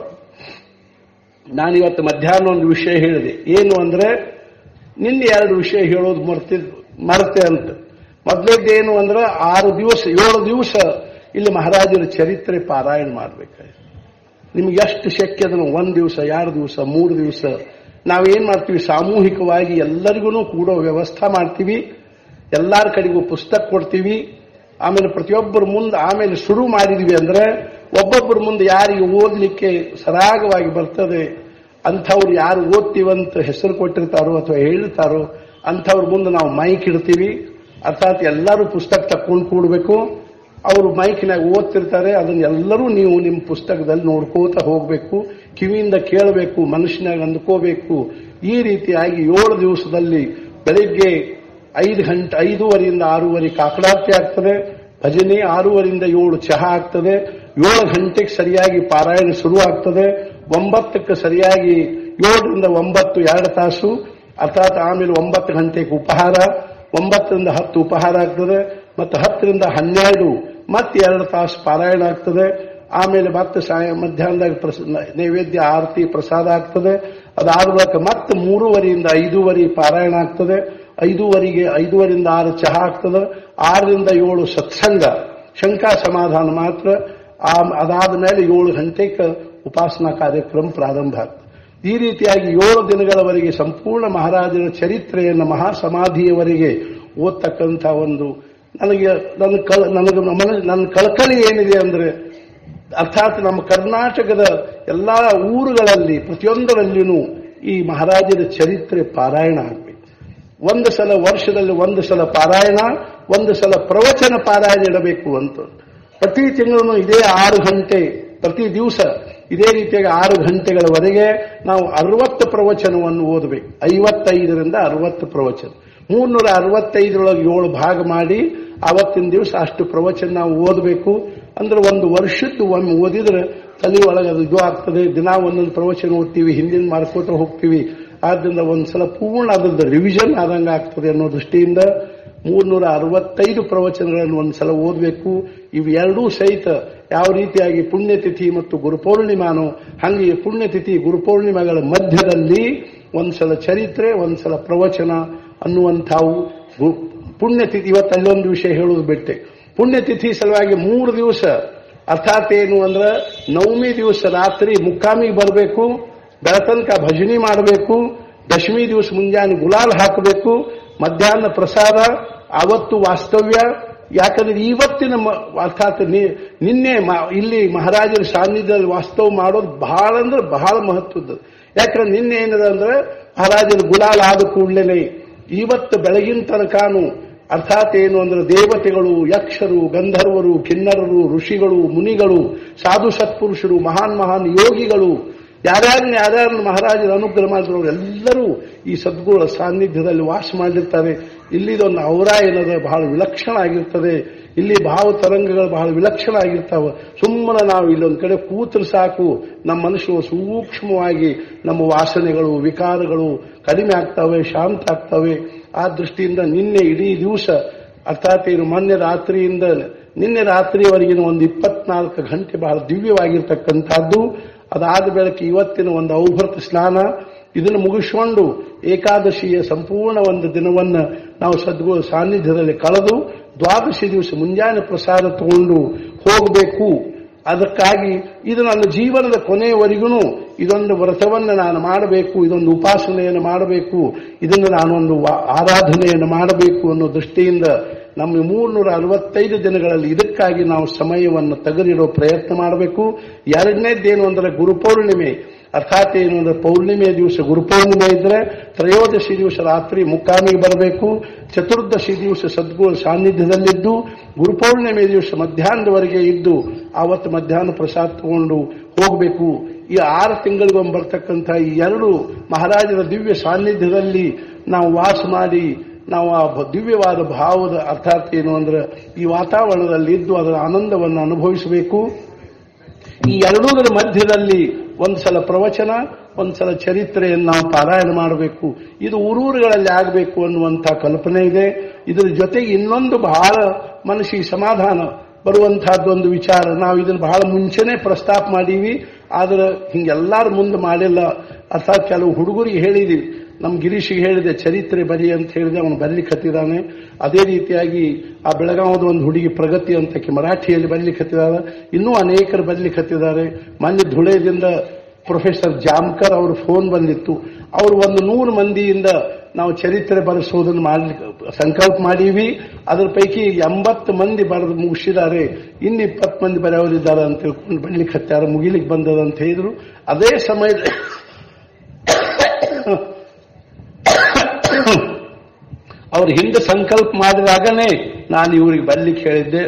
ನಾನಿವತ್ತು ಮಧ್ಯಾಹ್ನ ಒಂದು ವಿಷಯ ಹೇಳಿದೆ ಏನು ಅಂದ್ರೆ ನಿನ್ನೆ ಎರಡು ವಿಷಯ ಹೇಳೋದು ಮರ್ತಿದ್ ಮರ್ತೆ ಅಂತ ಮೊದಲೇದ್ದೇನು ಅಂದ್ರೆ ಆರು ದಿವಸ ಏಳು ದಿವಸ ಇಲ್ಲಿ ಮಹಾರಾಜರ ಚರಿತ್ರೆ ಪಾರಾಯಣ ಮಾಡ್ಬೇಕಾಯ್ತು ನಿಮ್ಗೆ ಎಷ್ಟು ಶಕ್ಯ ಅದನ್ನು ಒಂದ್ ದಿವಸ ಎರಡು ದಿವಸ ಮೂರು ದಿವಸ ನಾವೇನ್ ಮಾಡ್ತೀವಿ ಸಾಮೂಹಿಕವಾಗಿ ಎಲ್ಲರಿಗೂ ಕೂಡೋ ವ್ಯವಸ್ಥೆ ಮಾಡ್ತೀವಿ ಎಲ್ಲಾರ ಕಡೆಗೂ ಪುಸ್ತಕ ಕೊಡ್ತೀವಿ ಆಮೇಲೆ ಪ್ರತಿಯೊಬ್ಬರ ಮುಂದೆ ಆಮೇಲೆ ಶುರು ಮಾಡಿದ್ವಿ ಅಂದ್ರೆ ಒಬ್ಬೊಬ್ಬರ ಮುಂದೆ ಯಾರಿಗೆ ಓದಲಿಕ್ಕೆ ಸರಾಗವಾಗಿ ಬರ್ತದೆ ಅಂಥವ್ರು ಯಾರು ಓದ್ತೀವಂತ ಹೆಸರು ಕೊಟ್ಟಿರ್ತಾರೋ ಅಥವಾ ಹೇಳ್ತಾರೋ ಅಂಥವ್ರ ಮುಂದೆ ನಾವು ಮೈಕ್ ಇಡ್ತೀವಿ ಅರ್ಥಾತ್ ಎಲ್ಲರೂ ಪುಸ್ತಕ ತಕ್ಕೊಂಡು ಕೂಡಬೇಕು ಅವರು ಮೈಕ್ನಾಗ ಓದ್ತಿರ್ತಾರೆ ಅದನ್ನ ಎಲ್ಲರೂ ನೀವು ನಿಮ್ಮ ಪುಸ್ತಕದಲ್ಲಿ ನೋಡ್ಕೋತ ಹೋಗಬೇಕು ಕಿವಿಯಿಂದ ಕೇಳಬೇಕು ಮನುಷ್ಯನಾಗ ಅಂದ್ಕೋಬೇಕು ಈ ರೀತಿಯಾಗಿ ಏಳು ದಿವಸದಲ್ಲಿ ಬೆಳಿಗ್ಗೆ ಐದು ಗಂಟೆ ಐದೂವರೆಯಿಂದ ಆರೂವರೆ ಕಾಕಡಾರ್ತಿ ಆಗ್ತದೆ ಭಜನೆ ಆರೂವರೆಯಿಂದ ಏಳು ಚಹಾ ಆಗ್ತದೆ ಏಳು ಗಂಟೆಗೆ ಸರಿಯಾಗಿ ಪಾರಾಯಣ ಶುರು ಆಗ್ತದೆ ಒಂಬತ್ತಕ್ಕೆ ಸರಿಯಾಗಿ ಏಳರಿಂದ ಒಂಬತ್ತು ಎರಡು ತಾಸು ಅರ್ಥಾತ್ ಆಮೇಲೆ ಒಂಬತ್ತು ಗಂಟೆಗೆ ಉಪಹಾರ ಒಂಬತ್ತರಿಂದ ಹತ್ತು ಉಪಹಾರ ಆಗ್ತದೆ ಮತ್ತು ಹತ್ತರಿಂದ ಹನ್ನೆರಡು ಮತ್ತೆ ಎರಡು ತಾಸು ಪಾರಾಯಣ ಆಗ್ತದೆ ಆಮೇಲೆ ಮತ್ತೆ ಸಾಯ ಮಧ್ಯಾಹ್ನದಾಗ ಪ್ರಸ- ನೈವೇದ್ಯ ಆರತಿ ಪ್ರಸಾದ ಆಗ್ತದೆ ಅದಾದ ಬಳಿಕ ಮತ್ತೆ ಮೂರುವರೆಯಿಂದ ಐದೂವರೆ ಪಾರಾಯಣ ಆಗ್ತದೆ ಐದೂವರೆಗೆ ಐದೂವರೆಯಿಂದ ಆರು ಚಹಾ ಆಗ್ತದೆ ಆರರಿಂದ ಏಳು ಸತ್ಸಂಗ ಶಂಕಾ ಸಮಾಧಾನ ಮಾತ್ರ ಆ ಅದಾದ ಮೇಲೆ ಏಳು ಗಂಟೆಗೆ ಉಪಾಸನಾ ಕಾರ್ಯಕ್ರಮ ಪ್ರಾರಂಭ ಆಗ್ತದೆ ಈ ರೀತಿಯಾಗಿ ಏಳು ದಿನಗಳವರೆಗೆ ಸಂಪೂರ್ಣ ಮಹಾರಾಜರ ಚರಿತ್ರೆಯನ್ನು ಮಹಾಸಮಾಧಿಯವರೆಗೆ ಓದ್ತಕ್ಕಂಥ ಒಂದು ನನಗೆ ನನ್ನ ಕಳ ನನಗೆ ಮನ- ನನ್ನ ಕಳಕಳಿ ಏನಿದೆ ಅಂದ್ರೆ ಅರ್ಥಾತ್ ನಮ್ಮ ಕರ್ನಾಟಕದ ಎಲ್ಲಾ ಊರುಗಳಲ್ಲಿ ಪ್ರತಿಯೊಂದರಲ್ಲಿನೂ ಈ ಮಹಾರಾಜರ ಚರಿತ್ರೆ ಪಾರಾಯಣ ಆಗಬೇಕು ಒಂದು ಸಲ ವರ್ಷದಲ್ಲಿ ಒಂದು ಸಲ ಪಾರಾಯಣ ಒಂದು ಸಲ ಪ್ರವಚನ ಪಾರಾಯಣ ಇಡಬೇಕು ಅಂತ ಪ್ರತಿ ತಿಂಗಳು ಇದೇ ಆರು ಗಂಟೆ ಪ್ರತಿ ದಿವಸ ಇದೇ ರೀತಿಯಾಗಿ ಆರು ಗಂಟೆಗಳವರೆಗೆ ನಾವು ಅರವತ್ತು ಪ್ರವಚನವನ್ನು ಓದಬೇಕು ಐವತ್ತೈದರಿಂದ ಅರವತ್ತು ಪ್ರವಚನ ಮೂರ್ನೂರ ಅರವತ್ತೈದರೊಳಗೆ ಏಳು ಭಾಗ ಮಾಡಿ ಆವತ್ತಿನ ದಿವಸ ಅಷ್ಟು ಪ್ರವಚನ ನಾವು ಓದಬೇಕು ಅಂದ್ರೆ ಒಂದು ವರ್ಷದ್ದು ಒಮ್ಮೆ ಓದಿದ್ರೆ ತಲೆ ಒಳಗೆ ಅದು ಇದು ಆಗ್ತದೆ ದಿನ ಒಂದೊಂದು ಪ್ರವಚನ ಓದ್ತೀವಿ ಹಿಂದಿನ ಮಾಡ್ಕೋತ ಹೋಗ್ತೀವಿ ಆದ್ರಿಂದ ಒಂದ್ಸಲ ಪೂರ್ಣ ಅದ್ರದ್ದು ರಿವಿಷನ್ ಆದಂಗೆ ಆಗ್ತದೆ ಅನ್ನೋ ದೃಷ್ಟಿಯಿಂದ ಮೂರ್ನೂರ ಅರವತ್ತೈದು ಪ್ರವಚನಗಳನ್ನು ಒಂದ್ಸಲ ಓದಬೇಕು ಇವೆರಡೂ ಸಹಿತ ಯಾವ ರೀತಿಯಾಗಿ ಪುಣ್ಯತಿಥಿ ಮತ್ತು ಗುರುಪೌರ್ಣಿಮಾನೋ ಹಂಗೆ ಈ ಪುಣ್ಯತಿಥಿ ಗುರುಪೌರ್ಣಿಮೆಗಳ ಮಧ್ಯದಲ್ಲಿ ಒಂದ್ಸಲ ಚರಿತ್ರೆ ಒಂದ್ಸಲ ಪ್ರವಚನ ಅನ್ನುವಂಥವು ಗು- ಪುಣ್ಯತಿಥಿ ಇವತ್ತು ಅಲ್ಲೊಂದು ವಿಷಯ ಹೇಳುವುದು ಬಿಟ್ಟೆ ಪುಣ್ಯತಿಥಿ ಸಲುವಾಗಿ ಮೂರು ದಿವಸ ಅರ್ಥಾತ್ ಏನು ಅಂದ್ರೆ ನವಮಿ ದಿವಸ ರಾತ್ರಿ ಮುಕ್ಕಾಮಿಗೆ ಬರಬೇಕು ಬೆಳತನಕ ಭಜನಿ ಮಾಡಬೇಕು ದಶಮಿ ದಿವಸ ಮುಂಜಾನೆ ಗುಲಾಲ್ ಹಾಕಬೇಕು ಮಧ್ಯಾಹ್ನ ಪ್ರಸಾದ ಅವತ್ತು ವಾಸ್ತವ್ಯ ಯಾಕಂದ್ರೆ ಇವತ್ತಿನ ಮ- ಅರ್ಥಾತ್ ನಿ- ನಿನ್ನೆ ಮ- ಇಲ್ಲಿ ಮಹಾರಾಜರ ಸಾನ್ನಿಧ್ಯದಲ್ಲಿ ವಾಸ್ತವ ಮಾಡೋದು ಬಹಳ ಅಂದ್ರೆ ಬಹಳ ಮಹತ್ವದ್ದು ಯಾಕಂದ್ರೆ ನಿನ್ನೆ ಏನದ ಅಂದ್ರೆ ಮಹಾರಾಜರ ಗುಲಾಲ್ ಆದ ಕೂಡಲೇ ಇವತ್ತು ಬೆಳಗಿನ ತನಕಾನು ಅರ್ಥಾತ್ ಏನು ಅಂದ್ರೆ ದೇವತೆಗಳು ಯಕ್ಷರು ಗಂಧರ್ವರು ಕಿನ್ನರರು ಋಷಿಗಳು ಮುನಿಗಳು ಸಾಧು ಸತ್ಪುರುಷರು ಮಹಾನ್ ಮಹಾನ್ ಯೋಗಿಗಳು ಯಾರ್ಯಾರನ್ನ ಯಾರ್ಯಾರನ್ನ ಮಹಾರಾಜರ ಅನುಗ್ರಹ ಮಾಡಿದ್ರು ಎಲ್ಲರೂ ಈ ಸದ್ಗುರುಗಳ ಸಾನ್ನಿಧ್ಯದಲ್ಲಿ ವಾಸ ಮಾಡಿರ್ತಾರೆ ಇಲ್ಲಿದೊಂದು ಔರ ಏನದ ಬಹಳ ವಿಲಕ್ಷಣ ಆಗಿರ್ತದೆ ಇಲ್ಲಿ ಭಾವ ತರಂಗಗಳು ಬಹಳ ವಿಲಕ್ಷಣ ಆಗಿರ್ತಾವೆ ಸುಮ್ಮನೆ ನಾವು ಇಲ್ಲೊಂದು ಕಡೆ ಕೂತರು ಸಾಕು ನಮ್ಮ ಮನಸ್ಸು ಸೂಕ್ಷ್ಮವಾಗಿ ನಮ್ಮ ವಾಸನೆಗಳು ವಿಕಾರಗಳು ಕಡಿಮೆ ಆಗ್ತವೆ ಶಾಂತ ಆಗ್ತವೆ ಆ ದೃಷ್ಟಿಯಿಂದ ನಿನ್ನೆ ಇಡೀ ದಿವಸ ಅರ್ಥಾತ್ ಏನು ಮೊನ್ನೆ ರಾತ್ರಿಯಿಂದ ನಿನ್ನೆ ರಾತ್ರಿಯವರೆಗಿನ ಒಂದು ಇಪ್ಪತ್ನಾಲ್ಕು ಗಂಟೆ ಬಹಳ ದಿವ್ಯವಾಗಿರ್ತಕ್ಕಂಥದ್ದು ಅದಾದ ಬೆಳಗ್ಗೆ ಇವತ್ತಿನ ಒಂದು ಔಭೃತ ಸ್ನಾನ ಇದನ್ನು ಮುಗಿಸಿಕೊಂಡು ಏಕಾದಶಿಯ ಸಂಪೂರ್ಣ ಒಂದು ದಿನವನ್ನ ನಾವು ಸದ್ಗುರು ಸಾನ್ನಿಧ್ಯದಲ್ಲಿ ಕಳೆದು ದ್ವಾದಶಿ ದಿವಸ ಮುಂಜಾನೆ ಪ್ರಸಾದ ತಗೊಂಡು ಹೋಗಬೇಕು ಅದಕ್ಕಾಗಿ ಇದು ನನ್ನ ಜೀವನದ ಕೊನೆಯವರೆಗೂ ಇದೊಂದು ವ್ರತವನ್ನು ನಾನು ಮಾಡಬೇಕು ಇದೊಂದು ಉಪಾಸನೆಯನ್ನು ಮಾಡಬೇಕು ಇದನ್ನು ನಾನೊಂದು ವಾ- ಆರಾಧನೆಯನ್ನು ಮಾಡಬೇಕು ಅನ್ನೋ ದೃಷ್ಟಿಯಿಂದ ನಮ್ಮ ಮೂರ್ನೂರ ಅರವತ್ತೈದು ದಿನಗಳಲ್ಲಿ ಇದಕ್ಕಾಗಿ ನಾವು ಸಮಯವನ್ನು ತೆಗೆದಿಡೋ ಪ್ರಯತ್ನ ಮಾಡಬೇಕು ಎರಡನೇದ್ದೇನು ಅಂದ್ರೆ ಗುರುಪೌರ್ಣಿಮೆ ಅರ್ಥಾತ್ ಏನು ಅಂದ್ರೆ ಪೌರ್ಣಿಮೆಯ ದಿವಸ ಗುರುಪೌರ್ಣಿಮೆ ಇದ್ರೆ ತ್ರಯೋದಶಿ ದಿವಸ ರಾತ್ರಿ ಮುಕ್ಕಾಮಿಗೆ ಬರಬೇಕು ಚತುರ್ದಶಿ ದಿವಸ ಸದ್ಗುರು ಸಾನ್ನಿಧ್ಯದಲ್ಲಿದ್ದು ಗುರುಪೌರ್ಣಿಮೆ ದಿವಸ ಮಧ್ಯಾಹ್ನದವರೆಗೆ ಇದ್ದು ಆವತ್ತು ಮಧ್ಯಾಹ್ನ ಪ್ರಸಾದ ತಗೊಂಡು ಹೋಗಬೇಕು ಈ ಆರು ತಿಂಗಳಿಗೊಮ್ಮೆ ಬರ್ತಕ್ಕಂಥ ಈ ಎರಡು ಮಹಾರಾಜರ ದಿವ್ಯ ಸಾನ್ನಿಧ್ಯದಲ್ಲಿ ನಾವು ವಾಸ ಮಾಡಿ ನಾವು ಆ ಭ- ದಿವ್ಯವಾದ ಭಾವದ ಅರ್ಥಾತ್ ಏನು ಅಂದ್ರೆ ಈ ವಾತಾವರಣದಲ್ಲಿ ಇದ್ದು ಅದರ ಆನಂದವನ್ನು ಅನುಭವಿಸಬೇಕು ಈ ಎರಡೂದರ ಮಧ್ಯದಲ್ಲಿ ಒಂದ್ಸಲ ಪ್ರವಚನ ಒಂದ್ಸಲ ಚರಿತ್ರೆಯನ್ನು ನಾವು ಪಾರಾಯಣ ಮಾಡಬೇಕು ಇದು ಊರೂರುಗಳಲ್ಲಿ ಆಗಬೇಕು ಅನ್ನುವಂಥ ಕಲ್ಪನೆ ಇದೆ ಇದರ ಜೊತೆಗೆ ಇನ್ನೊಂದು ಬಹಳ ಮನಸ್ಸಿಗೆ ಸಮಾಧಾನ ಬರುವಂತಹದ್ದೊಂದು ವಿಚಾರ ನಾವು ಇದನ್ನು ಬಹಳ ಮುಂಚೆನೆ ಪ್ರಸ್ತಾಪ ಮಾಡೀವಿ ಆದ್ರೆ ಹಿಂಗೆಲ್ಲಾರು ಮುಂದೆ ಮಾಡಿಲ್ಲ ಅರ್ಥಾತ್ ಕೆಲವು ಹುಡುಗರಿಗೆ ಹೇಳಿದೀವಿ ನಮ್ ಗಿರೀಶಿಗೆ ಹೇಳಿದೆ ಚರಿತ್ರೆ ಬರಿ ಅಂತ ಹೇಳಿದೆ ಅವನು ಬರಲಿಕ್ಕೆ ಹತ್ತಿದಾನೆ ಅದೇ ರೀತಿಯಾಗಿ ಆ ಬೆಳಗಾವದ ಒಂದು ಹುಡುಗಿ ಪ್ರಗತಿ ಅಂತ ಆಕೆ ಮರಾಠಿಯಲ್ಲಿ ಬರಲಿಕ್ಕೆ ಹತ್ತಿದಾಳೆ ಇನ್ನೂ ಅನೇಕರು ಬರಲಿಕ್ಕೆ ಹತ್ತಿದ್ದಾರೆ ಮೊನ್ನೆ ಧುಳೆದಿಂದ ಪ್ರೊಫೆಸರ್ ಜಾಮ್ಕರ್ ಅವ್ರ ಫೋನ್ ಬಂದಿತ್ತು ಅವರು ಒಂದು ನೂರು ಮಂದಿಯಿಂದ ನಾವು ಚರಿತ್ರೆ ಬರೆಸೋದನ್ನು ಮಾಡ್ಲಿಕ್ಕೆ ಸಂಕಲ್ಪ ಮಾಡೀವಿ ಅದ್ರ ಪೈಕಿ ಎಂಬತ್ತು ಮಂದಿ ಬರೆದು ಮುಗಿಸಿದ್ದಾರೆ ಇನ್ನು ಇಪ್ಪತ್ತು ಮಂದಿ ಬರೆಯವರಿದ್ದಾರೆ ಅಂತ ತಿಳ್ಕೊಂಡು ಬರಲಿಕ್ಕೆ ಹತ್ತಾರ ಮುಗಿಲಿಕ್ಕೆ ಬಂದದ ಅಂತ ಹೇಳಿದ್ರು ಅದೇ ಸಮಯದಲ್ಲಿ ಅವ್ರ ಹಿಂದೆ ಸಂಕಲ್ಪ ಮಾಡಿದಾಗನೇ ನಾನು ಇವರಿಗೆ ಬರ್ಲಿಕ್ಕೆ ಹೇಳಿದ್ದೆ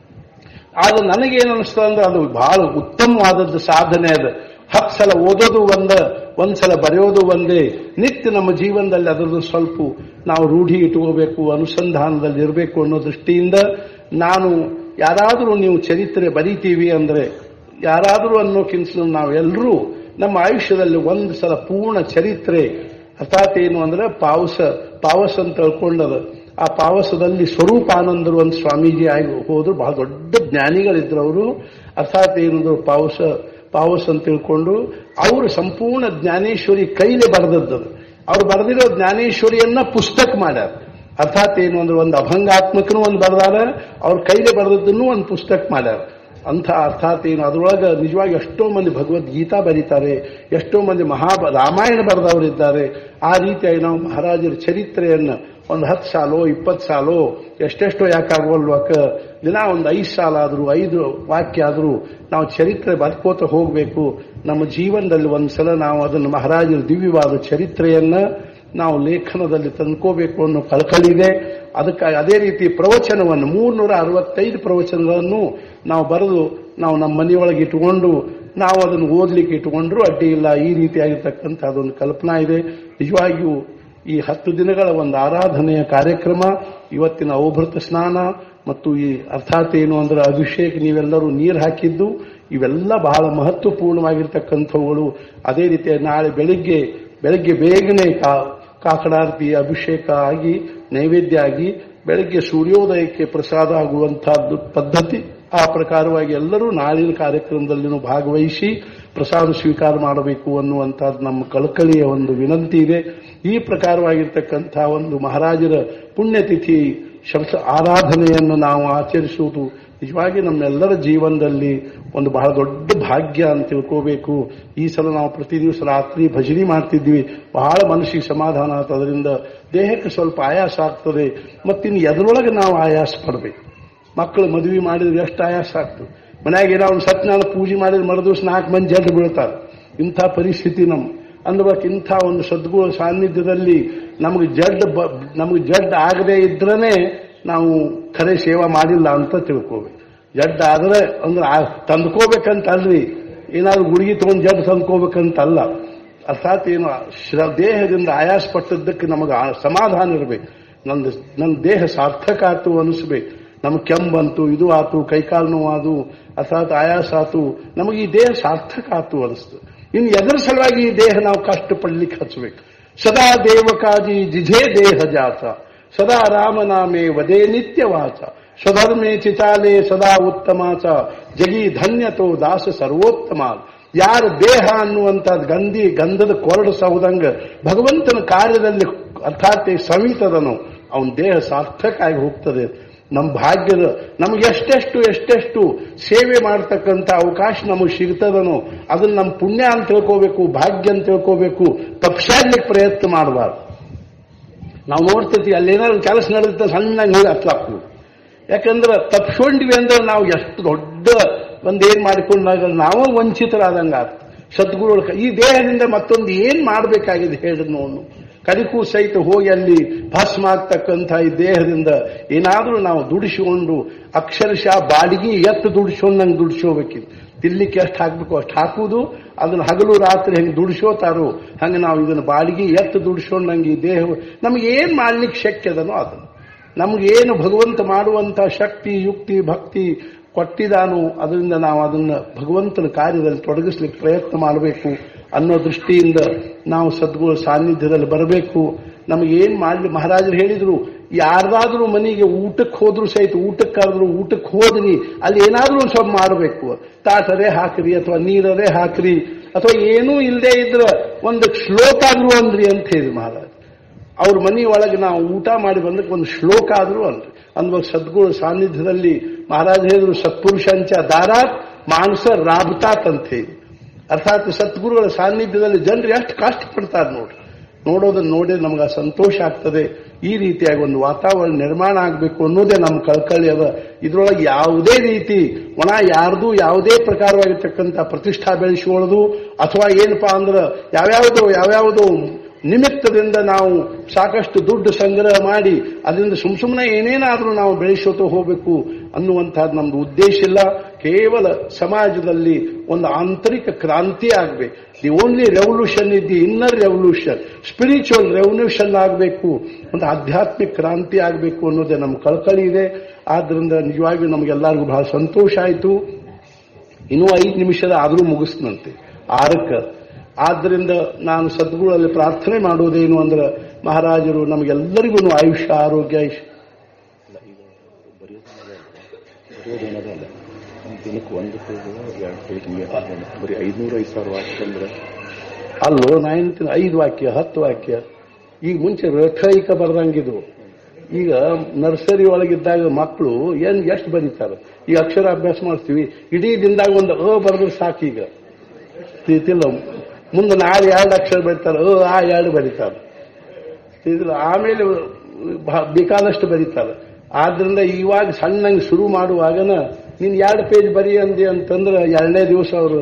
ಆದ್ರೆ ನನಗೇನು ಅನಿಸ್ತು ಅಂದ್ರೆ ಅದು ಬಹಳ ಉತ್ತಮವಾದದ್ದು ಸಾಧನೆ ಅದು ಹತ್ತು ಸಲ ಓದೋದು ಒಂದ ಒಂದ್ಸಲ ಬರೆಯೋದು ಒಂದೇ ನಿತ್ಯ ನಮ್ಮ ಜೀವನದಲ್ಲಿ ಅದರದ್ದು ಸ್ವಲ್ಪ ನಾವು ರೂಢಿ ಇಟ್ಕೋಬೇಕು ಅನುಸಂಧಾನದಲ್ಲಿ ಇರಬೇಕು ಅನ್ನೋ ದೃಷ್ಟಿಯಿಂದ ನಾನು ಯಾರಾದರೂ ನೀವು ಚರಿತ್ರೆ ಬರೀತೀವಿ ಅಂದ್ರೆ ಯಾರಾದರೂ ಅನ್ನೋಕ್ಕಿಂತ ನಾವೆಲ್ಲರೂ ನಮ್ಮ ಆಯುಷ್ಯದಲ್ಲಿ ಒಂದು ಸಲ ಪೂರ್ಣ ಚರಿತ್ರೆ ಅರ್ಥಾತ್ ಏನು ಅಂದ್ರೆ ಪಾವಸ ಪಾವಸ ಅಂತ ತಿಳ್ಕೊಂಡದ ಆ ಪಾವಸದಲ್ಲಿ ಸ್ವರೂಪಾನಂದರು ಒಂದು ಸ್ವಾಮೀಜಿ ಆಗಿ ಹೋದ್ರು ಬಹಳ ದೊಡ್ಡ ಜ್ಞಾನಿಗಳಿದ್ರು ಅವರು ಅರ್ಥಾತ್ ಏನಂದ್ರು ಪಾವಸ ಪಾವಸ್ ಅಂತ ತಿಳ್ಕೊಂಡು ಅವರು ಸಂಪೂರ್ಣ ಜ್ಞಾನೇಶ್ವರಿ ಕೈಲಿ ಬರೆದದ್ದು ಅವ್ರು ಬರೆದಿರೋ ಜ್ಞಾನೇಶ್ವರಿಯನ್ನ ಪುಸ್ತಕ ಮಾಡ್ಯಾರ ಅರ್ಥಾತ್ ಏನು ಅಂದ್ರೆ ಒಂದು ಅಭಂಗಾತ್ಮಕನೂ ಒಂದು ಬರೆದಾರ ಅವ್ರ ಕೈಲಿ ಬರೆದದ್ದನ್ನು ಒಂದು ಪುಸ್ತಕ ಮಾಡ್ಯಾರ ಅಂಥ ಅರ್ಥಾತ್ ಏನು ಅದರೊಳಗೆ ನಿಜವಾಗಿ ಎಷ್ಟೋ ಮಂದಿ ಭಗವದ್ಗೀತಾ ಬರೀತಾರೆ ಎಷ್ಟೋ ಮಂದಿ ಮಹಾ ರಾಮಾಯಣ ಬರೆದವರಿದ್ದಾರೆ ಆ ರೀತಿಯಾಗಿ ನಾವು ಮಹಾರಾಜರ ಚರಿತ್ರೆಯನ್ನು ಒಂದು ಹತ್ತು ಸಾಲೋ ಇಪ್ಪತ್ತು ಸಾಲೋ ಎಷ್ಟೆಷ್ಟೋ ಯಾಕಾಗವಲ್ವಕ ದಿನ ಒಂದು ಐದು ಸಾಲ ಆದರೂ ಐದು ವಾಕ್ಯ ಆದರೂ ನಾವು ಚರಿತ್ರೆ ಬರ್ಕೋತ ಹೋಗಬೇಕು ನಮ್ಮ ಜೀವನದಲ್ಲಿ ಒಂದ್ಸಲ ನಾವು ಅದನ್ನು ಮಹಾರಾಜರ ದಿವ್ಯವಾದ ಚರಿತ್ರೆಯನ್ನ ನಾವು ಲೇಖನದಲ್ಲಿ ತಂದ್ಕೋಬೇಕು ಅನ್ನೋ ಕಳಕಳಿದೆ ಅದಕ್ಕಾಗಿ ಅದೇ ರೀತಿ ಪ್ರವಚನವನ್ನು ಮೂರ್ನೂರ ಅರವತ್ತೈದು ಪ್ರವಚನಗಳನ್ನು ನಾವು ಬರೆದು ನಾವು ನಮ್ಮ ಮನೆಯೊಳಗೆ ಇಟ್ಟುಕೊಂಡು ನಾವು ಅದನ್ನು ಓದಲಿಕ್ಕೆ ಇಟ್ಟುಕೊಂಡ್ರೂ ಅಡ್ಡಿ ಇಲ್ಲ ಈ ರೀತಿಯಾಗಿರ್ತಕ್ಕಂಥ ಅದೊಂದು ಕಲ್ಪನಾ ಇದೆ ನಿಜವಾಗಿಯೂ ಈ ಹತ್ತು ದಿನಗಳ ಒಂದು ಆರಾಧನೆಯ ಕಾರ್ಯಕ್ರಮ ಇವತ್ತಿನ ಔಭೃತ ಸ್ನಾನ ಮತ್ತು ಈ ಅರ್ಥಾತ್ ಏನು ಅಂದ್ರೆ ಅಭಿಷೇಕ್ ನೀವೆಲ್ಲರೂ ನೀರು ಹಾಕಿದ್ದು ಇವೆಲ್ಲ ಬಹಳ ಮಹತ್ವಪೂರ್ಣವಾಗಿರ್ತಕ್ಕಂಥವುಗಳು ಅದೇ ರೀತಿ ನಾಳೆ ಬೆಳಿಗ್ಗೆ ಬೆಳಿಗ್ಗೆ ಬೇಗನೆ ಕಾ ಕಾಕಡಾರತಿ ಅಭಿಷೇಕ ಆಗಿ ನೈವೇದ್ಯ ಆಗಿ ಬೆಳಗ್ಗೆ ಸೂರ್ಯೋದಯಕ್ಕೆ ಪ್ರಸಾದ ಆಗುವಂತಹದ್ದು ಪದ್ಧತಿ ಆ ಪ್ರಕಾರವಾಗಿ ಎಲ್ಲರೂ ನಾಳಿನ ಕಾರ್ಯಕ್ರಮದಲ್ಲಿನೂ ಭಾಗವಹಿಸಿ ಪ್ರಸಾದ ಸ್ವೀಕಾರ ಮಾಡಬೇಕು ಅನ್ನುವಂಥದ್ದು ನಮ್ಮ ಕಳಕಳಿಯ ಒಂದು ವಿನಂತಿ ಇದೆ ಈ ಪ್ರಕಾರವಾಗಿರ್ತಕ್ಕಂಥ ಒಂದು ಮಹಾರಾಜರ ಪುಣ್ಯತಿಥಿ ಶಂಸ ಆರಾಧನೆಯನ್ನು ನಾವು ಆಚರಿಸುವುದು ನಿಜವಾಗಿ ನಮ್ಮೆಲ್ಲರ ಜೀವನದಲ್ಲಿ ಒಂದು ಬಹಳ ದೊಡ್ಡ ಭಾಗ್ಯ ಅಂತ ತಿಳ್ಕೋಬೇಕು ಈ ಸಲ ನಾವು ಪ್ರತಿ ದಿವಸ ರಾತ್ರಿ ಭಜನೆ ಮಾಡ್ತಿದ್ವಿ ಬಹಳ ಮನಸ್ಸಿಗೆ ಸಮಾಧಾನ ಆಗ್ತದೆ ಅದರಿಂದ ದೇಹಕ್ಕೆ ಸ್ವಲ್ಪ ಆಯಾಸ ಆಗ್ತದೆ ಮತ್ತಿನ್ನು ಎದರೊಳಗೆ ನಾವು ಆಯಾಸ ಪಡಬೇಕು ಮಕ್ಕಳು ಮದುವೆ ಮಾಡಿದ್ರೆ ಎಷ್ಟು ಆಯಾಸ ಆಗ್ತದೆ ಮನ್ಯಾಗ ಏನೋ ಒಂದು ಸತ್ಯನಾರಾಯಣ ಪೂಜೆ ಮಾಡಿದ್ರೆ ಮರದಿವ್ಸ ನಾಲ್ಕು ಮಂದಿ ಜಡ್ ಬೀಳ್ತಾರೆ ಇಂಥ ಪರಿಸ್ಥಿತಿ ನಮ್ಮ ಅಂದ್ಬೇಕು ಇಂಥ ಒಂದು ಸದ್ಗುಣ ಸಾನ್ನಿಧ್ಯದಲ್ಲಿ ನಮಗೆ ಜಡ್ ಬ ನಮಗೆ ಜಡ್ ಆಗದೆ ಇದ್ರನೇ ನಾವು ಖರೆ ಸೇವಾ ಮಾಡಿಲ್ಲ ಅಂತ ತಿಳ್ಕೋಬೇಕು ಜಡ್ ಆದ್ರೆ ಅಂದ್ರೆ ಆ- ತಂದ್ಕೋಬೇಕಂತ ಅಲ್ರಿ ಏನಾದ್ರು ಗುಡುಗಿ ತಗೊಂಡು ಜಡ್ ತಂದ್ಕೋಬೇಕಂತ ಅಲ್ಲ ಅರ್ಥಾತ್ ಏನು ಶ್ರ ದೇಹದಿಂದ ಆಯಾಸ ಪಟ್ಟದ್ದಕ್ಕೆ ನಮಗೆ ಆ ಸಮಾಧಾನ ಇರಬೇಕು ನಂದು ನನ್ನ ದೇಹ ಸಾರ್ಥಕ ಆತು ಅನಿಸ್ಬೇಕು ನಮಗೆ ಕೆಂಬಂತು ಇದು ಆತು ಕೈಕಾಲು ನೋವಾದು ಅರ್ಥಾತ್ ಆಯಾಸ ಆತು ನಮಗೆ ಈ ದೇಹ ಸಾರ್ಥಕ ಆತು ಅನಿಸ್ತು ಇನ್ನು ಎದರ ಸಲುವಾಗಿ ಈ ದೇಹ ನಾವು ಕಷ್ಟಪಡ್ಲಿಕ್ಕೆ ಹಚ್ಚಬೇಕು ಸದಾ ದೇವಕಾಜಿ ಜಿಜೇ ದೇಹ ಜಾತ ಸದಾ ರಾಮನಾಮೇ ವದೇ ನಿತ್ಯವಾಚ ಸ್ವಧರ್ಮೇ ಚಿತಾಲೆ ಸದಾ ಉತ್ತಮಾಚ ಜಗಿ ಧನ್ಯತೋ ದಾಸ ಸರ್ವೋತ್ತಮ ಯಾರ ದೇಹ ಅನ್ನುವಂಥದ್ದು ಗಂಧಿ ಗಂಧದ ಕೊರಡು ಸೌದಂಗ ಭಗವಂತನ ಕಾರ್ಯದಲ್ಲಿ ಅರ್ಥಾತ್ ಸವಿತದನು ಅವನ ದೇಹ ಸಾರ್ಥಕ ಆಗಿ ಹೋಗ್ತದೆ ನಮ್ಮ ಭಾಗ್ಯದ ನಮ್ಗೆ ಎಷ್ಟೆಷ್ಟು ಎಷ್ಟೆಷ್ಟು ಸೇವೆ ಮಾಡ್ತಕ್ಕಂಥ ಅವಕಾಶ ನಮಗೆ ಸಿಗ್ತದನೋ ಅದನ್ನ ನಮ್ಮ ಪುಣ್ಯ ಅಂತ ತಿಳ್ಕೋಬೇಕು ಭಾಗ್ಯ ಅಂತ ತಿಳ್ಕೋಬೇಕು ತಪ್ಸಾಡ್ಲಿಕ್ಕೆ ಪ್ರಯತ್ನ ಮಾಡಬಾರ್ದು ನಾವು ನೋಡ್ತಿರ್ತೀವಿ ಅಲ್ಲೇನಾದ್ರು ಕೆಲಸ ನಡೆದ ಸಣ್ಣ ನೀರು ಹತ್ಲಾಕ್ತೀವಿ ಯಾಕಂದ್ರೆ ತಪ್ಸ್ಕೊಂಡಿವಿ ಅಂದ್ರೆ ನಾವು ಎಷ್ಟು ದೊಡ್ಡ ಒಂದೇನ್ ಮಾಡಿಕೊಂಡಾಗ ನಾವು ವಂಚಿತರಾದಂಗ ಆತ ಸದ್ಗುರುಗಳ ಕ- ಈ ದೇಹದಿಂದ ಮತ್ತೊಂದು ಏನ್ ಮಾಡಬೇಕಾಗಿದೆ ಹೇಳಿ ನೋಡು ಕರಿಕೂ ಸಹಿತ ಹೋಗಿ ಅಲ್ಲಿ ಭಸ್ಮ ಆಗ್ತಕ್ಕಂಥ ಈ ದೇಹದಿಂದ ಏನಾದ್ರೂ ನಾವು ದುಡಿಸಿಕೊಂಡು ಅಕ್ಷರಶಃ ಬಾಡಿಗೆ ಎತ್ತು ದುಡಿಸ್ಕೊಂಡು ನಂಗೆ ದುಡಿಸೋಬೇಕಿತ್ತು ತಿನ್ಲಿಕ್ಕೆ ಎಷ್ಟು ಹಾಕ್ಬೇಕು ಅಷ್ಟು ಹಾಕುವುದು ಅದನ್ನ ಹಗಲು ರಾತ್ರಿ ಹೆಂಗೆ ದುಡಿಸೋತಾರೋ ಹಂಗೆ ನಾವು ಇದನ್ನ ಬಾಡಿಗೆ ಎತ್ತು ದುಡಿಸ್ಕೊಂಡು ನಂಗೆ ಈ ದೇಹ ನಮ್ಗೆ ಏನ್ ಮಾಡ್ಲಿಕ್ಕೆ ಶಕ್ಯ ಅದನೋ ಅದನ್ನು ನಮಗೇನು ಭಗವಂತ ಮಾಡುವಂತ ಶಕ್ತಿ ಯುಕ್ತಿ ಭಕ್ತಿ ಕೊಟ್ಟಿದಾನು ಅದರಿಂದ ನಾವು ಅದನ್ನ ಭಗವಂತನ ಕಾರ್ಯದಲ್ಲಿ ತೊಡಗಿಸ್ಲಿಕ್ಕೆ ಪ್ರಯತ್ನ ಮಾಡಬೇಕು ಅನ್ನೋ ದೃಷ್ಟಿಯಿಂದ ನಾವು ಸದ್ಗುಣ ಸಾನ್ನಿಧ್ಯದಲ್ಲಿ ಬರಬೇಕು ನಮಗೇನ್ ಮಾಡಲಿ ಮಹಾರಾಜರು ಹೇಳಿದ್ರು ಯಾರ್ದಾದ್ರೂ ಮನೆಗೆ ಊಟಕ್ಕೆ ಹೋದ್ರು ಸಹಿತ ಊಟಕ್ಕೆ ಕರೆದ್ರು ಊಟಕ್ಕೆ ಹೋದ್ರಿ ಅಲ್ಲಿ ಏನಾದ್ರೂ ಒಂದು ಸ್ವಲ್ಪ ಮಾಡಬೇಕು ತಾಟರೇ ಹಾಕ್ರಿ ಅಥವಾ ನೀರರೇ ಹಾಕ್ರಿ ಅಥವಾ ಏನೂ ಇಲ್ಲದೆ ಇದ್ರ ಒಂದು ಶ್ಲೋಕ ಆದ್ರೂ ಅಂದ್ರಿ ಅಂತ ಹೇಳಿದ್ರು ಮಹಾರಾಜ್ ಅವ್ರ ಮನೆ ಒಳಗೆ ನಾವು ಊಟ ಮಾಡಿ ಬಂದಕ್ಕೆ ಒಂದು ಶ್ಲೋಕ ಆದ್ರೂ ಅಲ್ರಿ ಅಂದ್ವಾಗ ಸದ್ಗುರು ಸಾನ್ನಿಧ್ಯದಲ್ಲಿ ಮಹಾರಾಜ ಹೇಳಿದ್ರು ಸತ್ಪುರುಷಂಚ ದಾರಾತ್ ಮಾನಸ ರಾಬತಾತ್ ಅಂತ ಹೇಳಿ ಅರ್ಥಾತ್ ಸದ್ಗುರುಗಳ ಸಾನ್ನಿಧ್ಯದಲ್ಲಿ ಜನರು ಎಷ್ಟು ಕಷ್ಟಪಡ್ತಾರೆ ನೋಡ್ರಿ ನೋಡೋದನ್ನ ನೋಡಿ ನಮ್ಗೆ ಸಂತೋಷ ಆಗ್ತದೆ ಈ ರೀತಿಯಾಗಿ ಒಂದು ವಾತಾವರಣ ನಿರ್ಮಾಣ ಆಗಬೇಕು ಅನ್ನೋದೇ ನಮ್ಮ ಕಳ್ಕಳಿ ಅದ ಇದ್ರೊಳಗೆ ಯಾವುದೇ ರೀತಿ ಒಣ ಯಾರ್ದು ಯಾವುದೇ ಪ್ರಕಾರವಾಗಿರ್ತಕ್ಕಂಥ ಪ್ರತಿಷ್ಠಾ ಬೆಳೆಸಿಕೊಳ್ಳೋದು ಅಥವಾ ಏನಪ್ಪಾ ಅಂದ್ರೆ ಯಾವ್ಯಾವುದೋ ಯಾವ್ಯಾವುದೋ ನಿಮಿತ್ತದಿಂದ ನಾವು ಸಾಕಷ್ಟು ದುಡ್ಡು ಸಂಗ್ರಹ ಮಾಡಿ ಅದರಿಂದ ಸುಮ್ ಸುಮ್ಮನೆ ಏನೇನಾದ್ರೂ ನಾವು ಬೆಳೆಸೋತ ಹೋಗಬೇಕು ಅನ್ನುವಂತಹದ್ದು ನಮ್ದು ಉದ್ದೇಶ ಇಲ್ಲ ಕೇವಲ ಸಮಾಜದಲ್ಲಿ ಒಂದು ಆಂತರಿಕ ಕ್ರಾಂತಿ ಆಗಬೇಕು the only revolution is the inner revolution spiritual revolution ಆಗಬೇಕು ಒಂದು ಆಧ್ಯಾತ್ಮಿಕ ಕ್ರಾಂತಿ ಆಗಬೇಕು ಅನ್ನೋದೇ ನಮ್ಮ ಕಳಕಳಿ ಇದೆ ಆದ್ರಿಂದ ನಿಜವಾಗಿಯೂ ನಮಗೆಲ್ಲರಿಗೂ ಬಹಳ ಸಂತೋಷ ಆಯಿತು ಇನ್ನೂ ಐದು ನಿಮಿಷದ ಆದರೂ ಮುಗಿಸ್ನಂತೆ ಆರಕ್ಕೆ ಆದ್ದರಿಂದ ನಾನು ಸದ್ಗುಳಲ್ಲಿ ಪ್ರಾರ್ಥನೆ ಮಾಡೋದೇನು ಅಂದ್ರೆ ಮಹಾರಾಜರು ನಮಗೆಲ್ಲರಿಗೂ ಆಯುಷ್ಯ ಆರೋಗ್ಯ ಐಶ್- ಬರೆಯೋದೇನದ ಅಲ್ಲ ಒಂದು ದಿನಕ್ಕೆ ಒಂದು ಪೇಜ್ ಎರಡು ಪೇಜ್ ಮುಗಿಯೋದು ಬರೀ ಐದುನೂರು ಐದು ಸಾವಿರ ವಾಕ್ಯ ಅಂದ್ರೆ ಅಲ್ಲೋ ನಾ ಹೇಳ್ತೀನಿ ಐದು ವಾಕ್ಯ ಹತ್ತು ವಾಕ್ಯ ಈಗ ಮುಂಚೆ ರೇಖೈಕ ಬರ್ದಂಗಿದ್ವು ಈಗ ನರ್ಸರಿ ಒಳಗಿದ್ದಾಗ ಮಕ್ಕಳು ಏನ್ ಎಷ್ಟು ಬರೀತಾರೆ ಈಗ ಅಕ್ಷರ ಅಭ್ಯಾಸ ಮಾಡ್ತೀವಿ ಇಡೀ ದಿನದಾಗ ಒಂದು ಅ ಬರೆದ್ರೆ ಸಾಕೀಗ ತಿಳಿತಿಲ್ಲ ಮುಂದೆ ನಾಳೆ ಎರಡು ಅಕ್ಷರ ಬರೀತಾರೆ ಅ ಆ ಎರಡು ಬರೀತಾರೆ ತಿಳಿದಿಲ್ಲ ಆಮೇಲೆ ಬಹ- ಬೇಕಾದಷ್ಟು ಬರೀತಾರೆ ಆದ್ರಿಂದ ಇವಾಗ ಸಣ್ಣಂಗೆ ಶುರು ಮಾಡುವಾಗನ ನೀನ್ ಎರಡು ಪೇಜ್ ಬರೀ ಅಂದಿ ಅಂತಂದ್ರೆ ಎರಡನೇ ದಿವಸ ಅವರು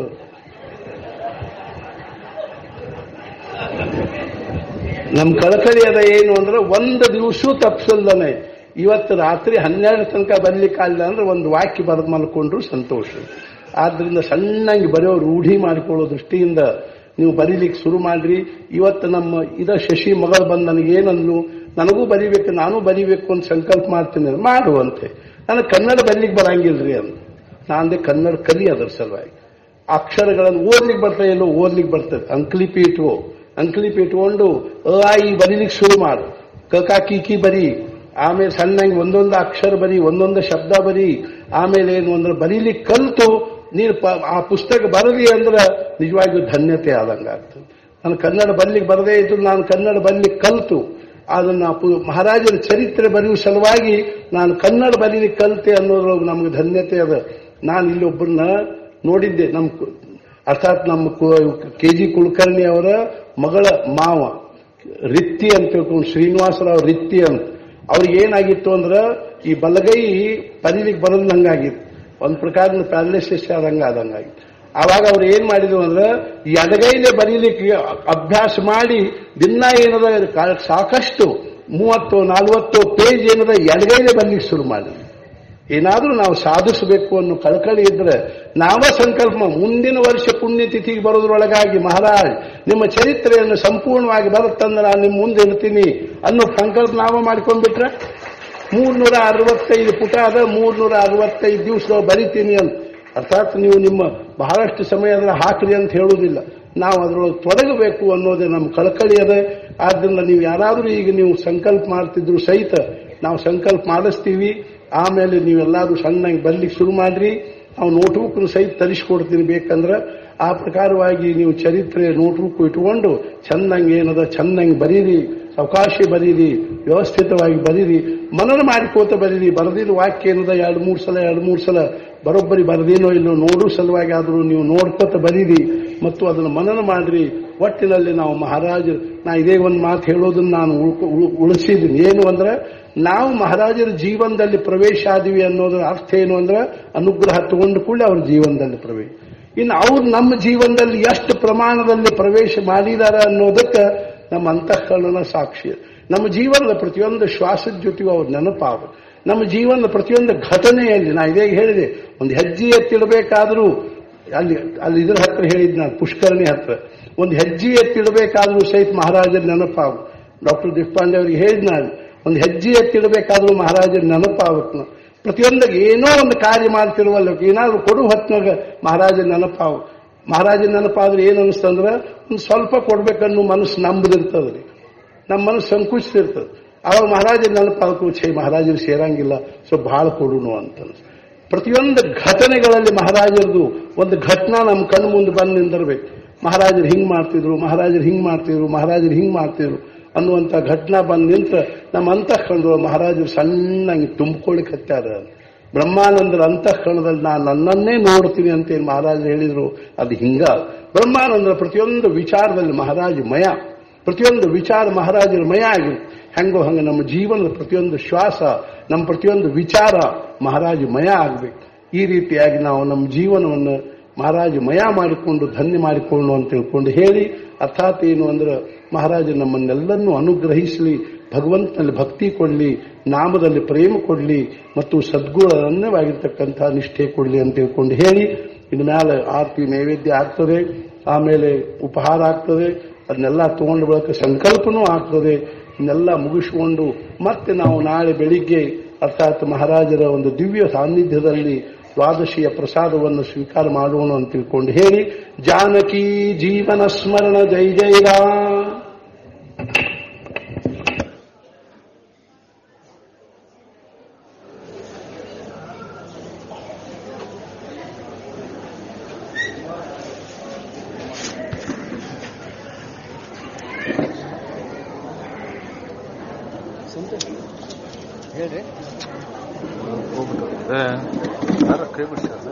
ನಮ್ ಕಳಕಳಿ ಅದ ಏನು ಅಂದ್ರೆ ಒಂದು ದಿವಸ ತಪ್ಪಿಸಲ್ದನೆ ಇವತ್ತು ರಾತ್ರಿ ಹನ್ನೆರಡು ತನಕ ಬರ್ಲಿಕ್ಕಾಗಲ್ಲ ಅಂದ್ರೆ ಒಂದು ವಾಕ್ಯ ಬರೆದು ಮಲ್ಕೊಂಡ್ರು ಸಂತೋಷ ಆದ್ರಿಂದ ಸಣ್ಣಂಗೆ ಬರೆಯೋ ರೂಢಿ ಮಾಡಿಕೊಳ್ಳೋ ದೃಷ್ಟಿಯಿಂದ ನೀವು ಬರೀಲಿಕ್ಕೆ ಶುರು ಮಾಡ್ರಿ ಇವತ್ತು ನಮ್ಮ ಇದ ಶಶಿ ಮಗಳು ಬಂದು ನನಗೇನನ್ನು ನನಗೂ ಬರಿಬೇಕು ನಾನು ಬರಿಬೇಕು ಅಂತ ಸಂಕಲ್ಪ ಮಾಡ್ತೀನಿ ಅಂದ್ರೆ ಮಾಡುವಂತೆ ನನಗೆ ಕನ್ನಡ ಬರೀಲಿಕ್ಕೆ ಬರಂಗಿಲ್ರಿ ಅಂತ ನಾಂದೆ ಕನ್ನಡ ಕಲಿ ಅದರ ಸಲುವಾಗಿ ಅಕ್ಷರಗಳನ್ನು ಓದ್ಲಿಕ್ಕೆ ಬರ್ತದೆ ಎಲ್ಲೋ ಓದ್ಲಿಕ್ಕೆ ಬರ್ತದೆ ಅಂಕ್ಲಿಪಿ ಇಟ್ಕೋ ಅಂಕ್ಲಿಪಿ ಇಟ್ಕೊಂಡು ಅ ಆ, ಈ ಬರೀಲಿಕ್ಕೆ ಶುರು ಮಾಡು ಕಕ ಕೀಕಿ ಬರಿ ಆಮೇಲೆ ಸಣ್ಣಂಗೆ ಒಂದೊಂದು ಅಕ್ಷರ ಬರಿ ಒಂದೊಂದು ಶಬ್ದ ಬರಿ ಆಮೇಲೆ ಏನು ಅಂದ್ರೆ ಬರೀಲಿಕ್ಕೆ ಕಲ್ತು ನೀನು ಪ- ಆ ಪುಸ್ತಕ ಬರಲಿ ಅಂದ್ರೆ ನಿಜವಾಗಿಯೂ ಧನ್ಯತೆ ಆದಂಗೆ ಆಗ್ತದೆ ನಾನು ಕನ್ನಡ ಬರ್ಲಿಕ್ಕೆ ಬರದೇ ಇದ್ರು ನಾನು ಕನ್ನಡ ಬರ್ಲಿಕ್ಕೆ ಕಲ್ತು ಅದನ್ನ ಪು- ಮಹಾರಾಜರ ಚರಿತ್ರೆ ಬರೆಯುವ ಸಲುವಾಗಿ ನಾನು ಕನ್ನಡ ಬರೀಲಿಕ್ಕೆ ಕಲಿತೆ ಅನ್ನೋದ್ರೊಳಗೆ ನಮ್ಗೆ ಧನ್ಯತೆ ಅದ ನಾನು ಇಲ್ಲಿ ಒಬ್ಬರನ್ನ ನೋಡಿದ್ದೆ ನಮ್ಮ ಕು- ಅರ್ಥಾತ್ ನಮ್ಮ ಕೆ ಜಿ ಕುಲಕರ್ಣಿ ಅವರ ಮಗಳ ಮಾವ ರಿತ್ತಿ ಅಂತ ತಿಳ್ಕೊಂಡು ಶ್ರೀನಿವಾಸರಾವ್ ರಿತ್ತಿ ಅಂತ ಅವ್ರಿಗೆ ಏನಾಗಿತ್ತು ಅಂದ್ರೆ ಈ ಬಲಗೈ ಬರೀಲಿಕ್ಕೆ ಬರೋದು ಹಂಗಾಗಿತ್ತು ಒಂದ್ ಪ್ರಕಾರ ಪ್ಯಾರಲಿಸಿಸ್ ಆದಂಗ ಆದಂಗಾಗಿತ್ತು ಆವಾಗ ಅವ್ರು ಏನ್ ಮಾಡಿದ್ರು ಅಂದ್ರೆ ಈ ಎಡಗೈಲೆ ಬರೀಲಿಕ್ಕೆ ಅಭ್ಯಾಸ ಮಾಡಿ ದಿನ ಏನದ ಕಾ- ಸಾಕಷ್ಟು ಮೂವತ್ತು ನಲ್ವತ್ತು ಪೇಜ್ ಏನದ ಎಡಗೈಲೆ ಬರ್ಲಿಕ್ಕೆ ಶುರು ಮಾಡಿದ್ರು ಏನಾದ್ರೂ ನಾವು ಸಾಧಿಸಬೇಕು ಅನ್ನೋ ಕಳಕಳಿ ಇದ್ರೆ ನಾವ ಸಂಕಲ್ಪ ಮುಂದಿನ ವರ್ಷ ಪುಣ್ಯತಿಥಿಗೆ ಬರೋದ್ರೊಳಗಾಗಿ ಮಹಾರಾಜ್ ನಿಮ್ಮ ಚರಿತ್ರೆಯನ್ನು ಸಂಪೂರ್ಣವಾಗಿ ಬರುತ್ತಂದ್ರೆ ನಾನು ನಿಮ್ಮ ಮುಂದೆ ಇಡ್ತೀನಿ ಅನ್ನೋ ಸಂಕಲ್ಪ ನಾವ ಮಾಡ್ಕೊಂಡ್ಬಿಟ್ರೆ ಮೂರ್ನೂರ ಅರವತ್ತೈದು ಪುಟ ಅದ ಮೂರ್ನೂರ ಅರವತ್ತೈದು ದಿವಸ ಬರಿತೀನಿ ಅಂತ ಅರ್ಥಾತ್ ನೀವು ನಿಮ್ಮ ಬಹಳಷ್ಟು ಸಮಯ ಅದರ ಹಾಕ್ರಿ ಅಂತ ಹೇಳುವುದಿಲ್ಲ ನಾವು ಅದರೊಳಗೆ ತೊಡಗಬೇಕು ಅನ್ನೋದೇ ನಮ್ಮ ಕಳಕಳಿ ಅದ ಆದ್ರಿಂದ ನೀವು ಯಾರಾದರೂ ಈಗ ನೀವು ಸಂಕಲ್ಪ ಮಾಡ್ತಿದ್ರು ಸಹಿತ ನಾವು ಸಂಕಲ್ಪ ಮಾಡಿಸ್ತೀವಿ ಆಮೇಲೆ ನೀವೆಲ್ಲರೂ ಸಣ್ಣಗೆ ಬರ್ಲಿಕ್ಕೆ ಶುರು ಮಾಡ್ರಿ ನಾವು ನೋಟ್ಬುಕ್ ಸಹಿತ ತರಿಸ್ಕೊಡ್ತೀನಿ ಬೇಕಂದ್ರೆ ಆ ಪ್ರಕಾರವಾಗಿ ನೀವು ಚರಿತ್ರೆ ನೋಟ್ಬುಕ್ ಇಟ್ಕೊಂಡು ಚಂದಂಗೆ ಏನದ ಚಂದಂಗೆ ಬರೀರಿ ಅವಕಾಶ ಬರೀರಿ ವ್ಯವಸ್ಥಿತವಾಗಿ ಬರೀರಿ ಮನನ ಮಾಡಿಕೋತ ಬರೀರಿ ಬರೆದಿದ್ದ ವಾಕ್ಯ ಏನದ ಎರಡು ಮೂರು ಸಲ ಎರಡು ಮೂರು ಸಲ ಬರೋಬ್ಬರಿ ಬರದೇನೋ ಇಲ್ಲೋ ನೋಡೋ ಸಲುವಾಗಿ ಆದರೂ ನೀವು ನೋಡ್ಕೋತ ಬರೀರಿ ಮತ್ತು ಅದನ್ನು ಮನನ ಮಾಡ್ರಿ ಒಟ್ಟಿನಲ್ಲಿ ನಾವು ಮಹಾರಾಜರು ನಾ ಇದೇ ಒಂದು ಮಾತು ಹೇಳೋದನ್ನ ನಾನು ಉಳ್ಕೊ- ಉಳ್- ಉಳಿಸಿದ್ದೀನಿ ಏನು ಅಂದ್ರೆ ನಾವು ಮಹಾರಾಜರ ಜೀವನದಲ್ಲಿ ಪ್ರವೇಶ ಆದಿವಿ ಅನ್ನೋದರ ಅರ್ಥ ಏನು ಅಂದ್ರೆ ಅನುಗ್ರಹ ತಗೊಂಡು ಕೂಡ ಅವ್ರ ಜೀವನದಲ್ಲಿ ಪ್ರವೇಶ ಇನ್ನು ಅವ್ರು ನಮ್ಮ ಜೀವನದಲ್ಲಿ ಎಷ್ಟು ಪ್ರಮಾಣದಲ್ಲಿ ಪ್ರವೇಶ ಮಾಡಿದಾರ ಅನ್ನೋದಕ್ಕೆ ನಮ್ಮ ಅಂತಃಕರಣನ ಸಾಕ್ಷಿ ನಮ್ಮ ಜೀವನದ ಪ್ರತಿಯೊಂದು ಶ್ವಾಸದ ಜೊತೆಗೂ ಅವ್ರ ನೆನಪಾವ ನಮ್ಮ ಜೀವನದ ಪ್ರತಿಯೊಂದು ಘಟನೆಯಲ್ಲಿ ನಾ ಇದೇ ಹೇಳಿದೆ ಒಂದು ಹೆಜ್ಜೆ ಎತ್ತಿಡಬೇಕಾದ್ರೂ ಅಲ್ಲಿ ಅಲ್ಲಿ ಇದ್ರ ಹತ್ರ ಹೇಳಿದ್ ನಾನು ಪುಷ್ಕರಣಿ ಹತ್ರ ಒಂದು ಹೆಜ್ಜೆ ಎತ್ತಿಡಬೇಕಾದ್ರೂ ಸಹಿತ ಮಹಾರಾಜರ ನೆನಪಾವು ಡಾಕ್ಟರ್ ದೇಶಪಾಂಡೆ ಅವರಿಗೆ ಹೇಳಿದ್ ನಾನು ಒಂದು ಹೆಜ್ಜೆ ಎತ್ತಿಡಬೇಕಾದ್ರೂ ಮಹಾರಾಜರ ನೆನಪಾವತ್ ನಾವು ಪ್ರತಿಯೊಂದಾಗ ಏನೋ ಒಂದು ಕಾರ್ಯ ಮಾಡ್ತಿರುವಲ್ಲ ಏನಾದ್ರು ಕೊಡು ಹೊತ್ನಾಗ ಮಹಾರಾಜರ ನೆನಪಾವು ಮಹಾರಾಜರ ನೆನಪಾದ್ರೆ ಏನು ಅನಿಸ್ತಂದ್ರೆ ಒಂದು ಸ್ವಲ್ಪ ಕೊಡ್ಬೇಕನ್ನೋ ಮನಸ್ಸು ನಂಬದಿರ್ತದ್ರಿ ನಮ್ಮ ಮನಸ್ಸು ಸಂಕುಚಿಸಿರ್ತದೆ ಅವಾಗ ಮಹಾರಾಜರ ನೆನಪಾಗು ಛೇ ಮಹಾರಾಜರು ಸೇರಂಗಿಲ್ಲ ಸೊ ಬಹಳ ಕೊಡುನು ಅಂತ ಅನ್ಸುತ್ತೆ. ಪ್ರತಿಯೊಂದು ಘಟನೆಗಳಲ್ಲಿ ಮಹಾರಾಜರದು ಒಂದು ಘಟನಾ ನಮ್ಮ ಕಣ್ಣು ಮುಂದೆ ಬಂದು ನಿಂದಿರ್ಬೇಕು ಮಹಾರಾಜರು ಹಿಂಗ್ ಮಾಡ್ತಿದ್ರು ಮಹಾರಾಜರು ಹಿಂಗ್ ಮಾಡ್ತಿದ್ರು ಮಹಾರಾಜರು ಹಿಂಗ್ ಮಾಡ್ತಿದ್ರು ಅನ್ನುವಂಥ ಘಟನಾ ಬಂದು ನಿಂತ್ರ ನಮ್ಮ ಅಂತಃಕರಣದ ಮಹಾರಾಜರು ಸಣ್ಣಂಗೆ ತುಂಬಿಕೊಳ್ಳಿಕ್ ಹತ್ತಾರ ಬ್ರಹ್ಮಾನಂದರ ಅಂತಃಕರಣದಲ್ಲಿ ನಾನು ನನ್ನನ್ನೇ ನೋಡ್ತೀನಿ ಅಂತ ಏನ್ ಮಹಾರಾಜರು ಹೇಳಿದ್ರು ಅದು ಹಿಂಗ ಬ್ರಹ್ಮಾನಂದರ ಪ್ರತಿಯೊಂದು ವಿಚಾರದಲ್ಲಿ ಮಹಾರಾಜ ಮಯ ಪ್ರತಿಯೊಂದು ವಿಚಾರ ಮಹಾರಾಜರ ಮಯ ಆಗಿರು ಹೆಂಗೋ ಹಂಗೆ ನಮ್ಮ ಜೀವನದ ಪ್ರತಿಯೊಂದು ಶ್ವಾಸ ನಮ್ಮ ಪ್ರತಿಯೊಂದು ವಿಚಾರ ಮಹಾರಾಜ ಮಯ ಆಗಬೇಕು ಈ ರೀತಿಯಾಗಿ ನಾವು ನಮ್ಮ ಜೀವನವನ್ನು ಮಹಾರಾಜ ಮಯ ಮಾಡಿಕೊಂಡು ಧನ್ಯ ಮಾಡಿಕೊಂಡು ಅಂತ ತಿಳ್ಕೊಂಡು ಹೇಳಿ ಅರ್ಥಾತ್ ಏನು ಅಂದ್ರೆ ಮಹಾರಾಜ ನಮ್ಮನ್ನೆಲ್ಲರನ್ನೂ ಅನುಗ್ರಹಿಸಲಿ ಭಗವಂತನಲ್ಲಿ ಭಕ್ತಿ ಕೊಡಲಿ ನಾಮದಲ್ಲಿ ಪ್ರೇಮ ಕೊಡಲಿ ಮತ್ತು ಸದ್ಗುಣ ಅನ್ಯವಾಗಿರ್ತಕ್ಕಂಥ ನಿಷ್ಠೆ ಕೊಡಲಿ ಅಂತ ತಿಳ್ಕೊಂಡು ಹೇಳಿ ಇನ್ನು ಮೇಲೆ ಆರತಿ ನೈವೇದ್ಯ ಆಗ್ತದೆ ಆಮೇಲೆ ಉಪಹಾರ ಆಗ್ತದೆ ಅದನ್ನೆಲ್ಲ ತಗೊಂಡ ಬಳಿಕ ಸಂಕಲ್ಪನೂ ಆಗ್ತದೆ ಇದನ್ನೆಲ್ಲ ಮುಗಿಸ್ಕೊಂಡು ಮತ್ತೆ ನಾವು ನಾಳೆ ಬೆಳಿಗ್ಗೆ ಅರ್ಥಾತ್ ಮಹಾರಾಜರ ಒಂದು ದಿವ್ಯ ಸಾನ್ನಿಧ್ಯದಲ್ಲಿ ದ್ವಾದಶಿಯ ಪ್ರಸಾದವನ್ನು ಸ್ವೀಕಾರ ಮಾಡೋಣ ಅಂತ ತಿಳ್ಕೊಂಡು ಹೇಳಿ ಜಾನಕಿ ಜೀವನ ಸ್ಮರಣ ಜೈ ಜೈ ರಾಮ್ ಹೇಳ್ರಿ ಹೋಗ್ಬಿಟ್ಟು ಯಾರ ಕೈ ಬಿಡ್ಸ್ಯಾರ